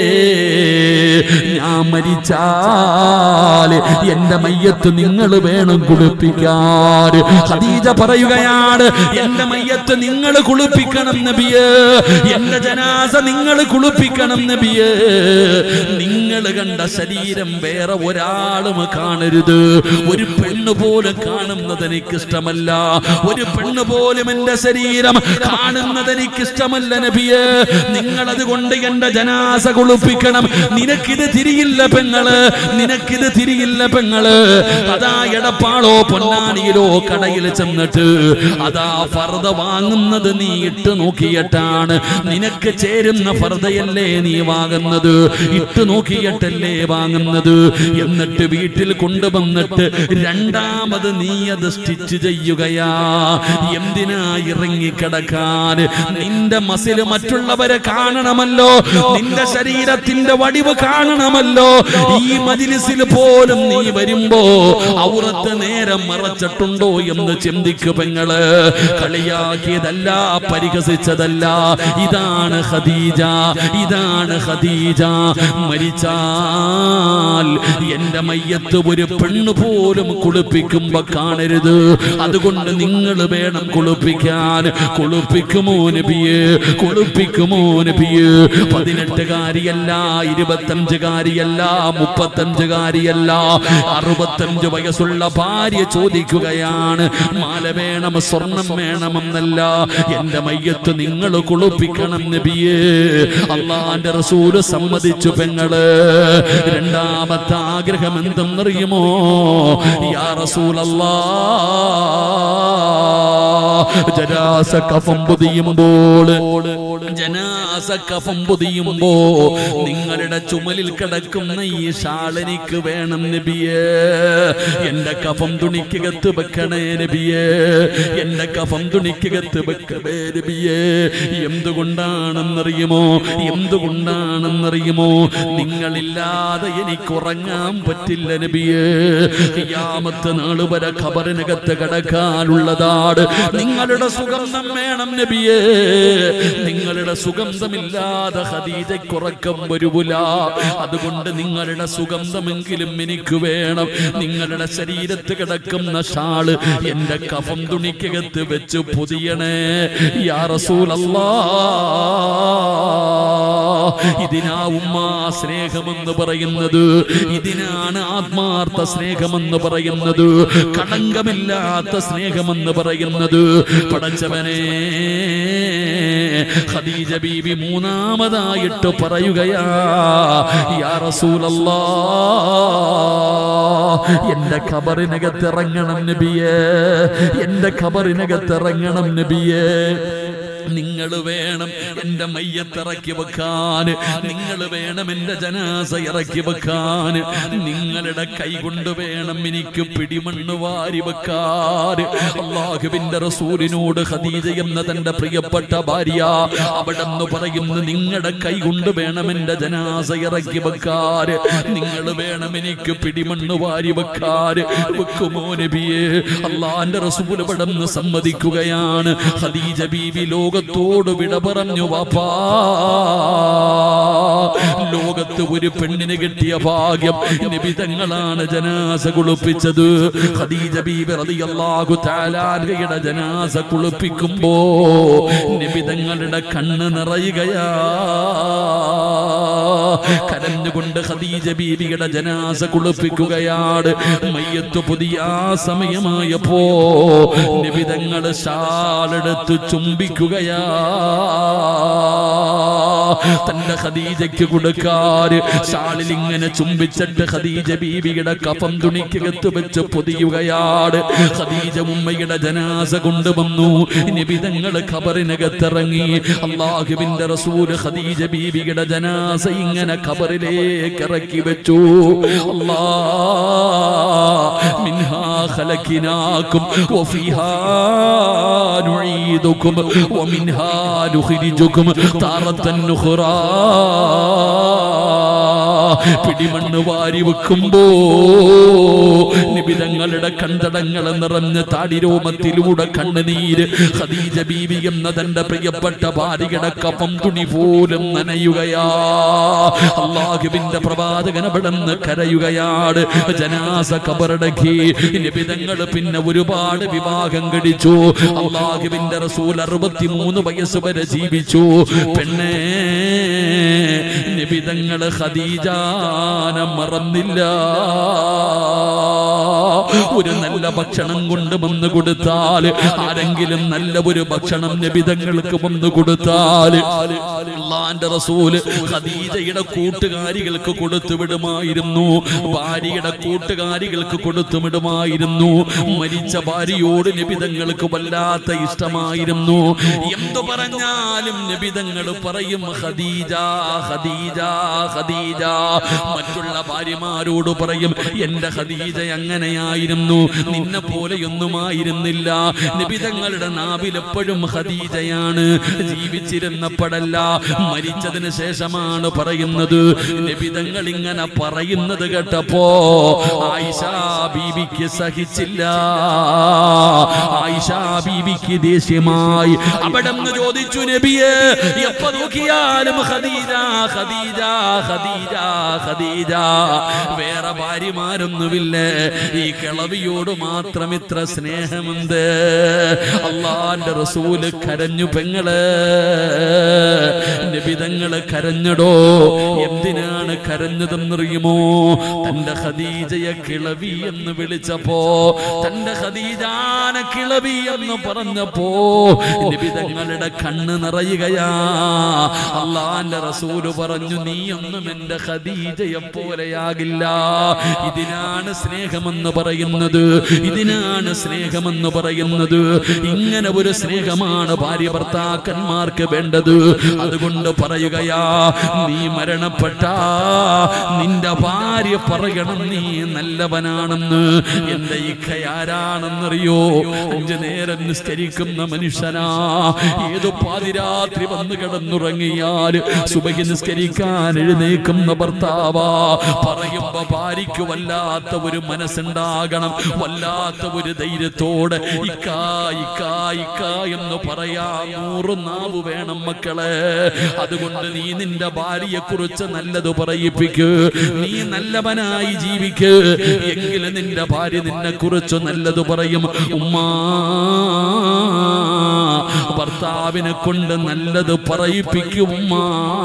ഞാൻ മരിച്ചാൽ എന്റെ മയ്യത്ത് നിങ്ങൾ വേണം കുളിപ്പിക്കാൻ ഖദീജ പറയുകയാണ് എന്റെ മയ്യത്ത് നിങ്ങൾ കുളിപ്പിക്കണം നബിയേ എന്റെ ജനാസ നിങ്ങൾ കുളിപ്പിക്കണം നബിയേ നിങ്ങൾ കണ്ട ശരീരം വേറെ ഒരാളും കാണരുത് ഒരു പെണ്ണ് പോലും കാണുന്നത് എനിക്ക് ഇഷ്ടമല്ല ഒരു പെണ്ണ് പോലും എന്റെ ശരീരം കാണുന്നത് എനിക്ക് ഇഷ്ടമല്ല നബിയേ നിങ്ങൾ അതുകൊണ്ട് എന്റെ ജനാസ കുളിപ്പിക്കണം നിനക്കിത് തിരിയില്ല പെങ്ങള് നിനക്കിത് തിരിയില്ല പെങ്ങള് അതാ എടപ്പാളോ പൊന്നാനിയിലോ കടയിൽ ചെന്നിട്ട് അതാ ഫർദ വാങ്ങുന്നത് നീ ഇട്ട് നോക്കിയിട്ടാണ് നിനക്ക് ചേരുന്ന ഫർദയല്ലേ നീ വാങ്ങുന്നത് ഇട്ട് നോക്കിയിട്ടല്ലേ വാങ്ങുന്നത് എന്നിട്ട് വീട്ടിൽ കൊണ്ടുവന്നിട്ട് രണ്ടാമത് നീ അത് സ്റ്റിച്ച് ചെയ്യുകയാ എന്തിനാ ഇറങ്ങിക്കിടക്കാൻ നിന്റെ മസിൽ മറ്റുള്ളവരെ കാണണമല്ലോ നിന്റെ ശരീരത്തിന്റെ വടിവ് കാണണം കാരണമല്ലോ ഈ മജിലിസിൽ പോലും നീ വരുമ്പോ ഔറത്ത് നേരം മറച്ചിട്ടുണ്ടോ എന്ന് ചിന്തിക്കു പെങ്ങള് കളിയാക്കിയതല്ല പരിഹസിച്ചതല്ല ഇതാണ് ഖദീജ ഇതാണ് ഖദീജ മരിച്ചാൽ എന്റെ മയ്യത്ത് ഒരു പെണ്ണ് പോലും കുളിപ്പിക്കുമ്പോ കാണരുത് അതുകൊണ്ട് നിങ്ങൾ വേണം കുളിപ്പിക്കാൻ കുളിപ്പിക്കുമോ നബിയെ കുളിപ്പിക്കുമോ നബിയെ പതിനെട്ടുകാരിയല്ല ഇരുപത്തഞ്ചുകാരിയല്ല മുപ്പത്തഞ്ചുകാരിയല്ല അറുപത്തഞ്ച് വയസ്സുള്ള ഭാര്യ ചോദിക്കുകയാണ് മാല വേണം സ്വർണം വേണമെന്നല്ല എന്റെ മയ്യത്ത് നിങ്ങൾ കുളിപ്പിക്കണം നബിയേ അള്ളാന്റെ റസൂല് സമ്മതിച്ചു പെങ്ങള് രണ്ടാമത്തെ ആഗ്രഹം എന്തെന്നറിയുമോ യാ റസൂലല്ലാ ജനാസ കഫം പൊതിയുമ്പോൾ ജനാസ കഫം പൊതിയുമ്പോ നിങ്ങളുടെ ചുമലിൽ കിടക്കുന്ന ഈ ഷാളനിക്ക് വേണം നബിയേ എന്റെ കഫം തുണിക്കകത്ത് വെക്കണേ നബിയേ എന്റെ കഫം തുണിക്കകത്ത് വെക്കണേ നബിയേ എന്തുകൊണ്ടാണെന്നറിയുമോ എന്തുകൊണ്ടാണെന്നറിയുമോ നിങ്ങളില്ലാതെ എനിക്ക് ഉറങ്ങാൻ പറ്റില്ല നബിയേ ഖിയാമത്ത് നാൾ വരെ ഖബറിനകത്ത് കിടക്കാനുള്ളതാണ് നിങ്ങളുടെ സുഗന്ധം വേണം നബിയേ നിങ്ങളുടെ സുഗന്ധമില്ലാതെ ഖദീജയ്ക്ക് ഉറക്കം വരുവില്ല അതുകൊണ്ട് നിങ്ങളുടെ സുഗന്ധമെങ്കിലും എനിക്ക് വേണം നിങ്ങളുടെ ശരീരത്ത് കിടക്കുന്ന ഷാള് എന്റെ കഫം തുണിക്കകത്ത് വെച്ച് പൊതിയണേ യാ റസൂലല്ലാ ഇതിനാ ഉമ്മ സ്നേഹമെന്ന് പറയുന്നത് ഇതിനാണ് ആത്മാർത്ഥ സ്നേഹമെന്ന് പറയുന്നത് കളങ്കമില്ലാത്ത സ്നേഹമെന്ന് പറയുന്നത് പടച്ചവനെ ഖദീജ ബീബി മൂന്നാമതായിട്ട് പറയുകയാ യാ റസൂലല്ലാ എന്റെ ഖബറിനകത്ത് ഇറങ്ങണം നബിയേ എന്റെ ഖബറിനകത്ത് ഇറങ്ങണം നബിയേ നിങ്ങൾ വേണം എന്റെ മയ്യത്തിറക്കി വെക്കാൻ നിങ്ങൾ വേണം എന്റെ ജനാസ ഇറക്കി വെക്കാൻ നിങ്ങളുടെ കൈ കൊണ്ട് വേണം എനിക്ക് പിടിമണ്ണ് വാരി വെക്കാൻ അള്ളാഹുവിന്റെ റസൂലിനോട് ഖദീജ എന്ന തന്റെ പ്രിയപ്പെട്ട ഭാര്യ അവിടെ നിന്ന് പറയുന്നു നിങ്ങളുടെ കൈ കൊണ്ട് വേണം എന്റെ ജനാസ ഇറക്കി വെക്കാൻ നിങ്ങൾ വേണം എനിക്ക് പിടിമണ്ണ് വാരി വെക്കാൻ വെക്കുമോ നബിയെ അള്ളാന്റെ റസൂൽ ഇവിടെ നിന്ന് സമ്മതിക്കുകയാണ് ഖദീജ ബീവി ലോകത്തോട് വിട പറഞ്ഞു വാപ്പാ ലോകത്ത് ഒരു പെണ്ണിന് കിട്ടിയ ഭാഗ്യം നിബിതങ്ങളാണ് ജനാസ കുളിപ്പിച്ചത് ഖദീജ ബീബി റളിയല്ലാഹു തആലായുടെ ജനാസ കുളിപ്പിക്കുമ്പോ നിബിതങ്ങളുടെ കണ്ണ് നിറയുകയാ കരഞ്ഞുകൊണ്ട് ഖദീജ ബീവിയുടെ ജനാസ കുളിപ്പിക്കുകയാണ് മയ്യത്ത് പുതിയ സമയമായപ്പോ നിബിതങ്ങൾ ശാലെടുത്ത് ചുംബിക്കുകയാ തന്റെ ഖദീജയ്ക്ക് കൊടുക്കാറ് ഷാളിൽ ഇങ്ങനെ ചുംബിച്ചിട്ട് ഖദീജ ബീവിയുടെ കഫം തുണിക്കകത്ത് വെച്ച് പൊതിയുകയാണ് ഖദീജ ഉമ്മയുടെ ജനാസ കൊണ്ടുവന്നു നിബിതങ്ങൾ ഖബറിനകത്തിറങ്ങി അള്ളാഹുവിന്റെ റസൂല് ഖദീജ ബീവിയുടെ ജനാസ ഇങ്ങനെ ഖബറിലേക്ക് ഇറക്കി വെച്ചു അല്ലാ മിൻഹാ ഖലഖിനാകും വഫീഹാ നുഈദുകും വമിൻഹാ നുഖ്രിജുകും താറത്തൻ നുഖ്റാ പിടിമണ്ണ് വാരി വെക്കുമ്പോ നിബിതങ്ങളുടെ കണ്ടടങ്ങൾ നിറഞ്ഞ താടിരോമത്തിലൂടെ കണ്ണുനീര് ഖദീജ ബീവി എന്ന തന്റെ പ്രിയപ്പെട്ട ഭാര്യയുടെ കഫം തുണി പോലും നനയുകയാ അള്ളാഹുവിന്റെ പ്രവാചകൻ അവിടെന്ന് കരയുകയാണ് ജനാസ കബറടക്കി നിബിതങ്ങൾ പിന്നെ ഒരുപാട് വിവാഹം കഴിച്ചു അള്ളാഹുവിന്റെ റസൂൽ അറുപത്തിമൂന്ന് വയസ്സ് വരെ ജീവിച്ചു പെണ്ണേ നിബിതങ്ങള് ഖദീജാന മറന്നില്ല ഒരു നല്ല ഭക്ഷണം കൊണ്ട് വന്ന് കൊടുത്താൽ ആരെങ്കിലും നല്ല ഒരു ഭക്ഷണം നിബിതങ്ങൾക്ക് വന്ന് കൊടുത്താൽ അള്ളാന്റെ റസൂല് ഖദീജയുടെ കൂട്ടുകാരികൾക്ക് കൊടുത്തു വിടുമായിരുന്നു ഭാര്യയുടെ കൂട്ടുകാരികൾക്ക് കൊടുത്തു വിടുമായിരുന്നു മരിച്ച ഭാര്യയോട് നിബിതങ്ങൾക്ക് വല്ലാത്ത ഇഷ്ടമായിരുന്നു എന്തു പറഞ്ഞാലും നിബിതങ്ങൾ പറയും ഖദീജ ഖദീജ ഖദീജ മറ്റുള്ള ഭാര്യമാരോട് പറയും എന്റെ ഖദീജ അങ്ങനെയാ പോലെയായിരുന്നു നിന്നെ പോലെയൊന്നുമായിരുന്നില്ല നിബിതങ്ങളുടെ നാവിൽ എപ്പോഴും ഖദീജയാണ് ജീവിച്ചിരുന്നപ്പോഴല്ല മരിച്ചതിന് ശേഷമാണ് പറയുന്നത് നിബിതങ്ങൾ ഇങ്ങനെ പറയുന്നത് കേട്ടപ്പോ ആയിഷ ബീവിക്ക് സഹിച്ചില്ല ആയിഷ ബീവിക്ക് ദേഷ്യമായി അവിടെ നിന്ന് ചോദിച്ചു നബിയെ എപ്പോ നോക്കിയാലും ഖദീജ ഖദീജ ഖദീജ ഖദീജ വേറെ ഭാര്യമാരൊന്നുമില്ലേ ഈ കിളവിയോട് മാത്രം ഇത്ര സ്നേഹമുണ്ട് അള്ളാന്റെ റസൂല് കരഞ്ഞു പെങ്ങള് നബിതങ്ങള് കരഞ്ഞടോ എന്തിനാണ് കരഞ്ഞതെന്നറിയുമോ തന്റെ ഖദീജയെ കിളവി എന്ന് വിളിച്ചപ്പോ തന്റെ ഖദീജാന കിളവി എന്ന് പറഞ്ഞപ്പോ നിബിതങ്ങളുടെ കണ്ണ് നിറയുകയാ അള്ളാന്റെ റസൂല് പറഞ്ഞു നീയൊന്നും എന്റെ ഖദീജയെ പോലെയാകില്ല ഇതിനാണ് സ്നേഹമെന്ന് പറയുന്നത് ഇതിനാണ് സ്നേഹമെന്ന് പറയുന്നത് ഇങ്ങനെ ഒരു സ്നേഹമാണ് ഭാര്യ ഭർത്താക്കന്മാർക്ക് വേണ്ടത് അതുകൊണ്ട് പറയുകയാ നീ മരണപ്പെട്ട നിന്റെ ഭാര്യ പറയണം നീ നല്ലവനാണെന്ന് എന്റെ ഇഖയാരാണെന്നറിയോ അഞ്ചു നേരം നിസ്കരിക്കുന്ന മനുഷ്യനാ ഏതോ പാതിരാത്രി വന്ന് കിടന്നുറങ്ങിയാൽ സുബഹി നിസ്കരിക്കാൻ എഴുന്നേക്കുന്ന ഭർത്താവാ പറയുമ്പോ ഭാര്യയ്ക്ക് വല്ലാത്ത ഒരു മനസ്സുണ്ടാകണം വല്ലാത്ത ഒരു ധൈര്യത്തോടെ ഇക്കാ ഇക്കാ ഇക്കാ എന്ന് പറയാ നൂറ് നാവ് വേണം മക്കളെ അതുകൊണ്ട് നീ നിന്റെ ഭാര്യയെ കുറിച്ച് നല്ലത് പറയിപ്പിക്ക് നീ നല്ലവനായി ജീവിക്ക് എങ്കിലും നിന്റെ ഭാര്യ നിന്നെ കുറിച്ച് നല്ലത് പറയും ഉമ്മാ ഭർത്താവിനെ കൊണ്ട് നല്ലത് പറയിപ്പിക്കും ഉമ്മാ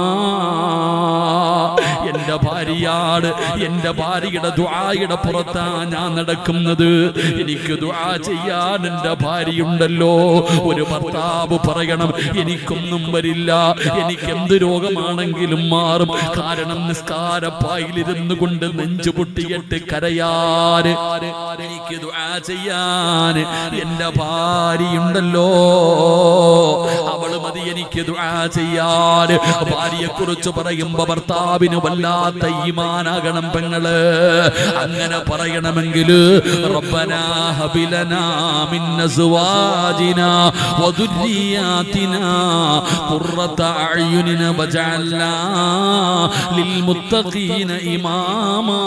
എന്റെ ഭാര്യയാണ് എന്റെ ഭാര്യയുടെ ദുആയുടെ പുറത്താ ഞാൻ നടക്കുന്നത് എനിക്ക് ദുആ ചെയ്യാൻ എന്റെ ഭാര്യയുണ്ടല്ലോ ഒരു ഭർത്താവ് പറയണം എനിക്കൊന്നും വരില്ല എനിക്ക് എന്ത് രോഗമാണെങ്കിലും മാറും കാരണം നിസ്കാരപ്പായിലിരുന്നു കൊണ്ട് നെഞ്ചു പൊട്ടിയിട്ട് കരയാന് എനിക്ക് ദുആ ചെയ്യാൻ എന്റെ ഭാര്യയുണ്ടല്ലോ അവള് മതി എനിക്ക് ദുആ ചെയ്യാൻ ഭാര്യയെ കുറിച്ച് പറയുമ്പോ ഭർത്താവിന് വല്ലാത്ത ഈമാനാകണം പെങ്ങള് അങ്ങനെ പറയണമെങ്കിൽ റബ്ബനാ ഹബിലനാ മിൻ അസ്വാജിനാ വദുരിയാതിനാ ഖുർറത അഅ്യുനിന വജഅൽനാ ലിൽമുത്തഖീന ഇമാമാ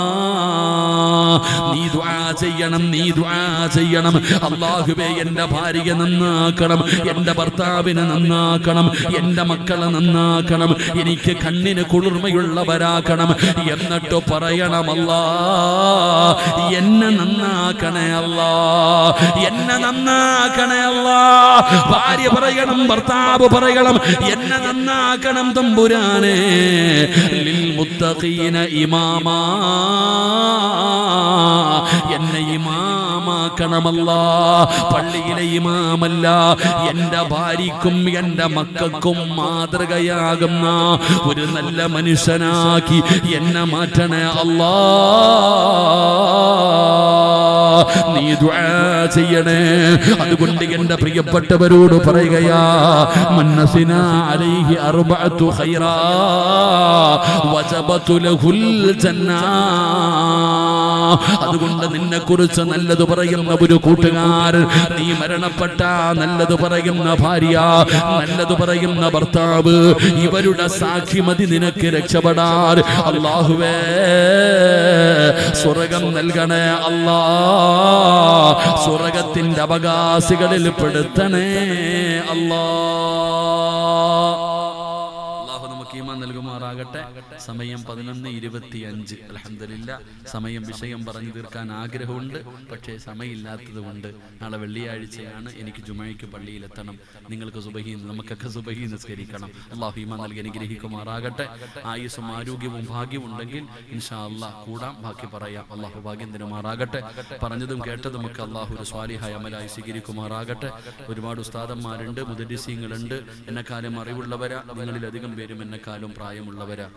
നീ ദുആ ചെയ്യണം നീ ദുആ ചെയ്യണം അല്ലാഹുവേ എന്റെ ഭാര്യയെ നന്നാക്കണം എന്റെ ഭർത്താവിനെ നന്നാക്കണം എന്റെ മക്കളെ നന്നാക്കണം എനിക്ക് കണ്ണിന് കുളിർമയുള്ളവരാക്കണം എന്നിട്ട് പറയണമല്ലാ എന്നെ നന്നാക്കണേ അല്ലാ എന്നെ നന്നാക്കണേ അല്ലാ ഭാര്യ പറയണം ഭർത്താവ് പറയണം എന്നെ നന്നാക്കണം തമ്പുരാനെ ലിൽ മുത്തഖീന ഇമാമാ എന്നെ ഇമാമാക്കണമല്ല പള്ളിയിലെ ഇമാമല്ല എന്റെ ഭാര്യക്കും എന്റെ മക്കൾക്കും മാതൃകയാകുന്ന ഒരു നല്ല മനുഷ്യനാക്കി എന്നെ മാറ്റണേ അല്ലാ നീ ദുആ ചെയ്യണേ അതുകൊണ്ട് എന്റെ പ്രിയപ്പെട്ടവരോട് പറയുകയാ മന്നസിന അലൈഹി അർബഅത്തു ഖൈറാ വജബതു ലഹുൽ ജന്നാ അതുകൊണ്ട് നിന്നെ കുറിച്ച് നല്ലത് പറയുന്ന ഒരു കൂട്ടുകാരൻ നീ മരണപ്പെട്ട നല്ലത് പറയുന്ന ഭാര്യ നല്ലത് പറയുന്ന ഭർത്താവ് ഇവരുടെ സാക്ഷി മതി നിനക്ക് രക്ഷപ്പെടാൻ അള്ളാഹുവേ സ്വർഗം നൽകണേ അല്ലാ സ്വർഗത്തിന്റെ അവകാശികളിൽ പെടുത്തണേ അല്ലാ അള്ളാഹു നമുക്ക് ഈമാൻ നൽകുമാറാകട്ടെ സമയം പതിനൊന്ന് ഇരുപത്തി അഞ്ച് അലഹമില്ല സമയം വിഷയം പറഞ്ഞു തീർക്കാൻ ആഗ്രഹമുണ്ട് പക്ഷേ സമയമില്ലാത്തത് കൊണ്ട് നാളെ വെള്ളിയാഴ്ചയാണ് എനിക്ക് ജുമയ്ക്ക് പള്ളിയിലെത്തണം നിങ്ങൾക്ക് സുബഹി നമുക്കൊക്കെ സുബഹി നിസ്കരിക്കണം അള്ളാഹു ഈമാൻ നൽകി അനുഗ്രഹിക്കുമാറാകട്ടെ ആയുസ്സും ആരോഗ്യവും ഭാഗ്യവും ഉണ്ടെങ്കിൽ ഇൻഷാ അള്ളാഹ് കൂടാം ബാക്കി പറയാം അള്ളാഹു ഭാഗ്യം തരുമാറാകട്ടെ പറഞ്ഞതും കേട്ടതും ഒക്കെ അള്ളാഹു ഒരു സ്വാലിഹായ അമലായി സ്വീകരിക്കുമാറാകട്ടെ ഒരുപാട് ഉസ്താദന്മാരുണ്ട് മുദരിസീങ്ങളുണ്ട് എന്നെക്കാലം അറിവുള്ളവരാ നിങ്ങളിലധികം പേരും എന്നെക്കാളും പ്രായമുള്ളവരാ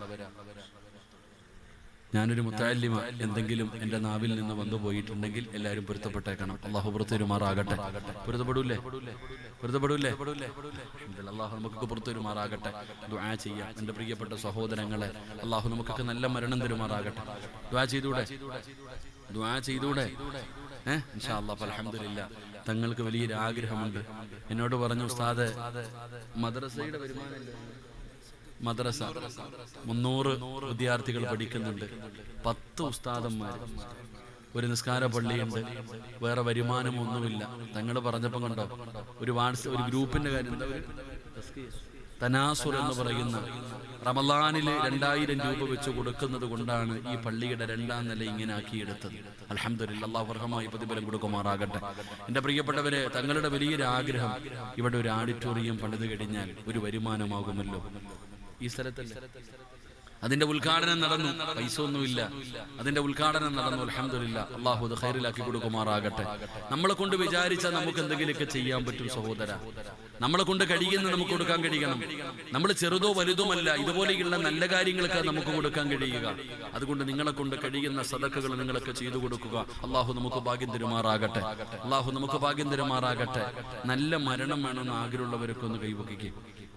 ഞാനൊരു മുത്താലിമ എന്തെങ്കിലും എന്റെ നാവിൽ നിന്ന് വന്നു പോയിട്ടുണ്ടെങ്കിൽ എല്ലാവരും പൊരുത്തപ്പെട്ടേക്കണം അള്ളാഹു പുറത്തുവരുമാറാകട്ടെ പൊരുത്തപ്പെടൂലേ പൊരുത്തപ്പെടൂലേ അൽഹംദുലില്ലാ. അള്ളാഹു നമുക്കൊക്കെ പുറത്തുവരുമാറാകട്ടെ ദുആ ചെയ്യാം എന്റെ പ്രിയപ്പെട്ട സഹോദരങ്ങളെ അള്ളാഹു നമുക്കൊക്കെ നല്ല മരണം തരുമാറാകട്ടെ ദുആ ചെയ്തൂടെ ദ്വാ ചെയ്തൂടെ ഏഹ് ഇൻഷാല്ലാ അലഹമില്ല തങ്ങൾക്ക് വലിയൊരു ആഗ്രഹമുണ്ട് എന്നോട് പറഞ്ഞു ഉസ്താദ് മദ്രസയുടെ വരുമാനമല്ലേ മദ്രസ മുന്നൂറ് വിദ്യാർത്ഥികൾ പഠിക്കുന്നുണ്ട് പത്ത് ഉസ്താദന്മാർ ഒരു നിസ്കാര പള്ളിയുണ്ട് വേറെ വരുമാനമൊന്നുമില്ല തങ്ങൾ പറഞ്ഞപ്പോൾ കണ്ടോ ഒരു വാട്സ് ഒരു ഗ്രൂപ്പിന്റെ കാര്യം എന്താ ഒരു തനാസുർ എന്ന് പറയുന്ന റമലാനില് രണ്ടായിരം രൂപ വെച്ച് കൊടുക്കുന്നത് കൊണ്ടാണ് ഈ പള്ളിയുടെ രണ്ടാം നില ഇങ്ങനെ ആക്കിയെടുത്തത് അലഹമില്ല അള്ളാഹുർഹമായി പ്രതിഫലം കൊടുക്കുമാറാകട്ടെ എന്റെ പ്രിയപ്പെട്ടവരെ തങ്ങളുടെ വലിയൊരു ആഗ്രഹം ഇവിടെ ഒരു ഓഡിറ്റോറിയം പണിത് കഴിഞ്ഞാൽ ഒരു വരുമാനമാകുമല്ലോ ഈ സ്ഥലത്തല്ലേ അതിന്റെ ഉദ്ഘാടനം നടന്നു പൈസ ഒന്നുമില്ല അതിന്റെ ഉദ്ഘാടനം നടന്നു അലഹമില്ല അള്ളാഹു അത് ഹൈറിലാക്കി കൊടുക്കുമാറാകട്ടെ നമ്മളെ കൊണ്ട് വിചാരിച്ചാൽ നമുക്ക് എന്തെങ്കിലുമൊക്കെ ചെയ്യാൻ പറ്റും സഹോദര നമ്മളെ കൊണ്ട് കഴിയുന്ന നമുക്ക് കൊടുക്കാൻ കഴിയണം നമ്മൾ ചെറുതോ വലുതുമല്ല ഇതുപോലെയുള്ള നല്ല കാര്യങ്ങളൊക്കെ നമുക്ക് കൊടുക്കാൻ കഴിയുക അതുകൊണ്ട് നിങ്ങളെ കൊണ്ട് കഴിയുന്ന സദക്കകൾ നിങ്ങളൊക്കെ ചെയ്തു കൊടുക്കുക അള്ളാഹു നമുക്ക് ഭാഗ്യം തരുമാറാകട്ടെ അള്ളാഹു നമുക്ക് ഭാഗ്യം തരുമാറാകട്ടെ നല്ല മരണം വേണമെന്ന് ആഗ്രഹമുള്ളവരൊക്കെ ഒന്ന് കൈവക്കിക്കും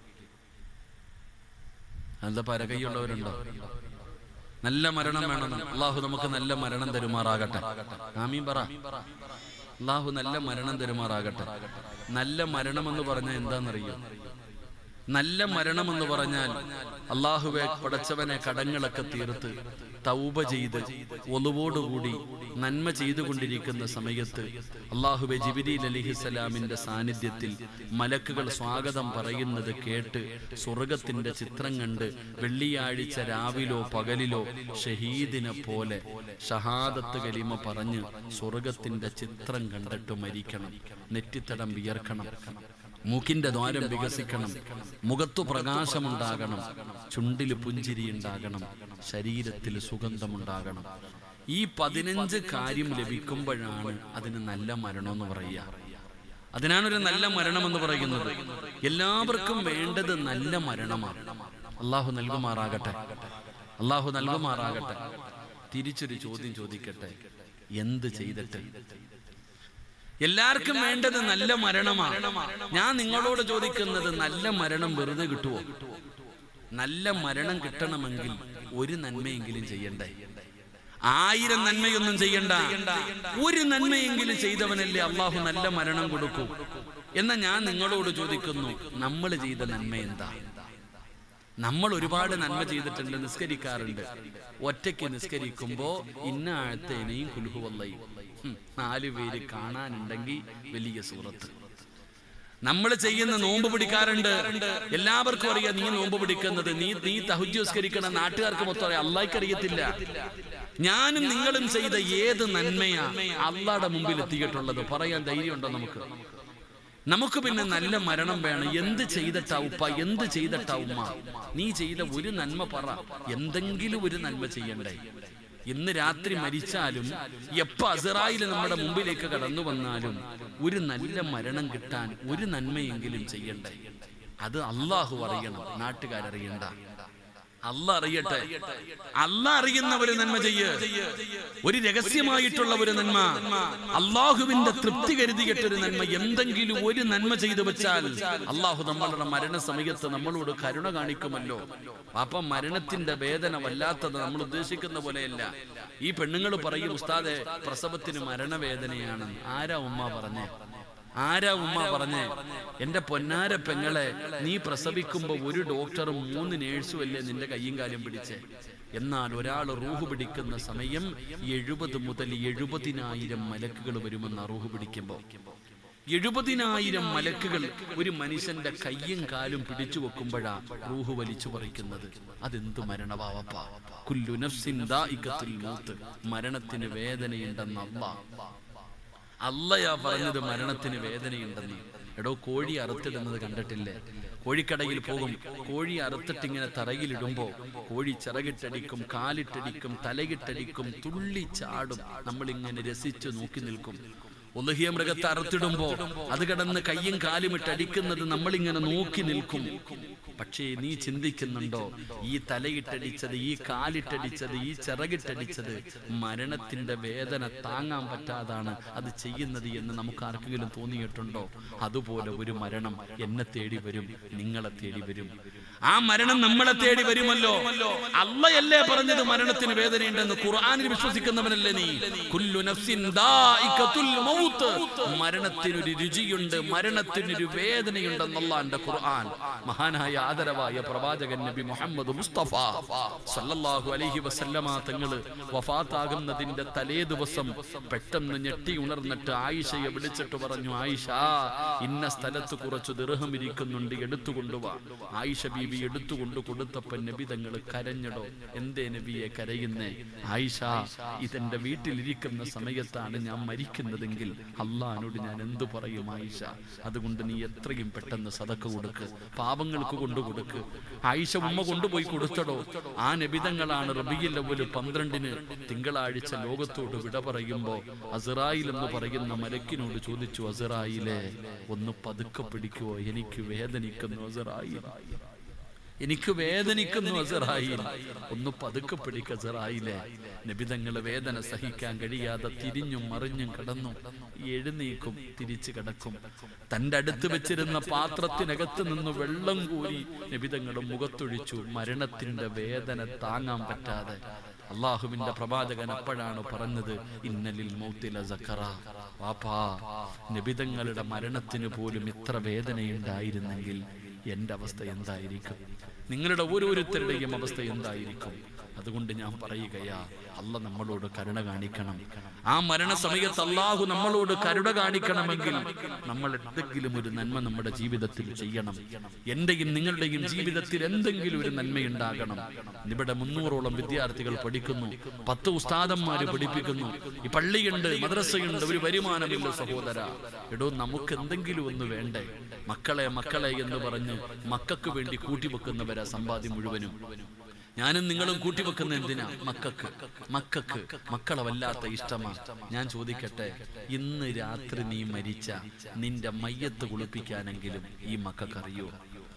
എന്താ പരകൈയുള്ളവരുണ്ടോ നല്ല മരണം വേണം അള്ളാഹു നമുക്ക് നല്ല മരണം തരുമാറാകട്ടെ ആമീൻ പറ അള്ളാഹു നല്ല മരണം തരുമാറാകട്ടെ നല്ല മരണം എന്ന് പറഞ്ഞാൽ എന്താണെന്നറിയോ നല്ല മരണം എന്ന് പറഞ്ഞാൽ അള്ളാഹുവെ പടച്ചവനെ കടങ്ങളൊക്കെ തീർത്ത് തൗബ ചെയ്ത് ഒലുവോടുകൂടി നന്മ ചെയ്തുകൊണ്ടിരിക്കുന്ന സമയത്ത് അള്ളാഹുബെ ജിബിരി അലിഹിസലാമിന്റെ സാന്നിധ്യത്തിൽ മലക്കുകൾ സ്വാഗതം പറയുന്നത് കേട്ട് സ്വർഗത്തിന്റെ ചിത്രം കണ്ട് വെള്ളിയാഴ്ച രാവിലോ പകലിലോ ഷഹീദിനെ പോലെ ഷഹാദത്ത് കലിമ പറഞ്ഞ് സ്വർഗത്തിന്റെ ചിത്രം കണ്ടിട്ട് മരിക്കണം നെറ്റിത്തടം വിയർക്കണം മൂക്കിന്റെ ദ്വാരം വികസിക്കണം മുഖത്തു പ്രകാശമുണ്ടാകണം ചുണ്ടിൽ പുഞ്ചിരി ഉണ്ടാകണം ശരീരത്തിൽ സുഗന്ധമുണ്ടാകണം ഈ പതിനഞ്ച് കാര്യം ലഭിക്കുമ്പോഴാണ് അതിന് നല്ല മരണം എന്ന് പറയുക അതിനാണ് ഒരു നല്ല മരണം എന്ന് പറയുന്നത് എല്ലാവർക്കും വേണ്ടത് നല്ല മരണമാണ് അള്ളാഹു നൽകുമാറാകട്ടെ അള്ളാഹു നൽകുമാറാകട്ടെ തിരിച്ചൊരു ചോദ്യം ചോദിക്കട്ടെ എന്ത് ചെയ്തിട്ട് എല്ലാവർക്കും വേണ്ടത് നല്ല മരണമാണ് ഞാൻ നിങ്ങളോട് ചോദിക്കുന്നത് നല്ല മരണം വെറുതെ കിട്ടുമോ നല്ല മരണം കിട്ടണമെങ്കിൽ ഒരു നന്മയെങ്കിലും ചെയ്യണ്ടേ ആയിരം നന്മയൊന്നും ചെയ്യണ്ട ഒരു നന്മയെങ്കിലും ചെയ്തവനല്ലേ അള്ളാഹു നല്ല മരണം കൊടുക്കൂ എന്ന ഞാൻ നിങ്ങളോട് ചോദിക്കുന്നു നമ്മൾ ചെയ്ത നന്മ എന്താ നമ്മൾ ഒരുപാട് നന്മ ചെയ്തിട്ടുണ്ട് നിസ്കരിക്കാറുണ്ട് ഒറ്റയ്ക്ക് നിസ്കരിക്കുമ്പോ ഇന്ന ആഴത്തേനെയും കുലുഹുവല്ലയും നാലു പേര് കാണാനുണ്ടെങ്കിൽ വലിയ സൂറത്ത് നമ്മൾ ചെയ്യുന്ന നോമ്പ് പിടിക്കാറുണ്ട് എല്ലാവർക്കും അറിയാം നീ നോമ്പ് പിടിക്കുന്നത് നീ നീ തഹുജ്യസ്കരിക്കണം നാട്ടുകാർക്ക് മൊത്തം അറിയാം അള്ളാഹിക്ക് അറിയത്തില്ല ഞാനും നിങ്ങളും ചെയ്ത ഏത് നന്മയാ അള്ളാടെ മുമ്പിൽ എത്തിയിട്ടുള്ളത് പറയാൻ ധൈര്യമുണ്ടോ നമുക്ക് നമുക്ക് പിന്നെ നല്ല മരണം വേണം എന്ത് ചെയ്തിട്ടാ ഉപ്പ എന്ത് ചെയ്തിട്ടാ ഉമ്മ നീ ചെയ്ത ഒരു നന്മ പറ എന്തെങ്കിലും ഒരു നന്മ ചെയ്യണ്ടേ ഇന്ന് രാത്രി മരിച്ചാലും എപ്പ അസറായിൽ നമ്മുടെ മുമ്പിലേക്ക് കടന്നു വന്നാലും ഒരു നല്ല മരണം കിട്ടാൻ ഒരു നന്മയെങ്കിലും ചെയ്യണ്ടേ അത് അള്ളാഹു അറിയണം നാട്ടുകാരറിയണ്ട അല്ല അറിയട്ടെ അല്ല അറിയുന്ന ഒരു നന്മ ചെയ്യ് ഒരു രഹസ്യമായിട്ടുള്ള ഒരു നന്മ അള്ളാഹുവിന്റെ തൃപ്തി കരുതിയിട്ടൊരു നന്മ എന്തെങ്കിലും ഒരു നന്മ ചെയ്തു വെച്ചാൽ അള്ളാഹു നമ്മളുടെ മരണസമയത്ത് നമ്മളോട് കരുണ കാണിക്കുമല്ലോ അപ്പം മരണത്തിന്റെ വേദന വല്ലാത്തത് നമ്മൾ ഉദ്ദേശിക്കുന്ന പോലെയല്ല ഈ പെണ്ണുങ്ങൾ പറയും ഉസ്താദെ പ്രസവത്തിന് മരണവേദനയാണ് ആരാ ഉമ്മ പറഞ്ഞേ ആരാ ഉമ്മ പറഞ്ഞേ എന്റെ പൊന്നാര പെങ്ങളെ നീ പ്രസവിക്കുമ്പോ ഒരു ഡോക്ടറും മൂന്ന് നേഴ്സും അല്ലേ നിന്റെ കയ്യും കാലും പിടിച്ചേ എന്നാൽ ഒരാൾ റൂഹ് പിടിക്കുന്ന സമയം എഴുപത് മുതൽ എഴുപതിനായിരം മലക്കുകൾ വരുമെന്ന് റൂഹ് പിടിക്കുമ്പോ എഴുപതിനായിരം മലക്കുകൾ ഒരു മനുഷ്യന്റെ കയ്യും കാലും പിടിച്ചു വെക്കുമ്പോഴാ റൂഹ് വലിച്ചു പറിക്കുന്നത് അതെന്ത് മരണവാവപ്പ കുല്ലു നഫ്സിൻ ദാഇഖത്തുൽ മൗത്ത് മരണത്തിന് വേദനയുണ്ടെന്ന് അള്ളാഹ് അല്ലയാ പറഞ്ഞത് മരണത്തിന് വേദനയുണ്ടെന്ന് എടോ കോഴി അറുത്തിടുന്നത് കണ്ടിട്ടില്ലേ കോഴിക്കടയിൽ പോകും കോഴി അറുത്തിട്ട് ഇങ്ങനെ തറയിലിടുമ്പോ കോഴി ചിറകിട്ടടിക്കും കാലിട്ടടിക്കും തലയിട്ടടിക്കും തുള്ളി ചാടും നമ്മൾ ഇങ്ങനെ രസിച്ചു നോക്കി നിൽക്കും ഒലുഹിയ മൃഗത്തെ അറുത്തിടുമ്പോ അത് കിടന്ന് കയ്യും കാലും ഇട്ടടിക്കുന്നത് നമ്മളിങ്ങനെ നോക്കി നിൽക്കും പക്ഷേ നീ ചിന്തിക്കുന്നുണ്ടോ ഈ തലയിട്ടടിച്ചത് ഈ കാലിട്ടടിച്ചത് ഈ ചിറകിട്ടടിച്ചത് മരണത്തിന്റെ വേദന താങ്ങാൻ പറ്റാതാണ് അത് ചെയ്യുന്നത് എന്ന് നമുക്ക് ആർക്കെങ്കിലും തോന്നിയിട്ടുണ്ടോ അതുപോലെ ഒരു മരണം എന്നെ തേടി വരും നിങ്ങളെ തേടി വരും ആ മരണം നമ്മളെ തേടി വരുമല്ലോ അള്ളയല്ലേ പറഞ്ഞത് മരണത്തിന് വേദനയുണ്ടെന്ന് ഖുർആനിൽ വിശ്വസിക്കുന്നവനല്ലേ നീ കുല്ലു നഫ്സിൻ ദാഇഖത്തുൽ മൗത്ത് മരണത്തിനൊരു രുചിയുണ്ട് മരണത്തിനൊരു വേദനയുണ്ടെന്ന് അള്ളാന്റെ ഖുർആൻ മഹാനായ ആദരവായ പ്രവാചകൻ നബി മുഹമ്മദ് മുസ്തഫ സല്ലല്ലാഹു അലൈഹി വസല്ലമ തങ്ങള് വഫാത്താകുന്നതിന്റെ തലേ ദിവസം പെട്ടെന്ന് ഞെട്ടി ഉണർന്നിട്ട് ആയിഷയെ വിളിച്ചിട്ട് പറഞ്ഞു ആയിഷ ഇന്ന സ്ഥലത്ത് കുറച്ച് ദൃഹം ഇരിക്കുന്നുണ്ട് എടുത്തു കൊണ്ടുവാ ആയിഷ ബീബി എടുത്തുകൊണ്ട് കൊടുത്തപ്പോ നബി തങ്ങൾ കരഞ്ഞടോ എന്തേ നബിയെ കരയുന്നേ ആയിഷ ഇതെന്റെ വീട്ടിലിരിക്കുന്ന സമയത്താണ് ഞാൻ മരിക്കുന്നതെങ്കിൽ അള്ളഹാനോട് ഞാൻ എന്തു പറയും ആയിഷ അതുകൊണ്ട് നീ എത്രയും പെട്ടെന്ന് സതക്ക കൊടുക്ക് പാപങ്ങൾക്ക് കൊണ്ടു കൊടുക്ക് ആയിഷ ഉമ്മ കൊണ്ടുപോയി കൊടുത്തടോ ആ നബിതങ്ങളാണ് റബിയിൽ അവല് പന്ത്രണ്ടിന് തിങ്കളാഴ്ച ലോകത്തോട് വിട പറയുമ്പോ അസറായിൽ എന്ന് പറയുന്ന മലക്കിനോട് ചോദിച്ചു അസറായിലെ ഒന്ന് പതുക്കെ പിടിക്കുവോ എനിക്ക് വേദനിക്കുന്നു അസറായി എനിക്ക് വേദനിക്കുന്നു അസറായിൽ ഒന്ന് പതുക്കെ പിടിക്ക അസറായിലെ നബിതങ്ങള് വേദന സഹിക്കാൻ കഴിയാതെ തിരിഞ്ഞും മറിഞ്ഞും കിടന്നു എഴുന്നേക്കും തിരിച്ചു കിടക്കും തന്റെ അടുത്ത് വെച്ചിരുന്ന പാത്രത്തിനകത്ത് നിന്ന് വെള്ളം കോരി നബിതങ്ങളും മുഖത്തൊഴിച്ചു മരണത്തിന്റെ വേദന താങ്ങാൻ പറ്റാതെ അള്ളാഹുവിന്റെ പ്രവാചകൻ അപ്പോഴാണ് പറഞ്ഞത് ഇന്നലിൽ മൗത്തില സക്കറ വാപ്പാ നബിതങ്ങളുടെ മരണത്തിന് പോലും ഇത്ര വേദനയുണ്ടായിരുന്നെങ്കിൽ എന്റെ അവസ്ഥ എന്തായിരിക്കും നിങ്ങളുടെ ഓരോരുത്തരുടെയും അവസ്ഥ എന്തായിരിക്കും അതുകൊണ്ട് ഞാൻ പറയുകയാ അല്ല നമ്മളോട് കരുണ കാണിക്കണം ആ മരണസമയത്ത് അള്ളാഹു നമ്മളോട് കരുണ കാണിക്കണമെങ്കിൽ നമ്മൾ എന്തെങ്കിലും ഒരു നന്മ നമ്മുടെ ജീവിതത്തിൽ ചെയ്യണം എന്റെയും നിങ്ങളുടെയും ജീവിതത്തിൽ എന്തെങ്കിലും ഒരു നന്മയുണ്ടാകണം ഇവിടെ മുന്നൂറോളം വിദ്യാർത്ഥികൾ പഠിക്കുന്നു പത്ത് ഉസ്താദന്മാര് പഠിപ്പിക്കുന്നു ഈ പള്ളിയുണ്ട് മദ്രസയുണ്ട് ഒരു വരുമാനമില്ല സഹോദര എടോ നമുക്ക് എന്തെങ്കിലും ഒന്ന് വേണ്ടേ മക്കളെ മക്കളെ എന്ന് പറഞ്ഞ് മക്കൾക്ക് വേണ്ടി കൂട്ടിവെക്കുന്നവരാ സമ്പാദ്യം മുഴുവനും ഞാനും നിങ്ങളും കൂട്ടിവെക്കുന്ന എന്തിനാ മക്കൾക്ക് മക്കൾക്ക് മക്കളെ വല്ലാത്ത ഇഷ്ടമാ ഞാൻ ചോദിക്കട്ടെ ഇന്ന് രാത്രി നീ മരിച്ച നിന്റെ മയ്യത്ത് കുളിപ്പിക്കാനെങ്കിലും ഈ മക്കൾക്ക് അറിയോ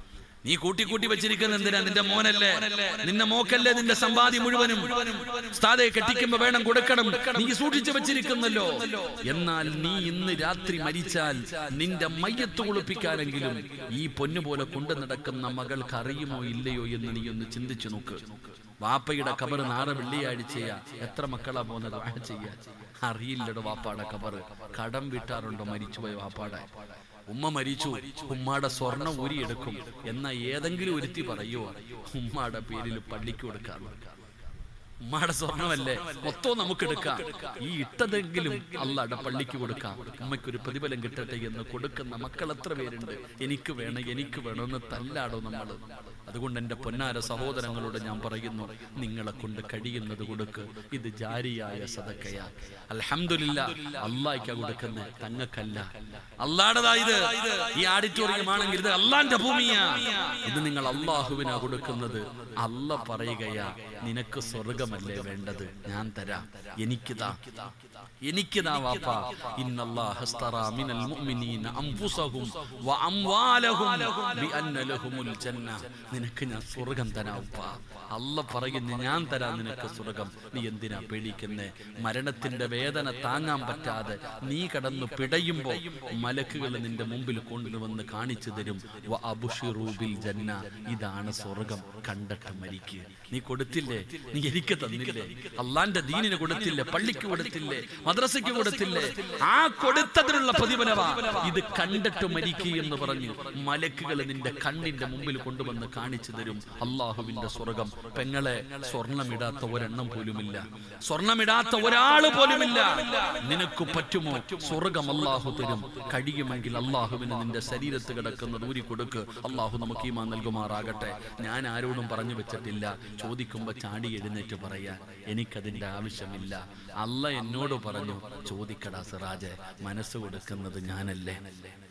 നീ കൂട്ടി കൂട്ടി വെച്ചിരിക്കുന്ന എന്തിനാ നിന്റെ മോനല്ലേ നിന്റെ മോക്കല്ലേ നിന്റെ സമ്പാദ്യം മുഴുവനും സ്ഥാതെ കെട്ടിക്കുമ്പോ വേണം കൊടുക്കണം നീ സൂക്ഷിച്ചു വെച്ചിരിക്കുന്നല്ലോ എന്നാൽ നീ ഇന്ന് രാത്രി മരിച്ചാൽ നിന്റെ മയ്യത്ത് കുളിപ്പിക്കാനെങ്കിലും ഈ പൊന്നുപോലെ കൊണ്ടു നടക്കുന്ന മകൾക്ക് അറിയുമോ ഇല്ലയോ എന്ന് നീ ഒന്ന് ചിന്തിച്ചു നോക്ക് വാപ്പയുടെ കബർ നാളെ വെള്ളിയാഴ്ചയാ എത്ര മക്കളാ പോകുന്നത് ദുആ ചെയ്യാൻ അറിയില്ലടോ വാപ്പാടെ കബർ കടം വിട്ടാറുണ്ടോ മരിച്ചുപോയ വാപ്പാടെ ഉമ്മ മരിച്ചു ഉമ്മാടെ സ്വർണം ഊരിയെടുക്കും എന്ന ഏതെങ്കിലും ഒരുത്തി പറയുവോ ഉമ്മാടെ പേരിൽ പള്ളിക്ക് കൊടുക്കാറുണ്ട് ഉമ്മാടെ സ്വർണമല്ലേ മൊത്തം നമുക്ക് എടുക്കാം ഈ ഇട്ടതെങ്കിലും അല്ലാടെ പള്ളിക്ക് കൊടുക്കാം ഉമ്മയ്ക്കൊരു പ്രതിഫലം കിട്ടട്ടെ എന്ന് കൊടുക്കുന്ന മക്കൾ എത്ര പേരുണ്ട് എനിക്ക് വേണം എനിക്ക് വേണമെന്ന് തല്ലാടോ നമ്മൾ അതുകൊണ്ട് എൻ്റെ പൊന്നാര സഹോദരങ്ങളോട് ഞാൻ പറയുന്നു നിങ്ങളെ കൊണ്ട് കഴിയുന്നത് കൊടുക്ക് ഇത് ജാരിയായ സദക്കയാ അൽഹംദുലില്ല അള്ളാഹിക്ക കൊടുക്കുന്ന തങ്ങക്കല്ല അള്ളാടതാ ഇത് ഈ ആഡിറ്റോറിയം ആണെങ്കിൽ ഇത് അള്ളാന്റെ ഭൂമിയാ ഇത് നിങ്ങൾ അള്ളാഹുവിനാ കൊടുക്കുന്നത് അല്ല പറയുകയാ നിനക്ക് സ്വർഗമല്ലേ വേണ്ടത് ഞാൻ തരാം എനിക്കിതാ എനിക്കിതാ വാപ്പ ഇന്നല്ലാഹ അസ്തറാ മിനൽ മുഅ്മിനീന അൻഫുസഹും വഅംവാലഹും ബിഅന്ന ലഹുമുൽ ജന്ന നിനക്ക് ഞാൻ സ്വർഗം തരാം ഉപ്പ അല്ല പറയുന്നു ഞാൻ തരാം നിനക്ക് സ്വർഗം നീ എന്തിനാ പേടിക്കുന്നേ മരണത്തിന്റെ വേദന താങ്ങാൻ പറ്റാതെ നീ കടന്നു പിടയുമ്പോ മലക്കുകൾ നിന്റെ മുമ്പിൽ കൊണ്ടുവന്ന് കാണിച്ചു തരും വ അബ്ശിറൂ ബിൽ ജന്ന ഇതാണ് സ്വർഗം കണ്ടിട്ട് മരിക്കുക നീ കൊടുത്തില്ലേ നീ എനിക്ക് തന്നില്ലേ അള്ളാന്റെ ദീനിന് കൊടുത്തില്ലേ പള്ളിക്ക് കൊടുത്തില്ലേ മദ്രസയ്ക്ക് കൊടുത്തില്ലേ ആ കൊടുത്തതിനുള്ള പ്രതിഫലമാ ഇത് കണ്ടിട്ട് മരിക്കുക എന്ന് പറഞ്ഞു മലക്കുകൾ നിന്റെ കണ്ണിന്റെ മുമ്പിൽ കൊണ്ടുവന്ന് കാണിച്ചു തരും അള്ളാഹുവിന്റെ സ്വർഗം പെങ്ങളെ സ്വർണമിടാത്ത ഒരെണ്ണം പോലുമില്ല സ്വർണമിടാത്ത ഒരാള് പോലുമില്ല നിനക്ക് പറ്റുമോ സ്വർഗം അള്ളാഹു തരും കഴിയുമെങ്കിൽ അള്ളാഹുവിന് നിന്റെ ശരീരത്ത് കിടക്കുന്ന ദൂരി കൊടുക്ക് അള്ളാഹു നമുക്ക് ഈമാ നൽകുമാറാകട്ടെ ഞാൻ ആരോടും പറഞ്ഞു വെച്ചിട്ടില്ല ചോദിക്കുമ്പോ ചാടി എഴുന്നേറ്റ് പറയാൻ എനിക്കതിന്റെ ആവശ്യമില്ല അല്ല എന്നോട് പറഞ്ഞു ചോദിക്കടാ സിറാജെ മനസ്സ് കൊടുക്കുന്നത് ഞാനല്ലേ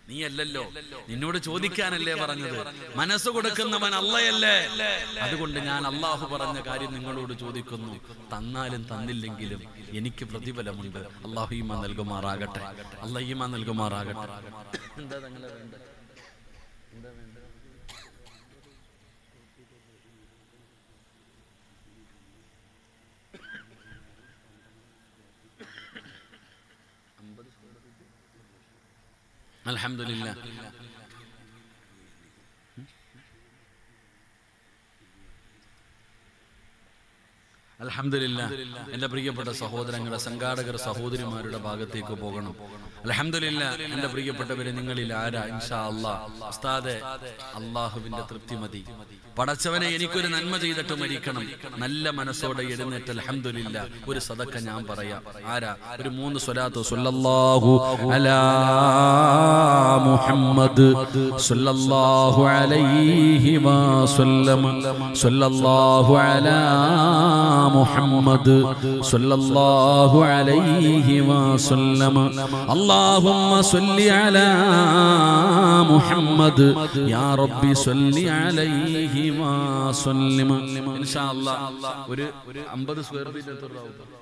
നീ അല്ലല്ലോ നിന്നോട് ചോദിക്കാനല്ലേ പറഞ്ഞത് മനസ്സ് കൊടുക്കുന്നവൻ അല്ലയല്ലേ അതുകൊണ്ട് ഞാൻ അള്ളാഹു പറഞ്ഞ കാര്യം നിങ്ങളോട് ചോദിക്കുന്നു തന്നാലും തന്നില്ലെങ്കിലും എനിക്ക് പ്രതിഫലമുണ്ട് അള്ളാഹു ഈമ നൽകുമാറാകട്ടെ അള്ളാഹ് ഈമ നൽകുമാറാകട്ടെ എന്താ തങ്ങളെ വേണ്ടത് അൽഹംദുലില്ലാ അൽഹംദുലില്ലാ എന്റെ പ്രിയപ്പെട്ട സഹോദരങ്ങളുടെ സംഘാടകർ സഹോദരിമാരുടെ ഭാഗത്തേക്ക് പോകണം അൽഹംദുലില്ലാ എന്റെ പ്രിയപ്പെട്ടവരെ നിങ്ങളിൽ ആരാ ഇൻഷാ അല്ലാ ഉസ്താദെ അള്ളാഹുവിന്റെ തൃപ്തി മതി പടച്ചവനെ എനിക്കൊരു നന്മ ചെയ്തിട്ട് മരിക്കണം നല്ല മനസ്സോടെ എഴുന്നേറ്റ് അൽഹംദുലില്ല ഒരു സദക്ക ഞാൻ പറയാം ആരാ ഒരു മൂന്ന് സ്വലാത്ത് സ്വല്ലല്ലാഹു അലാ മുഹമ്മദ് സ്വല്ലല്ലാഹു അലൈഹി വസല്ലം സ്വല്ലല്ലാഹു അലാ മുഹമ്മദ് സ്വല്ലല്ലാഹു അലൈഹി വസല്ലം اللهم صل على محمد يا ربي صل عليه وسلم ان شاء الله ഒരു ഒരു 50 സ്ക്വയർ ഫീറ്റ് എത്ര രൂപ ആവും?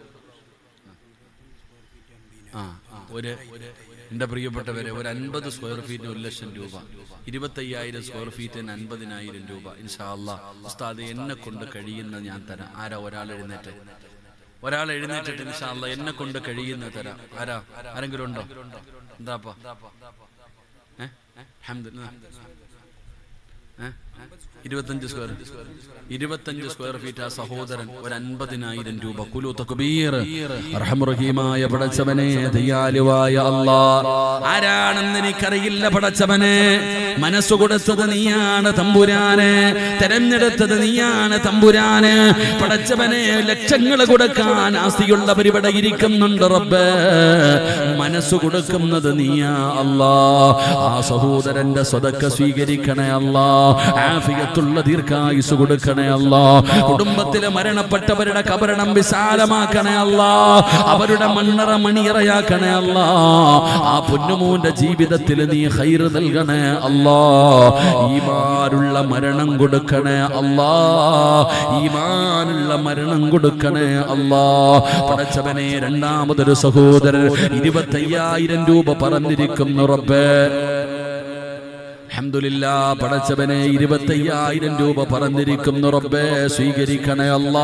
ആ ഒരു എന്റെ പ്രിയപ്പെട്ടവരെ ഒരു അൻപത് സ്ക്വയർ ഫീറ്റിന് ഒരു ലക്ഷം രൂപ ഇരുപത്തയ്യായിരം സ്ക്വയർ ഫീറ്റിന് അൻപതിനായിരം രൂപ ഇൻഷാ അല്ലാ ഉസ്താദ് എന്നെ കൊണ്ട് കഴിയുന്ന ഞാൻ തരാം ആരാ ഒരാൾ എഴുന്നേറ്റ് ഒരാൾ എഴുന്നേറ്റിട്ട് ഇൻഷാ അല്ലാ എന്നെ കൊണ്ട് കഴിയുന്ന തരാം ആരാ ആരെങ്കിലും ഉണ്ടോ എന്താപ്പാ ഏഹ് അൽഹംദുലില്ലാ ഏഹ്? ഇരുപത്തഞ്ച് സ്ക്വയർ ഇരുപത്തഞ്ച് സ്ക്വയർ ഫീറ്റ് ആ സഹോദരൻ ഒരു അൻപതിനായിരം രൂപ കുലു തക്ബീർ റഹമുറഹീമായ പടച്ചവനെ ദയാലുവായ അല്ലാ ആരാണെന്ന് എനിക്കറിയില്ല പടച്ചവനെ മനസ്സു കൊടുത്തത് നീയാണ് തമ്പുരാന് തെരഞ്ഞെടുത്തത് നീയാണ് തമ്പുരാന് പടച്ചവനെ ലക്ഷങ്ങൾ കൊടുക്കാൻ ആസ്തിയുള്ളവർ ഇവിടെ ഇരിക്കുന്നുണ്ട് റബ്ബ് മനസ്സു കൊടുക്കുന്നത് നീയാ അല്ലാ ആ സഹോദരന്റെ സ്വതക്ക സ്വീകരിക്കണേ അല്ലാ ആഫിയത്തുള്ള ദീർഘായുസ് കൊടുക്കണേ അല്ലാ കുടുംബത്തിലെ മരണപ്പെട്ടവരുടെ കബരണം വിശാലമാക്കണേ അല്ലാ അവരുടെ മണ്ണറ മണിയറയാക്കണേ അല്ലാ ആ പൊന്നുമോന്റെ ജീവിതത്തിൽ നീ ഹൈറ് നൽകണേ അല്ലാ ഈമാനുള്ള മരണം കൊടുക്കണേ അല്ലാ ഈമാനുള്ള മരണം കൊടുക്കണേ അല്ലാ പടച്ചവനെ രണ്ടാമതൊരു സഹോദരൻ ഇരുപത്തയ്യായിരം രൂപ പറഞ്ഞിരിക്കുന്നു റബ്ബേ അൽഹംദുലില്ലാ പടച്ചവനെ ഇരുപത്തയ്യായിരം രൂപ പറഞ്ഞിരിക്കുന്നു റബ്ബേ സ്വീകരിക്കണേ അല്ലാ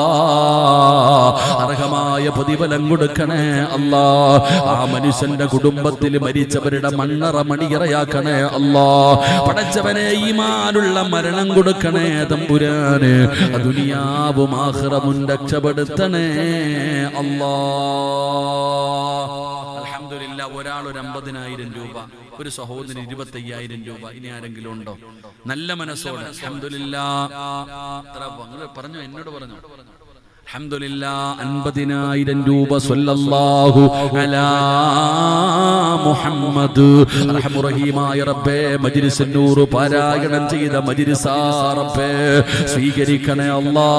അർഹമായ പ്രതിഫലം കൊടുക്കണേ അല്ലാ ആ മനുഷ്യന്റെ കുടുംബത്തിൽ മരിച്ചവരുടെ മണ്ണറ മണിയറയാക്കണേ അല്ലാ പടച്ചവനെ ഈമാനുള്ള മരണം കൊടുക്കണേ തമ്പുരാന് ദുനിയാവും ആഹ്റമുൻ രക്ഷപ്പെടുത്തണേ അല്ലാ അൽഹംദുലില്ലാ ഒരാൾ ഒരു അമ്പതിനായിരം രൂപ ഒരു സഹോദരൻ ഇരുപത്തയ്യായിരം രൂപ ഇനി ആരെങ്കിലും ഉണ്ടോ നല്ല മനസ്സോടെ അൽഹംദുലില്ലാ എത്ര നിങ്ങൾ പറഞ്ഞോ എന്നോട് പറഞ്ഞോ അൽഹംദുലില്ലാ അൻപതിനായിരം രൂപ സ്വല്ലല്ലാഹു അലാ മുഹമ്മദ് റഹമുറഹീമായ റബ്ബേ മജ്ലിസ് നൂറ് പാരായണം ചെയ്ത മജ്ലിസാ റബ്ബേ സ്വീകരിക്കണേ അല്ലാ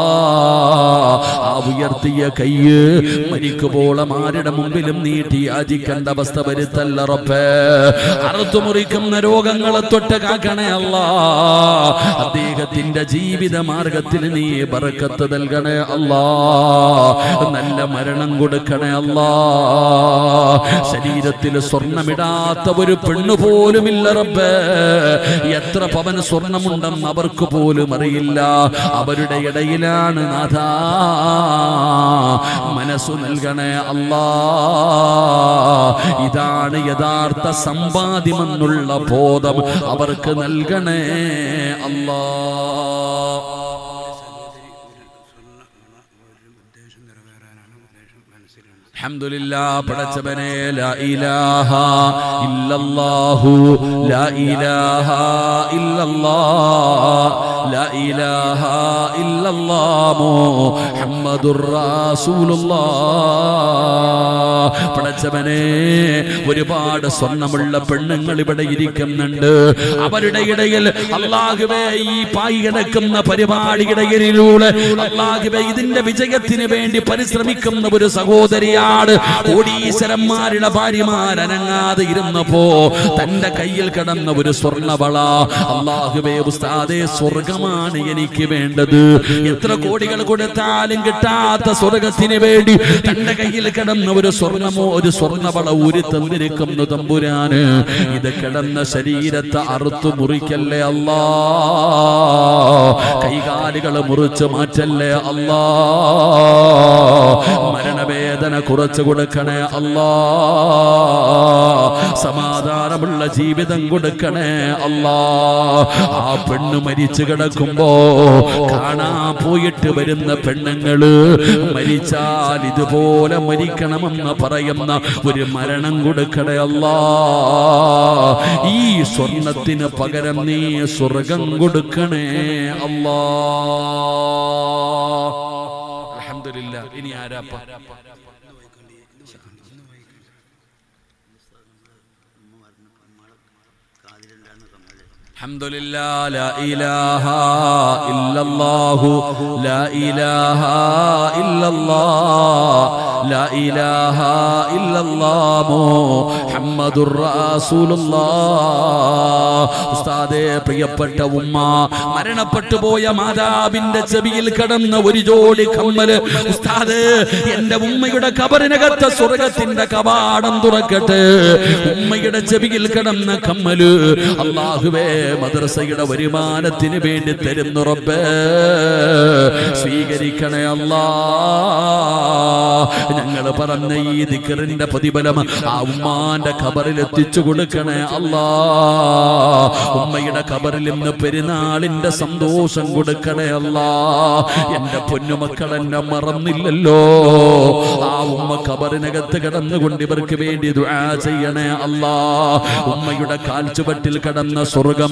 ആ ഉയർത്തിയ കയ്യ് മരിക്കുമ്പോളം ആരുടെ മുമ്പിലും നീട്ടി യാചിക്കേണ്ട അവസ്ഥ വരുത്തല്ല റബ്ബേ അറുത്തു മുറിക്കുന്ന രോഗങ്ങളെ തൊട്ട് കാക്കണേ അല്ലാ അദ്ദേഹത്തിന്റെ ജീവിത മാർഗത്തിൽ നീ ബറക്കത്ത് നൽകണേ അല്ലാ നല്ല മരണം കൊടുക്കണേ അല്ലാ ശരീരത്തിൽ സ്വർണമിടാത്ത ഒരു പെണ്ണു പോലുമില്ല റബ്ബേ എത്ര പവൻ സ്വർണമുണ്ടെന്ന് അവർക്ക് പോലും അറിയില്ല അവരുടെ ഇടയിലാണ് നാഥ മനസ്സു നൽകണേ അല്ലാ ഇതാണ് യഥാർത്ഥ സമ്പാദ്യമെന്നുള്ള ബോധം അവർക്ക് നൽകണേ അല്ലാ അൽഹംദുലില്ലാ പടച്ചവനെ ലാ ഇലാഹ ഇല്ലല്ലാഹു ലാ ഇലാഹ ഇല്ലല്ലാഹ് ലാ ഇലാഹ ഇല്ലല്ലാഹ് മുഹമ്മദുർ റസൂലുള്ളാഹ് പടച്ചവനെ ഒരുപാട് സ്വർണമുള്ള പെണ്ണുങ്ങൾ ഇവിടെ ഇരിക്കുന്നുണ്ട് അവരുടെ ഇടയിൽ അള്ളാഹുവേ ഈ പായി കിടക്കുന്ന പരിപാടിയുടെ ഇടയിലൂടെ അള്ളാഹുവേ ഇതിന്റെ വിജയത്തിന് വേണ്ടി പരിശ്രമിക്കുന്ന ഒരു സഹോദരിയാണ് കോടീശ്വരന്മാരുടെ ഭാര്യമാർ അനങ്ങാതെ ഇരുന്നപ്പോ തന്റെ കയ്യിൽ കിടന്ന ഒരു സ്വർണവള അള്ളാഹുവേ ഉസ്താദേ സ്വർഗമാണ് എനിക്ക് വേണ്ടത് എത്ര കോടികൾ കൊടുത്താലും കിട്ടാത്ത സ്വർഗത്തിന് വേണ്ടി തന്റെ കയ്യിൽ കിടന്ന ഒരു സ്വർണമോ ഒരു സ്വർണവള ഊരി തന്നിരിക്കുന്നു തമ്പുരാന് ഇത് കിടന്ന ശരീരത്തെ അറുത്തു മുറിക്കല്ലേ അല്ലാ കൈകാലുകൾ മുറിച്ച് മാറ്റല്ലേ അല്ലാ മരണവേദന കുറച്ചു കൊടുക്കണേ അല്ലാ സമാധാനമുള്ള ജീവിതം കൊടുക്കണേ അല്ലാ ആ പെണ്ണ് മരിച്ചു കിടക്കുമ്പോ കാണാൻ പോയിട്ട് വരുന്ന പെണ്ണുങ്ങള് മരിച്ചാൽ ഇതുപോലെ മരിക്കണമെന്ന് പറയുന്ന ഒരു മരണം കൊടുക്കണേ അല്ലാ ഈ സ്വർണത്തിന് പകരം നീ സ്വർഗം കൊടുക്കണേ അല്ലാ അൽഹംദുലില്ലാ ഇനി ആരാപ്പ الحمد لله لا إله إلا الله لا إله إلا الله لا إله إلا الله محمد رسول الله ഉസ്താദേ പ്രിയപ്പെട്ട ഉമ്മ മരണപ്പെട്ടു പോയ മാതാവിന്റെ ചെവിയിൽ കിടന്ന ഒരു ജോഡി കമ്മല് ഉസ്താദ് എന്റെ ഉമ്മയുടെ കബറിനകത്ത് സ്വർഗത്തിന്റെ കവാടം തുറക്കട്ടെ ഉമ്മയുടെ ചെവിയിൽ കിടന്ന കമ്മല് അള്ളാഹുവേ മദ്രസയുടെ വരുമാനത്തിന് വേണ്ടി തരുന്നു റബ്ബേ സ്വീകരിക്കണേ അല്ലാ ഞങ്ങൾ പറഞ്ഞ ഈ ദിക്കറിന്റെ പ്രതിഫലം ആ ഉമ്മാന്റെ ഖബറിൽ എത്തിച്ചു കൊടുക്കണേ അല്ലാ ഉമ്മയുടെ ഖബറിൽ ഇന്ന് പെരുന്നാളിന്റെ സന്തോഷം കൊടുക്കണേ അല്ലാ എന്റെ പൊന്നുമക്കൾ എന്നെ മറന്നില്ലല്ലോ ആ ഉമ്മ ഖബറിനകത്ത് കിടന്നുകൊണ്ട് ഇവർക്ക് വേണ്ടി ദുആ ചെയ്യണേ അല്ലാ ഉമ്മയുടെ കാൽച്ചുവട്ടിൽ കിടന്ന സ്വർഗം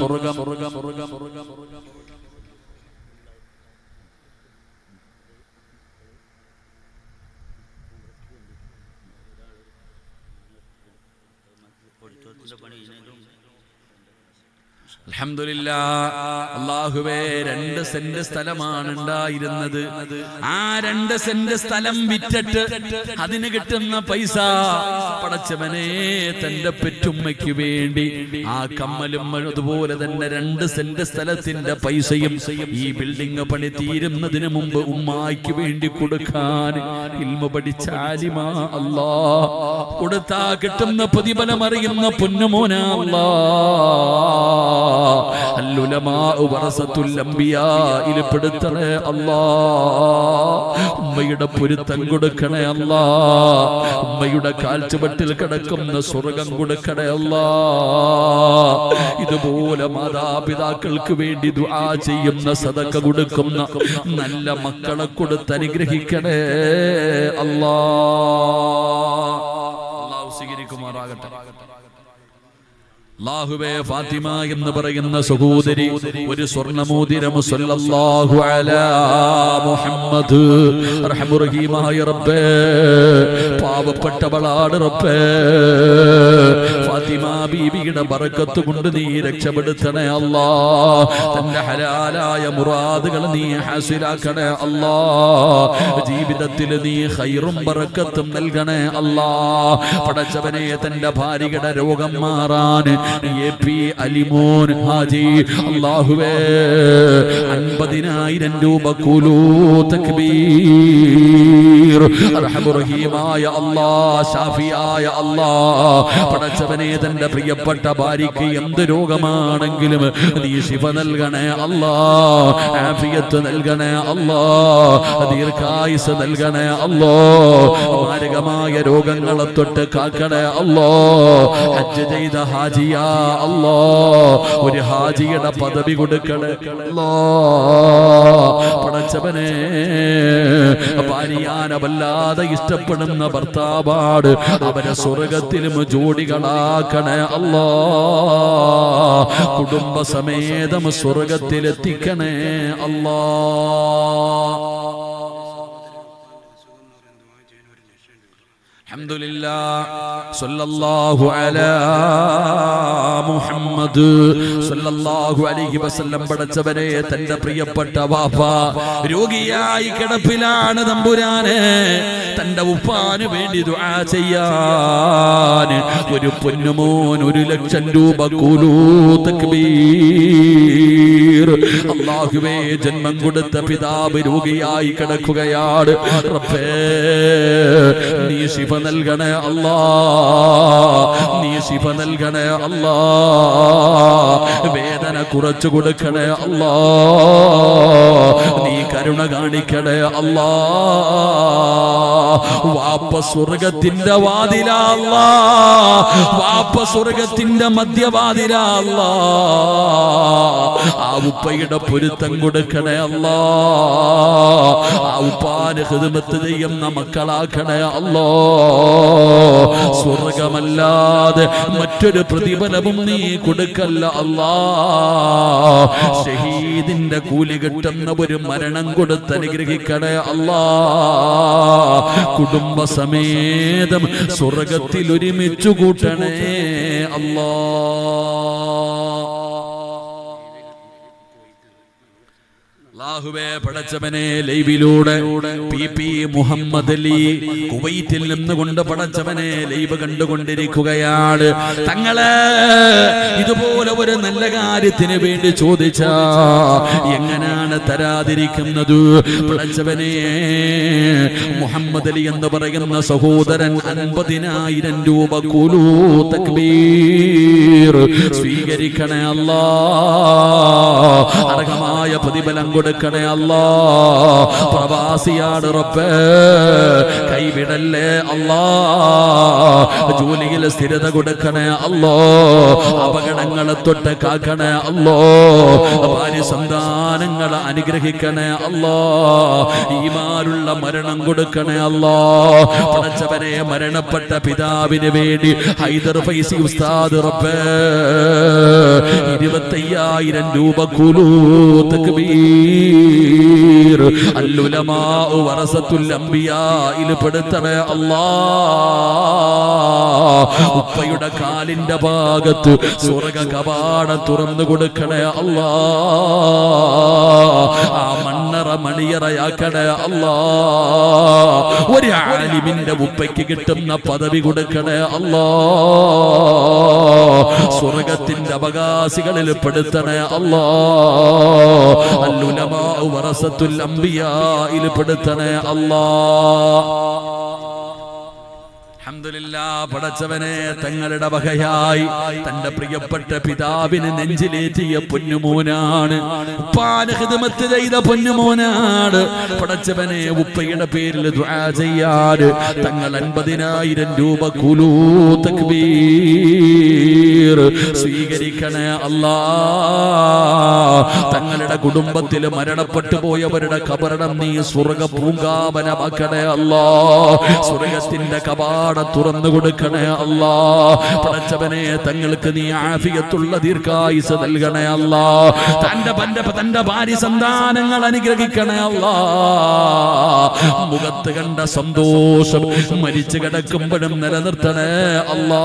അൽഹംദുലില്ലാ അള്ളാഹുവേ രണ്ട് സെന്റ് സ്ഥലമാണ് ഉണ്ടായിരുന്നത് ആ രണ്ട് സെന്റ് സ്ഥലം വിറ്റിട്ട് അതിന് കിട്ടുന്ന പൈസ പടച്ചവനെ തന്റെ പെറ്റുമ്മയ്ക്ക് വേണ്ടി ആ കമ്മലും അതുപോലെ തന്നെ രണ്ട് സെന്റ് സ്ഥലത്തിന്റെ പൈസയും ഈ ബിൽഡിംഗ് പണി തീരുന്നതിന് മുമ്പ് ഉമ്മായ്ക്ക് വേണ്ടി കൊടുക്കാൻ ഇൽമ പഠിച്ച ആലിമാ അല്ലാ കൊടുത്താ കിട്ടുന്ന പ്രതിഫലം അറിയുന്ന പൊന്നുമോന അല്ലാ അല്ലുലമാഉ വറസത്തുൽ അംബിയായിൽ പെടുത്തണേ അല്ലാ ഉമ്മയുടെ പൊരുത്തം കൊടുക്കണേ അല്ലാ ഉമ്മയുടെ കാൽച്ചുവട്ടിൽ കിടക്കുന്ന സ്വർഗം കൊടുക്കണേ അല്ലാ ഇതുപോലെ മാതാപിതാക്കൾക്ക് വേണ്ടി ദുആ ചെയ്യുന്ന സദക്ക കൊടുക്കുന്ന നല്ല മക്കളെ കൊടുത്ത് അനുഗ്രഹിക്കണേ അല്ലാ അല്ലാഹു സ്വീകരിക്കുമാറാകട്ടെ അല്ലാഹുവേ ഫാത്തിമ എന്ന് പറയുന്ന സഹോദരി ഒരു സ്വർണ്ണമോതിരം സല്ലല്ലാഹു അലാ മുഹമ്മദ് റഹ്മുറഹീമായ റബ്ബേ പാവപ്പെട്ടവളാണ് റബ്ബേ ഫാത്തിമ ബീബിയുടെ ബറക്കത്ത് കൊണ്ട് നീ രക്ഷപ്പെടുത്തണേ അല്ലാ തന്റെ ഹലാലായ മുറാദുകൾ നീ ഹാസിലാക്കണേ അല്ലാ ജീവിതത്തിൽ നീ ഖൈറും ബറക്കത്തും നൽകണേ അല്ലാ പടച്ചവനെ തന്റെ ഭാര്യയുടെ രോഗം മാറാൻ എ പി അലിമോൻ ഹാജി അള്ളാഹുവേ അൻപതിനായിരം രൂപ കൂലൂ തക്ബീർ റഹീമായ അല്ലാ ഷാഫിയായ അല്ലാ പടച്ചവനെ തന്റെ പ്രിയപ്പെട്ട ഭാര്യയ്ക്ക് എന്ത് രോഗമാണെങ്കിലും നീ ശിവ നൽകണേ അല്ലാ ആഫിയത്ത് നൽകണേ അല്ലാ ദീർഘായുസ് നൽകണേ അല്ലോ മാരകമായ രോഗങ്ങളെ തൊട്ട് കാക്കണേ അല്ലോ ഹജ്ജ് ചെയ്ത ഹാജിയാ അല്ലോ ഒരു ഹാജിയുടെ പദവി കൊടുക്കണേ അല്ലോ പടച്ചവനെ പാരിയാന വല്ലാതെ ഇഷ്ടപ്പെടുന്ന ഭർത്താവാട് അവരെ സ്വർഗത്തിലും ജോഡികളാക്കണേ അല്ലാ കുടുംബസമേതം സ്വർഗത്തിലെത്തിക്കണേ അല്ലാ അൽഹംദുലില്ലാ സ്വല്ലല്ലാഹു അലാ മുഹമ്മദ് സ്വല്ലല്ലാഹു അലൈഹി വസല്ലം പടച്ചവരെ തന്റെ പ്രിയപ്പെട്ട വാപ്പ രോഗിയായി കിടപ്പിലാണ് തമ്പുരാനെ തന്റെ ഉപ്പാന് വേണ്ടി ദുആ ചെയ്യാൻ ഒരു പൊന്നുമോൻ ഒരു ലക്ഷം രൂപ കൂലൂ തക്ബീർ അള്ളാഹുവേ ജന്മം കൊടുത്ത പിതാവ് രോഗിയായി കിടക്കുകയാണ് റബ്ബേ നീ ശിഫ നൽകണേ അല്ലാ നീ ശിഫ നൽകണേ അല്ലാ വേദന കുറച്ചു കൊടുക്കണേ അല്ലാ നീ കരുണ കാണിക്കണേ അല്ലാ വാപ്പ സ്വർഗത്തിന്റെ വാതിലാ അല്ലാ വാപ്പ സ്വർഗത്തിന്റെ മധ്യവാതിലാ അല്ലാ ആ ഉപ്പയുടെ പൊരുത്തം കൊടുക്കണേ അല്ലാ ആ ഉപ്പാന് ഹിദമത്ത് ചെയ്യുന്ന മക്കളാക്കണേ അല്ലോ സ്വർഗമല്ലാതെ മറ്റൊരു പ്രതിഫലവും നീ കൊടുക്കല്ല അല്ലാ ഷഹീദിന്റെ കൂലി കിട്ടുന്ന ഒരു മരണം കൊടുത്ത് അനുഗ്രഹിക്കണേ അല്ലാ കുടുംബസമേതം സ്വർഗത്തിൽ ഒരുമിച്ചു കൂട്ടണേ അല്ലാ അള്ളാഹുവേ പടച്ചവനെ ലൈവിലൂടെ പി പി മുഹമ്മദ് അലി കുവൈറ്റിൽ നിന്നുകൊണ്ട് പടച്ചവനെ ലൈവ് കണ്ടുകൊണ്ടിരിക്കുകയാണ് തങ്ങള് ഇതുപോലെ ഒരു നല്ല കാര്യത്തിന് വേണ്ടി ചോദിച്ച എങ്ങനെയാണ് തരാതിരിക്കുന്നത് പടച്ചവനെ മുഹമ്മദ് അലി എന്ന് പറയുന്ന സഹോദരൻ അൻപതിനായിരം രൂപ കൂലൂ തക്ബീർ സ്വീകരിക്കണേ അല്ലാ അർഹമായ പ്രതിഫലം കൊടുക്കണേ അല്ലാ പ്രവാസിയാണ് റബ്ബേ കൈവിടല്ലേ അല്ലാ ജോലിയിൽ സ്ഥിരത കൊടുക്കണേ അല്ലോ അപകടങ്ങളെ തൊട്ട് കാക്കണേ അല്ലോ ഭാര്യ സന്താനങ്ങളെ അനുഗ്രഹിക്കണേ അല്ലോ ഈമാനുള്ള മരണം കൊടുക്കണേ അല്ലോ പടച്ചവനെ മരണപ്പെട്ട പിതാവിന് വേണ്ടി ഹൈദർ ഫൈസി ഉസ്താദ് റബ്ബേ ഇരുപത്തയ്യായിരം രൂപ കുലൂ തക്ബീർ അല്ലുലമാ വറസത്തുൽ അംബിയായിൽ പെടുത്തണേ അല്ലാ ഉപ്പയുടെ കാലിന്റെ ഭാഗത്ത് സ്വർഗ കവാടം തുറന്നു കൊടുക്കണേ അല്ലാ ആ മണ്ണറ മണിയറയാക്കണേ അല്ലാ ഒരു ആലിമിന്റെ ഉപ്പയ്ക്ക് കിട്ടുന്ന പദവി കൊടുക്കണേ അല്ലാ സ്വർഗത്തിന്റെ അവകാശികളിൽ പെടുത്തണേ അല്ലാ അല്ലുലമാ വറസത്തുൽ അംബിയായിൽ പെടുത്തണേ അല്ലാ അൽഹംദുലില്ലാ പടച്ചവനെ തങ്ങളുടെ വകയായി തന്റെ പ്രിയപ്പെട്ട പിതാവിന് നെഞ്ചിലേറ്റിയ പൊന്നുമോനാണ് ഉപ്പാന് ഹിദമത്ത് ചെയ്ത പൊന്നുമോനാണ് പടച്ചവനെ ഉപ്പയുടെ പേരിൽ ദുആ ചെയ്യാറ് തങ്ങൾ അൻപതിനായിരം രൂപ കുലൂ തക്ബീർ സ്വീകരിക്കണേ അല്ലാ തങ്ങളുടെ കുടുംബത്തിൽ മരണപ്പെട്ടു പോയവരുടെ കബറടം നീ സ്വർഗ പൂങ്കാവനമാക്കണേ അല്ലാ സ്വർഗത്തിന്റെ കപാടം തുറന്നു കൊടുക്കണേ അല്ലാ പടച്ചവനെ തങ്ങൾക്ക് നീ ആഫിയത്തുള്ള ദീർഘായുസ് നൽകണേ അല്ലാ തന്റെ പന്റെ തന്റെ ഭാര്യ സന്താനങ്ങൾ അനുഗ്രഹിക്കണേ അല്ലാ മുഖത്ത് കണ്ട സന്തോഷം മരിച്ചു കിടക്കുമ്പോഴും നിലനിർത്തണേ അല്ലാ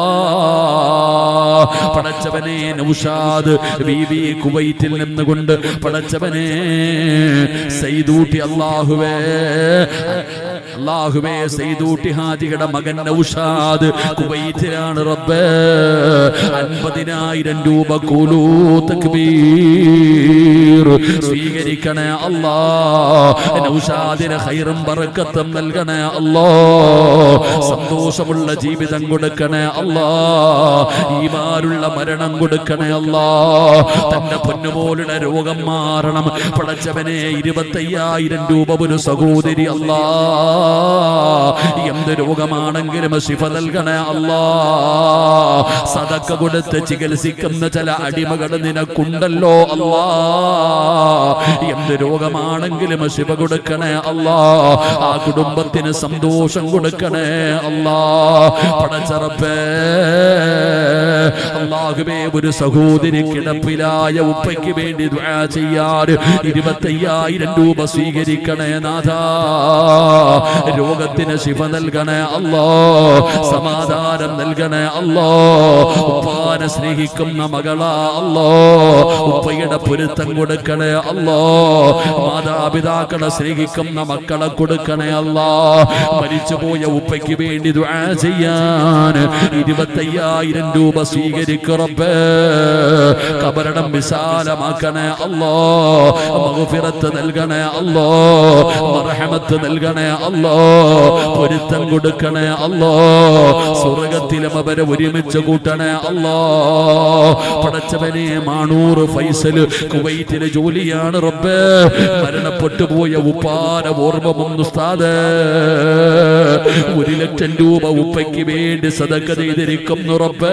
പടച്ചവനെ നൗഷാദ് ബീബി കുവൈറ്റിൽ നിന്നുകൊണ്ട് പടച്ചവനെ സൈദൂട്ടി അള്ളാഹുവേ അള്ളാഹുവേ സൈദൂട്ടി ഹാജിയുടെ മകൻ നൗഷാദ് കുവൈറ്റിലാണ് റബ്ബേ അൻപതിനായിരം രൂപ കൂലൂ തക്ബീർ സ്വീകരിക്കണേ അല്ലാ നൗഷാദിന് ഹൈറും ബറക്കത്തും നൽകണേ അല്ലാ സന്തോഷമുള്ള ജീവിതം കൊടുക്കണേ അല്ലാ ഈമാനുള്ള മരണം കൊടുക്കണേ അല്ലാ തന്റെ പൊന്നുപോലുള്ള രോഗം മാറണം പടച്ചവനെ ഇരുപത്തയ്യായിരം രൂപ ഒരു സഹോദരി അല്ലാ എന്ത് രോഗമാണെങ്കിലും ശിഫ നൽകണേ അല്ലാ സതക്ക കൊടുത്ത് ചികിത്സിക്കുന്ന ചില അടിമകൾ നിനക്കുണ്ടല്ലോ അല്ലാ എന്ത് രോഗമാണെങ്കിലും ശിവ കൊടുക്കണേ അല്ലാ ആ കുടുംബത്തിന് സന്തോഷം കൊടുക്കണേ അല്ലാ പടച്ചറപ്പേ അള്ളാഹുവേ ഒരു സഹോദരി കിടപ്പിലായ ഉപ്പയ്ക്ക് വേണ്ടി ദുആ ചെയ്യാൻ ഇരുപത്തയ്യായിരം രൂപ സ്വീകരിക്കണേ നാഥാ രോഗത്തിന് ശിവ നൽകണേ അല്ലോ സമാധാനം നൽകണേ അല്ലോ ഉപ്പാനെ സ്നേഹിക്കുന്ന മകളാ അല്ലോ ഉപ്പയുടെ പൊരുത്തം കൊടുക്കണേ അല്ലോ മാതാപിതാക്കളെ സ്നേഹിക്കുന്ന മക്കളെ കൊടുക്കണേ അല്ലോ മരിച്ചുപോയ ഉപ്പയ്ക്ക് വേണ്ടി ദുആ ചെയ്യാൻ ഇരുപത്തയ്യായിരം രൂപ സ്വീകരിക്കുറപ്പ് കബരണം വിശാലമാക്കണേ അല്ലോ മഗ്ഫിറത്ത് നൽകണേ അല്ലോ മർഹമത്ത് നൽകണേ അല്ലോ പൊരുത്തം കൊടുക്കണേ അല്ലോ സ്വർഗത്തിലും അവരെ ഒരുമിച്ച് കൂട്ടണേ അല്ലോ പടച്ചവനെ മാണൂർ ഫൈസൽ കുവൈറ്റിലെ ജോലിയാണ് റബ്ബേ മരണപ്പെട്ടു പോയ ഉപ്പാന ഓർമ്മ മുന്നുസ്താദ് ഒരു ലക്ഷം രൂപ ഉപ്പയ്ക്ക് വേണ്ടി സദക്ക ചെയ്തിരിക്കുന്നു റബ്ബേ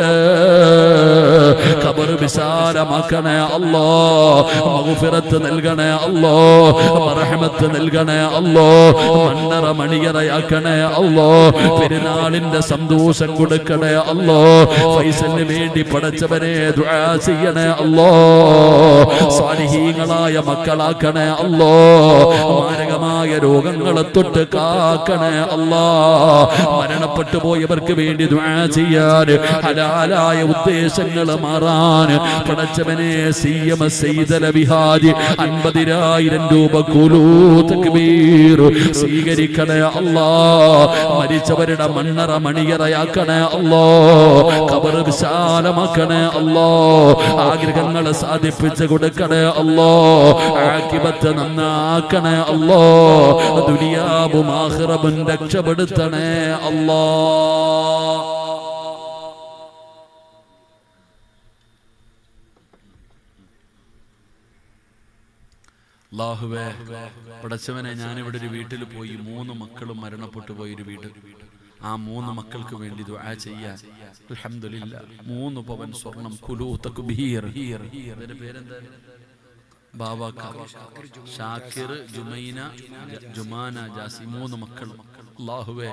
ഖബർ വിശാലമാക്കണേ അല്ലോ മഗ്ഫിറത്ത് നൽകണേ അല്ലോ റഹ്മത്ത് നൽകണേ അല്ലോ മണ്ണറ മണിയറയാക്കണേ അല്ലോ പെരുന്നാളിന്റെ സന്തോഷം കൊടുക്കണേ അല്ലോ ഫൈസലിന് വേണ്ടി പടച്ചവനെ ദുആ ചെയ്യണേ അല്ലോ സ്വാലിഹീങ്ങളായ മക്കളാക്കണേ അല്ലോ മാരകമായ രോഗങ്ങളെ തൊട്ട് കാക്കണേ അല്ലാ മരണപ്പെട്ടു പോയവർക്ക് വേണ്ടി ദുആ ചെയ്യാൻ ഹലാലായ ഉദ്ദേശങ്ങൾ മാറാൻ പടച്ചവനെ സി എം സെയ്തല വിഹാരി അൻപതിനായിരം രൂപ കുലൂ തക്ബീർ സ്വീകരിക്കണേ അല്ലാ മരിച്ചവരുടെ മണ്ണറ മണിയറയാക്കണേ അല്ലോ കബർ വിശാലമാക്കണേ അല്ലോ ആഗ്രഹങ്ങൾ സാധിപ്പിച്ചു കൊടുക്കണേ അല്ലോ ആക്കിബത്ത് നന്നാക്കണേ അല്ലോ ദുനിയാബും ആഖിറബും രക്ഷപ്പെടുത്തണേ അല്ലോ അള്ളാഹുവേ പടച്ചവനെ ഞാനിവിടെ ഒരു വീട്ടിൽ പോയി മൂന്ന് മക്കളും മരണപ്പെട്ടു പോയ ഒരു വീട് ആ മൂന്ന് മക്കൾക്ക് വേണ്ടി ദുആ ചെയ്യാൻ അൽഹംദുലില്ലാ മൂന്ന് പവൻ സ്വർണം കുലൂ തക്ബീർ ഇതിന്റെ പേരെന്താ ബാബാക്ക ഷാക്കിർ ജുമൈന ജ- ജുമാന ജാസി മൂന്ന് മക്കളും അള്ളാഹുവേ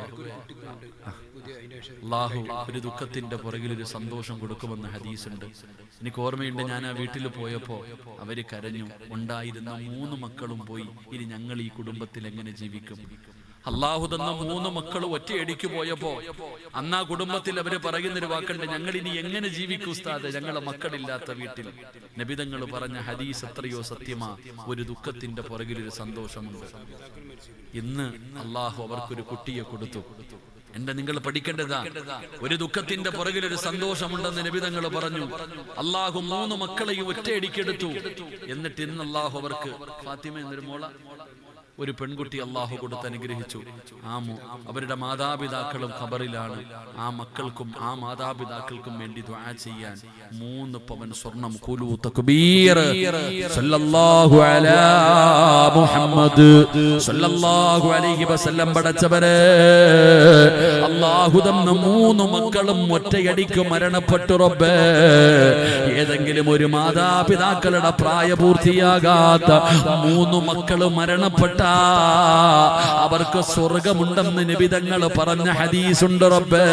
അള്ളാഹു ഒരു ദുഃഖത്തിന്റെ പുറകിൽ ഒരു സന്തോഷം കൊടുക്കുമെന്ന് ഹദീസുണ്ട് എനിക്ക് ഓർമ്മയുണ്ട് ഞാൻ ആ വീട്ടിൽ പോയപ്പോ അവര് കരഞ്ഞു ഉണ്ടായിരുന്ന മൂന്ന് മക്കളും പോയി ഇനി ഞങ്ങൾ ഈ കുടുംബത്തിൽ എങ്ങനെ ജീവിക്കും അള്ളാഹു തന്ന മൂന്ന് മക്കൾ ഒറ്റയടിക്ക് പോയപ്പോ അന്ന് ആ കുടുംബത്തിൽ അവര് പറയുന്നൊരു വാക്കുണ്ട് ഞങ്ങൾ ഇനി എങ്ങനെ ജീവിക്കും ഉസ്താദ് ഞങ്ങളെ മക്കളില്ലാത്ത വീട്ടിൽ നബിതങ്ങൾ പറഞ്ഞ ഹദീസ് എത്രയോ സത്യമാ ഒരു ദുഃഖത്തിന്റെ പുറകിൽ ഒരു സന്തോഷമുണ്ട് ഇന്ന് അള്ളാഹു അവർക്കൊരു കുട്ടിയെ കൊടുത്തു എന്റെ നിങ്ങൾ പഠിക്കേണ്ടതാ ഒരു ദുഃഖത്തിന്റെ പുറകിൽ ഒരു സന്തോഷമുണ്ടെന്ന് നബിതങ്ങൾ പറഞ്ഞു അള്ളാഹു മൂന്ന് മക്കളെയും ഒറ്റയടിക്കെടുത്തു എന്നിട്ട് ഇന്ന് അള്ളാഹു അവർക്ക് ഫാത്തിമ എന്നൊരു മോള ഒരു പെൺകുട്ടി അള്ളാഹു കൊടുത്ത് അനുഗ്രഹിച്ചു ആ മു- അവരുടെ മാതാപിതാക്കളും ഖബറിലാണ് ആ മക്കൾക്കും ആ മാതാപിതാക്കൾക്കും വേണ്ടി ദുആ ചെയ്യാൻ മൂന്ന് പവൻ സ്വർണം കുലു തക്ബീർ സല്ലല്ലാഹു അലാ മുഹമ്മദ് സല്ലല്ലാഹു അലൈഹി വസല്ലം പടച്ചവരെ അള്ളാഹു തന്ന മൂന്ന് മക്കളും ഒറ്റയടിക്ക് മരണപ്പെട്ടു റബ്ബേ ഏതെങ്കിലും ഒരു മാതാപിതാക്കളുടെ പ്രായപൂർത്തിയാകാത്ത മൂന്ന് മക്കൾ മരണപ്പെട്ട അവർക്ക് സ്വർഗമുണ്ടെന്ന് നിബിതങ്ങൾ പറഞ്ഞ ഹദീസുണ്ട് റബ്ബേ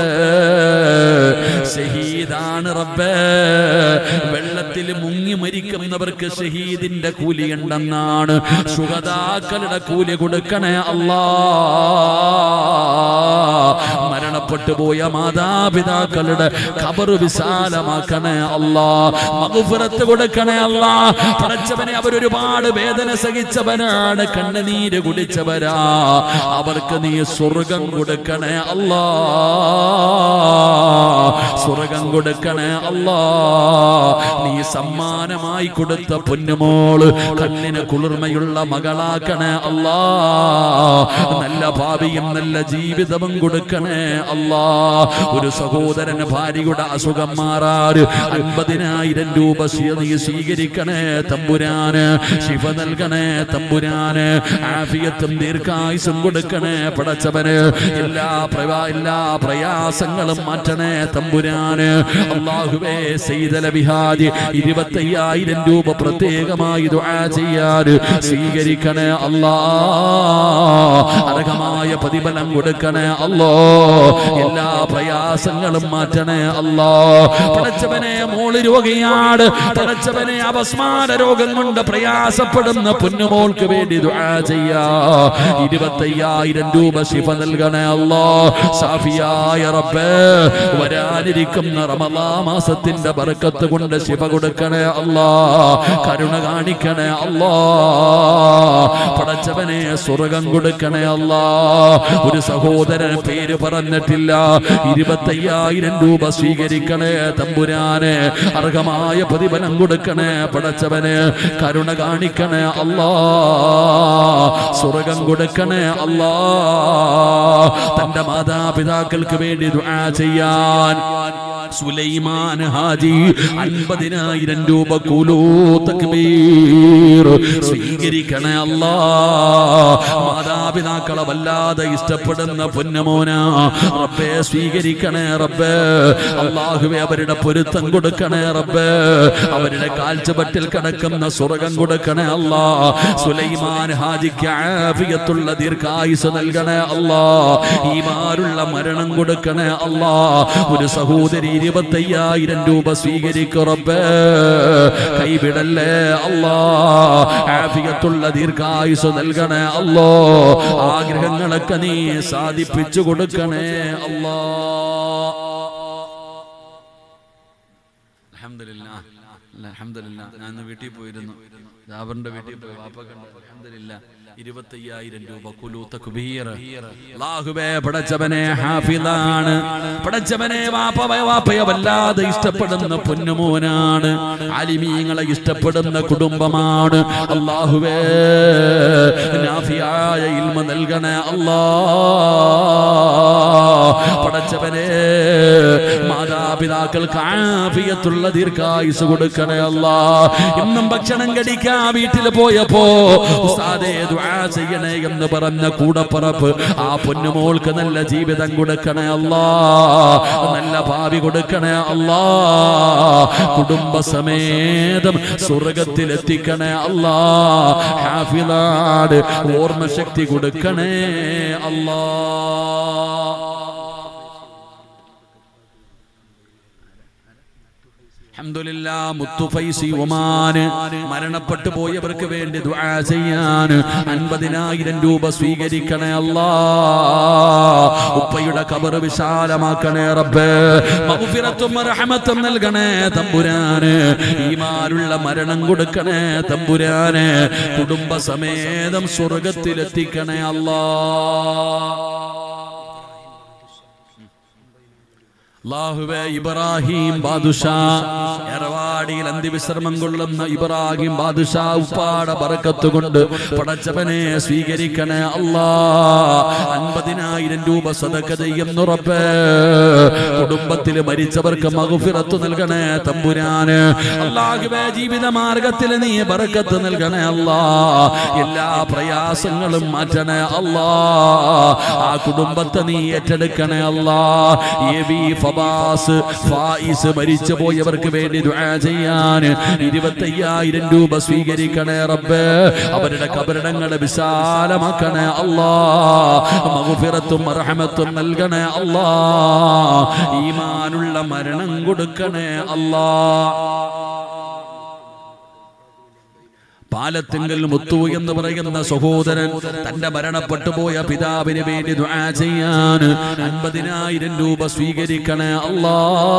ഷഹീദാണ് റബ്ബേ വെള്ളത്തിൽ മുങ്ങി മരിക്കുന്നവർക്ക് ഷഹീദിന്റെ കൂലിയുണ്ടെന്നാണ് സുഗതാക്കളുടെ കൂലി കൊടുക്കണേ അല്ലാ മരണപ്പെട്ടു പോയ മാതാപിതാക്കളുടെ ഖബർ വിശാലമാക്കണേ അല്ലാ മഗ്ഫിറത്ത് കൊടുക്കണേ അല്ലാ പടച്ചവനെ അവരൊരുപാട് വേദന സഹിച്ചവരാണ് കണ്ണുനീര് കുടിച്ചവരാ അവർക്ക് നീ സ്വർഗം കൊടുക്കണേ അല്ലാ സ്വർഗം കൊടുക്കണേ അല്ലാ നീ സമ്മാനമായി കൊടുത്ത പൊന്നുമോള് കണ്ണിന് കുളിർമയുള്ള മകളാക്കണേ അല്ലാ നല്ല ഭാവിയും നല്ല ജീവിതവും കൊടുക്കണേ അല്ലാ അല്ലാ ഒരു സഹോദരന് ഭാര്യയുടെ അസുഖം മാറാറ് അൻപതിനായിരം രൂപ സ്വീ- നീ സ്വീകരിക്കണേ തമ്പുരാന് ശിവ നൽകണേ തമ്പുരാന് ആഫിയത്തും ദീർഘായുസും കൊടുക്കണേ പടച്ചവന് എല്ലാ പ്രവാ എല്ലാ പ്രയാസങ്ങളും മാറ്റണേ തമ്പുരാന് അള്ളാഹുവേ സെയ്തല ബിഹാജി ഇരുപത്തയ്യായിരം രൂപ പ്രത്യേകമായി ദുആ ചെയ്യാൻ സ്വീകരിക്കണേ അല്ലാ അർഹമായ പ്രതിഫലം കൊടുക്കണേ അല്ലോ എല്ലാ പ്രയാസങ്ങളും മാറ്റണേ അല്ലോ പടച്ചവനെ മോള് രോഗിയാണ് പടച്ചവനെ അപസ്മാര രോഗം കൊണ്ട് പ്രയാസപ്പെടുന്ന പൊന്നുമോൾക്ക് വേണ്ടി ദുആ ചെയ്യാ ഇരുപത്തയ്യായിരം രൂപ ശിഫ നൽകണേ അല്ലോ സാഫിയായ റബ്ബേ വരാനിരിക്കുന്ന റമദാ മാസത്തിന്റെ ബർക്കത്ത് കൊണ്ട് ശിഫ കൊടുക്കണേ അല്ലാ കരുണ കാണിക്കണേ അല്ലാ പടച്ചവനെ സ്വർഗം കൊടുക്കണേ അല്ലാ ഒരു സഹോദരൻ പേര് പറഞ്ഞിട്ടില്ല ഇരുപത്തയ്യായിരം രൂപ സ്വീകരിക്കണേ തമ്പുരാനെ അർഹമായ പ്രതിഫലം കൊടുക്കണേ പടച്ചവന് കരുണ കാണിക്കണേ അല്ലാ സ്വർഗം കൊടുക്കണേ അല്ലാ തന്റെ മാതാപിതാക്കൾക്ക് വേണ്ടി ദുആ ചെയ്യാൻ സുലൈമാൻ ഹാജി അൻപതിനായിരം രൂപ കൂലൂ തക്ബീർ സ്വീകരിക്കണേ അല്ലാ മാതാപിതാക്കളെ വല്ലാതെ ഇഷ്ടപ്പെടുന്ന പൊന്നമോന റബ്ബേ സ്വീകരിക്കണേ റബ്ബേ അള്ളാഹുവെ അവരുടെ പൊരുത്തം കൊടുക്കണേ റബ്ബേ അവരുടെ കാൽച്ചുപറ്റിൽ കിടക്കുന്ന സ്വർഗം കൊടുക്കണേ അല്ലാ സുലൈമാൻ ഹാജിക്ക് ആഫിയത്തുള്ള ദീർഘായുസ് നൽകണേ അല്ലാ ഈമാരുള്ള മരണം കൊടുക്കണേ അല്ലാ ഒരു സഹോദരി ഇരുപത്തയ്യായിരം രൂപ സ്വീകരിക്കുറപ്പേ കൈവിടല്ലേ അല്ലാ ആഫിയത്തുള്ള ദീർഘായുസ് നൽകണേ അല്ലോ ആഗ്രഹങ്ങളൊക്കെ നീ സാധിപ്പിച്ചു കൊടുക്കണേ അല്ലാ അൽഹംദുലില്ലാ. അല്ല, അൽഹംദുലില്ലാ. ഞാൻ ഇന്ന് വീട്ടിൽ പോയിരുന്നു ജാബറിന്റെ വീട്ടിൽ പോയി വാപ്പ കണ്ടു അൽഹംദുലില്ലാ. ഇരുപത്തയ്യായിരം രൂപ കുലു തക്ബീർ അല്ലാഹുവേ പടച്ചവനെ ഹാഫിദാണ് പടച്ചവനെ വാപ്പ വാപ്പയെ വല്ലാതെ ഇഷ്ടപ്പെടുന്ന പൊന്നുമോനാണ് അലിമീങ്ങളെ ഇഷ്ടപ്പെടുന്ന കുടുംബമാണ് അല്ലാഹുവേ നാഫിയായ ഇൽമ നൽകണേ അല്ലാ പടച്ചവനെ മാതാപിതാക്കൾക്ക് ആഫിയത്തുള്ള ദീർഘായുസ് കൊടുക്കണേ അല്ലാ എന്നും ഭക്ഷണം കടിക്കാ വീട്ടിൽ പോയപ്പോ ഉസ്താദേ ദുആ ചെയ്യണേ എന്ന് പറഞ്ഞ കൂടപ്പറപ്പ് ആ പൊന്നുമോൾക്ക് നല്ല ജീവിതം കൊടുക്കണേ അല്ലാ നല്ല ഭാവി കൊടുക്കണേ അല്ലാ കുടുംബസമേതം സ്വർഗത്തിൽ എത്തിക്കണേ അല്ലാ ഹാഫിലാട് ഓർമ്മശക്തി കൊടുക്കണേ അല്ലാ അൽഹംദുലില്ലാ, മുത്തുഫൈസി ഒമാന് മരണപ്പെട്ടു പോയവർക്ക് വേണ്ടി ദുആ ചെയ്യാൻ അൻപതിനായിരം രൂപ സ്വീകരിക്കണേ അല്ലാ ഉപ്പയുടെ കബർ വിശാലമാക്കണേ റബ്ബേ മഗ്ഫിറത്തും റഹ്മത്തും നൽകണേ തമ്പുരാന് ഈമാനുള്ള മരണം കൊടുക്കണേ തമ്പുരാന് കുടുംബസമേതം സ്വർഗത്തിലെത്തിക്കണേ അല്ലാ അല്ലാഹുവേ ഇബ്രാഹിം ബാദുഷാ എറവാടിയിൽ അന്ത്യവിശ്രമം കൊള്ളുന്ന ഇബ്രാഹിം ബാദുഷാ ഉപ്പാട ബറക്കത്ത് കൊണ്ട് പടച്ചവനെ സ്വീകരിക്കണേ അല്ലാ അൻപതിനായിരം രൂപ സദക്ക ചെയ്യുന്നുറപ്പ് കുടുംബത്തിൽ മരിച്ചവർക്ക് മകുഫിറത്ത് നൽകണേ തമ്പുരാന് അല്ലാഹുവേ ജീവിത മാർഗത്തിൽ നീ ബറക്കത്ത് നൽകണേ അല്ലാ എല്ലാ പ്രയാസങ്ങളും മാറ്റണേ അല്ലാ ആ കുടുംബത്തെ നീ ഏറ്റെടുക്കണേ അല്ലാ എ വി ഫബാസ് ഫായിസ് മരിച്ചു പോയവർക്ക് വേണ്ടി ദുആ ചെയ്യാൻ ഇരുപത്തയ്യായിരം രൂപ സ്വീകരിക്കണേ റബ്ബേ അവരുടെ കബറിടങ്ങളെ വിശാലമാക്കണേ അല്ലാ മഗ്ഫിറത്തും റഹ്മത്തും നൽകണേ അല്ലാ ഈമാനുള്ള മരണം കൊടുക്കണേ അല്ലാ പാലത്തിങ്കൽ മുത്തു എന്ന് പറയുന്ന സഹോദരൻ തന്റെ മരണപ്പെട്ടു പോയ പിതാവിന് വേണ്ടി ദുആ ചെയ്യാൻ അൻപതിനായിരം രൂപ സ്വീകരിക്കണേ അല്ലാ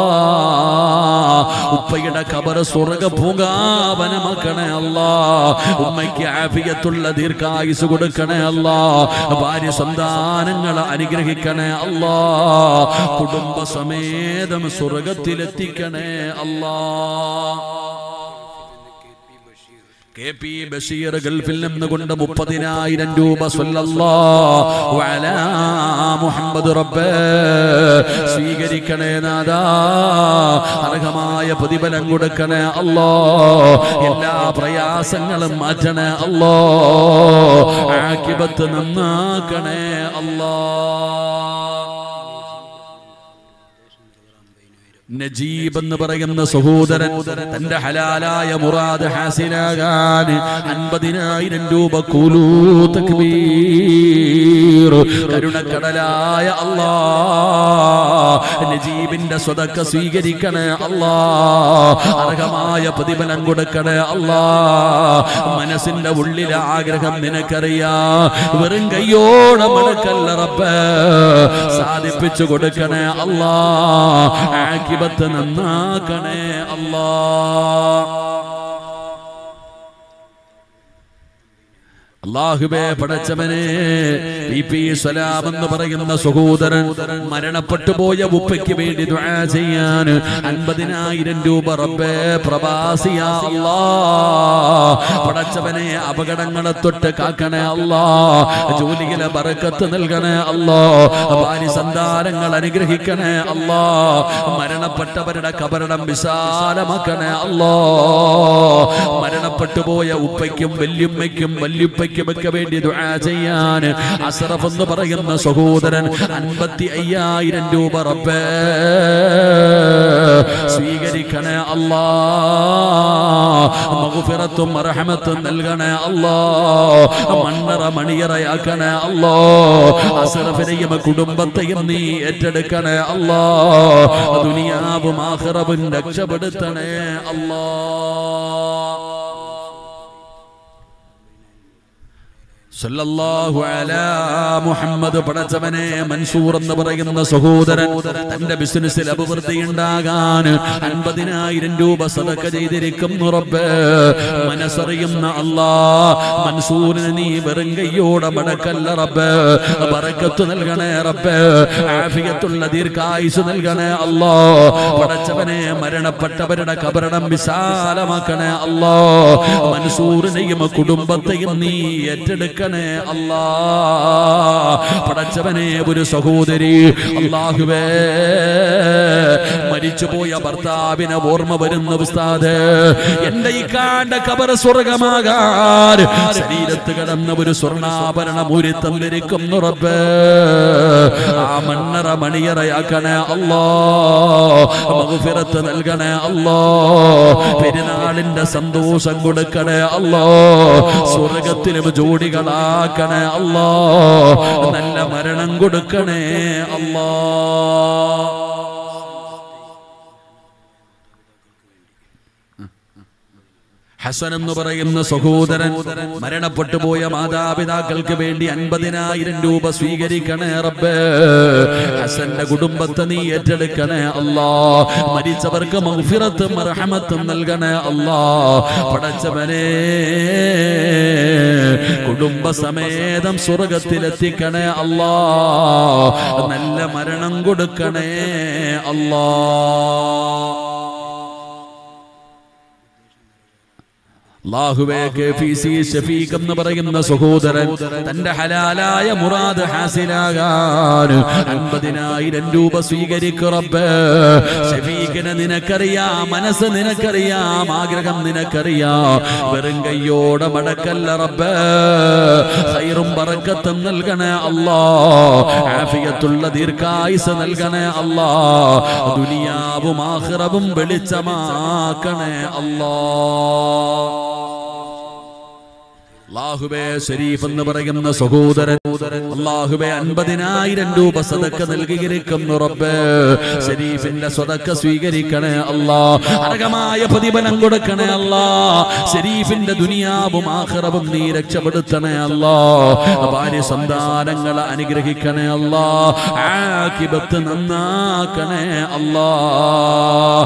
ഉപ്പയുടെ കബർ സ്വർഗ പൂങ്കാവനമാക്കണേ അല്ലാ ഉമ്മയ്ക്ക് ആഫിയത്തുള്ള ദീർഘായുസ് കൊടുക്കണേ അല്ലാ ഭാര്യ സന്താനങ്ങളെ അനുഗ്രഹിക്കണേ അല്ലാ കുടുംബസമേതം സ്വർഗത്തിലെത്തിക്കണേ അല്ലാ കെ പി ബഷീർ ഗൾഫിൽ നിന്ന് കൊണ്ട് മുപ്പതിനായിരം രൂപ സ്വല്ലല്ലാഹു അലാ മുഹമ്മദ് റബ്ബേ സ്വീകരിക്കണേ നാദാ അർഹമായ പ്രതിഫലം കൊടുക്കണേ അല്ലോ എല്ലാ പ്രയാസങ്ങളും മാറ്റണേ അല്ലോ ആക്കിബത്ത് നന്നാക്കണേ അല്ലോ നജീബ് എന്ന് പറയുന്ന സഹോദരൻ തന്റെ ഹലാലായ മുറാദ് ഹാസിലാകാൻ അൻപതിനായിരം രൂപ കൂലൂ തക്ബീർ കരുണക്കടലായ അല്ലാ നജീബിന്റെ സ്വതക്ക സ്വീകരിക്കണേ അല്ലാ അർഹമായ പ്രതിഫലം കൊടുക്കണേ അല്ലാ മനസ്സിന്റെ ഉള്ളിലെ ആഗ്രഹം നിനക്കറിയാ വെറും കയ്യോടെ മടക്കല്ല റബ്ബ് സാധിപ്പിച്ചു കൊടുക്കണേ അല്ലാ ആക്കിബത്ത് നന്നാക്കണേ അല്ലാ അള്ളാഹുബേ പടച്ചവനെ പി പി സലാം എന്ന് പറയുന്ന സഹോദരൻ മരണപ്പെട്ടു പോയ ഉപ്പയ്ക്ക് വേണ്ടി ദുആ ചെയ്യാൻ അൻപതിനായിരം രൂപ റബ്ബേ പ്രവാസിയാ അല്ലാ പടച്ചവനെ അപകടങ്ങളെ തൊട്ട് കാക്കണേ അല്ലാ ജോലിയിലെ ബറക്കത്ത് നൽകണേ അല്ലാ ഭാര്യ സന്താനങ്ങൾ അനുഗ്രഹിക്കണേ അല്ലാ മരണപ്പെട്ടവരുടെ കബറിടം വിശാലമാക്കണേ അല്ലാ മരണപ്പെട്ടു പോയ ഉപ്പയ്ക്കും വല്യുമ്മയ്ക്കും വല്യുപ്പയ്ക്കും ഒക്കെ വേണ്ടി ദുആ ചെയ്യാൻ അസ്റഫ് എന്ന് പറയുന്ന സഹോദരൻ അൻപത്തി അയ്യായിരം രൂപ റബ്ബേ സ്വീകരിക്കണേ അല്ലാ മഗ്ഫിറത്തും റഹ്മത്തും നൽകണേ അല്ലാ മണ്ണറ മണിയറയാക്കണേ അല്ലാ അസ്റഫിനെയും കുടുംബത്തെയും നീ ഏറ്റെടുക്കണേ അല്ലാ ദുനിയാവും ആഖിറവും രക്ഷപ്പെടുത്തണേ അല്ലാ സല്ലല്ലാഹു അലാ മുഹമ്മദ് പടച്ചവനെ മൻസൂർ എന്ന് പറയുന്ന സഹോദരൻ തന്റെ ബിസിനസ്സിൽ അഭിവൃദ്ധി ഉണ്ടാകാൻ അൻപതിനായിരം രൂപ സദക്ക ചെയ്തിരിക്കുന്നു റബ്ബ് മനസ്സറിയുന്ന അല്ലാ മൻസൂറിന് നീ വെറും കയ്യോടെ മടക്കല്ല റബ്ബ് ബറക്കത്ത് നൽകണേ റബ്ബ് ആഫിയത്തുള്ള ദീർഘായുസ് നൽകണേ അല്ലാ പടച്ചവനെ മരണപ്പെട്ടവരുടെ കബരണം വിശാലമാക്കണേ അല്ലാ മൻസൂറിനെയും കുടുംബത്തെയും നീ ഏറ്റെടുക്കണേ അല്ലാ പടച്ചവനെ ഒരു സഹോദരി അള്ളാഹുവേ മരിച്ചുപോയ ഭർത്താവിനെ ഓർമ്മ വരുന്ന ഉസ്താദ് എന്റെ ഈ കാണ്ട കബർ സ്വർഗമാകാൻ ശരീരത്ത് കിടന്ന ഒരു സ്വർണ്ണാഭരണം ഒരു തന്നിരിക്കുന്നു റബ്ബ് ആ മണ്ണറ മണിയറയാക്കണേ അല്ലോ മകുഫിറത്ത് നൽകണേ അല്ലോ പെരുന്നാളിന്റെ സന്തോഷം കൊടുക്കണേ അല്ലോ സ്വർഗത്തിലും ജോഡികളാക്കണേ അല്ലോ നല്ല മരണം കൊടുക്കണേ അല്ലോ ഹസൻ എന്ന് പറയുന്ന സഹോദരൻ മരണപ്പെട്ടു പോയ മാതാപിതാക്കൾക്ക് വേണ്ടി അൻപതിനായിരം രൂപ സ്വീകരിക്കണേ റബ്ബേ ഹസന്റെ കുടുംബത്തെ നീ ഏറ്റെടുക്കണേ അല്ലാ മരിച്ചവർക്ക് മൗഫിറത്തും റഹമത്തും നൽകണേ അല്ലാ പടച്ചവനെ കുടുംബസമേതം സ്വർഗത്തിലെത്തിക്കണേ അല്ലാ നല്ല മരണം കൊടുക്കണേ അല്ലാ അല്ലാഹുവേ കെഫീസി ഷഫീഖ് എന്ന് പറയുന്ന സഹോദരൻ തന്റെ ഹലാലായ മുറാദ് ഹാസിലാകാൻ അൻപതിനായിരം രൂപ സ്വീകരിക്കും റബ്ബ് ഷഫീഖിനെ നിനക്കറിയാം മനസ്സ് നിനക്കറിയാം ആഗ്രഹം നിനക്കറിയാം വെറും കയ്യോടെ മടക്കല്ല റബ്ബ് ഹൈറും ബറക്കത്തും നൽകണേ അല്ലാ ആഫിയത്തുള്ള ദീർഘായുസ് നൽകണേ അല്ലാ ദുനിയാവും ആഖിറവും വെളിച്ചമാക്കണേ അല്ലാ അള്ളാഹുബേ ഷരീഫ് എന്ന് പറയുന്ന സഹോദരൻ അള്ളാഹുബേ അൻപതിനായിരം രൂപ സദക്ക നൽകിയിരിക്കുന്നു റബ്ബ് ഷരീഫിന്റെ സ്വതക്ക സ്വീകരിക്കണേ അല്ലാ അർഹമായ പ്രതിഫലം കൊടുക്കണേ അല്ലാ ഷരീഫിന്റെ ദുനിയാവും ആഖിറവും നീ രക്ഷപ്പെടുത്തണേ അല്ലാ ഭാര്യ സന്താനങ്ങളെ അനുഗ്രഹിക്കണേ അല്ലാ ആക്കിബത്ത് നന്നാക്കണേ അല്ലാ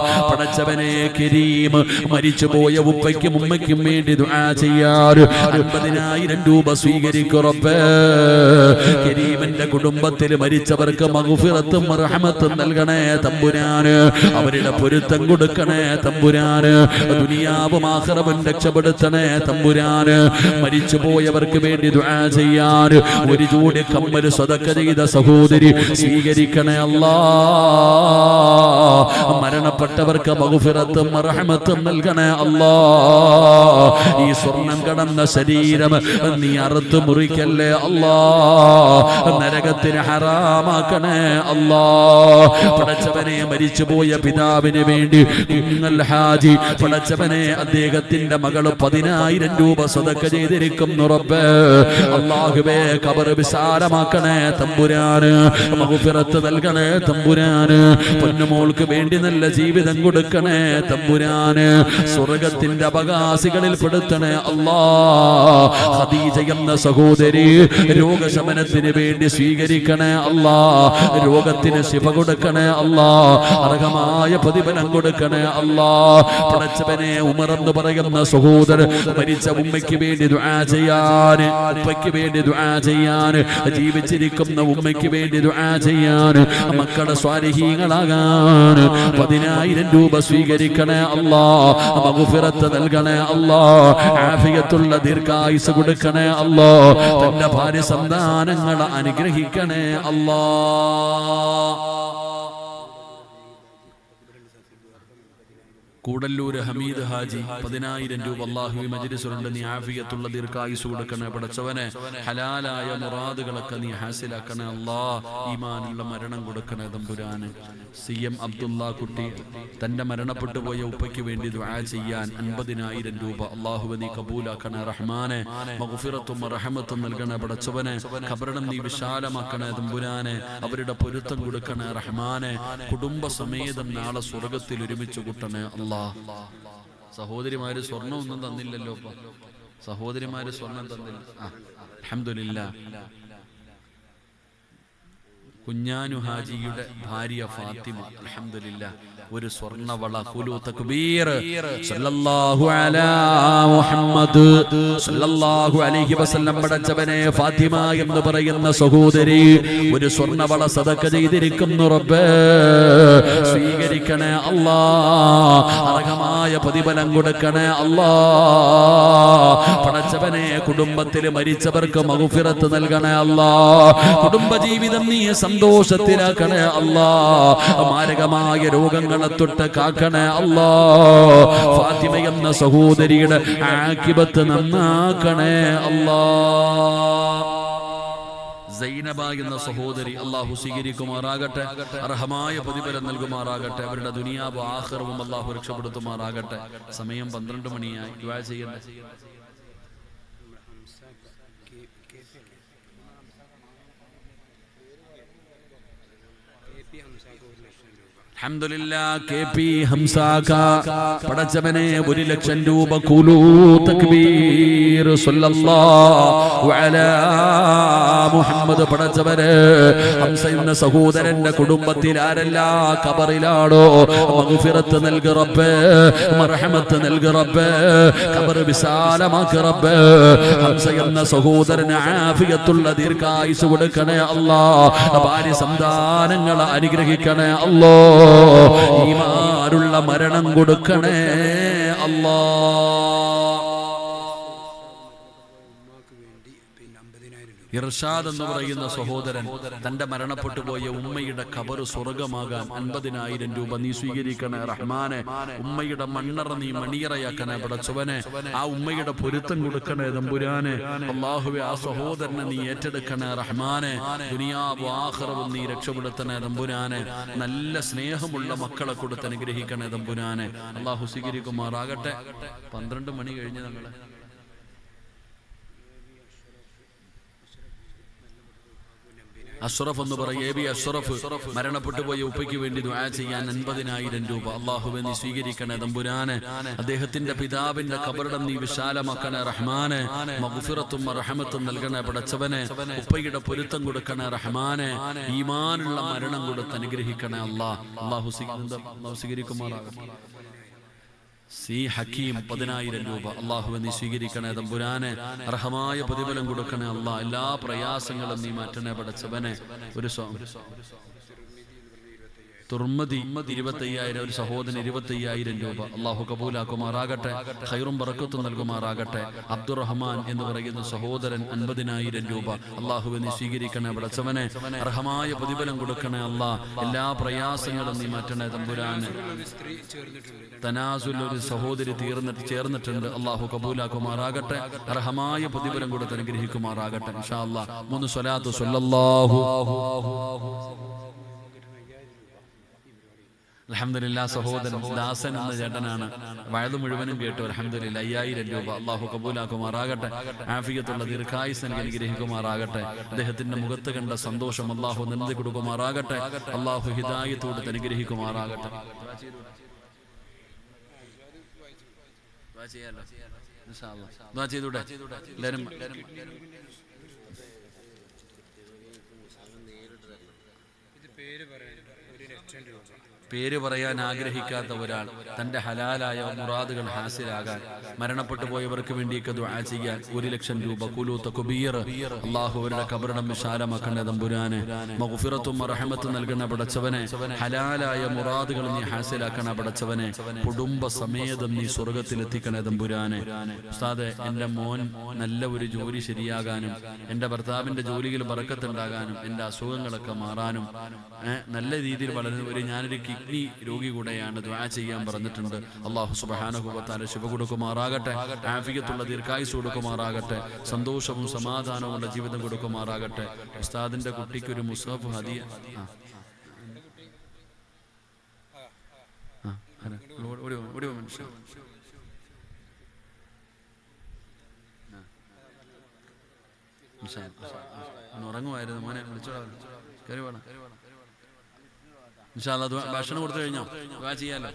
പടച്ചവനെ കരീം മരിച്ചുപോയ ഉപ്പയ്ക്കും ഉമ്മയ്ക്കും വേണ്ടി ദുആ ചെയ്യാറ് അൻപതിനായിരം രൂപ സ്വീകരിക്കുറപ്പ് കരീമന്റെ കുടുംബത്തിൽ മരിച്ചവർക്ക് മകുഫിറത്തും റഹമത്തും നൽകണേ തമ്പുരാന് അവരുടെ പൊരുത്തം കൊടുക്കണേ തമ്പുരാന് ദുനിയാവും ആഹ്റവും രക്ഷപ്പെടുത്തണേ തമ്പുരാന് മരിച്ചു പോയവർക്ക് വേണ്ടി ദുആ ചെയ്യാൻ ഒരു ജോഡി കമ്മല് സ്വതക്ക ചെയ്ത സഹോദരി സ്വീകരിക്കണേ അല്ലാ മരണപ്പെട്ടവർക്ക് മകുഫിറത്തും റഹമത്തും നൽകണേ അല്ലാ ഈ സ്വർണം കടന്ന ശരീരം നീ അറുത്തു മുറിക്കല്ലേ അല്ലാ നരകത്തിന് ഹറാമാക്കണേ അല്ലാ പടച്ചവനെ മരിച്ചുപോയ പിതാവിന് വേണ്ടി കുഞ്ഞൽ ഹാജി പടച്ചവനെ അദ്ദേഹത്തിന്റെ മകള് പതിനായിരം രൂപ സ്വതക്ക ചെയ്തിരിക്കുന്നു റബ്ബേ അള്ളാഹുവേ കബർ വിശാലമാക്കണേ തമ്പുരാന് മഹുഫിറത്ത് നൽകണേ തമ്പുരാന് പൊന്നുമോൾക്ക് വേണ്ടി നല്ല ജീവിതം കൊടുക്കണേ തമ്പുരാന് സ്വർഗത്തിന്റെ അവകാശികളിൽ പെടുത്തണേ അല്ലാ ഖദീജ എന്ന സഹോദരി രോഗശമനത്തിന് വേണ്ടി സ്വീകരിക്കണേ അല്ലാ രോഗത്തിന് ശിവ കൊടുക്കണേ അല്ലാ അർഹമായ പ്രതിഫലം കൊടുക്കണേ അല്ലാ പടച്ചവനെ ഉമർ എന്ന് പറയുന്ന സഹോദരൻ മരിച്ച ഉമ്മയ്ക്ക് വേണ്ടി ദുആ ചെയ്യാൻ ഉപ്പയ്ക്ക് വേണ്ടി ദുആ ചെയ്യാൻ ജീവിച്ചിരിക്കുന്ന ഉമ്മയ്ക്ക് വേണ്ടി ദുആ ചെയ്യാൻ മക്കളുടെ സ്വാരിഹീങ്ങളാകാൻ പതിനായിരം രൂപ സ്വീകരിക്കണേ അല്ലാ മകുഫിറത്ത് നൽകണേ അല്ലാ ആഫിയത്തുള്ള ദീർഘായുസ് കൊടുക്കണേ അല്ലാ തന്റെ ഭാര്യ സന്താനങ്ങളെ അനുഗ്രഹിക്കണേ അല്ലാ കൂടല്ലൂര് ഹമീദ് ഹാജി പതിനായിരം രൂപ അള്ളാഹു മജിലിസുണ്ട് നീ ആഫിയത്തുള്ള ദീർഘായുസ് കൊടുക്കണേ പടച്ചവനെ ഹലാലായ മുറാദുകളൊക്കെ നീ ഹാസിലാക്കണേ അല്ലാ ഈമാനുള്ള മരണം കൊടുക്കണേ തമ്പുരാന് സി എം അബ്ദുള്ള കുട്ടി തന്റെ മരണപ്പെട്ടു പോയ ഉപ്പയ്ക്ക് വേണ്ടി ദുആ ചെയ്യാൻ അൻപതിനായിരം രൂപ അള്ളാഹു നീ കബൂലാക്കണേ റഹ്മാനെ മഗ്ഫിറത്തും റഹമത്തും നൽകണേ പടച്ചവനെ ഖബറിടം നീ വിശാലമാക്കണേ തമ്പുരാനെ അവരുടെ പൊരുത്തം കൊടുക്കണേ റഹ്മാനെ കുടുംബസമേതം നാളെ സ്വർഗത്തിൽ ഒരുമിച്ച് കൂട്ടണേ അല്ലാ സഹോദരിമാര് സ്വർണം ഒന്നും തന്നില്ലല്ലോ ഇപ്പൊ സഹോദരിമാര് സ്വർണം തന്നില്ല ആ അൽഹംദുലില്ലാ കുഞ്ഞാനു ഹാജിയുടെ ഭാര്യ ഫാത്തിമ അൽഹംദുലില്ലാ ഒരു സ്വർണവള കുലു തക്ബീർ സല്ലല്ലാഹു അലാ മുഹമ്മദ് സല്ലല്ലാഹു അലൈഹി വസല്ലം പടച്ചവനെ ഫാത്തിമ എന്ന് പറയുന്ന സഹോദരി ഒരു സ്വർണവള സദക്ക ചെയ്തിരിക്കുന്നു റബ്ബേ സ്വീകരിക്കണേ അല്ലാ അർഹമായ പ്രതിഫലം കൊടുക്കണേ അല്ലാ പടച്ചവനെ കുടുംബത്തിൽ മരിച്ചവർക്ക് മകുഫിറത്ത് നൽകണേ അല്ലാ കുടുംബജീവിതം നീ സന്തോഷത്തിലാക്കണേ അല്ലാ മാരകമായ രോഗങ്ങളെ തൊട്ട് കാക്കണേ അല്ലാ ഫാത്തിമ എന്ന സഹോദരിയുടെ ആക്കിബത്ത് നന്നാക്കണേ അല്ലാ സൈനബ എന്ന സഹോദരി അള്ളാഹു സ്വീകരിക്കുമാറാകട്ടെ അർഹമായ പ്രതിഫലം നൽകുമാറാകട്ടെ അവരുടെ ദുനിയാവ് ആഹ്റവും അള്ളാഹു രക്ഷപ്പെടുത്തുമാറാകട്ടെ സമയം പന്ത്രണ്ട് മണിയായി ദുആ ചെയ്യണ്ടേ അൽഹംദുലില്ലാ കെ പി ഹംസാക പടച്ചവനെ ഒരു ലക്ഷം രൂപ കുലൂ തക്ബീർ സല്ലല്ലാഹു അലാ മുഹമ്മദ് പടച്ചവനെ ഹംസ എന്ന സഹോദരന്റെ കുടുംബത്തിൽ ആരെല്ലാ കബറിലാണോ മഗ്ഫിറത്ത് നൽകി റബ്ബേ മർഹമത്ത് നൽകി റബ്ബേ കബർ വിശാലമാക്കി റബ്ബേ ഹംസ എന്ന സഹോദരന് ആഫിയത്തുള്ള ദീർഘായുസ് കൊടുക്കണേ അല്ലാ ഭാര്യ സന്താനങ്ങളെ അനുഗ്രഹിക്കണേ അല്ലോ ഈമാനുള്ള മരണം കൊടുക്കണേ അല്ലാ ഇർഷാദ് എന്ന് പറയുന്ന സഹോദരൻ തന്റെ മരണപ്പെട്ടു പോയ ഉമ്മയുടെ ഖബർ സ്വർഗമാകാൻ അൻപതിനായിരം രൂപ നീ സ്വീകരിക്കണേ റഹ്മാനെ ഉമ്മയുടെ മണ്ണറ നീ മണിയറയാക്കണേ പടച്ചവനെ ആ ഉമ്മയുടെ പൊരുത്തം കൊടുക്കണേ തമ്പുരാനെ അള്ളാഹുവെ ആ സഹോദരനെ നീ ഏറ്റെടുക്കണേ റഹ്മാനെ ദുനിയാവും ആഹ്റവും നീ രക്ഷപ്പെടുത്തണേ തമ്പുരാനെ നല്ല സ്നേഹമുള്ള മക്കളെ കൊടുത്ത് അനുഗ്രഹിക്കണേ തമ്പുരാനെ അള്ളാഹു സ്വീകരിക്കുമാറാകട്ടെ പന്ത്രണ്ട് മണി കഴിഞ്ഞ് നമ്മളെ അഷ്റഫ് എന്ന് പറയും എ ബി അഷ്റഫ് മരണപ്പെട്ടു പോയ ഉപ്പയ്ക്ക് വേണ്ടി ദുആ ചെയ്യാൻ അൻപതിനായിരം രൂപ അള്ളാഹുവെ നീ സ്വീകരിക്കണേ തമ്പുരാനെ അദ്ദേഹത്തിന്റെ പിതാവിന്റെ കബറിടം നീ വിശാലമാക്കണേ റഹ്മാനെ മഗ്ഫിറത്തും റഹമത്തും നൽകണേ പടച്ചവനെ ഉപ്പയുടെ പൊരുത്തം കൊടുക്കണേ റഹ്മാനെ ഈമാനുള്ള മരണം കൊടുത്ത് അനുഗ്രഹിക്കണേ അല്ലാ അള്ളാഹു സ്വീ- എന്താ? അള്ളാഹു സ്വീകരിക്കുമാറാകട്ടെ സി ഹക്കീം പതിനായിരം രൂപ അള്ളാഹു നീ സ്വീകരിക്കണേ തമ്പുരാനെ അർഹമായ പ്രതിഫലം കൊടുക്കണേ അള്ളാഹ് എല്ലാ പ്രയാസങ്ങളും നീ മാറ്റണേ പടച്ചവനെ ഒരു സ്വ- തുർമതി ഇരുപത്തയ്യായിരം ഒരു സഹോദരൻ ഇരുപത്തയ്യായിരം രൂപ അള്ളാഹു കബൂലാക്കുമാറാകട്ടെ ഖൈറും ബറക്കത്തും നൽകുമാറാകട്ടെ അബ്ദുറഹ്മാൻ എന്ന് പറയുന്ന സഹോദരൻ അൻപതിനായിരം രൂപ അള്ളാഹുവെ നീ സ്വീകരിക്കണേ പടച്ചവനെ അർഹമായ പ്രതിഫലം കൊടുക്കണേ അല്ലാ എല്ലാ പ്രയാസങ്ങളും നീ മാറ്റണേ തമ്പുരാന് തനാസുൽ ഒരു സഹോദരി തീർന്നിട്ട് ചേർന്നിട്ടുണ്ട് അള്ളാഹു കബൂലാക്കുമാറാകട്ടെ അർഹമായ പ്രതിഫലം കൊടുത്ത് അനുഗ്രഹിക്കുമാറാകട്ടെ ഇൻഷാ അല്ലാ മൂന്ന് സ്വലാത്തു സ്വല്ലല്ലാഹു അലഹമില്ല സഹോദരൻ ദാസൻ എന്ന ചേട്ടനാണ് വയത് മുഴുവനും കേട്ടു അലഹമില്ല അയ്യായിരം രൂപ അള്ളാഹു കബൂലാക്കുമാറാകട്ടെ ആഫിയത്തുള്ള ദീർഘായുസ് നൽകി അനുഗ്രഹിക്കുമാറാകട്ടെ അദ്ദേഹത്തിന്റെ മുഖത്ത് കണ്ട സന്തോഷം അള്ളാഹു നിലനിർത്തി കൊടുക്കുമാറാകട്ടെ അള്ളാഹു ഹിദായത്തോട് അനുഗ്രഹിക്കുമാറാകട്ടെ ചെയ്തൂടെ എല്ലാരും പേര് പറയാൻ ആഗ്രഹിക്കാത്ത ഒരാൾ തന്റെ ഹലാലായ മുറാദുകൾ ഹാസിലാകാൻ മരണപ്പെട്ടു പോയവർക്ക് വേണ്ടിയൊക്കെ ദുആ ചെയ്യാൻ ഒരു ലക്ഷം രൂപ കുലൂത്ത കുബീർ അള്ളാഹു അവരുടെ കബറിടം വിശാലമാക്കണ തമ്പുരാന് മഗ്ഫിറത്തും റഹമത്തും നൽകുന്ന പടച്ചവനെ ഹലാലായ മുറാദുകൾ നീ ഹാസിലാക്കണ പടച്ചവനെ കുടുംബ സമേതം നീ സ്വർഗത്തിൽ എത്തിക്കണ തമ്പുരാന് ഉസ്താദെ എന്റെ മോൻ നല്ല ഒരു ജോലി ശരിയാകാനും എന്റെ ഭർത്താവിന്റെ ജോലിയിൽ ബറക്കത്തുണ്ടാകാനും എന്റെ അസുഖങ്ങളൊക്കെ മാറാനും ഏ, നല്ല രീതിയിൽ വളരുന്ന ഒരു ഞാനൊരു കിഡ്നി രോഗി കൂടെയാണ് ദ്വാ ചെയ്യാൻ പറഞ്ഞിട്ടുണ്ട് അള്ളാഹു സുബഹാനുഭവത്താല് ശുഭ കൊടുക്കുമാറാകട്ടെ ആഫിയത്തുള്ള ദീർഘായുസ് കൊടുക്കുമാറാകട്ടെ സന്തോഷവും സമാധാനവുമുള്ള ജീവിതം കൊടുക്കുമാറാകട്ടെ ഉസ്താദിന്റെ കുട്ടിക്ക് ഒരു മുസാഫ് ഹദിയ ആ. ആ, ആരാ? ഒരു- ഒരു- ഒരു മനുഷ്യൻ ഒന്ന് ഉറങ്ങുമായിരുന്നു മോനെ വിളിച്ചോടാ കയറി വേണം ഇൻഷാല്ലാ ദുആ- ഭക്ഷണം കൊടുത്തു കഴിഞ്ഞോ ദുആ ചെയ്യാലോ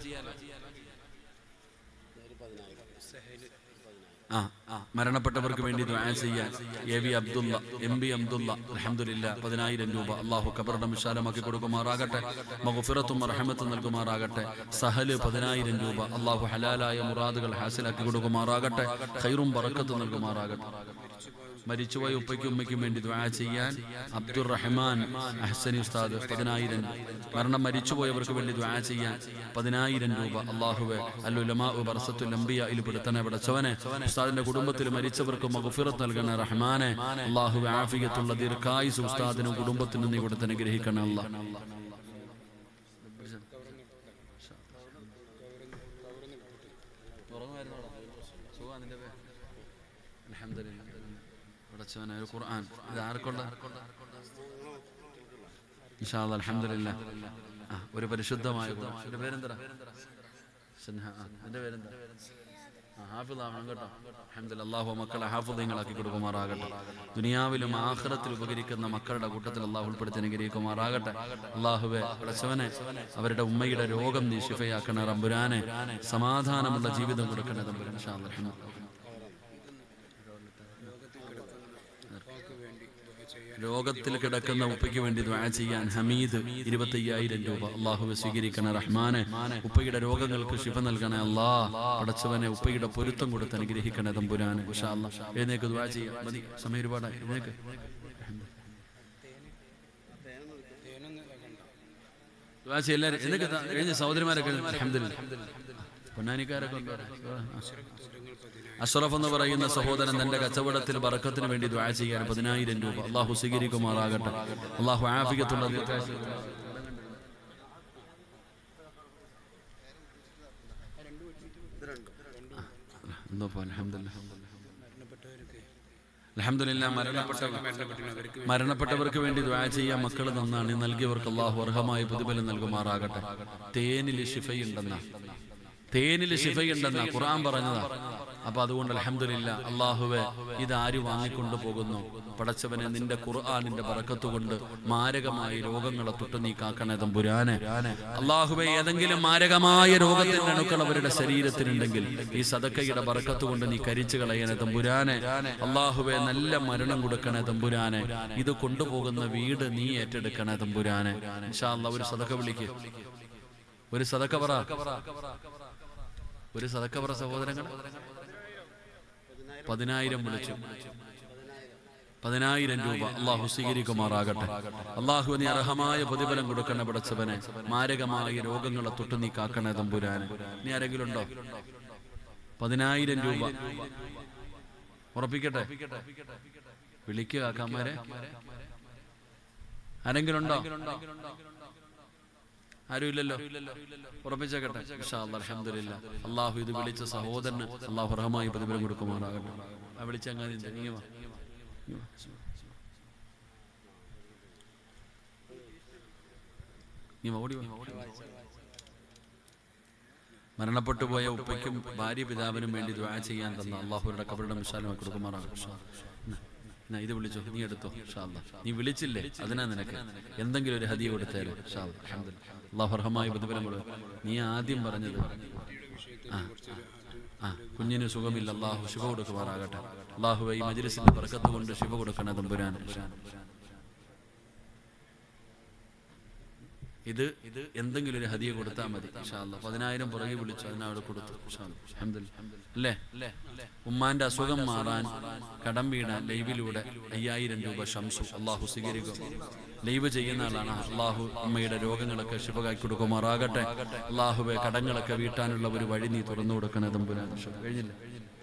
ആ ആ മരണപ്പെട്ടവർക്ക് വേണ്ടി ദുആ ചെയ്യാൻ A V Abdulla M B Abdulla അൽഹംദുലില്ല പതിനായിരം രൂപ അള്ളാഹു കബറിടം വിശാലമാക്കി കൊടുക്കുമാറാകട്ടെ മഗ്ഫിറത്തും റഹമത്തും നൽകുമാറാകട്ടെ സഹല് പതിനായിരം രൂപ അള്ളാഹു ഹലാലായ മുറാദുകൾ ഹാസിലാക്കി കൊടുക്കുമാറാകട്ടെ ഖൈറും ബറക്കത്തും നൽകുമാറാകട്ടെ മരിച്ചുപോയ ഉപ്പയ്ക്കും ഉമ്മയ്ക്കും വേണ്ടി ദുആ ചെയ്യാൻ അബ്ദുർ റഹ്മാൻ അഹ്സനി ഉസ്താദ് പതിനായിരം മരണം മരിച്ചുപോയവർക്ക് വേണ്ടി ദുആ ചെയ്യാൻ പതിനായിരം രൂപ അള്ളാഹുവെ അല്ലുലമാ ബർസത്തുൽ അംബിയയിൽ പെടുത്തനെ പടച്ചവനെ ഉസ്താദിന്റെ കുടുംബത്തിൽ മരിച്ചവർക്ക് മഗ്ഫിറത്ത് നൽകണ റഹ്മാനെ അള്ളാഹുവെ ആഫിയത്തുള്ള ദീർഘായുസ് ഉസ്താദിനും കുടുംബത്തിനും നീ കൊടുത്ത് അനുഗ്രഹിക്കണം അല്ലാ അൽഹംദുലില്ലാ. പടച്ചവനെ ഒരു ഖുർആൻ ഇത് ആർക്കുള്ള ഇൻഷാ അല്ലാ, അൽഹംദുലില്ലാ. ആ ഒരു പരിശുദ്ധമായ ഖുർആൻ എന്റെ പേരെന്താ സൻഹ ആ, എന്റെ പേരെന്താ ആ, ഹാഫിളാവണം കേട്ടോ അൽഹംദുലില്ലാ. അല്ലാഹു മക്കളെ ഹാഫിളീങ്ങളാക്കി കൊടുക്കുമാറാകട്ടെ ദുനിയാവിലും ആഖിറത്തിൽ ഉപകരിക്കുന്ന മക്കളുടെ കൂട്ടത്തിൽ അള്ളാഹു ഉൾപ്പെടുത്തി അനുഗ്രഹിക്കുമാറാകട്ടെ അള്ളാഹുവെ പടച്ചവനെ അവരുടെ ഉമ്മയുടെ രോഗം നീ ശിഫയാക്കണ റബ്ബുരാനെ സമാധാനമുള്ള ജീവിതം കൊടുക്കണേ തമ്പുരാൻ ഇൻഷാ അല്ലാ. അൽഹംദുലില്ലാ. രോഗത്തിൽ കിടക്കുന്ന ഉപ്പയ്ക്ക് വേണ്ടി ദ്വാ ചെയ്യാൻ ഹമീദ് ഇരുപത്തയ്യായിരം രൂപ അള്ളാഹു സ്വീകരിക്കണ റഹ്മാനെ ഉപ്പയുടെ രോഗങ്ങൾക്ക് ശിഫ നൽകണേ അല്ലാ പടച്ചവനെ ഉപ്പയുടെ പൊരുത്തം കൊടുത്ത് അനുഗ്രഹിക്കണേ തമ്പുരാന് ഇൻഷാ അല്ലാ. എഴുന്നേക്ക് ദ്വാ ചെയ്യാം മതി സമയം ഒരുപാടായി എഴുന്നേക്ക് ദ്വാ ചെയ്യാം എല്ലാവരും എഴുന്നേക്ക് ദാ, എഴുന്നേ സഹോദരിമാരൊക്കെ അൽഹംദുലില്ലാ. പൊന്നാനിക്കാരൊക്കെ ഉണ്ടോ അവിടെ? ആ. അഷ്റഫ് എന്ന് പറയുന്ന സഹോദരൻ തന്റെ കച്ചവടത്തിൽ ബറക്കത്തിന് വേണ്ടി ദ്വാ ചെയ്യാൻ പതിനായിരം രൂപ അള്ളാഹു സ്വീകരിക്കുമാറാകട്ടെ അള്ളാഹു ആഫിയത്തുള്ള ദീർഘായുസ്സ് എന്തോ പോ, അൽഹംദുലില്ലാ. അൽഹംദുലില്ലാ, മരണപ്പെട്ട മരണപ്പെട്ടവർക്ക് വേണ്ടി ദ്വാ ചെയ്യാൻ മക്കൾ നന്നാണ് നൽകിയവർക്ക് അള്ളാഹു അർഹമായ പ്രതിഫലം നൽകുമാറാകട്ടെ തേനിൽ ശിഫയുണ്ടെന്ന തേനിൽ ശിഫയുണ്ടെന്ന ഖുർആൻ പറഞ്ഞതാ അപ്പൊ അതുകൊണ്ട് അലഹമില്ല അള്ളാഹുവെ ഇത് ആര് വാങ്ങിക്കൊണ്ടു പോകുന്നു പടച്ചവനെ നിന്റെ ഖുർആാനിന്റെ ബറക്കത്ത് കൊണ്ട് മാരകമായ രോഗങ്ങളെ തൊട്ട് നീ കാക്കണേ തമ്പുരാനെ അള്ളാഹുവെ ഏതെങ്കിലും മാരകമായ രോഗത്തിന്റെ അണുക്കൾ അവരുടെ ശരീരത്തിനുണ്ടെങ്കിൽ ഈ സദക്കയുടെ ബറക്കത്ത് കൊണ്ട് നീ കരിച്ചു കളയണേ തമ്പുരാനെ അള്ളാഹുവെ നല്ല മരണം കൊടുക്കണേ തമ്പുരാനെ ഇത് കൊണ്ടുപോകുന്ന വീട് നീ ഏറ്റെടുക്കണേ തമ്പുരാനെ ഇൻഷാ അല്ലാ ഒരു സദക്ക വിളിക്ക് ഒരു സദക്ക പറ ഒരു സതക്കവറ സഹോദരങ്ങൾ പതിനായിരം വിളിച്ചു പതിനായിരം രൂപ അള്ളാഹു സ്വീകരിക്കുമാറാകട്ടെ അള്ളാഹു നീ അർഹമായ പ്രതിഫലം കൊടുക്കണ പടച്ചവനെ മാരകമായ രോഗങ്ങളെ തൊട്ട് നീ കാക്കണേ തമ്പുരാന് നീ ആരെങ്കിലും ഉണ്ടോ പതിനായിരം രൂപ ഉറപ്പിക്കട്ടെ വിളിക്കുക കാക്കന്മാരെ ആരെങ്കിലും ഉണ്ടോ ആരുമില്ലല്ലോ ഉറപ്പിച്ചേക്കട്ടെ ഇൻഷാ അല്ലാ, അൽഹംദുലില്ലാ അള്ളാഹു ഇത് വിളിച്ച സഹോദരന് അള്ളാഹു റഹമായി പ്രതിഫലം കൊടുക്കുമാറാകട്ടെ ആ വിളിച്ച അങ്ങനെ ഇങ്ങ് വാ. ഇങ്ങ് വാ. ഇങ്ങ് വാ, ഓടി വാ. മരണപ്പെട്ടു പോയ ഉപ്പയ്ക്കും ഭാര്യ പിതാവിനും വേണ്ടി ദ്വാ ചെയ്യാൻ തന്ന അള്ളാഹുരുടെ കബറുടെ മിശാലമായി കൊടുക്കുമാറാകട്ടെ ഇൻഷാ അല്ലാ. എന്നാ ഇത് വിളിച്ചോ നീ എടുത്തോ ഇൻഷാ അല്ലാ. നീ വിളിച്ചില്ലേ അതിനാ നിനക്ക് എന്തെങ്കിലും ഒരു ഹദിയ കൊടുത്തേരെ ഇൻഷാ അല്ലാ. അൽഹംദുലില്ലാ. അള്ളാഹു അർഹമായ പ്രതിഫലം കൊടുക്കും നീ ആദ്യം പറഞ്ഞത് ആ ആ കുഞ്ഞിന് സുഖമില്ല അള്ളാഹു ശിവ കൊടുക്കുമാറാകട്ടെ അള്ളാഹു ഈ മജ്ലിസിന്റെ ബർക്കത്ത് കൊണ്ട് ശിവ കൊടുക്കണം തമ്പുരാൻ ഇത് ഇത് എന്തെങ്കിലും ഒരു ഹദിയ കൊടുത്താൽ മതി ഇൻഷാ അല്ലാ. പതിനായിരം പുറകെ വിളിച്ചു അതിനവിടെ കൊടുത്തു ഇൻഷാ അല്ലാ. അൽഹംദുലില്ലാ. അല്ലേ ഉമ്മാന്റെ അസുഖം മാറാൻ കടം വീണാൻ ലൈവിലൂടെ അയ്യായിരം രൂപ ഷംസു അള്ളാഹു സ്വീകരിക്കും ലൈവ് ചെയ്യുന്ന ആളാണ് അള്ളാഹു അമ്മയുടെ രോഗങ്ങളൊക്കെ ശിവകാക്കി കൊടുക്കുമാറാകട്ടെ അള്ളാഹുവെ കടങ്ങളൊക്കെ വീട്ടാനുള്ള ഒരു വഴി നീ തുറന്നു കൊടുക്കണേ തമ്പുരാൻ കഴിഞ്ഞില്ല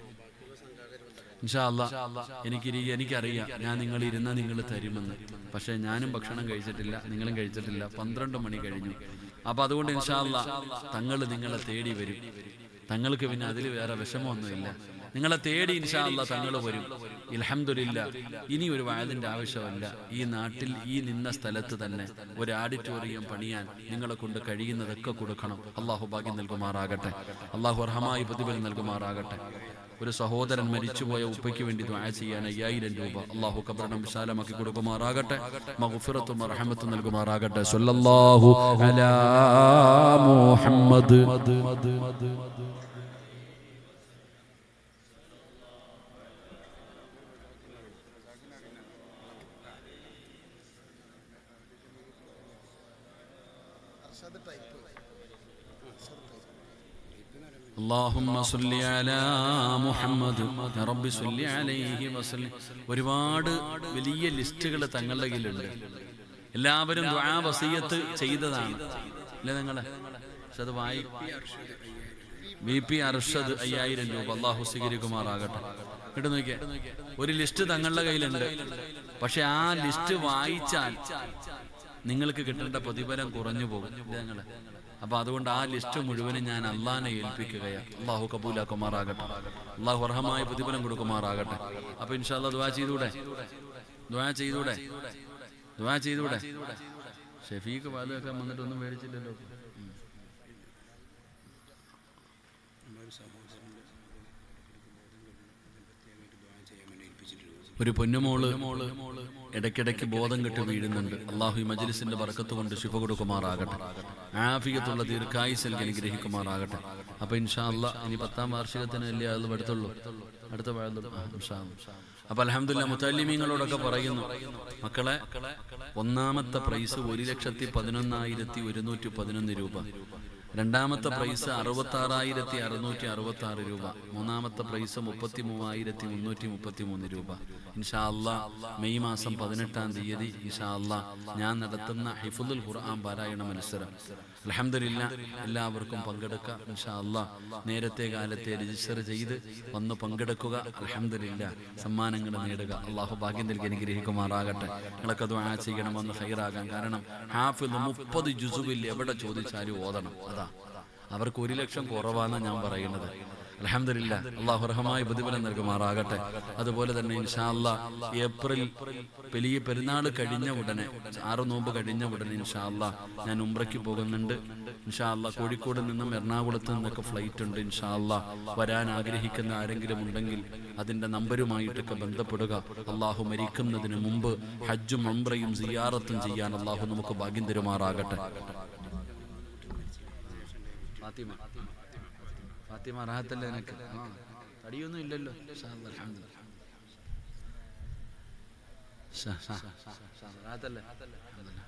ഇൻഷാ അല്ലാ എനിക്ക് എനിക്കറിയാം ഞാൻ നിങ്ങൾ ഇരുന്ന നിങ്ങൾ തരുമെന്ന് പക്ഷെ ഞാനും ഭക്ഷണം കഴിച്ചിട്ടില്ല നിങ്ങളും കഴിച്ചിട്ടില്ല പന്ത്രണ്ട് മണി കഴിഞ്ഞു അപ്പൊ അതുകൊണ്ട് ഇൻഷാ അല്ലാ തങ്ങൾ നിങ്ങളെ തേടി വരും തങ്ങൾക്ക് പിന്നെ അതിൽ വേറെ വിഷമമൊന്നുമില്ല നിങ്ങളെ തേടി ഇൻഷാ അല്ലാ തങ്ങൾ വരും ഇൽഹംദുലില്ല ഇനി ഒരു വായതിന്റെ ആവശ്യമല്ല ഈ നാട്ടിൽ ഈ നിന്ന സ്ഥലത്ത് തന്നെ ഒരു ആഡിറ്റോറിയം പണിയാൻ നിങ്ങളെ കൊണ്ട് കഴിയുന്നതൊക്കെ കൊടുക്കണം അള്ളാഹു ഭാഗ്യം നൽകുമാറാകട്ടെ അള്ളാഹു അർഹമായി പ്രതിഫലം നൽകുമാറാകട്ടെ ഒരു സഹോദരൻ മരിച്ചുപോയ ഉപ്പയ്ക്ക് വേണ്ടി ദ്വാ ചെയ്യാൻ അയ്യായിരം രൂപ അള്ളാഹു കബറിടം വിശാലമാക്കി കൊടുക്കുമാറാകട്ടെ മഗ്ഫിറത്തും റഹമത്തും നൽകുമാറാകട്ടെ സല്ലല്ലാഹു അലാ മുഹമ്മദ് اللهم صل على മുഹമ്മദ് يا رب صل عليه وسلم ഒരുപാട് വലിയ ലിസ്റ്റുകൾ തങ്ങളുടെ കയ്യിലുണ്ട് എല്ലാവരും ദുആ വസിയത്ത് ചെയ്തതാണ് അല്ലേ നിങ്ങളെ പക്ഷെ അത് വായി ബി പി അർഷദ് അയ്യായിരം രൂപ അള്ളാഹു സ്വീകരിക്കുമാറാകട്ടെ കേട്ട് നോക്കിയേ ഒരു ലിസ്റ്റ് തങ്ങളുടെ കയ്യിലുണ്ട് പക്ഷെ ആ ലിസ്റ്റ് വായിച്ചാൽ നിങ്ങൾക്ക് കിട്ടേണ്ട പ്രതിഫലം കുറഞ്ഞു പോകും ഇല്ലേ നിങ്ങളെ അപ്പൊ അതുകൊണ്ട് ആ ലിസ്റ്റ് മുഴുവനും ഞാൻ അള്ളാനെ ഏൽപ്പിക്കുകയാണ് അള്ളാഹു കബൂലാക്കുമാറാകട്ടെ അള്ളാഹു അർഹമായ പ്രതിഫലം കൊടുക്കുമാറാകട്ടെ അപ്പൊ ഇൻഷാല്ല ദുവാ ചെയ്തൂടെ ദുവാ ചെയ്തൂടെ ദുവാ ചെയ്തൂടെ ഷെഫീഖ് പാലൊക്കെ വന്നിട്ടൊന്നും മേടിച്ചില്ലല്ലോ ഉം. ഒരു പൊന്നുമോള് ഇടയ്ക്കിടയ്ക്ക് ബോധം കെട്ട് വീഴുന്നുണ്ട് അള്ളാഹു ഈ മജ്ലിസിന്റെ ബർക്കത്ത് കൊണ്ട് ശിഫ കൊടുക്കുമാറാകട്ടെ ആഫിയത്തുള്ള ദീർഘായുസൽ അനുഗ്രഹിക്കുമാറാകട്ടെ അപ്പൊ ഇൻഷാ അല്ലാ ഇനി പത്താം വാർഷികത്തിന് അല്ലേ അത് അടുത്തുള്ളൂ അടുത്ത വാഴുള്ളൂ ആ, ഇൻഷാ അല്ലാ. അപ്പൊ അലഹമില്ല മുത്തല്ലിമീങ്ങളോടൊക്കെ പറയുന്നു മക്കളെ ഒന്നാമത്തെ പ്രൈസ് ഒരു ലക്ഷത്തി പതിനൊന്നായിരത്തി ഒരുന്നൂറ്റി പതിനൊന്ന് രൂപ രണ്ടാമത്തെ പ്രൈസ് അറുപത്തി ആറായിരത്തി അറുന്നൂറ്റി അറുപത്തി ആറ് രൂപ മൂന്നാമത്തെ പ്രൈസ് മുപ്പത്തി മൂവായിരത്തി മുന്നൂറ്റി മുപ്പത്തി മൂന്ന് രൂപ ഇൻഷാ അല്ലാ മെയ് മാസം പതിനെട്ടാം തീയതി ഇൻഷാ അല്ലാ ഞാൻ നടത്തുന്ന ഹിഫുദുൽ ഖുർആൻ പാരായണ മത്സരം അലഹമില്ല എല്ലാവർക്കും പങ്കെടുക്കാം ഇൻഷാ അല്ലാ നേരത്തെ കാലത്തെ രജിസ്റ്റർ ചെയ്ത് വന്ന് പങ്കെടുക്കുക അലഹമില്ല സമ്മാനങ്ങൾ നേടുക അള്ളാഹു ഭാഗ്യം നൽകി അനുഗ്രഹിക്കുമാറാകട്ടെ നിങ്ങളൊക്കെ ദ്വാ ചെയ്യണമെന്ന് ഹൈറാകാൻ കാരണം ഹാഫിദ് മുപ്പത് ജുസുവിൽ എവിടെ ചോദിച്ചാലും ഓതണം അതാ അവർക്ക് ഒരു ലക്ഷം കുറവാണ് ഞാൻ പറയുന്നത് അലഹമില്ല അള്ളാഹു റഹമായ പ്രതിഫലം നൽകുമാറാകട്ടെ അതുപോലെ തന്നെ ഇൻഷാ അല്ലാ ഏപ്രിൽ വലിയ പെരുന്നാൾ കഴിഞ്ഞ ഉടനെ ആറ് നോമ്പ് കഴിഞ്ഞ ഉടനെ ഇൻഷാ അല്ലാ ഞാൻ ഉംറയ്ക്ക് പോകുന്നുണ്ട് ഇൻഷാ അല്ലാ കോഴിക്കോട് നിന്നും എറണാകുളത്ത് നിന്നൊക്കെ ഫ്ലൈറ്റ് ഉണ്ട് ഇൻഷാ അല്ലാ വരാൻ ആഗ്രഹിക്കുന്ന ആരെങ്കിലും ഉണ്ടെങ്കിൽ അതിന്റെ നമ്പരുമായിട്ടൊക്കെ ബന്ധപ്പെടുക അള്ളാഹു മരിക്കുന്നതിന് മുമ്പ് ഹജ്ജും ഉംറയും സിയാറത്തും ചെയ്യാൻ അള്ളാഹു നമുക്ക് ഭാഗ്യം തരുമാറാകട്ടെ ഫാത്തിമ ഫാത്തിമ റാഹത്തല്ലേ നിനക്ക് ആ തടിയൊന്നും ഇല്ലല്ലോ ഇൻഷാ അല്ലാ, അൽഹംദുലില്ലാ. ഷാ, ഷാ, ഷാ, ഷാ, റാഹത്തല്ലേ? അൽഹംദുലില്ലാ.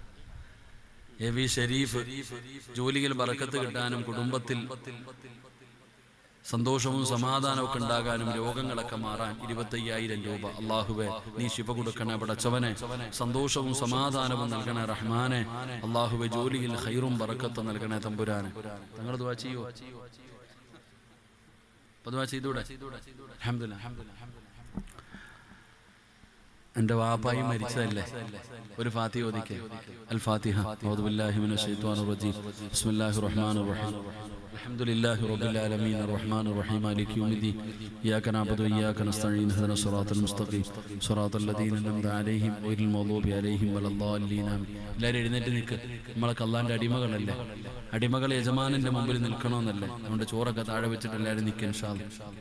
എ വി ഷരീഫ് ജോലിയിൽ ബറക്കത്ത് കിട്ടാനും കുടുംബത്തിൽ സന്തോഷവും സമാധാനവും ഒക്കെ ഉണ്ടാകാനും രോഗങ്ങളൊക്കെ മാറാൻ ഇരുപത്തയ്യായിരം രൂപ അള്ളാഹുവെ നീ ശിവ കൊടുക്കണേ പടച്ചവനെ സന്തോഷവും സമാധാനവും നൽകണേ റഹ്മാനെ അള്ളാഹുവെ ജോലിയിൽ ഹൈറും ബറക്കത്ത് നൽകണേ തമ്പുരാനെ നിങ്ങൾ ദുവാ ചെയ്യോ അപ്പൊ ദുവാ ചെയ്തൂടെ അൽഹംദുലില്ലാ, അൽഹംദുലില്ലാ, അൽഹംദുലില്ലാ. എന്റെ വാപ്പായി മരിച്ചതല്ലേ ഒരു ഫാത്തിഹ ഓദിക്കെ അൽ ഫാത്തിഹ അഊദു ബില്ലാഹി മിനശ് ശൈത്വാനിർ റജീം ബിസ്മില്ലാഹിർ റഹ്മാനിർ റഹീം അൽഹംദുലില്ലാഹി റബ്ബിൽ ആലമീൻ അർറഹ്മാനിർ റഹീം മാലികി യൗമിദ്ദീൻ ഇയ്യാക നഅബുദു വഇയ്യാക നസ്തഈൻ ഇഹ്ദിന സിറാത്തൽ മുസ്തഖീം സിറാത്തൽ ലദീന അൻഅംത അലൈഹിം ഗൈറിൽ മഗ്ദൂബി അലൈഹിം വലദ്ദാല്ലീൻ ആമീൻ എല്ലാവരും എഴുന്നേറ്റ് നിൽക്ക് നമ്മളൊക്കെ അള്ളാന്റെ അടിമകളല്ലേ അടിമകൾ യജമാനന്റെ മുമ്പിൽ നിൽക്കണമെന്നല്ലേ നമ്മുടെ ചോറൊക്കെ താഴെ വെച്ചിട്ട് എല്ലാവരും നിൽക്കുക ഇൻഷാ അല്ലാ.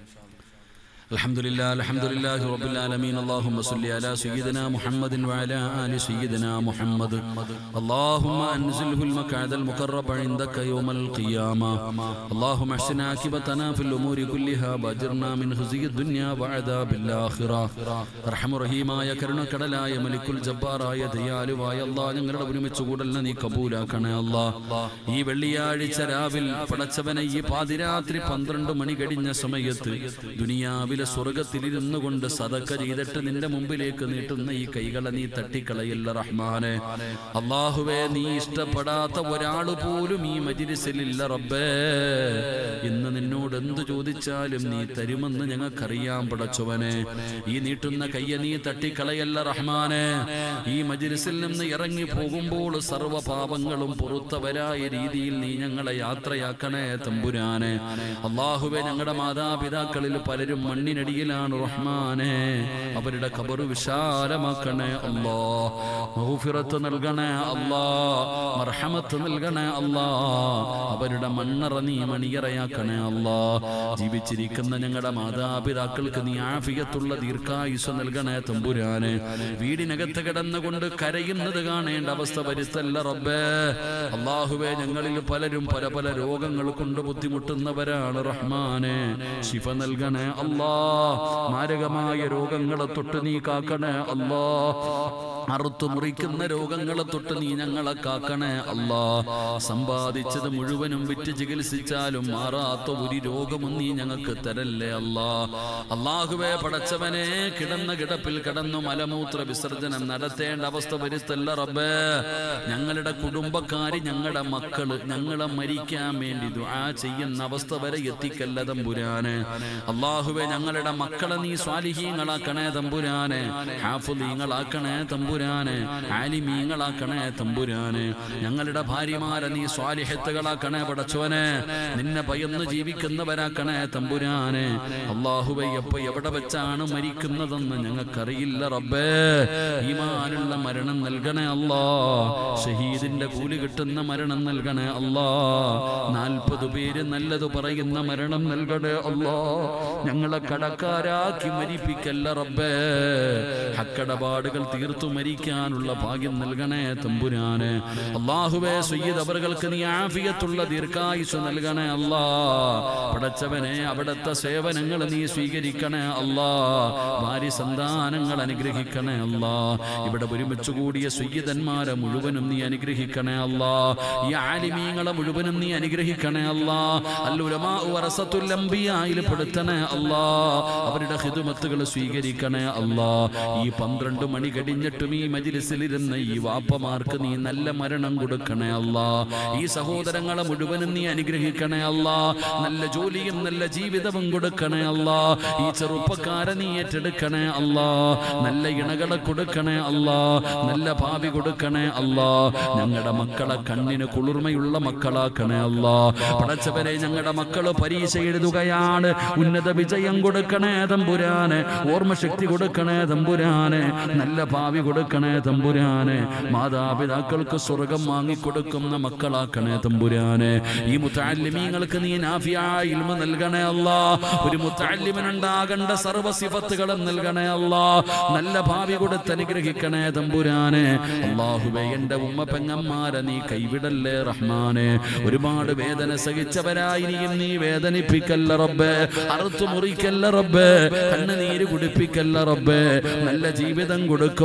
الحمد لله الحمد لله رب العالمين اللهم صل على سيدنا محمد وعلى آل سيدنا محمد اللهم أنزله المكعد المقرب عندك يوم القيامة اللهم احسن عاقبتنا في الأمور كلها واجرنا من خزي الدنيا وعذاب الآخرة رحم റഹീമായ കരുണക്കടലായ മലിക്കുൽ ജബ്ബാറായ ദയാലുവായ അല്ലാ ഞങ്ങളുടെ ഒരുമിച്ച് കൂടലിനെ നീ കബൂലാക്കണേ അല്ലാ ഈ വെള്ളിയാഴ്ച രാവിൽ പടച്ചവനെ ഈ പാതിരാത്രി പന്ത്രണ്ട് മണി കഴിഞ്ഞ സമയത്ത് ദുനിയാവിലെ സ്വർഗത്തിലിരുന്നു കൊണ്ട് സതക്ക ചെയ്തിട്ട് നിന്റെ മുമ്പിലേക്ക് നീട്ടുന്ന ഈ കൈകളെ നീ തട്ടിക്കളയില്ല റഹ്മാനെ അള്ളാഹുവേ നീ ഇഷ്ടപ്പെടാത്ത ഒരാൾ പോലും ഈ മജിലിസിലില്ല റബ്ബേ ഇന്ന് നിന്നോട് എന്ത് ചോദിച്ചാലും നീ തരുമെന്ന് ഞങ്ങൾക്കറിയാം പടച്ചവനെ ഈ നീട്ടുന്ന കയ്യ നീ തട്ടിക്കളയല്ല റഹ്മാനെ ഈ മജിലിസിൽ നിന്ന് ഇറങ്ങി പോകുമ്പോൾ സർവ്വ പാപങ്ങളും പുറത്തവരായ രീതിയിൽ നീ ഞങ്ങളെ യാത്രയാക്കണേ തമ്പുരാനെ അള്ളാഹുവെ ഞങ്ങളുടെ മാതാപിതാക്കളിൽ പലരും മണ്ണിനടിയിലാണ് റഹ്മാനെ അവരുടെ കബറ് വിശാലമാക്കണേ അല്ലാ മഹുഫിറത്ത് നൽകണേ അല്ലാ മർഹമത്ത് നൽകണേ അല്ലാ അവരുടെ മണ്ണറ നീ മണിയറയാക്കണേ അല്ലാ ജീവിച്ചിരിക്കുന്ന ഞങ്ങളുടെ മാതാപിതാക്കൾക്ക് നീ ആഫിയത്തുള്ള ദീർഘായുസ് നൽകണേ തമ്പുരാനെ വീടിനകത്ത് കിടന്നുകൊണ്ട് കരയുന്നത് കാണേണ്ട അവസ്ഥ വരുത്തല്ല റബ്ബേ അള്ളാഹുവേ ഞങ്ങളിൽ പലരും പല പല രോഗങ്ങൾ കൊണ്ട് ബുദ്ധിമുട്ടുന്നവരാണ് റഹ്മാനെ ശിഫ നൽകണേ അല്ലാ മാരകമായ രോഗങ്ങളെ തൊട്ട് നീ കാക്കണേ അല്ലാ അറുത്തു മുറിക്കുന്ന രോഗങ്ങളെ തൊട്ട് നീ ഞങ്ങളെ കാക്കണേ അല്ലാ സമ്പാദിച്ചത് മുഴുവനും വിറ്റ് ചികിത്സിച്ചാലും മാറാത്ത ഒരു രോഗവും നീ ഞങ്ങൾക്ക് തരല്ലേ അല്ലാ അള്ളാഹുവേ പടച്ചവനെ കിടന്ന കിടപ്പിൽ കിടന്നു മലമൂത്ര വിസർജനം നടത്തേണ്ട അവസ്ഥ വരുത്തല്ല റബ്ബേ ഞങ്ങളുടെ കുടുംബക്കാര് ഞങ്ങളുടെ മക്കള് ഞങ്ങളെ മരിക്കാൻ വേണ്ടി ദുആ ചെയ്യുന്ന അവസ്ഥ വരെ എത്തിക്കല്ല തമ്പുരാന് അള്ളാഹുവെ ഞങ്ങളുടെ മക്കളെ നീ സ്വാലിഹീങ്ങളാക്കണേ തമ്പുരാനെ ഹാഫുലീങ്ങളാക്കണേ തമ്പുരാനെ ആലിമീങ്ങളാക്കണേ തമ്പുരാനെ ഞങ്ങളുടെ ഭാര്യമാരെ നീ സ്വാലിഹത്തുകളാക്കണേ പടച്ചോനെ നിന്നെ ഭയന്ന് ജീവിക്കുന്നവരാക്കണേ തമ്പുരാനെ അള്ളാഹുവെ എപ്പോ എവിടെ വെച്ചാണ് മരിക്കുന്നതെന്ന് ഞങ്ങൾക്കറിയില്ല റബ്ബേ ഈമാനുള്ള മരണം നൽകണേ അല്ലാ ഷഹീദിന്റെ കൂലി കിട്ടുന്ന മരണം നൽകണേ അല്ലാ നാൽപ്പത് പേര് നല്ലത് പറയുന്ന മരണം നൽകണേ അല്ലാ ഞങ്ങളെ കടക്കാരാക്കി മരിപ്പിക്കല്ല റബ്ബേ ഹക്കടപാടുകൾ തീർത്തു മരിക്കാനുള്ള ഭാഗ്യം നൽകണേ തമ്പുരാനെ അള്ളാഹുവേ സയ്യിദ് അവർക്ക് നീ ആഫിയത്തുള്ള ദീർഘായുസ് നൽകണേ അല്ലാ പടച്ചവനെ അവിടുത്തെ സേവനങ്ങൾ നീ സ്വീകരിക്കണേ അല്ലാ ഭാര്യ സന്താനങ്ങൾ അനുഗ്രഹിക്കണേ അല്ലാ ഇവിടെ ഒരുമിച്ച് കൂടിയ സുയ്യിതന്മാരെ മുഴുവനും നീ അനുഗ്രഹിക്കണേ അല്ലാ ഈ ആലിമീങ്ങളെ മുഴുവനും നീ അനുഗ്രഹിക്കണേ അല്ലാ അല്ലുലമാ വറസത്തുൽ അംബിയായിൽ പെടുത്തണേ അല്ലാ അവരുടെ ഹിദുമത്തുകൾ സ്വീകരിക്കണേ അല്ലാ ഈ പന്ത്രണ്ട് മണി കഴിഞ്ഞിട്ടും ഈ മജിലിസിലിരുന്ന ഈ വാപ്പമാർക്ക് നീ നല്ല മരണം കൊടുക്കണേ അല്ലാ ഈ സഹോദരങ്ങളെ മുഴുവനും നീ അനുഗ്രഹിക്കണേ അല്ലാ നല്ല ജോലിയും നല്ല ജീവിതവും കൊടുക്കണേ അല്ലാ ഈ ചെറുപ്പക്കാരെ നീ ഏറ്റെടുക്കണേ അല്ലാ നല്ല ഇണകളെ കൊടുക്കണേ അല്ലാ നല്ല ഭാവി കൊടുക്കണേ അല്ലാ ഞങ്ങളുടെ മക്കളെ കണ്ണിന് കുളിർമയുള്ള മക്കളാക്കണേ അല്ലാ പടച്ചവരെ ഞങ്ങളുടെ മക്കള് പരീക്ഷ എഴുതുകയാണ് ഉന്നത വിജയം കൊടുക്കണേ തമ്പുരാന് ഓർമ്മശക്തി കൊടുക്കണേ തമ്പുരാന് നല്ല ഭാവി കൊടുക്കണേ തമ്പുരാന് മാതാപിതാക്കൾക്ക് സ്വർഗം വാങ്ങിക്കൊടുക്കുന്ന മക്കളാക്കണേ തമ്പുരാന് ഈ മുത്താലിമീങ്ങൾക്ക് നീ നാഫിയാ ഇൽമ നൽകണേ അല്ലാ ഒരു മുത്താലിമിനുണ്ടാകേണ്ട സർവ്വ സിഫത്തുകളും നൽകണേ അല്ലാ നല്ല ഭാവി കൊടുത്ത് അനുഗ്രഹിക്കണേ തമ്പുരാനെ അള്ളാഹുബെ എന്റെ ഉമ്മ പെങ്ങന്മാരെ നീ കൈവിടല്ലേ റഹ്മാനെ ഒരുപാട് വേദന സഹിച്ചവരായി നീയും നീ വേദനിപ്പിക്കല്ല റബ്ബേ അറുത്തു മുറിക്കല്ല റബ്ബേ കണ്ണുനീര് കുടിപ്പിക്കല്ല റബ്ബേ നല്ല ജീവിതം കൊടുക്കു റബ്ബേ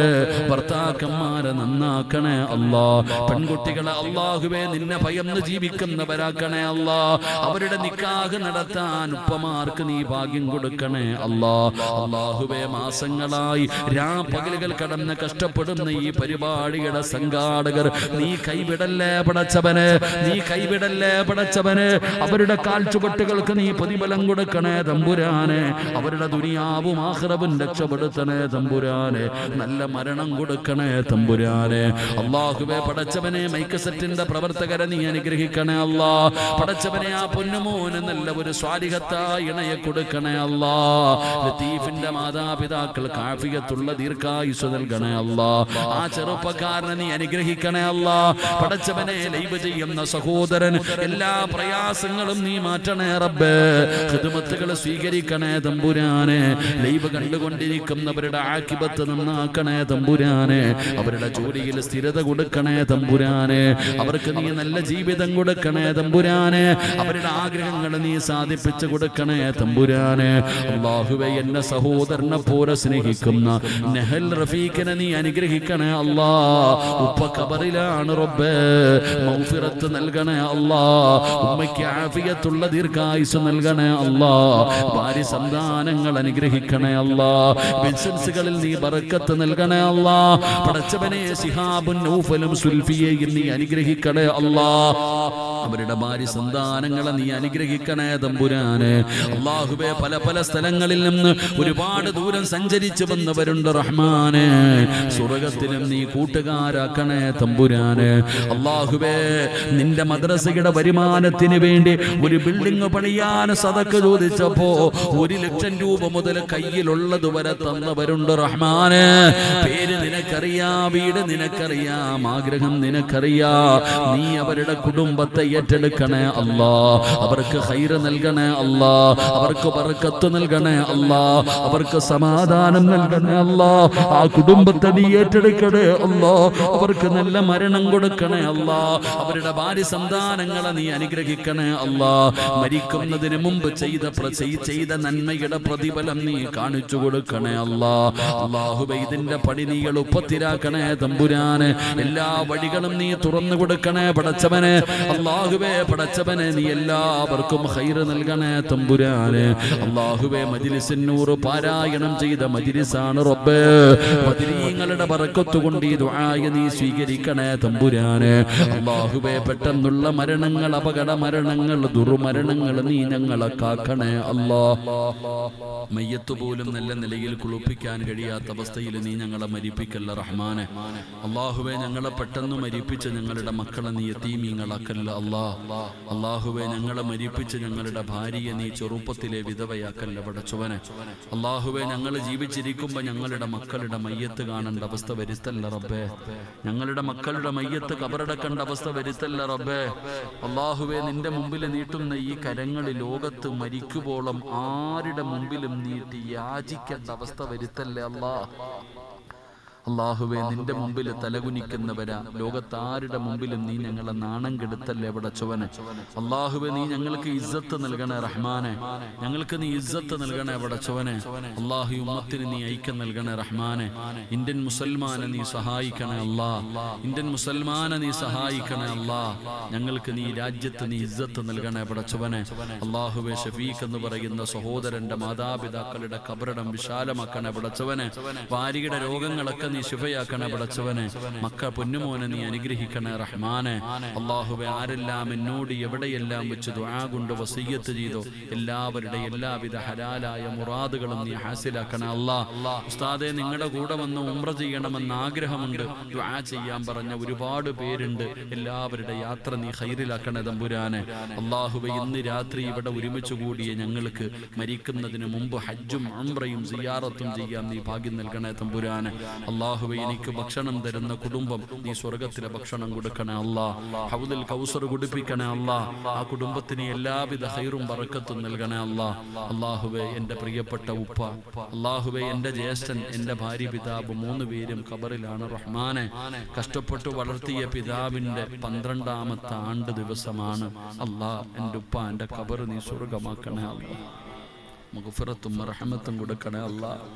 ഭർത്താക്കന്മാരെ നന്നാക്കണേ അല്ലാ പെൺകുട്ടികളെ അള്ളാഹുവേ നിന്നെ ഭയന്ന് ജീവിക്കുന്നവരാക്കണേ അല്ലാ അവരുടെ നിക്കാഹ് നടത്താൻ ഉപ്പമാർക്ക് നീ ഭാഗ്യം കൊടുക്കണേ അല്ലാ അള്ളാഹുവേ മാസങ്ങളായി രാപ്പകലുകൾ കടന്ന് കഷ്ടപ്പെടുന്ന ഈ പരിപാടിയുടെ സംഘാടകർ നീ കൈവിടല്ലേ പടച്ചവന് നീ കൈവിടല്ലേ പടച്ചവന് അവരുടെ കാൽച്ചുവട്ടുകൾക്ക് നീ പ്രതിഫലം കൊടുക്കണേ തമ്പുരാനെ അവരുടെ ദുനിയാവും ആഹ്റവും രക്ഷപ്പെടുത്തണേ തമ്പുരാനെ നല്ല മരണം കൊടുക്കണേ തമ്പുരാനെ അള്ളാഹുവെ പടച്ചവനെ മൈക്ക് സെറ്റിന്റെ പ്രവർത്തകരെ നീ അനുഗ്രഹിക്കണേ അല്ലാ പടച്ചവനെ ആ പൊന്നുമോന് നല്ല ഒരു സ്വാലിഹത്തായ ഇണയെ കൊടുക്കണേ അല്ലാ ലത്തീഫിന്റെ മാതാപിതാക്കൾ കാഫിയത്തുള്ള ദീർഘായുസ് നൽകണേ അല്ലാ ആ ചെറുപ്പക്കാരനെ നീ അനുഗ്രഹിക്കണേ അല്ലാ പടച്ചവനെ ലൈവ് ചെയ്യുന്ന സഹോദരൻ എല്ലാ പ്രയാസങ്ങളും നീ മാറ്റണേ റബ്ബേ ഹിദ്മത്തുകൾ സ്വീകരിക്കണേ തമ്പുരാനെ ലൈവ് കണ്ടുകൊണ്ടിരിക്കുന്നവരുടെ ആക്കിബത്ത് നന്നാക്കണേ തമ്പുരാനെ അവരുടെ ജോലിയിൽ സ്ഥിരത കൊടുക്കണേ തമ്പുരാനെ അവർക്ക് നീ നല്ല ജീവിതം കൊടുക്കണേ തമ്പുരാനെ അവരുടെ ആഗ്രഹങ്ങൾ നീ സാധിപ്പിച്ചു കൊടുക്കണേ തമ്പുരാനെ അള്ളാഹുവെ എന്നെ സഹോദരനെ പോലെ സ്നേഹിക്കുന്ന നെഹൽ റഫീഖിനെ നീ അനുഗ്രഹിക്കണേ അല്ലാ ഉപ്പ കബറിലാണ് റബ്ബേ മൗഫിറത്ത് നൽകണേ അല്ലാ ഉമ്മയ്ക്ക് ആഫിയത്തുള്ള ദീർഘായുസ് നൽകണേ അല്ലാ ഭാര്യ സന്താനങ്ങൾ അനുഗ്രഹിക്കണേ അല്ലാ ബിസിനസ്സുകളിൽ നീ ബറക്കത്ത് നൽകണേ അല്ലാ പടച്ചവനെ സിഹാബുൻ നൗഫലും സുൽഫിയെയും നീ അനുഗ്രഹിക്കണേ അല്ലാ അവരുടെ ഭാര്യ സന്താനങ്ങളെ നീ അനുഗ്രഹിക്കണേ തമ്പുരാനെ അള്ളാഹുബെ പല പല സ്ഥലങ്ങളിൽ നിന്ന് ഒരുപാട് ദൂരം സഞ്ചരിച്ചു വന്നവരുണ്ട് റഹ്മാനെ സ്വർഗത്തിലും നീ കൂട്ടുകാരാക്കണേ തമ്പുരാനെ അള്ളാഹുബേ നിന്റെ മദ്രസയുടെ വരുമാനത്തിന് വേണ്ടി ഒരു ബിൽഡിംഗ് പണിയാൻ സതക്ക് ചോദിച്ചപ്പോ ഒരു ലക്ഷം രൂപ മുതൽ കയ്യിലുള്ളത് വരെ തന്നവരുണ്ട് റഹ്മാനെ പേര് നിനക്കറിയാം വീട് നിനക്കറിയാം ആഗ്രഹം നിനക്കറിയാം നീ അവരുടെ കുടുംബത്തെ ഏറ്റെടുക്കണേ അല്ലാ അവർക്ക് ഹൈറ് നൽകണേ അല്ലാ അവർക്ക് ബർക്കത്ത് നൽകണേ അല്ലാ അവർക്ക് സമാധാനം നൽകണേ അല്ലാ ആ കുടുംബത്തെ നീ ഏറ്റെടുക്കണേ അല്ലാ അവർക്ക് നല്ല മരണം കൊടുക്കണേ അല്ലാ അവരുടെ ഭാര്യ സന്താനങ്ങളെ നീ അനുഗ്രഹിക്കണേ അല്ലാ മരിക്കുന്നതിന് മുമ്പ് ചെയ്ത പ്ര- ചെയ്- ചെയ്ത നന്മയുടെ പ്രതിഫലം നീ കാണിച്ചു കൊടുക്കണേ അല്ലാ അള്ളാഹുബെ ഇതിന്റെ പണി നീ എളുപ്പത്തിലാക്കണേ തമ്പുരാന് എല്ലാ വഴികളും നീ തുറന്നു കൊടുക്കണേ പടച്ചവനെ അള്ളാഹുബെ പടച്ചവനെ നീ എല്ലാവർക്കും ഹൈറ് നൽകണേ തമ്പുരാന് അള്ളാഹുബെ മജിലിസിന്നൂറ് പാരായണം ചെയ്ത മജിലിസാണ് റബ്ബേ മജിലീങ്ങളുടെ പറക്കത്തു കൊണ്ട് ഈ ദുആയ നീ സ്വീകരിക്കണേ തമ്പുരാന് അള്ളാഹുബെ പെട്ടെന്നുള്ള മരണങ്ങൾ അപകട മരണങ്ങൾ ദുർമരണങ്ങൾ നീ ഞങ്ങളെ കാക്കണേ അല്ലാ മയ്യത്ത് പോലും നല്ല നിലയിൽ കുളിപ്പിക്കാൻ കഴിയാത്ത അവസ്ഥയിൽ നീ ഞങ്ങളെ മരിപ്പിക്കല്ല റഹ്മാനെ അള്ളാഹുവെ ഞങ്ങളെ പെട്ടെന്ന് മരിപ്പിച്ച് ഞങ്ങളുടെ മക്കളെ നീ എത്തീമീങ്ങളാക്കല്ല അല്ലാ അള്ളാഹുവെ ഞങ്ങളെ മരിപ്പിച്ച് ഞങ്ങളുടെ ഭാര്യയെ നീ ചെറുപ്പത്തിലെ വിധവയാക്കല്ല പടച്ചുവനെ അള്ളാഹുവെ ഞങ്ങൾ ജീവിച്ചിരിക്കുമ്പോൾ ഞങ്ങളുടെ മക്കളുടെ മയ്യത്ത് കാണേണ്ട അവസ്ഥ വരുത്തല്ല റബ്ബേ ഞങ്ങളുടെ മക്കളുടെ മയ്യത്ത് കബറടക്കേണ്ട അവസ്ഥ വരുത്തല്ല റബ്ബേ അള്ളാഹുവെ നിന്റെ മുമ്പിൽ നീട്ടുന്ന ഈ കരങ്ങൾ ലോകത്ത് മരിക്കുവോളം ആരുടെ മുമ്പിലും നീട്ടി യാചിക്കേണ്ട അവസ്ഥ വരുത്തല്ലേ അല്ലാ അള്ളാഹുവെ നിന്റെ മുമ്പിൽ തലകുനിക്കുന്നവരാ ലോകത്താരുടെ മുമ്പിലും നീ ഞങ്ങളെ നാണം കെടുത്തല്ലേ പടച്ചവനെ അള്ളാഹുവെ നീ ഞങ്ങൾക്ക് ഇസ്സത്ത് നൽകണേ റഹ്മാനെ ഞങ്ങൾക്ക് നീ ഇസ്സത്ത് നൽകണേ പടച്ചവനെ അള്ളാഹു ഉമ്മത്തിന് നീ ഐക്യം നൽകണേ റഹ്മാനെ ഇന്ത്യൻ മുസൽമാനെ നീ സഹായിക്കണേ അല്ലാ ഇന്ത്യൻ മുസൽമാനെ നീ സഹായിക്കണേ അല്ലാ ഞങ്ങൾക്ക് നീ രാജ്യത്ത് നീ ഇസ്സത്ത് നൽകണേ പടച്ചവനെ അള്ളാഹുവെ ഷഫീഖ് എന്ന് പറയുന്ന സഹോദരന്റെ മാതാപിതാക്കളുടെ കബറിടം വിശാലമാക്കണേ പടച്ചവനെ ഭാര്യയുടെ രോഗങ്ങളൊക്കെ നീ ശുഭയാക്കണേ പടച്ചവനെ മക്ക പൊന്നുമോനെ നീ അനുഗ്രഹിക്കണേ റഹ്മാനെ അള്ളാഹുവെ ആരെല്ലാം എന്നോട് എവിടെയെല്ലാം വെച്ച് ദുആ കൊണ്ട് വസീയത്ത് ചെയ്തോ എല്ലാവരുടെ എല്ലാവിധ ഹലാലായ മുറാദുകളും നീ ഹാസിലാക്കണേ അല്ലാ ഉസ്താദെ നിങ്ങളുടെ കൂടെ വന്ന് ഉംറ ചെയ്യണമെന്ന് ആഗ്രഹമുണ്ട് ദുആ ചെയ്യാൻ പറഞ്ഞ ഒരുപാട് പേരുണ്ട് എല്ലാവരുടെ യാത്ര നീ ഹൈറിലാക്കണേ തമ്പുരാനെ അള്ളാഹുവെ ഇന്ന് രാത്രി ഇവിടെ ഒരുമിച്ച് കൂടിയ ഞങ്ങൾക്ക് മരിക്കുന്നതിന് മുമ്പ് ഹജ്ജും ഉംറയും സിയാറത്തും ചെയ്യാൻ നീ ഭാഗ്യം നൽകണേ തമ്പുരാനെ അള്ളാഹുവെ എനിക്ക് ഭക്ഷണം തരുന്ന കുടുംബം നീ സ്വർഗത്തിലെ ഭക്ഷണം കൊടുക്കണേ അല്ലാ ഹൗദിൽ കൗസർ കുടിപ്പിക്കണേ അല്ലാ ആ കുടുംബത്തിന് എല്ലാവിധ ഹൈറും പറക്കത്തും നൽകണേ അല്ലാ അള്ളാഹുവെ എൻ്റെ പ്രിയപ്പെട്ട ഉപ്പ അള്ളാഹുവെ എൻ്റെ ജ്യേഷ്ഠൻ എൻ്റെ ഭാര്യ പിതാവ് മൂന്ന് പേരും ഖബറിലാണ് റഹ്മാനെ കഷ്ടപ്പെട്ട് വളർത്തിയ പിതാവിൻ്റെ പന്ത്രണ്ടാമത്തെ ആണ്ട് ദിവസമാണ് അല്ലാ എൻ്റെ ഉപ്പ എൻ്റെ ഖബർ നീ സ്വർഗമാക്കണേ അല്ലാ മഗ്ഫിറത്തും റഹമത്തും കൊടുക്കണേ അല്ലാ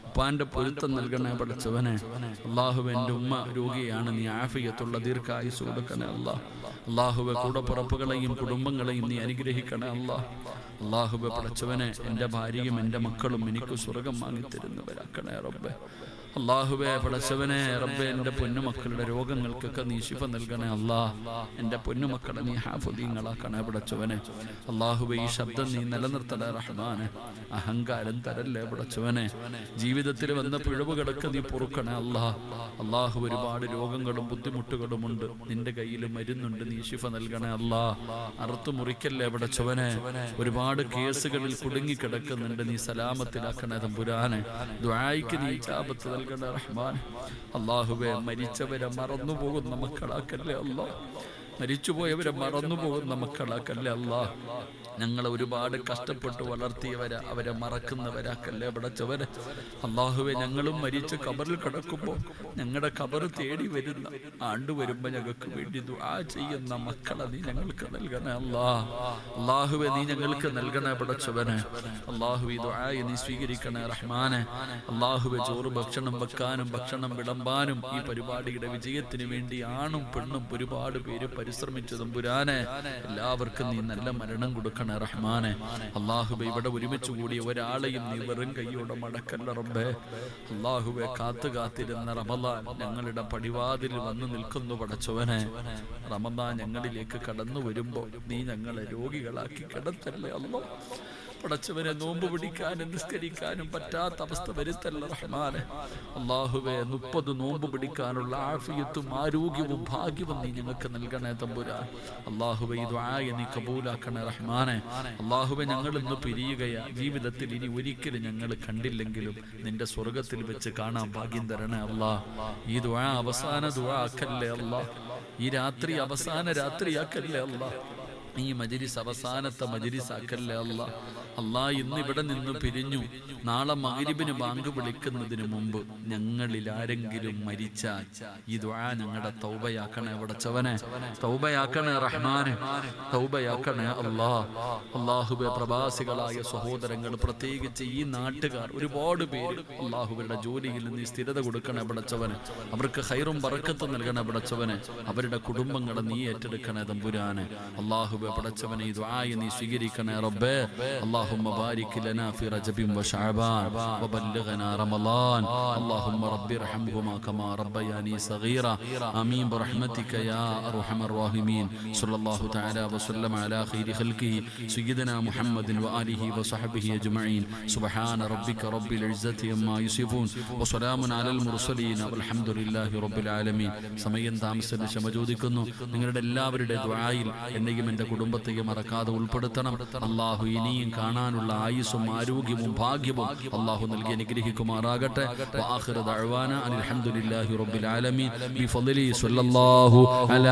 ഉപ്പാന്റെ പൊരുത്തം നൽകണേ പഠിച്ചവനെ അള്ളാഹുവെ എൻ്റെ ഉമ്മ രോഗിയാണ് നീ ആഫിയത്തുള്ള ദീർഘായുസ് കൊടുക്കണേ അല്ലാഹ് അള്ളാഹുവെ കൂടപ്പുറപ്പുകളെയും കുടുംബങ്ങളെയും നീ അനുഗ്രഹിക്കണേ അല്ലാഹ് അള്ളാഹുബെ പടച്ചവനെ എൻ്റെ ഭാര്യയും എൻ്റെ മക്കളും എനിക്ക് സ്വർഗം വാങ്ങിത്തരുന്നവരാക്കണേ റബ്ബെ അള്ളാഹുബെ പടച്ചവനെ റബ്ബെ എൻ്റെ പൊന്നുമക്കളുടെ രോഗങ്ങൾക്കൊക്കെ നീ ശിഫ നൽകണേ അല്ലാ എൻ്റെ പൊന്നുമക്കളെ നീ ഹാഫുദീങ്ങളാക്കണേ പടച്ചവനെ അള്ളാഹുബെ ഈ ശബ്ദം നീ നിലനിർത്തണേ റഹ്മാനെ അഹങ്കാരം തരല്ലേ പടച്ചവനെ ജീവിതത്തിൽ വന്ന പിഴവുകളൊക്കെ നീ പൊറുക്കണേ അല്ലാ അള്ളാഹു ഒരുപാട് രോഗങ്ങളും ബുദ്ധിമുട്ടുകളും ഉണ്ട് നിന്റെ കയ്യിൽ മരുന്നുണ്ട് നീ ശിഫ നൽകണേ അല്ലാ അറുത്തു മുറിക്കല്ലേ പടച്ചവനെ ഒരുപാട് കേസുകളിൽ കുടുങ്ങിക്കിടക്കുന്നുണ്ട് നീ സലാമത്തിലാക്കണേ തമ്പുരാനെ ദ്വായിക്ക് നീ ചാപത്ത് നൽകണേ റഹ്മാൻ അള്ളാഹുവെ മരിച്ചവരെ മറന്നു പോകുന്ന മക്കളാക്കല്ലേ അല്ലാ മരിച്ചുപോയവരെ മറന്നു പോകുന്ന മക്കളാക്കല്ലേ അല്ലാ ഞങ്ങളെ ഒരുപാട് കഷ്ടപ്പെട്ട് വളർത്തിയവരെ അവരെ മറക്കുന്നവരാക്കല്ലേ പടച്ചവരെ അള്ളാഹുവെ ഞങ്ങളും മരിച്ച് കബറിൽ കിടക്കുമ്പോൾ ഞങ്ങളുടെ കബർ തേടി വരുന്ന ആണ്ട് വരുമ്പോ ഞങ്ങൾക്ക് വേണ്ടി ദുആ ചെയ്യുന്ന മക്കളെ നീ ഞങ്ങൾക്ക് നൽകണേ അല്ലാ അള്ളാഹുവെ നീ ഞങ്ങൾക്ക് നൽകണേ പടച്ചവനെ അള്ളാഹു ഈ ദുആയെ നീ സ്വീകരിക്കണേ റഹ്മാനെ അള്ളാഹുവെ ചോറ് ഭക്ഷണം വെക്കാനും ഭക്ഷണം വിളമ്പാനും ഈ പരിപാടിയുടെ വിജയത്തിന് വേണ്ടി ആണും പെണ്ണും ഒരുപാട് പേര് പരിശ്രമിച്ചതും പുരാനെ എല്ലാവർക്കും നീ നല്ല മരണം കൊടുക്കണേ റഹ്മാനെ അള്ളാഹുബെ ഇവിടെ ഒരുമിച്ച് കൂടിയ ഒരാളെയും നീ വെറും കൈയോടെ മടക്കല്ല റബ്ബേ അള്ളാഹുബെ കാത്തു കാത്തിരുന്ന റമദാൻ ഞങ്ങളുടെ പടിവാതിൽ വന്ന് നിൽക്കുന്നു പടച്ചവനെ റമദാൻ ഞങ്ങളിലേക്ക് കടന്നു വരുമ്പോ നീ ഞങ്ങളെ രോഗികളാക്കി കിടത്തല്ലേ അല്ലോ പടച്ചവനെ നോമ്പ് പിടിക്കാനും നിസ്കരിക്കാനും പറ്റാത്ത അവസ്ഥ വരുത്തല്ല റഹ്മാനെ അള്ളാഹുവെ മുപ്പത് നോമ്പ് പിടിക്കാനുള്ള ആഫിയത്തും ആരോഗ്യവും ഭാഗ്യവും നീ ഞങ്ങൾക്ക് നൽകണേ തമ്പുരാൻ അള്ളാഹുവെ ഇത് ആയ നീ കബൂലാക്കണേ റഹ്മാനെ അള്ളാഹുവെ ഞങ്ങൾ ഇന്ന് പിരിയുകയാ ജീവിതത്തിൽ ഇനി ഒരിക്കലും ഞങ്ങൾ കണ്ടില്ലെങ്കിലും നിന്റെ സ്വർഗത്തിൽ വെച്ച് കാണാൻ ഭാഗ്യം തരണേ അല്ലാ ഈ ദുആ അവസാന ദുആ ആക്കല്ലേ അല്ലാ ഈ രാത്രി അവസാന രാത്രിയാക്കല്ലേ അല്ലാ ഈ മജിരിസ് അവസാനത്തെ മജിരിസ് ആക്കല്ലേ അല്ല അല്ലാ ഇന്ന് ഇവിടെ നിന്ന് പിരിഞ്ഞു നാളെ മകരിബിന് ബാങ്ക് വിളിക്കുന്നതിന് മുമ്പ് ഞങ്ങളിൽ ആരെങ്കിലും മരിച്ചാൽ ഈ ദുആ ഞങ്ങളുടെ തൗബയാക്കണേ വടച്ചവനെ തൗബയാക്കണേ റഹ്മാനെ തൗബയാക്കണേ അല്ലാ അള്ളാഹുബെ പ്രവാസികളായ സഹോദരങ്ങൾ പ്രത്യേകിച്ച് ഈ നാട്ടുകാർ ഒരുപാട് പേര് അള്ളാഹുബയുടെ ജോലിയിൽ നീ സ്ഥിരത കൊടുക്കണേ പടച്ചവനെ അവർക്ക് ഹൈറും ബറക്കത്തും നൽകണേ പടച്ചവനെ അവരുടെ കുടുംബങ്ങളെ നീ ഏറ്റെടുക്കണേ തമ്പുരാനെ അള്ളാഹുബെ പടച്ചവനെ ഈ ദുആയെ നീ സ്വീകരിക്കണേ റബ്ബേ اللهم بارك لنا في رجب وشعبان وبلغنا رمضان اللهم رب ارحمهما كما ربياني صغيرا امين برحمتك يا ارحم الراحمين صلى الله تعالى وسلم على خير خلقه سيدنا محمد واله وصحبه اجمعين سبحان ربك رب العزه عما يصفون وسلام على المرسلين والحمد لله رب العالمين സമയം താമസിച്ച് ക്ഷമ ചോദിക്കുന്നു നിങ്ങളുടെ എല്ലാവരുടെ ദ്വായിൽ എന്നെയും എൻ്റെ കുടുംബത്തെയും മറക്കാതെ ഉൾപ്പെടുത്തണം അള്ളാഹു ഇനിയും കാണാനുള്ള ആയുസ്സും ആരോഗ്യവും ഭാഗ്യവും അള്ളാഹു നൽകി അനുഗ്രഹിക്കുമാറാകട്ടെ وآخر دعوانا أن الحمد لله رب العالمين بفضله صلى الله على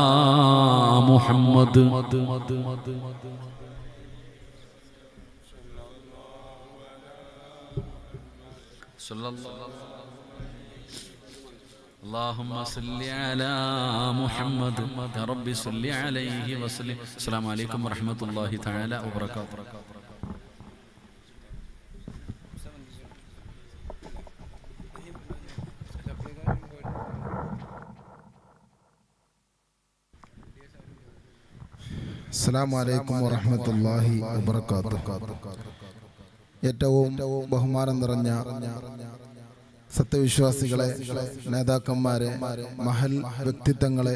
محمد صلى الله اللهم صل على محمد يا رب صل عليه وسلم السلام عليكم ورحمة الله تعالى وبركاته അസ്സലാം വലൈക്കും വറഹമത്തല്ലാഹി വബർക്കാത്തു ഏറ്റവും ബഹുമാനം നിറഞ്ഞ സത്യവിശ്വാസികളെ നേതാക്കന്മാരെ മഹൽ വ്യക്തിത്വങ്ങളെ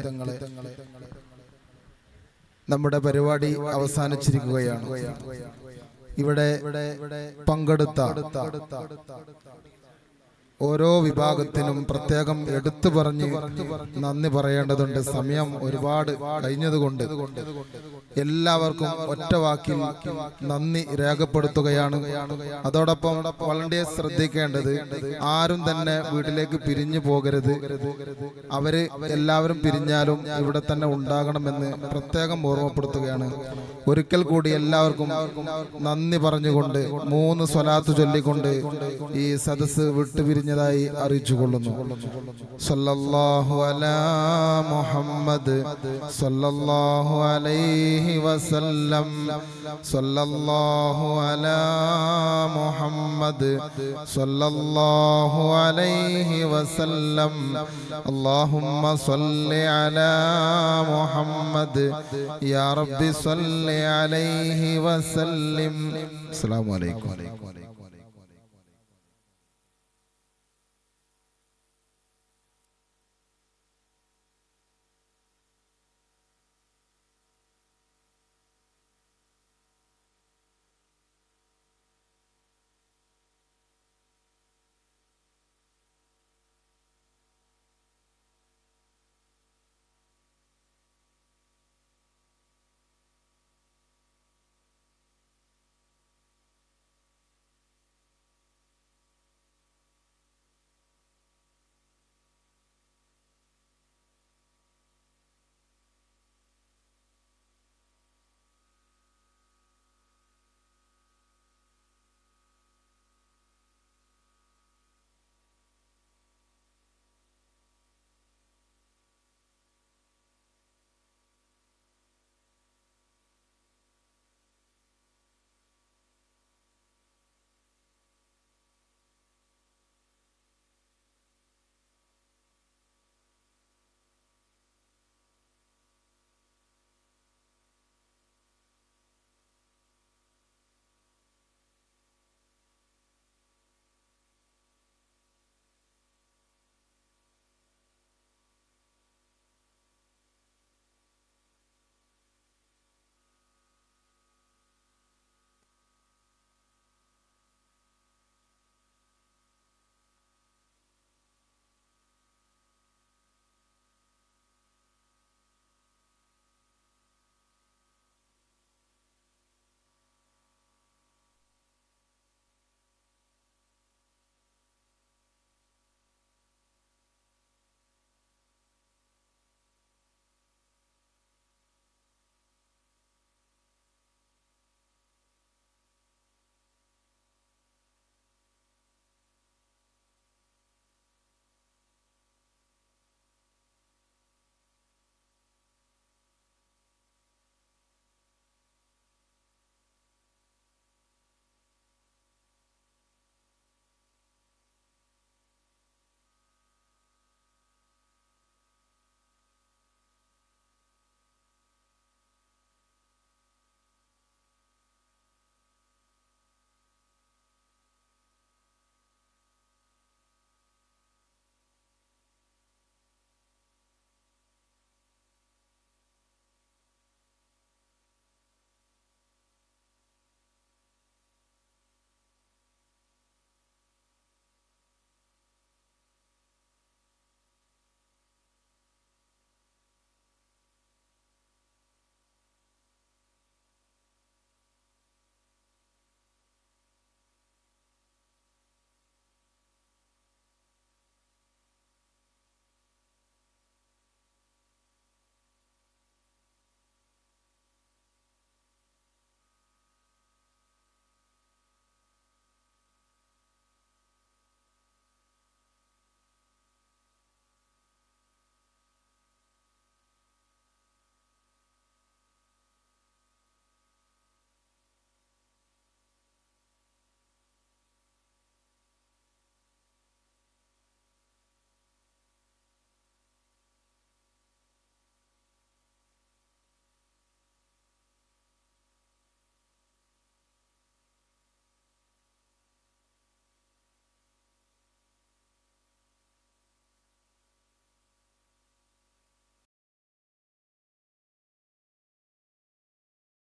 നമ്മുടെ പരിപാടി അവസാനിച്ചിരിക്കുകയാണ് ഇവിടെ പങ്കെടുത്ത ഓരോ വിഭാഗത്തിനും പ്രത്യേകം എടുത്തു പറഞ്ഞ് നന്ദി പറയേണ്ടതുണ്ട് സമയം ഒരുപാട് കഴിഞ്ഞതുകൊണ്ട് എല്ലാവർക്കും ഒറ്റ വാക്കിൽ നന്ദി രേഖപ്പെടുത്തുകയാണ് അതോടൊപ്പം വളണ്ടിയേഴ്സ് ശ്രദ്ധിക്കേണ്ടത് ആരും തന്നെ വീട്ടിലേക്ക് പിരിഞ്ഞു പോകരുത് അവര് എല്ലാവരും പിരിഞ്ഞാലും ഇവിടെ തന്നെ ഉണ്ടാകണമെന്ന് പ്രത്യേകം ഓർമ്മപ്പെടുത്തുകയാണ് ഒരിക്കൽ കൂടി എല്ലാവർക്കും നന്ദി പറഞ്ഞുകൊണ്ട് മൂന്ന് സ്വലാത്ത് ചൊല്ലിക്കൊണ്ട് ഈ സദസ് വിട്ടുപിരിഞ്ഞതായി അറിയിച്ചു കൊള്ളുന്നു സല്ലല്ലാഹു അലാ മുഹമ്മദ് സല്ലല്ലാഹു അലൈഹി وسلم صلى الله على محمد صلى الله عليه وسلم اللهم صل على محمد يا رب صل عليه وسلم السلام عليكم